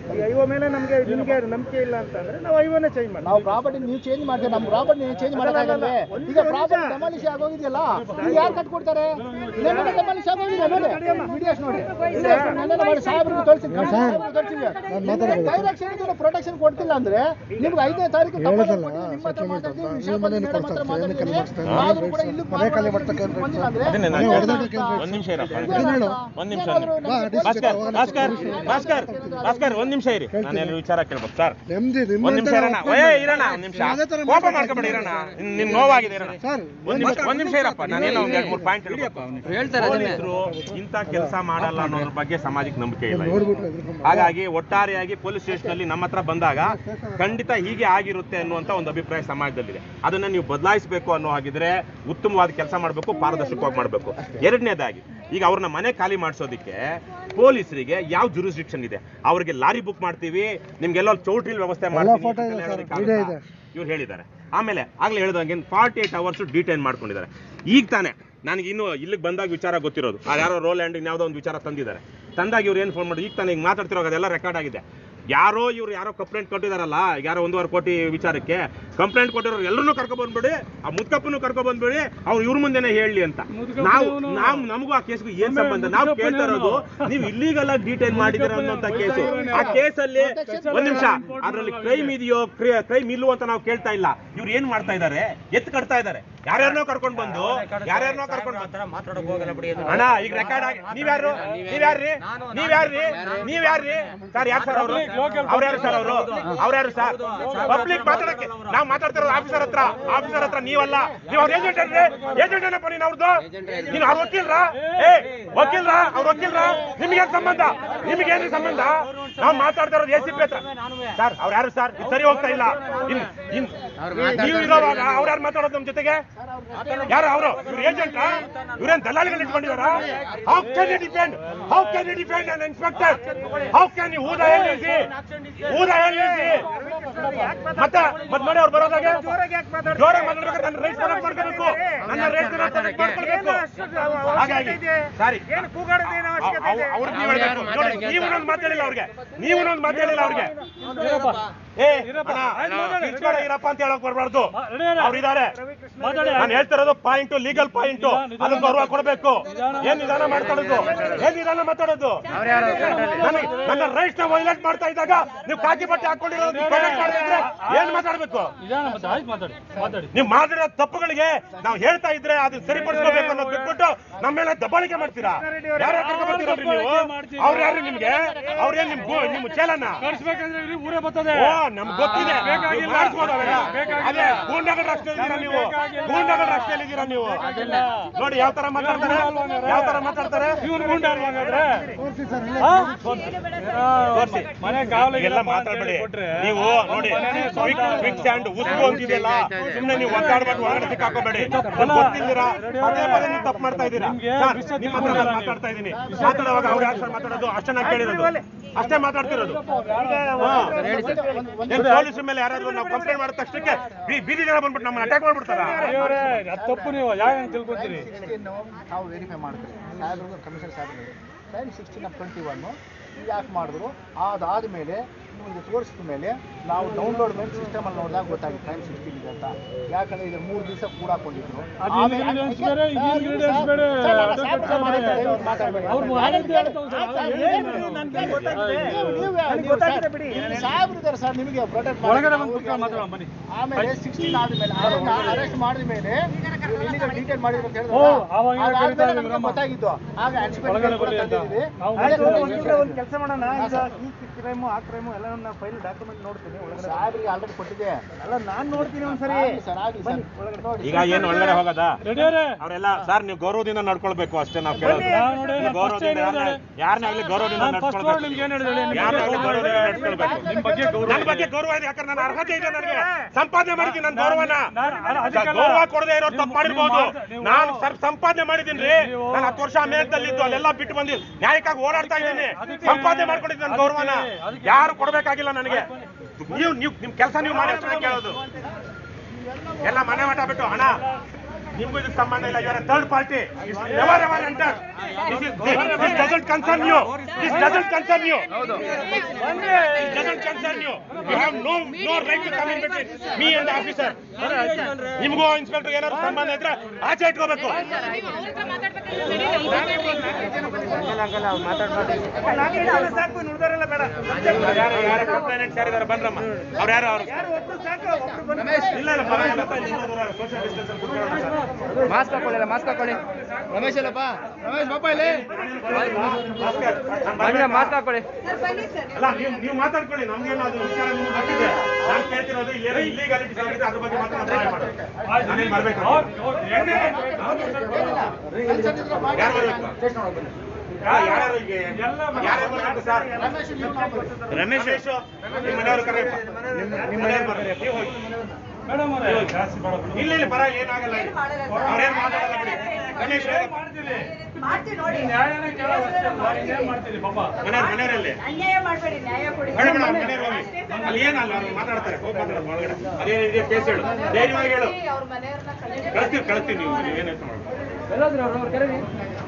ಈ ಐವೋ ಮೇಲೆ ನಮಗೆ ನಿಮಗೆ ನಂಬಿಕೆ ಇಲ್ಲ ಅಂತಂದ್ರೆ ನಾವು ಐವೋನೇ ಚೇಂಜ್ ಮಾಡಿ ನಾವು ಪ್ರಾಪರ್ಟಿ ನೀವು ಚೇಂಜ್ ಮಾಡ್ತೀವಿ ನಮ್ಮ ಪ್ರಾಪರ್ಟಿ ನೀವು ಚೇಂಜ್ ಮಾಡೋಕ್ಕಾಗಲ್ವೇ ಈಗ ಪ್ರಾಪರ್ಟಿ ಡೆಮಾಲಿಷ್ ಆಗೋಗಿದೆಯಲ್ಲ ಈಗ ಯಾರು ಕಟ್ಕೊಡ್ತಾರೆ ನೆನ್ನೆ ಡೆಮಾಲಿಷ್ ಆಗೋಗಿದೆ ನೋಡಿ ವಿಡಿಯೋಸ್ ನೋಡಿ ವಿಡಿಯೋಸ್ ನೆನ್ನೆ ಮಾಡಿ ಸಾಹೇಬ್ರಿಗೆ ತೋರಿಸಿದ್ವಿ ಸಾಹೇಬ್ರಿಗೆ ತೋರಿಸಿದ್ವಿ ಡೈರೆಕ್ಷನ್ ಪ್ರೊಟೆಕ್ಷನ್ ಕೊಡ್ತಿಲ್ಲ ಅಂದ್ರೆ ನಿಮ್ಗೆ ಐದನೇ ತಾರೀಕು ಕಂಪನಿ ಕೊಟ್ಟಿದ್ದೀವಿ, ನಿಮ್ಮ ಹತ್ರ ಮಾತಾಡ್ತೀವಿ, ವಿಷಯ ಬಂದ ಮೇಲೆ ಮಾತ್ರ ಮಾತಾಡ್ತೀವಿ. ಆದ್ರೂ ಕೂಡ ಇಲ್ಲೂ ಬಂದಿಲ್ಲ ಅಂದ್ರೆ ಅದನ್ನೇ ನಾನು ಹೇಳ್ತೀನಿ. ಒಂದ್ ನಿಮಿಷ ಇರಪ್ಪ ಒಂದ್ ನಿಮಿಷ ಭಾಸ್ಕರ್ ಭಾಸ್ಕರ್ ಭಾಸ್ಕರ್ ಭಾಸ್ಕರ್ ಒಂದ್ ನಿಮಿಷ ಇರಿ ನಾನು ಎಲ್ಲ ವಿಚಾರ ಕೇಳ್ಬೇಕು ಸರ್ ಒಂದ್ ನಿಮಿಷ ಇರೋಣ ಏ ಇರೋಣ ಒಂದ್ ನಿಮಿಷ ಕೋಪ ಮಾಡ್ಕೊಬೇಡಿ ಇರೋಣ ನಿನ್- ನಿನ್ ನೋವಾಗಿದೆ ಇರೋಣ ಒಂದ್ ನಿಮಿಷ ಒಂದ್ ನಿಮಿಷ ಇರಪ್ಪ ನಾನೇನೋ ಒಂದ್ ಎರಡ್ ಮೂರು ಪಾಯಿಂಟ್ ಹೇಳ್ತಾರೆ ಅದನ್ನೇ. ಪೊಲೀಸರು ಇಂಥ ಕೆಲಸ ಮಾಡಲ್ಲ ಅನ್ನೋದ್ರ ಬಗ್ಗೆ ಸಮಾಜಕ್ಕೆ ನಂಬಿಕೆ ಇಲ್ಲ ಹಾಗಾಗಿ ಒಟ್ಟಾರೆಯಾಗಿ ಪೊಲೀಸ್ ಸ್ಟೇಷನ್ ಅಲ್ಲಿ ನಮ್ಮ ಹತ್ರ ಬಂದಾಗ ಖಂಡಿತ ಹೀಗೆ ಆಗಿರುತ್ತೆ ಅನ್ನುವಂತ ಒಂದು ಅಭಿಪ್ರಾಯ ಸಮಾಜದಲ್ಲಿದೆ ಅದನ್ನ ನೀವು ಬದಲಾಯಿಸಬೇಕು ಅನ್ನೋ ಹಾಗಿದ್ರೆ ಉತ್ತಮವಾದ ಕೆಲಸ ಮಾಡಬೇಕು ಪಾರದರ್ಶಕವಾಗಿ ಮಾಡಬೇಕು ಎರಡನೇದಾಗಿ ಈಗ ಅವ್ರನ್ನ ಮನೆ ಖಾಲಿ ಮಾಡಿಸೋದಕ್ಕೆ ಪೊಲೀಸರಿಗೆ ಯಾವ ಜುರಿಸ್ಡಿಕ್ಷನ್ ಇದೆ ಅವ್ರಿಗೆ ಲಾರಿ ಬುಕ್ ಮಾಡ್ತೀವಿ ನಿಮ್ಗೆಲ್ಲ ಚೌಟ್ರಿಲ್ ವ್ಯವಸ್ಥೆ ಮಾಡ್ತೀವಿ ಇವ್ರು ಹೇಳಿದ್ದಾರೆ ಆಮೇಲೆ ಆಗ್ಲೇ ಹೇಳ್ದಂಗೆ ಫಾರ್ಟಿ ಏಟ್ ಅವರ್ಸ್ ಡಿಟೈನ್ ಮಾಡ್ಕೊಂಡಿದ್ದಾರೆ ಈಗ ತಾನೇ ನನಗೆ ಇನ್ನು ಇಲ್ಲಿಗೆ ಬಂದಾಗ ವಿಚಾರ ಗೊತ್ತಿರೋದು ಆ ಯಾರೋ ರೋಲ್ ಆ್ಯಂಡ್ ಯಾವುದೋ ಒಂದು ವಿಚಾರ ತಂದಿದ್ದಾರೆ ತಂದಾಗ ಇವ್ರು ಏನು ಫೋನ್ ಮಾಡಿ ಈಗ ತಾನೇ ಈಗ ಮಾತಾಡ್ತಿರೋ ಅದೆಲ್ಲ ರೆಕಾರ್ಡ್ ಆಗಿದೆ ಯಾರೋ ಇವ್ರು ಯಾರೋ ಕಂಪ್ಲೇಂಟ್ ಕೊಟ್ಟಿದಾರಲ್ಲ ಯಾರೋ ಒಂದೂವರೆ ಕೋಟಿ ವಿಚಾರಕ್ಕೆ ಕಂಪ್ಲೇಂಟ್ ಕೊಟ್ಟಿರೋರು ಎಲ್ಲರನ್ನೂ ಕರ್ಕೊ ಬಂದ್ಬಿಡಿ ಆ ಮುತ್ತಪ್ಪನ್ನು ಕರ್ಕೊ ಬಂದ್ಬಿಡಿ ಅವ್ರು ಇವ್ರ ಮುಂದೆನೆ ಹೇಳಿ ಅಂತ ನಾವು ನಾವು ನಮಗೂ ಆ ಕೇಸ್ಗೂ ಏನ್ ಸಂಬಂಧ ನಾವು ಕೇಳ್ತಾ ಇರೋದು ನೀವು ಇಲ್ಲಿಗಲ್ ಆಗಿ ಡೀಟೈನ್ ಮಾಡಿದಿರ ಅನ್ನೋಂತ ಕೇಸು ಆ ಕೇಸಲ್ಲಿ ಒಂದ್ ನಿಮಿಷ ಅದ್ರಲ್ಲಿ ಕ್ರೈಮ್ ಇದೆಯೋ ಕ್ರೈಮ್ ಇಲ್ವೋ ಅಂತ ನಾವು ಕೇಳ್ತಾ ಇಲ್ಲ ಇವ್ರು ಏನ್ ಮಾಡ್ತಾ ಇದ್ದಾರೆ ಎತ್ತು ಕಟ್ತಾ ಇದ್ದಾರೆ ಯಾರ್ಯಾರನೋ ಕರ್ಕೊಂಡ್ ಬಂದು ಯಾರ್ಯಾರನೋ ಕರ್ಕೊಂಡ್ ಬಂದು ಮಾತಾಡಕ್ ಹೋಗಲ್ಲ ಬಿಡಿ ಅದು. ಅಣ್ಣ ಈಗ ರೆಕಾರ್ಡ್ ಆಗಿ ನೀವ್ಯಾರು ನೀವ್ಯಾರ್ರಿ ನೀವ್ಯಾರ್ರಿ ನೀವ್ಯಾರ್ರಿ ಸರ್ ಯಾರು ಸರ್ ಅವರು ಅವ್ರ್ಯಾರು ಸರ್ ಅವರು ಅವ್ರ್ಯಾರು ಸರ್ ಪಬ್ಲಿಕ್ ಮಾತಾಡಕ್ಕೆ ನಾವು ಮಾತಾಡ್ತಿರೋದು ಆಫೀಸರ್ ಹತ್ರ ಆಫೀಸರ್ ಹತ್ರ ನೀವಲ್ಲ ನೀವು ಅವ್ರ ಏಜೆಂಟ್ ಅಲ್ರಿ ಏಜೆಂಟ್ ಏನಪ್ಪ ನೀನು ಅವ್ರದ್ದು ನೀನು ಅವ್ರ ವಕೀಲ್ರ ಏ ವಕೀಲ್ರ ಅವ್ರ ವಕೀಲ್ರ ನಿಮ್ಗೇನ್ ಸಂಬಂಧ ನಿಮ್ಗೇನು ಸಂಬಂಧ ನಾವು ಮಾತಾಡ್ತಾ ಇರೋದು ಎ ಸಿ ಪಿ ಹತ್ರ ಸರ್ ಅವ್ರು ಯಾರು ಸರ್ ಇದು ಸರಿ ಹೋಗ್ತಾ ಇಲ್ಲ ಇನ್ ಇನ್ ನೀವು ಇರೋವಾಗ ಅವ್ರು ಯಾರು ಮಾತಾಡೋದು ನಮ್ ಜೊತೆಗೆ ಯಾರು ಅವರು ಇವ್ರ ಏಜೆಂಟ್ ಇವ್ರೇನ್ ದಲ್ಲಾಳಿಗಳು ಇಟ್ಕೊಂಡಿದಾರ how can you depend how can you depend on inspector how can you ಊದ ಹೇಳಿಸಿ ಊದ ಹೇಳಿಸಿ ಮತ್ತೆ ಮತ್ ನೋಡಿ ಅವ್ರು ಬರೋದಾಗ ಜೋರಾಗಿ ಮಾತಾಡ್ಬೇಕು ನನ್ನ ರೈಟ್ ಕನೆಕ್ಟ್ ಮಾಡ್ಕೋಬೇಕು ನನ್ನ ರೈಟ್ ಕನೆಕ್ಟ್ ಮಾಡ್ಕೊಳ್ಬೇಕು ಹಾಗಾಗಿ ಸಾರಿ ಅವ್ರಿಗೆ ನೀವು ಹೇಳ್ಬೇಕು ನೋಡಿ ನೀವು ಒಂದು ಮಾತಾಡಿಲ್ಲ ಅವ್ರಿಗೆ ನೀವು ಒಂದು ಮಾತಾಡಿಲ್ಲ ಅವ್ರಿಗೆ ಏ ಅಣ್ಣ, ಕಿರ್ಚ್ಬೇಡ ಇರಪ್ಪ ಅಂತ ಹೇಳಕ್ ಬರ್ಬಾರ್ದು ಅವ್ರಿದ್ದಾರೆ ನಾನು ಹೇಳ್ತಿರೋದು ಪಾಯಿಂಟ್ ಲೀಗಲ್ ಪಾಯಿಂಟ್ ಅದಕ್ಕೆ ಗೌರವ ಕೊಡಬೇಕು ಏನ್ ನಿಧಾನ ಮಾತಾಡೋದು ಏನ್ ನಿಧಾನ ಮಾತಾಡೋದು ನನಗೆ ನನ್ನ ರೈಟ್ಸ್ ನ ವೈಲೇಟ್ ಮಾಡ್ತಾ ಇದ್ದಾಗ ನೀವು ಕಾಕಿ ಬಟ್ಟೆ ಹಾಕೊಂಡಿರೋದು ಪ್ರೊಟೆಕ್ಟ್ ಮಾಡ್ತಾ ಇದ್ರೆ ಏನ್ ಮಾತಾಡ್ಬೇಕು ನೀವು ಮಾಡಿರೋ ತಪ್ಪುಗಳಿಗೆ ನಾವು ಹೇಳ್ತಾ ಇದ್ರೆ ಅದನ್ನ ಸರಿಪಡಿಸ್ಕೋಬೇಕು ಅನ್ನೋದು ಬಿಟ್ಬಿಟ್ಟು ನಮ್ಮ ಮೇಲೆ ದಬ್ಬಾಳಿಕೆ ಮಾಡ್ತೀರಾ ಯಾರು ಕರ್ಕೊಂಡ್ಬರ್ತೀರಲ್ರಿ ನೀವು ಅವ್ರು ಯಾರು ನಿಮ್ಗೆ ಅವ್ರೇನ್ ನಿಮ್ ಗು- ನಿಮ್ ಚೇಲನ ಊರೇ ಬರ್ತದೆ ಓ ನಮ್ಗೆ ಗೊತ್ತಿದೆ ನೀವು ಮಾಡಿಸ್ಬೋದು ಅವೆಲ್ಲ. ಅದೇ ಗೂಂಡಗಳ ರಸ್ತೆಯಲ್ಲಿದ್ದೀರಾ ನೀವು ಗೂಂಡಗಳ ರಸ್ತೆಯಲ್ಲಿದ್ದೀರಾ ನೀವು ನೋಡಿ ಯಾವ ತರ ಮಾತಾಡ್ತಾರೆ ಯಾವ ತರ ಮಾತಾಡ್ತಾರೆ ತೋರ್ಸಿ. ಎಲ್ಲ ಮಾತಾಡ್ಬೇಡಿ ನೀವು ನೋಡಿ ಕ್ವಿಕ್ ಸ್ಟ್ಯಾಂಡ್ ಉಸ್ಕು ಅಂತಿದೆಯಲ್ಲ ಸುಮ್ಮನೆ ನೀವು ಒದ್ದಾಡ್ಬೇಕು ಒಳಗಡೆ ಸಿಕ್ಕಾಕೋಬೇಡಿ ಒಂದ್ ಗೊತ್ತಿದ್ದೀರಾ ಪದೇ ಪದೇ ನೀವು ತಪ್ಪು ಮಾಡ್ತಾ ಇದ್ದೀರಾ ಸರ್, ನಿಮ್ಮ ಹತ್ರ ನಾನು ಮಾತಾಡ್ತಾ ಇದ್ದೀನಿ ಮಾತಾಡುವಾಗ ಅವ್ರು ಯಾರು ಸರ್ ಮಾತಾಡೋದು ಅಷ್ಟೇ ನಾನು ಕೇಳಿರೋದು ಅಷ್ಟೇ ಮಾತಾಡ್ತಿರೋದು ಹಾ. ಏನ್ ಪೊಲೀಸ್ ಮೇಲೆ ಯಾರಾದ್ರೂ ನಾವು ಕಂಪ್ಲೇಂಟ್ ಮಾಡಿದ ತಕ್ಷಣಕ್ಕೆ ಬೀ- ಬೀದಿ ಜನ ಬಂದ್ಬಿಟ್ಟು ನಮ್ಮ ಅಟ್ಯಾಕ್ ಮಾಡ್ಬಿಡ್ತಾರ ತಪ್ಪು ನೀವು ಯಾವ ತಿಳ್ಕೊತೀರಿ ನಾವು ವೆರಿಫೈ ಮಾಡ್ತೀವಿ ಸಾಹೇಬ್ರಿಗೆ ಕಮಿಷನರ್ ಸಾಹೇಬ್ರಿಗೆ time sixteen of twenty one ಯಾಕೆ ಮಾಡಿದ್ರು ಅದಾದ ಮೇಲೆ ನಿಮಗೆ ತೋರಿಸಿದ ಮೇಲೆ ನಾವು ಡೌನ್ಲೋಡ್ ಮೇಲೆ ಸಿಸ್ಟಮಲ್ಲಿ ನೋಡಿದಾಗ ಗೊತ್ತಾಗುತ್ತೆ ಟೈಮ್ ಸಿಕ್ಸ್ಟೀನ್ ಇದೆ ಅಂತ ಯಾಕಂದ್ರೆ ಇದು ಮೂರು ದಿವಸ ಕೂಡ ಹಾಕೊಂಡಿದ್ರು ಅದು ingredients ಬೇರೆ, ಇದು ingredients ಬೇರೆ, ಅದಕ್ಕೆ ಬೇರೆ. ಅವ್ರು ಮಾಡಿದ್ದೇ ಹೇಳ್ತಾವ್ ಸರ್, ಅವ್ರು ಸಾಹೇಬ್ರಿದ್ದಾರೆ ಸರ್ ನಿಮಗೆ ಪ್ರೊಟೆಕ್ಟ್ ಒಳಗಡೆ ಬಂದು ಕೂತ್ಕೊಂಡು ಮಾತಾಡೋಣ ಬನ್ನಿ ಆಮೇಲೆ ಸಿಕ್ಸ್ಟೀನ್ ಆದ್ಮೇಲೆ ಅರೆಸ್ಟ್ ಮಾಡಿದ ಮೇಲೆ ಇಲ್ಲಿಗಲ್ ಡೀಟೇಲ್ ಮಾಡಿದ್ರು ಅಂತ ಓ, ಆವಾಗ ಹೇಳಿದ್ರು ಈಗ ಕರೀತಾ ಅದಾದ್ಮೇಲೆ ಇದ್ರು ನಮ್ಗೆ ನಮ್ಮ. ಗೊತ್ತಾಗಿದ್ದು ಆಗ ಒಳಗಡೆ ಇನ್ಸ್ಪೆಕ್ಟರ್ ಬರ್ಲಿ ಅಂತ. ತಂದಿದ್ದೀವಿ ನಾವು ಆಯ್ತು, ಮಾಡ್ತೀವಿ. ಒಂದ್ ನಿಮಿಷ, ಒಂದು ಕೆಲಸ ಮಾಡೋಣ ಈಗ ಈ ಕ್ರೈಮು ಆ ಕ್ರೈಮು ಎಲ್ಲ ನನ್ನ ಫೈಲ್ ಡಾಕ್ಯುಮೆಂಟ್ ನೋಡ್ತೀನಿ ಒಳಗಡೆ ಸಾಹೇಬ್ರಿಗೆ ಆಲ್ರೆಡಿ ಕೊಟ್ಟಿದೆ ಅಲ್ಲ ನಾನ್ ನೋಡ್ತೀನಿ ಒಂದ್ಸರಿ ಆಗ್ಲಿ ಸರ್ ಆಗ್ಲಿ ಸರ್ ನೋಡಿ ಈಗ ಏನ್ ಒಳಗಡೆ ಹೋಗದ ರೆಡಿಯರೇ ಅವರೆಲ್ಲ ಸರ್ ನೀವು ಗೌರವದಿಂದ ನಡ್ಕೊಳ್ಬೇಕು ಅಷ್ಟೇ ನಾವು ಕೇಳೋದು ನಾವು ನೋಡಿ, ನೀವು ನಾನು ಗೌರವದಿಂದ first ಏನ್ ಯಾರನ್ನ- ಯಾರನ್ನಾಗ್ಲಿ ಗೌರವದಿಂದ ನಾನು ಫಸ್ಟ್ ವರ್ಡ್ ನಿಮ್ಗೆ ಏನ್ ಹೇಳಿದೆ ನಡ್ಕೊಳ್ಬೇಕು ಯಾರನ್ನಾಗ್ಲಿ ಗೌರವದಿಂದ ನಡ್ಕೊಳ್ಬೇಕು ನಿಮ್ ಬಗ್ಗೆ ಗೌರವ ನನ್ನ ಬಗ್ಗೆ ಗೌರವ ಇದೆ ಯಾಕಂದ್ರೆ ನನ್ನ ಅರ್ಹತೆ ಇದೆ ನನಗೆ ಸಂಪಾದನೆ ಮಾಡಿದ್ದೀನಿ ನನ್ನ ಗೌರವನ ನಾನು- ನಾನು ಅದಕ್ಕೆಲ್ಲ- ಗೌರವ ಕೊಡದೆ ಇರೋ ತಪ್ಪು ನೀವು- ಮಾಡಿರ್ಬೋದು ನೀವು ಮಾತ್ರ- ನೀವು- ನಾನು ಸರ್ ಸಂಪಾದನೆ ಮಾಡಿದ್ದೀನಿ ರೀ ನೀವು- ನಾನು ಹತ್ತು ವರ್ಷ ಅಮೇರಿಕದಲ್ಲಿದ್ದು ಅಲ್ಲೆಲ್ಲ ಬಿಟ್ಟು ಬಂದು ನ್ಯಾಯಕ್ಕಾಗಿ ಓಡಾಡ್ತಾ ಇದ್ದೀನಿ ಅದಕ್ಕೆ- ಸಂಪಾದನೆ ಮಾಡ್ಕೊಂಡಿದ್ದೀನಿ ನನ್ನ ಗೌರವನ ಅದಕ್ಕೆ- ಯಾರು ಕೊಡ್ಬೇಕಾಗಿಲ್ಲ ನನಗೆ ನೀವು ನೀವು ನಿಮ್ ಕೆಲಸ ನೀವು ಮಾಡಿ ಅಷ್ಟೇ ಕೇಳೋದು ಎಲ್ಲ ಮನೆ ಮಠ ಬಿಟ್ಟು ಹಣ ನಿಮ್ಗೂ ಇದಕ್ಕೆ ಸಂಬಂಧ ಇಲ್ಲ ಯಾರ third party never ever enter this doesn't concern you this doesn't concern you ಹೌದು It doesn't concern you. You have no no right to come in between me and the officer. ನಿಮಗೂ ಇನ್ಸ್ಪೆಕ್ಟರ್ ಏನಾದ್ರು ಸಂಬಂಧ ಇದ್ರೆ ಆಚೆ ಇಟ್ಕೋಬೇಕು ಸಾಕು ಉಳಿದವರೆಲ್ಲ ಬೇಡ ಯಾರು ಯಾರು ಕಂಪ್ಲೇಂಟ್ ಯಾರಿದ್ದಾರೆ ಬನ್ರಮ್ಮ ಅವ್ರು ಯಾರು ಅವ್ರು ಇಲ್ಲ ಇಲ್ಲ ಪರವಾಗಿಲ್ಲ ಸೋಷಿಯಲ್ ಡಿಸ್ಟೆನ್ಸ್ ಕುತ್ಕೊಳ್ಳೋಣ ಸರ್ ಮಾಸ್ಕ್ ಹಾಕೊಳ್ಳಿ ಮಾಸ್ಕ್ ಹಾಕೊಳ್ಳಿ ರಮೇಶ್ ಅಲ್ಲಪ್ಪ ರಮೇಶ್ ಬಾಪ ಇಲ್ಲಿ ಬನ್ನಿ ಮಾಸ್ಕ್ ಹಾಕೊಳ್ಳಿ ಅಲ್ಲ ನೀವು ನೀವು ಮಾತಾಡ್ಕೊಳ್ಳಿ ನಮ್ಗೇನು ಅದು ವಿಚಾರ ನಿಮ್ಗೆ ಗೊತ್ತಿದೆ ನಾನು ಕೇಳ್ತಿರೋದು ಏನೋ ಇಲ್ಲಿಗಾಲಿಟೀಸ್ ಆಗಿದೆ ಅದ್ರ ಬಗ್ಗೆ ಮಾತ್ರ ನಾನು ಸಹಾಯ ಮಾಡಿ ನಾನೇನು ಬರ್ಬೇಕು ಯಾರು ಬರ್ಬೇಕು ಯಾ- ಯಾರ್ಯಾರು ಈಗ ಯಾರ್ಯಾರು ಬರ್ಬೇಕು ಸರ್ ರಮೇಶ್ ನಿಮ್ಮ ಮನೆಯವ್ರ ಕರೆ ನಿಮ್ಮ ಮನೆಯವ್ರು ಬರ್ತಾರೆ ನೀವು ಹೋಗಿ ಇಲ್ಲ ಇಲ್ಲ ಪರ ಏನಾಗಲ್ಲ ಇಲ್ಲಿ. ಅವ್ರೇನ್ ಮಾತಾಡಲ್ಲ ಬಿಡಿ ರಮೇಶ್ ಮನೆಯವ್ರ ಮನೆಯವರಲ್ಲಿ ಅನ್ಯಾಯ ಮಾಡಬೇಡಿ ನ್ಯಾಯ ಕೊಡಿ ಮೇಡಮ್ ಮೇಡಮ್ ಮನೆಯವ್ರು ಹೋಗಿ ಅಲ್ಲಿ ಏನಲ್ಲ ಅವ್ರು ಮಾತಾಡ್ತಾರೆ ಹೋಗಿ ಮಾತಾಡೋದು ಒಳಗಡೆ ಅದೇನಿದೆ ಕೇಸ್ ಹೇಳು ಧೈರ್ಯವಾಗಿ ಹೇಳು ಅವ್ರ ಮನೆಯವ್ರನ್ನ ಕಳ್ಸ್ತೀವಿ ಕಳಿಸ್ತೀವಿ ನೀವು ನೀವೇನೈತೆ ಮಾಡ್ಬೇಕು ಎಲ್ಲಾದ್ರೂ ಅವ್ರು ಅವ್ರು ಕರೀರಿ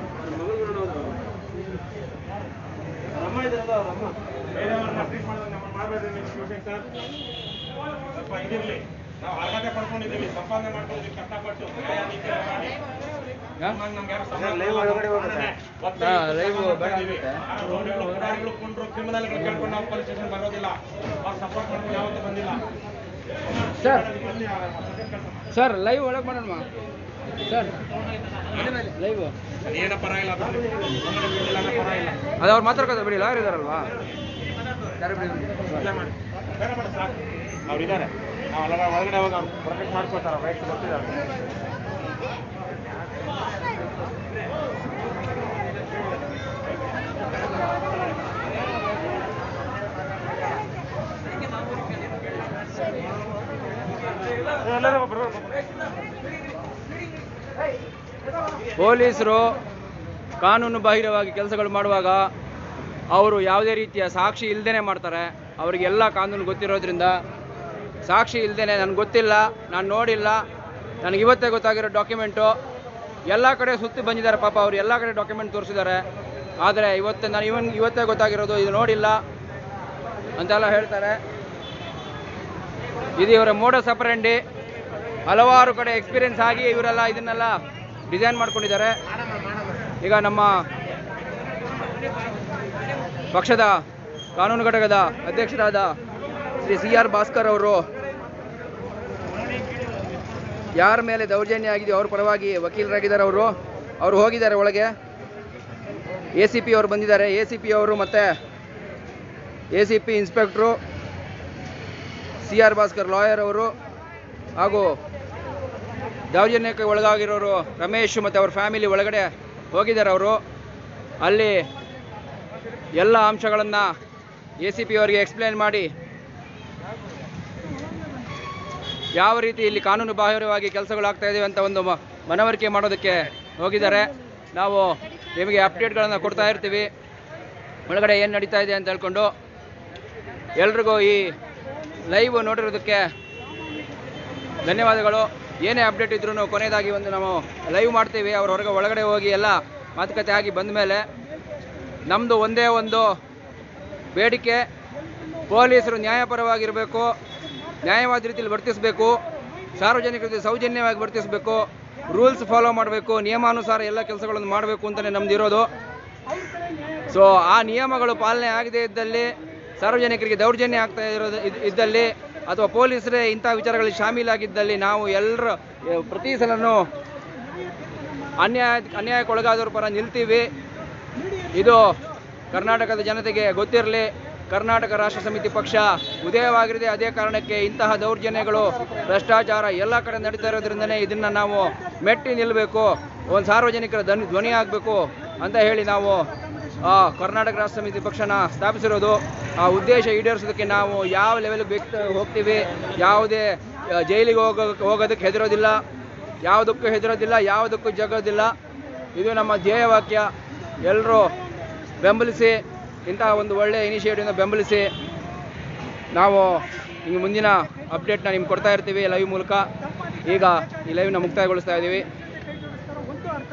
ಬೇರೆಯವ್ರನ್ನ ಟ್ರೀಟ್ ಮಾಡೋದು ನಮ್ಮ ಮಾಡಬೇಡ್ರಿ ನೀವು ಶಿವಶಂಕರ್ ಸ್ವಲ್ಪ ಇದಿರ್ಲಿ ನಾವು ಅರ್ಹತೆ ಪಡ್ಕೊಂಡಿದ್ದೀವಿ ಸಂಪಾದನೆ ಮಾಡ್ಕೊಂಡಿದ್ದೀವಿ ಕಷ್ಟಪಟ್ಟು ನ್ಯಾಯ ನೀತಿ ಮಾಡಿ ನಮ್ಮಂಗ್ ನಮ್ಗೆ ಯಾರು ಸಂಬಳ ಲೈವ್ ಒಳಗಡೆ ಹೋಗುತ್ತೆ. ಒತ್ತಾಯ ಹಾ, ಲೈವ್ ಬೇಡ ಮಾಡ್ಕೊಂಡಿದ್ದೀವಿ. ಯಾರು ರೌಡಿಗಳು, ಪುಡಾರಿಗಳು, ಪುಂಡ್ರು, ಕ್ರಿಮಿನಲ್ಗಳು ಕೇಳ್ಕೊಂಡು ನಾವು ಪೊಲೀಸ್ ಸ್ಟೇಷನ್ ಬರೋದಿಲ್ಲ ಅವ್ರು ಸಪೋರ್ಟ್ ಮಾಡ್ಕೊಂಡು ಯಾವತ್ತೂ ಬಂದಿಲ್ಲ ಸರ್ ಬನ್ನಿ, ಆ ಸಬ್ಜೆಕ್ಟ್ ಕಳ್ಸಮ್ಮ. ಸರ್ ಲೈವ್ ಒಳಗೆ ಮಾಡೋಣ ಸರ್ ಲೈವ್ ಅದೇನ ಪರವಾಗಿಲ್ಲ ಬಿಡ್ರಿ. ನಮ್ಮನೆ ಬಿಡ್ಲಿಲ್ಲ ಅಂದ್ರೆ ಪರವಾಗಿಲ್ಲ ಅದು ಅವ್ರು ಮಾತಾಡ್ಕೋತ ಬಿಡಿ ಲಾಯರ್ ಇದಾರಲ್ವಾ ಇಲ್ಲ ಮಾಡಿ ಬೇರೆ ಮಾಡಿ ಸಾಕು ಅವ್ರಿದ್ದಾರೆ ನಾವು ಅಲ್ಲ ಒಳಗಡೆ ಹೋಗಿ ಅವ್ರು ಪ್ರೊಟೆಕ್ಟ್ ಮಾಡ್ಕೋತಾರ ರೈಟ್ಸ್ ಗೊತ್ತಿದ್ದಾರೆ ಎಲ್ಲರೂ ಒಬ್ರು ಪೊಲೀಸರು ಕಾನೂನು ಬಾಹಿರವಾಗಿ ಕೆಲಸಗಳು ಮಾಡುವಾಗ ಅವರು ಯಾವುದೇ ರೀತಿಯ ಸಾಕ್ಷಿ ಇಲ್ಲದೇ ಮಾಡ್ತಾರೆ ಅವರಿಗೆಲ್ಲ ಕಾನೂನು ಗೊತ್ತಿರೋದ್ರಿಂದ ಸಾಕ್ಷಿ ಇಲ್ಲದೇ ನನಗೆ ಗೊತ್ತಿಲ್ಲ ನಾನು ನೋಡಿಲ್ಲ ನನಗೆ ಇವತ್ತೇ ಗೊತ್ತಾಗಿರೋ ಡಾಕ್ಯುಮೆಂಟು ಎಲ್ಲ ಕಡೆ ಸುತ್ತಿ ಬಂದಿದ್ದಾರೆ ಪಾಪ ಅವರು ಎಲ್ಲ ಕಡೆ ಡಾಕ್ಯುಮೆಂಟ್ ತೋರಿಸಿದ್ದಾರೆ ಆದರೆ ಇವತ್ತು ನಾನು ಇವನ್ ಇವತ್ತೇ ಗೊತ್ತಾಗಿರೋದು ಇದು ನೋಡಿಲ್ಲ ಅಂತೆಲ್ಲ ಹೇಳ್ತಾರೆ ಇದು ಇವರ ಮೋಡ ಸಪರಂಡಿ ಹಲವಾರು ಕಡೆ ಎಕ್ಸ್ಪೀರಿಯನ್ಸ್ ಆಗಿ ಇವರೆಲ್ಲ ಇದನ್ನೆಲ್ಲ ಡಿಸೈನ್ ಮಾಡ್ಕೊಂಡಿದ್ದಾರೆ ಈಗ ನಮ್ಮ ಪಕ್ಷದ ಕಾನೂನು ಘಟಕದ ಅಧ್ಯಕ್ಷರಾದ ಶ್ರೀ ಸಿ ಆರ್ ಭಾಸ್ಕರ್ ಅವರು ಯಾರ ಮೇಲೆ ದೌರ್ಜನ್ಯ ಆಗಿದೆ ಅವ್ರ ಪರವಾಗಿ ವಕೀಲರಾಗಿದ್ದಾರೆ ಅವರು ಅವರು ಹೋಗಿದ್ದಾರೆ ಒಳಗೆ ಎ ಸಿ ಪಿ ಅವರು ಬಂದಿದ್ದಾರೆ ಎ ಸಿ ಪಿ ಅವರು ಮತ್ತು ಎ ಸಿ ಪಿ ಇನ್ಸ್ಪೆಕ್ಟ್ರು ಸಿ ಆರ್ ಭಾಸ್ಕರ್ ಲಾಯರ್ ಅವರು ಹಾಗೂ ದೌರ್ಜನ್ಯಕ್ಕೆ ಒಳಗಾಗಿರೋರು ರಮೇಶ್ ಮತ್ತು ಅವ್ರ ಫ್ಯಾಮಿಲಿ ಒಳಗಡೆ ಹೋಗಿದ್ದಾರೆ ಅವರು ಅಲ್ಲಿ ಎಲ್ಲ ಅಂಶಗಳನ್ನು ಎ ಸಿ ಪಿ ಅವರಿಗೆ ಎಕ್ಸ್ಪ್ಲೇನ್ ಮಾಡಿ ಯಾವ ರೀತಿ ಇಲ್ಲಿ ಕಾನೂನು ಬಾಹಿರವಾಗಿ ಕೆಲಸಗಳಾಗ್ತಾ ಇದ್ದೇವೆ ಅಂತ ಒಂದು ಮ- ಮನವರಿಕೆ ಮಾಡೋದಕ್ಕೆ ಹೋಗಿದ್ದಾರೆ ನಾವು ನಿಮಗೆ ಅಪ್ಡೇಟ್ಗಳನ್ನು ಕೊಡ್ತಾ ಇರ್ತೀವಿ ಒಳಗಡೆ ಏನು ನಡೀತಾ ಇದೆ ಅಂತ ಹೇಳ್ಕೊಂಡು ಎಲ್ರಿಗೂ ಈ ಲೈವ್ ನೋಡಿರೋದಕ್ಕೆ ಧನ್ಯವಾದಗಳು ಏನೇ ಅಪ್ಡೇಟ್ ಇದ್ರೂ ಕೊನೆಯದಾಗಿ ಒಂದು ನಾವು ಲೈವ್ ಮಾಡ್ತೀವಿ ಅವ್ರ ಹೊರಗೆ ಒಳಗಡೆ ಹೋಗಿ ಎಲ್ಲ ಮಾತುಕತೆ ಆಗಿ ಬಂದ ಮೇಲೆ ನಮ್ಮದು ಒಂದೇ ಒಂದು ಬೇಡಿಕೆ ಪೊಲೀಸರು ನ್ಯಾಯಪರವಾಗಿರಬೇಕು ನ್ಯಾಯವಾದ ರೀತಿಯಲ್ಲಿ ವರ್ತಿಸಬೇಕು ಸಾರ್ವಜನಿಕರ ಜೊತೆ ಸೌಜನ್ಯವಾಗಿ ವರ್ತಿಸಬೇಕು ರೂಲ್ಸ್ ಫಾಲೋ ಮಾಡಬೇಕು ನಿಯಮಾನುಸಾರ ಎಲ್ಲ ಕೆಲಸಗಳನ್ನು ಮಾಡಬೇಕು ಅಂತಲೇ ನಮ್ದು ಇರೋದು ಸೊ ಆ ನಿಯಮಗಳು ಪಾಲನೆ ಆಗದೇ ಇದ್ದಲ್ಲಿ ಸಾರ್ವಜನಿಕರಿಗೆ ದೌರ್ಜನ್ಯ ಆಗ್ತಾ ಇರೋದು ಇದ್- ಇದ್ದಲ್ಲಿ ಅಥವಾ ಪೊಲೀಸರೇ ಇಂಥ ವಿಚಾರಗಳಲ್ಲಿ ಶಾಮೀಲಾಗಿದ್ದಲ್ಲಿ ನಾವು ಎಲ್ಲರ ಪ್ರತಿ ಸಲನೂ ಅನ್ಯಾಯ ಅನ್ಯಾಯಕ್ಕೊಳಗಾದವ್ರ ಪರ ನಿಲ್ತೀವಿ ಇದು ಕರ್ನಾಟಕದ ಜನತೆಗೆ ಗೊತ್ತಿರಲಿ ಕರ್ನಾಟಕ ರಾಷ್ಟ್ರ ಸಮಿತಿ ಪಕ್ಷ ಉದಯವಾಗಿರದೆ ಅದೇ ಕಾರಣಕ್ಕೆ ಇಂತಹ ದೌರ್ಜನ್ಯಗಳು ಭ್ರಷ್ಟಾಚಾರ ಎಲ್ಲ ಕಡೆ ನಡೀತಾ ಇರೋದ್ರಿಂದನೇ ಇದನ್ನು ನಾವು ಮೆಟ್ಟಿ ನಿಲ್ಲಬೇಕು ಒಂದು ಸಾರ್ವಜನಿಕರ ಧ್ವನಿ ಧ್ವನಿ ಆಗಬೇಕು ಅಂತ ಹೇಳಿ ನಾವು ಆ, ಕರ್ನಾಟಕ ರಾಷ್ಟ್ರ ಸಮಿತಿ ಪಕ್ಷನ ಸ್ಥಾಪಿಸಿರೋದು ಆ ಉದ್ದೇಶ ಈಡೇರಿಸೋದಕ್ಕೆ ನಾವು ಯಾವ ಲೆವೆಲ್ಗೆ ಬೇಕು ಹೋಗ್ತೀವಿ ಯಾವುದೇ ಆ, ಜೈಲಿಗೆ ಹೋಗೋ ಹೋಗೋದಕ್ಕೆ ಹೆದರೋದಿಲ್ಲ ಯಾವುದಕ್ಕೂ ಹೆದರೋದಿಲ್ಲ ಯಾವುದಕ್ಕೂ ಜಗೋದಿಲ್ಲ ಇದು ನಮ್ಮ ಧ್ಯೇಯವಾಕ್ಯ ಎಲ್ಲರೂ ಬೆಂಬಲಿಸಿ ಇಂತಹ ಒಂದು ಒಳ್ಳೆಯ ಇನಿಷಿಯೇಟಿವ್ನ ಬೆಂಬಲಿಸಿ ನಾವು ನಿಮಗೆ ಮುಂದಿನ ಅಪ್ಡೇಟ್ನ ನಿಮ್ಗೆ ಕೊಡ್ತಾ ಇರ್ತೀವಿ ಲೈವ್ ಮೂಲಕ ಈಗ ಈ ಲೈವ್ನ ಮುಕ್ತಾಯಗೊಳಿಸ್ತಾ ಇದ್ದೀವಿ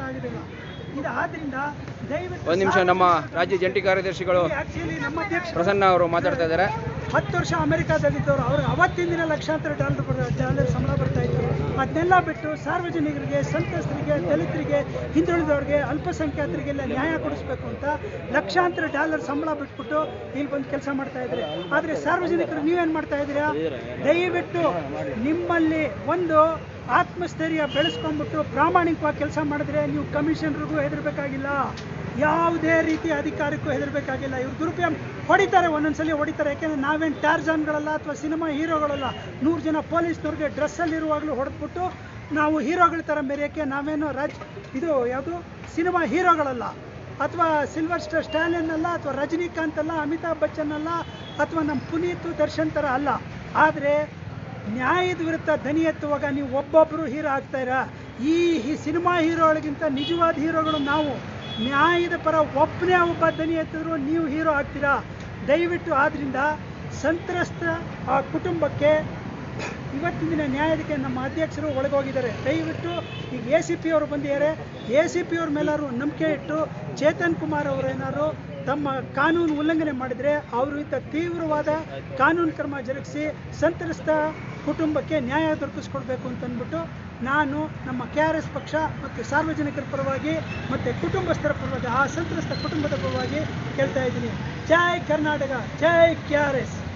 ಆಗೋದಿಲ್ಲ ಇದು ಆದ್ರಿಂದ ದಯವಿಟ್ಟು ಒಂದು ನಿಮಿಷ ನಮ್ಮ ರಾಜ್ಯ ಜಂಟಿ ಕಾರ್ಯದರ್ಶಿಗಳು ಆಕ್ಚುಲಿ ನಮ್ಮ ಅಧ್ಯಕ್ಷ ಪ್ರಸನ್ನ ಅವರು ಮಾತಾಡ್ತಾ ಇದ್ದಾರೆ ಹತ್ತು ವರ್ಷ ಅಮೆರಿಕಾದಲ್ಲಿದ್ದವರು ಅವ್ರಿಗೆ ಅವತ್ತಿನ ದಿನ ಲಕ್ಷಾಂತರ ಡಾಲರ್ ಬರ- ಡಾಲರ್ ಸಂಬಳ ಬರ್ತಾ ಇತ್ತು ಅದನ್ನೆಲ್ಲ ಬಿಟ್ಟು ಸಾರ್ವಜನಿಕರಿಗೆ ಸಂತ್ರಸ್ತರಿಗೆ ದಲಿತರಿಗೆ ಹಿಂದುಳಿದವರಿಗೆ ಅಲ್ಪಸಂಖ್ಯಾತರಿಗೆಲ್ಲ ನ್ಯಾಯ ಕೊಡಿಸ್ಬೇಕು ಅಂತ ಲಕ್ಷಾಂತರ ಡಾಲರ್ ಸಂಬಳ ಬಿಟ್ಬಿಟ್ಟು ಇಲ್ಲಿ ಬಂದು ಕೆಲಸ ಮಾಡ್ತಾ ಇದ್ದಾರೆ ಆದರೆ ಸಾರ್ವಜನಿಕರು ನೀವೇನು ಮಾಡ್ತಾ ಇದ್ದೀರಾ ದಯವಿಟ್ಟು ನಿಮ್ಮಲ್ಲಿ ಒಂದು ಆತ್ಮಸ್ಥೈರ್ಯ ಬೆಳೆಸ್ಕೊಂಡ್ಬಿಟ್ಟು ಪ್ರಾಮಾಣಿಕವಾಗಿ ಕೆಲಸ ಮಾಡಿದ್ರೆ ನೀವು ಕಮಿಷನರ್ಗೂ ಹೆದರ್ಬೇಕಾಗಿಲ್ಲ ಯಾವುದೇ ರೀತಿಯ ಅಧಿಕಾರಕ್ಕೂ ಹೆದರ್ಬೇಕಾಗಿಲ್ಲ ಇವ್ರು ದುರುಪಯೋಗ ಹೊಡಿತಾರೆ ಒಂದೊಂದ್ಸಲಿ ಹೊಡಿತಾರೆ ಯಾಕೆಂದ್ರೆ ನಾವೇನು ಟಾರ್ಜಾನ್ಗಳಲ್ಲ ಅಥವಾ ಸಿನಿಮಾ ಹೀರೋಗಳಲ್ಲ ನೂರು ಜನ ಪೊಲೀಸ್ನವ್ರಿಗೆ ಡ್ರೆಸ್ಸಲ್ಲಿರುವಾಗಲೂ ಹೊಡೆದ್ಬಿಟ್ಟು ನಾವು ಹೀರೋಗಳ ಥರ ಮೆರೆಯೋಕ್ಕೆ ನಾವೇನು ರಾಜ್ ಇದು ಯಾವುದು ಸಿನಿಮಾ ಹೀರೋಗಳಲ್ಲ ಅಥವಾ ಸಿಲ್ವರ್ ಸ್ಟಾರ್ ಸ್ಟಾಲಿನ್ ಅಲ್ಲ ಅಥವಾ ರಜನಿಕಾಂತ್ ಅಲ್ಲ ಅಮಿತಾಬ್ ಬಚ್ಚನ್ ಅಲ್ಲ ಅಥವಾ ನಮ್ಮ ಪುನೀತ್ ದರ್ಶನ್ ಥರ ಅಲ್ಲ ಆದರೆ ನ್ಯಾಯದ ವಿರುದ್ಧ ದನಿ ಎತ್ತುವಾಗ ನೀವು ಒಬ್ಬೊಬ್ಬರು ಹೀರೋ ಆಗ್ತಾಯಿರಾ ಈ ಈ ಸಿನಿಮಾ ಹೀರೋಗಳಿಗಿಂತ ನಿಜವಾದ ಹೀರೋಗಳು ನಾವು ನ್ಯಾಯದ ಪರ ಒಬ್ಬನೇ ಒಬ್ಬ ದನಿ ಎತ್ತಿದ್ರು ನೀವು ಹೀರೋ ಆಗ್ತೀರಾ ದಯವಿಟ್ಟು ಆದ್ರಿಂದ ಸಂತ್ರಸ್ತ ಆ ಕುಟುಂಬಕ್ಕೆ ಇವತ್ತಿನ ದಿನ ನ್ಯಾಯಾಲಯಕ್ಕೆ ನಮ್ಮ ಅಧ್ಯಕ್ಷರು ಒಳಗೋಗಿದ್ದಾರೆ ದಯವಿಟ್ಟು ಈಗ ಎ ಸಿ ಪಿ ಅವರು ಬಂದಿದ್ದಾರೆ ಎ ಸಿ ಪಿ ಅವ್ರ ಮೇಲಾದ್ರು ನಂಬಿಕೆ ಇಟ್ಟು ಚೇತನ್ ಕುಮಾರ್ ಅವರು ಏನಾದ್ರು ತಮ್ಮ ಕಾನೂನು ಉಲ್ಲಂಘನೆ ಮಾಡಿದರೆ ಅವ್ರ ವಿರುದ್ಧ ತೀವ್ರವಾದ ಕಾನೂನು ಕ್ರಮ ಜರುಗಿಸಿ ಸಂತ್ರಸ್ತ ಕುಟುಂಬಕ್ಕೆ ನ್ಯಾಯ ದೊರಕಿಸ್ಕೊಡ್ಬೇಕು ಅಂತ ಅಂದ್ಬಿಟ್ಟು ನಾನು ನಮ್ಮ ಕೆ ಆರ್ ಎಸ್ ಪಕ್ಷ ಮತ್ತು ಸಾರ್ವಜನಿಕರ ಪರವಾಗಿ ಮತ್ತು ಕುಟುಂಬಸ್ಥರ ಪರವಾಗಿ ಆ ಸಂತ್ರಸ್ತ ಕುಟುಂಬದ ಪರವಾಗಿ ಕೇಳ್ತಾ ಇದ್ದೀನಿ ಜೈ ಕರ್ನಾಟಕ ಜೈ ಕೆ ಆರ್ ಎಸ್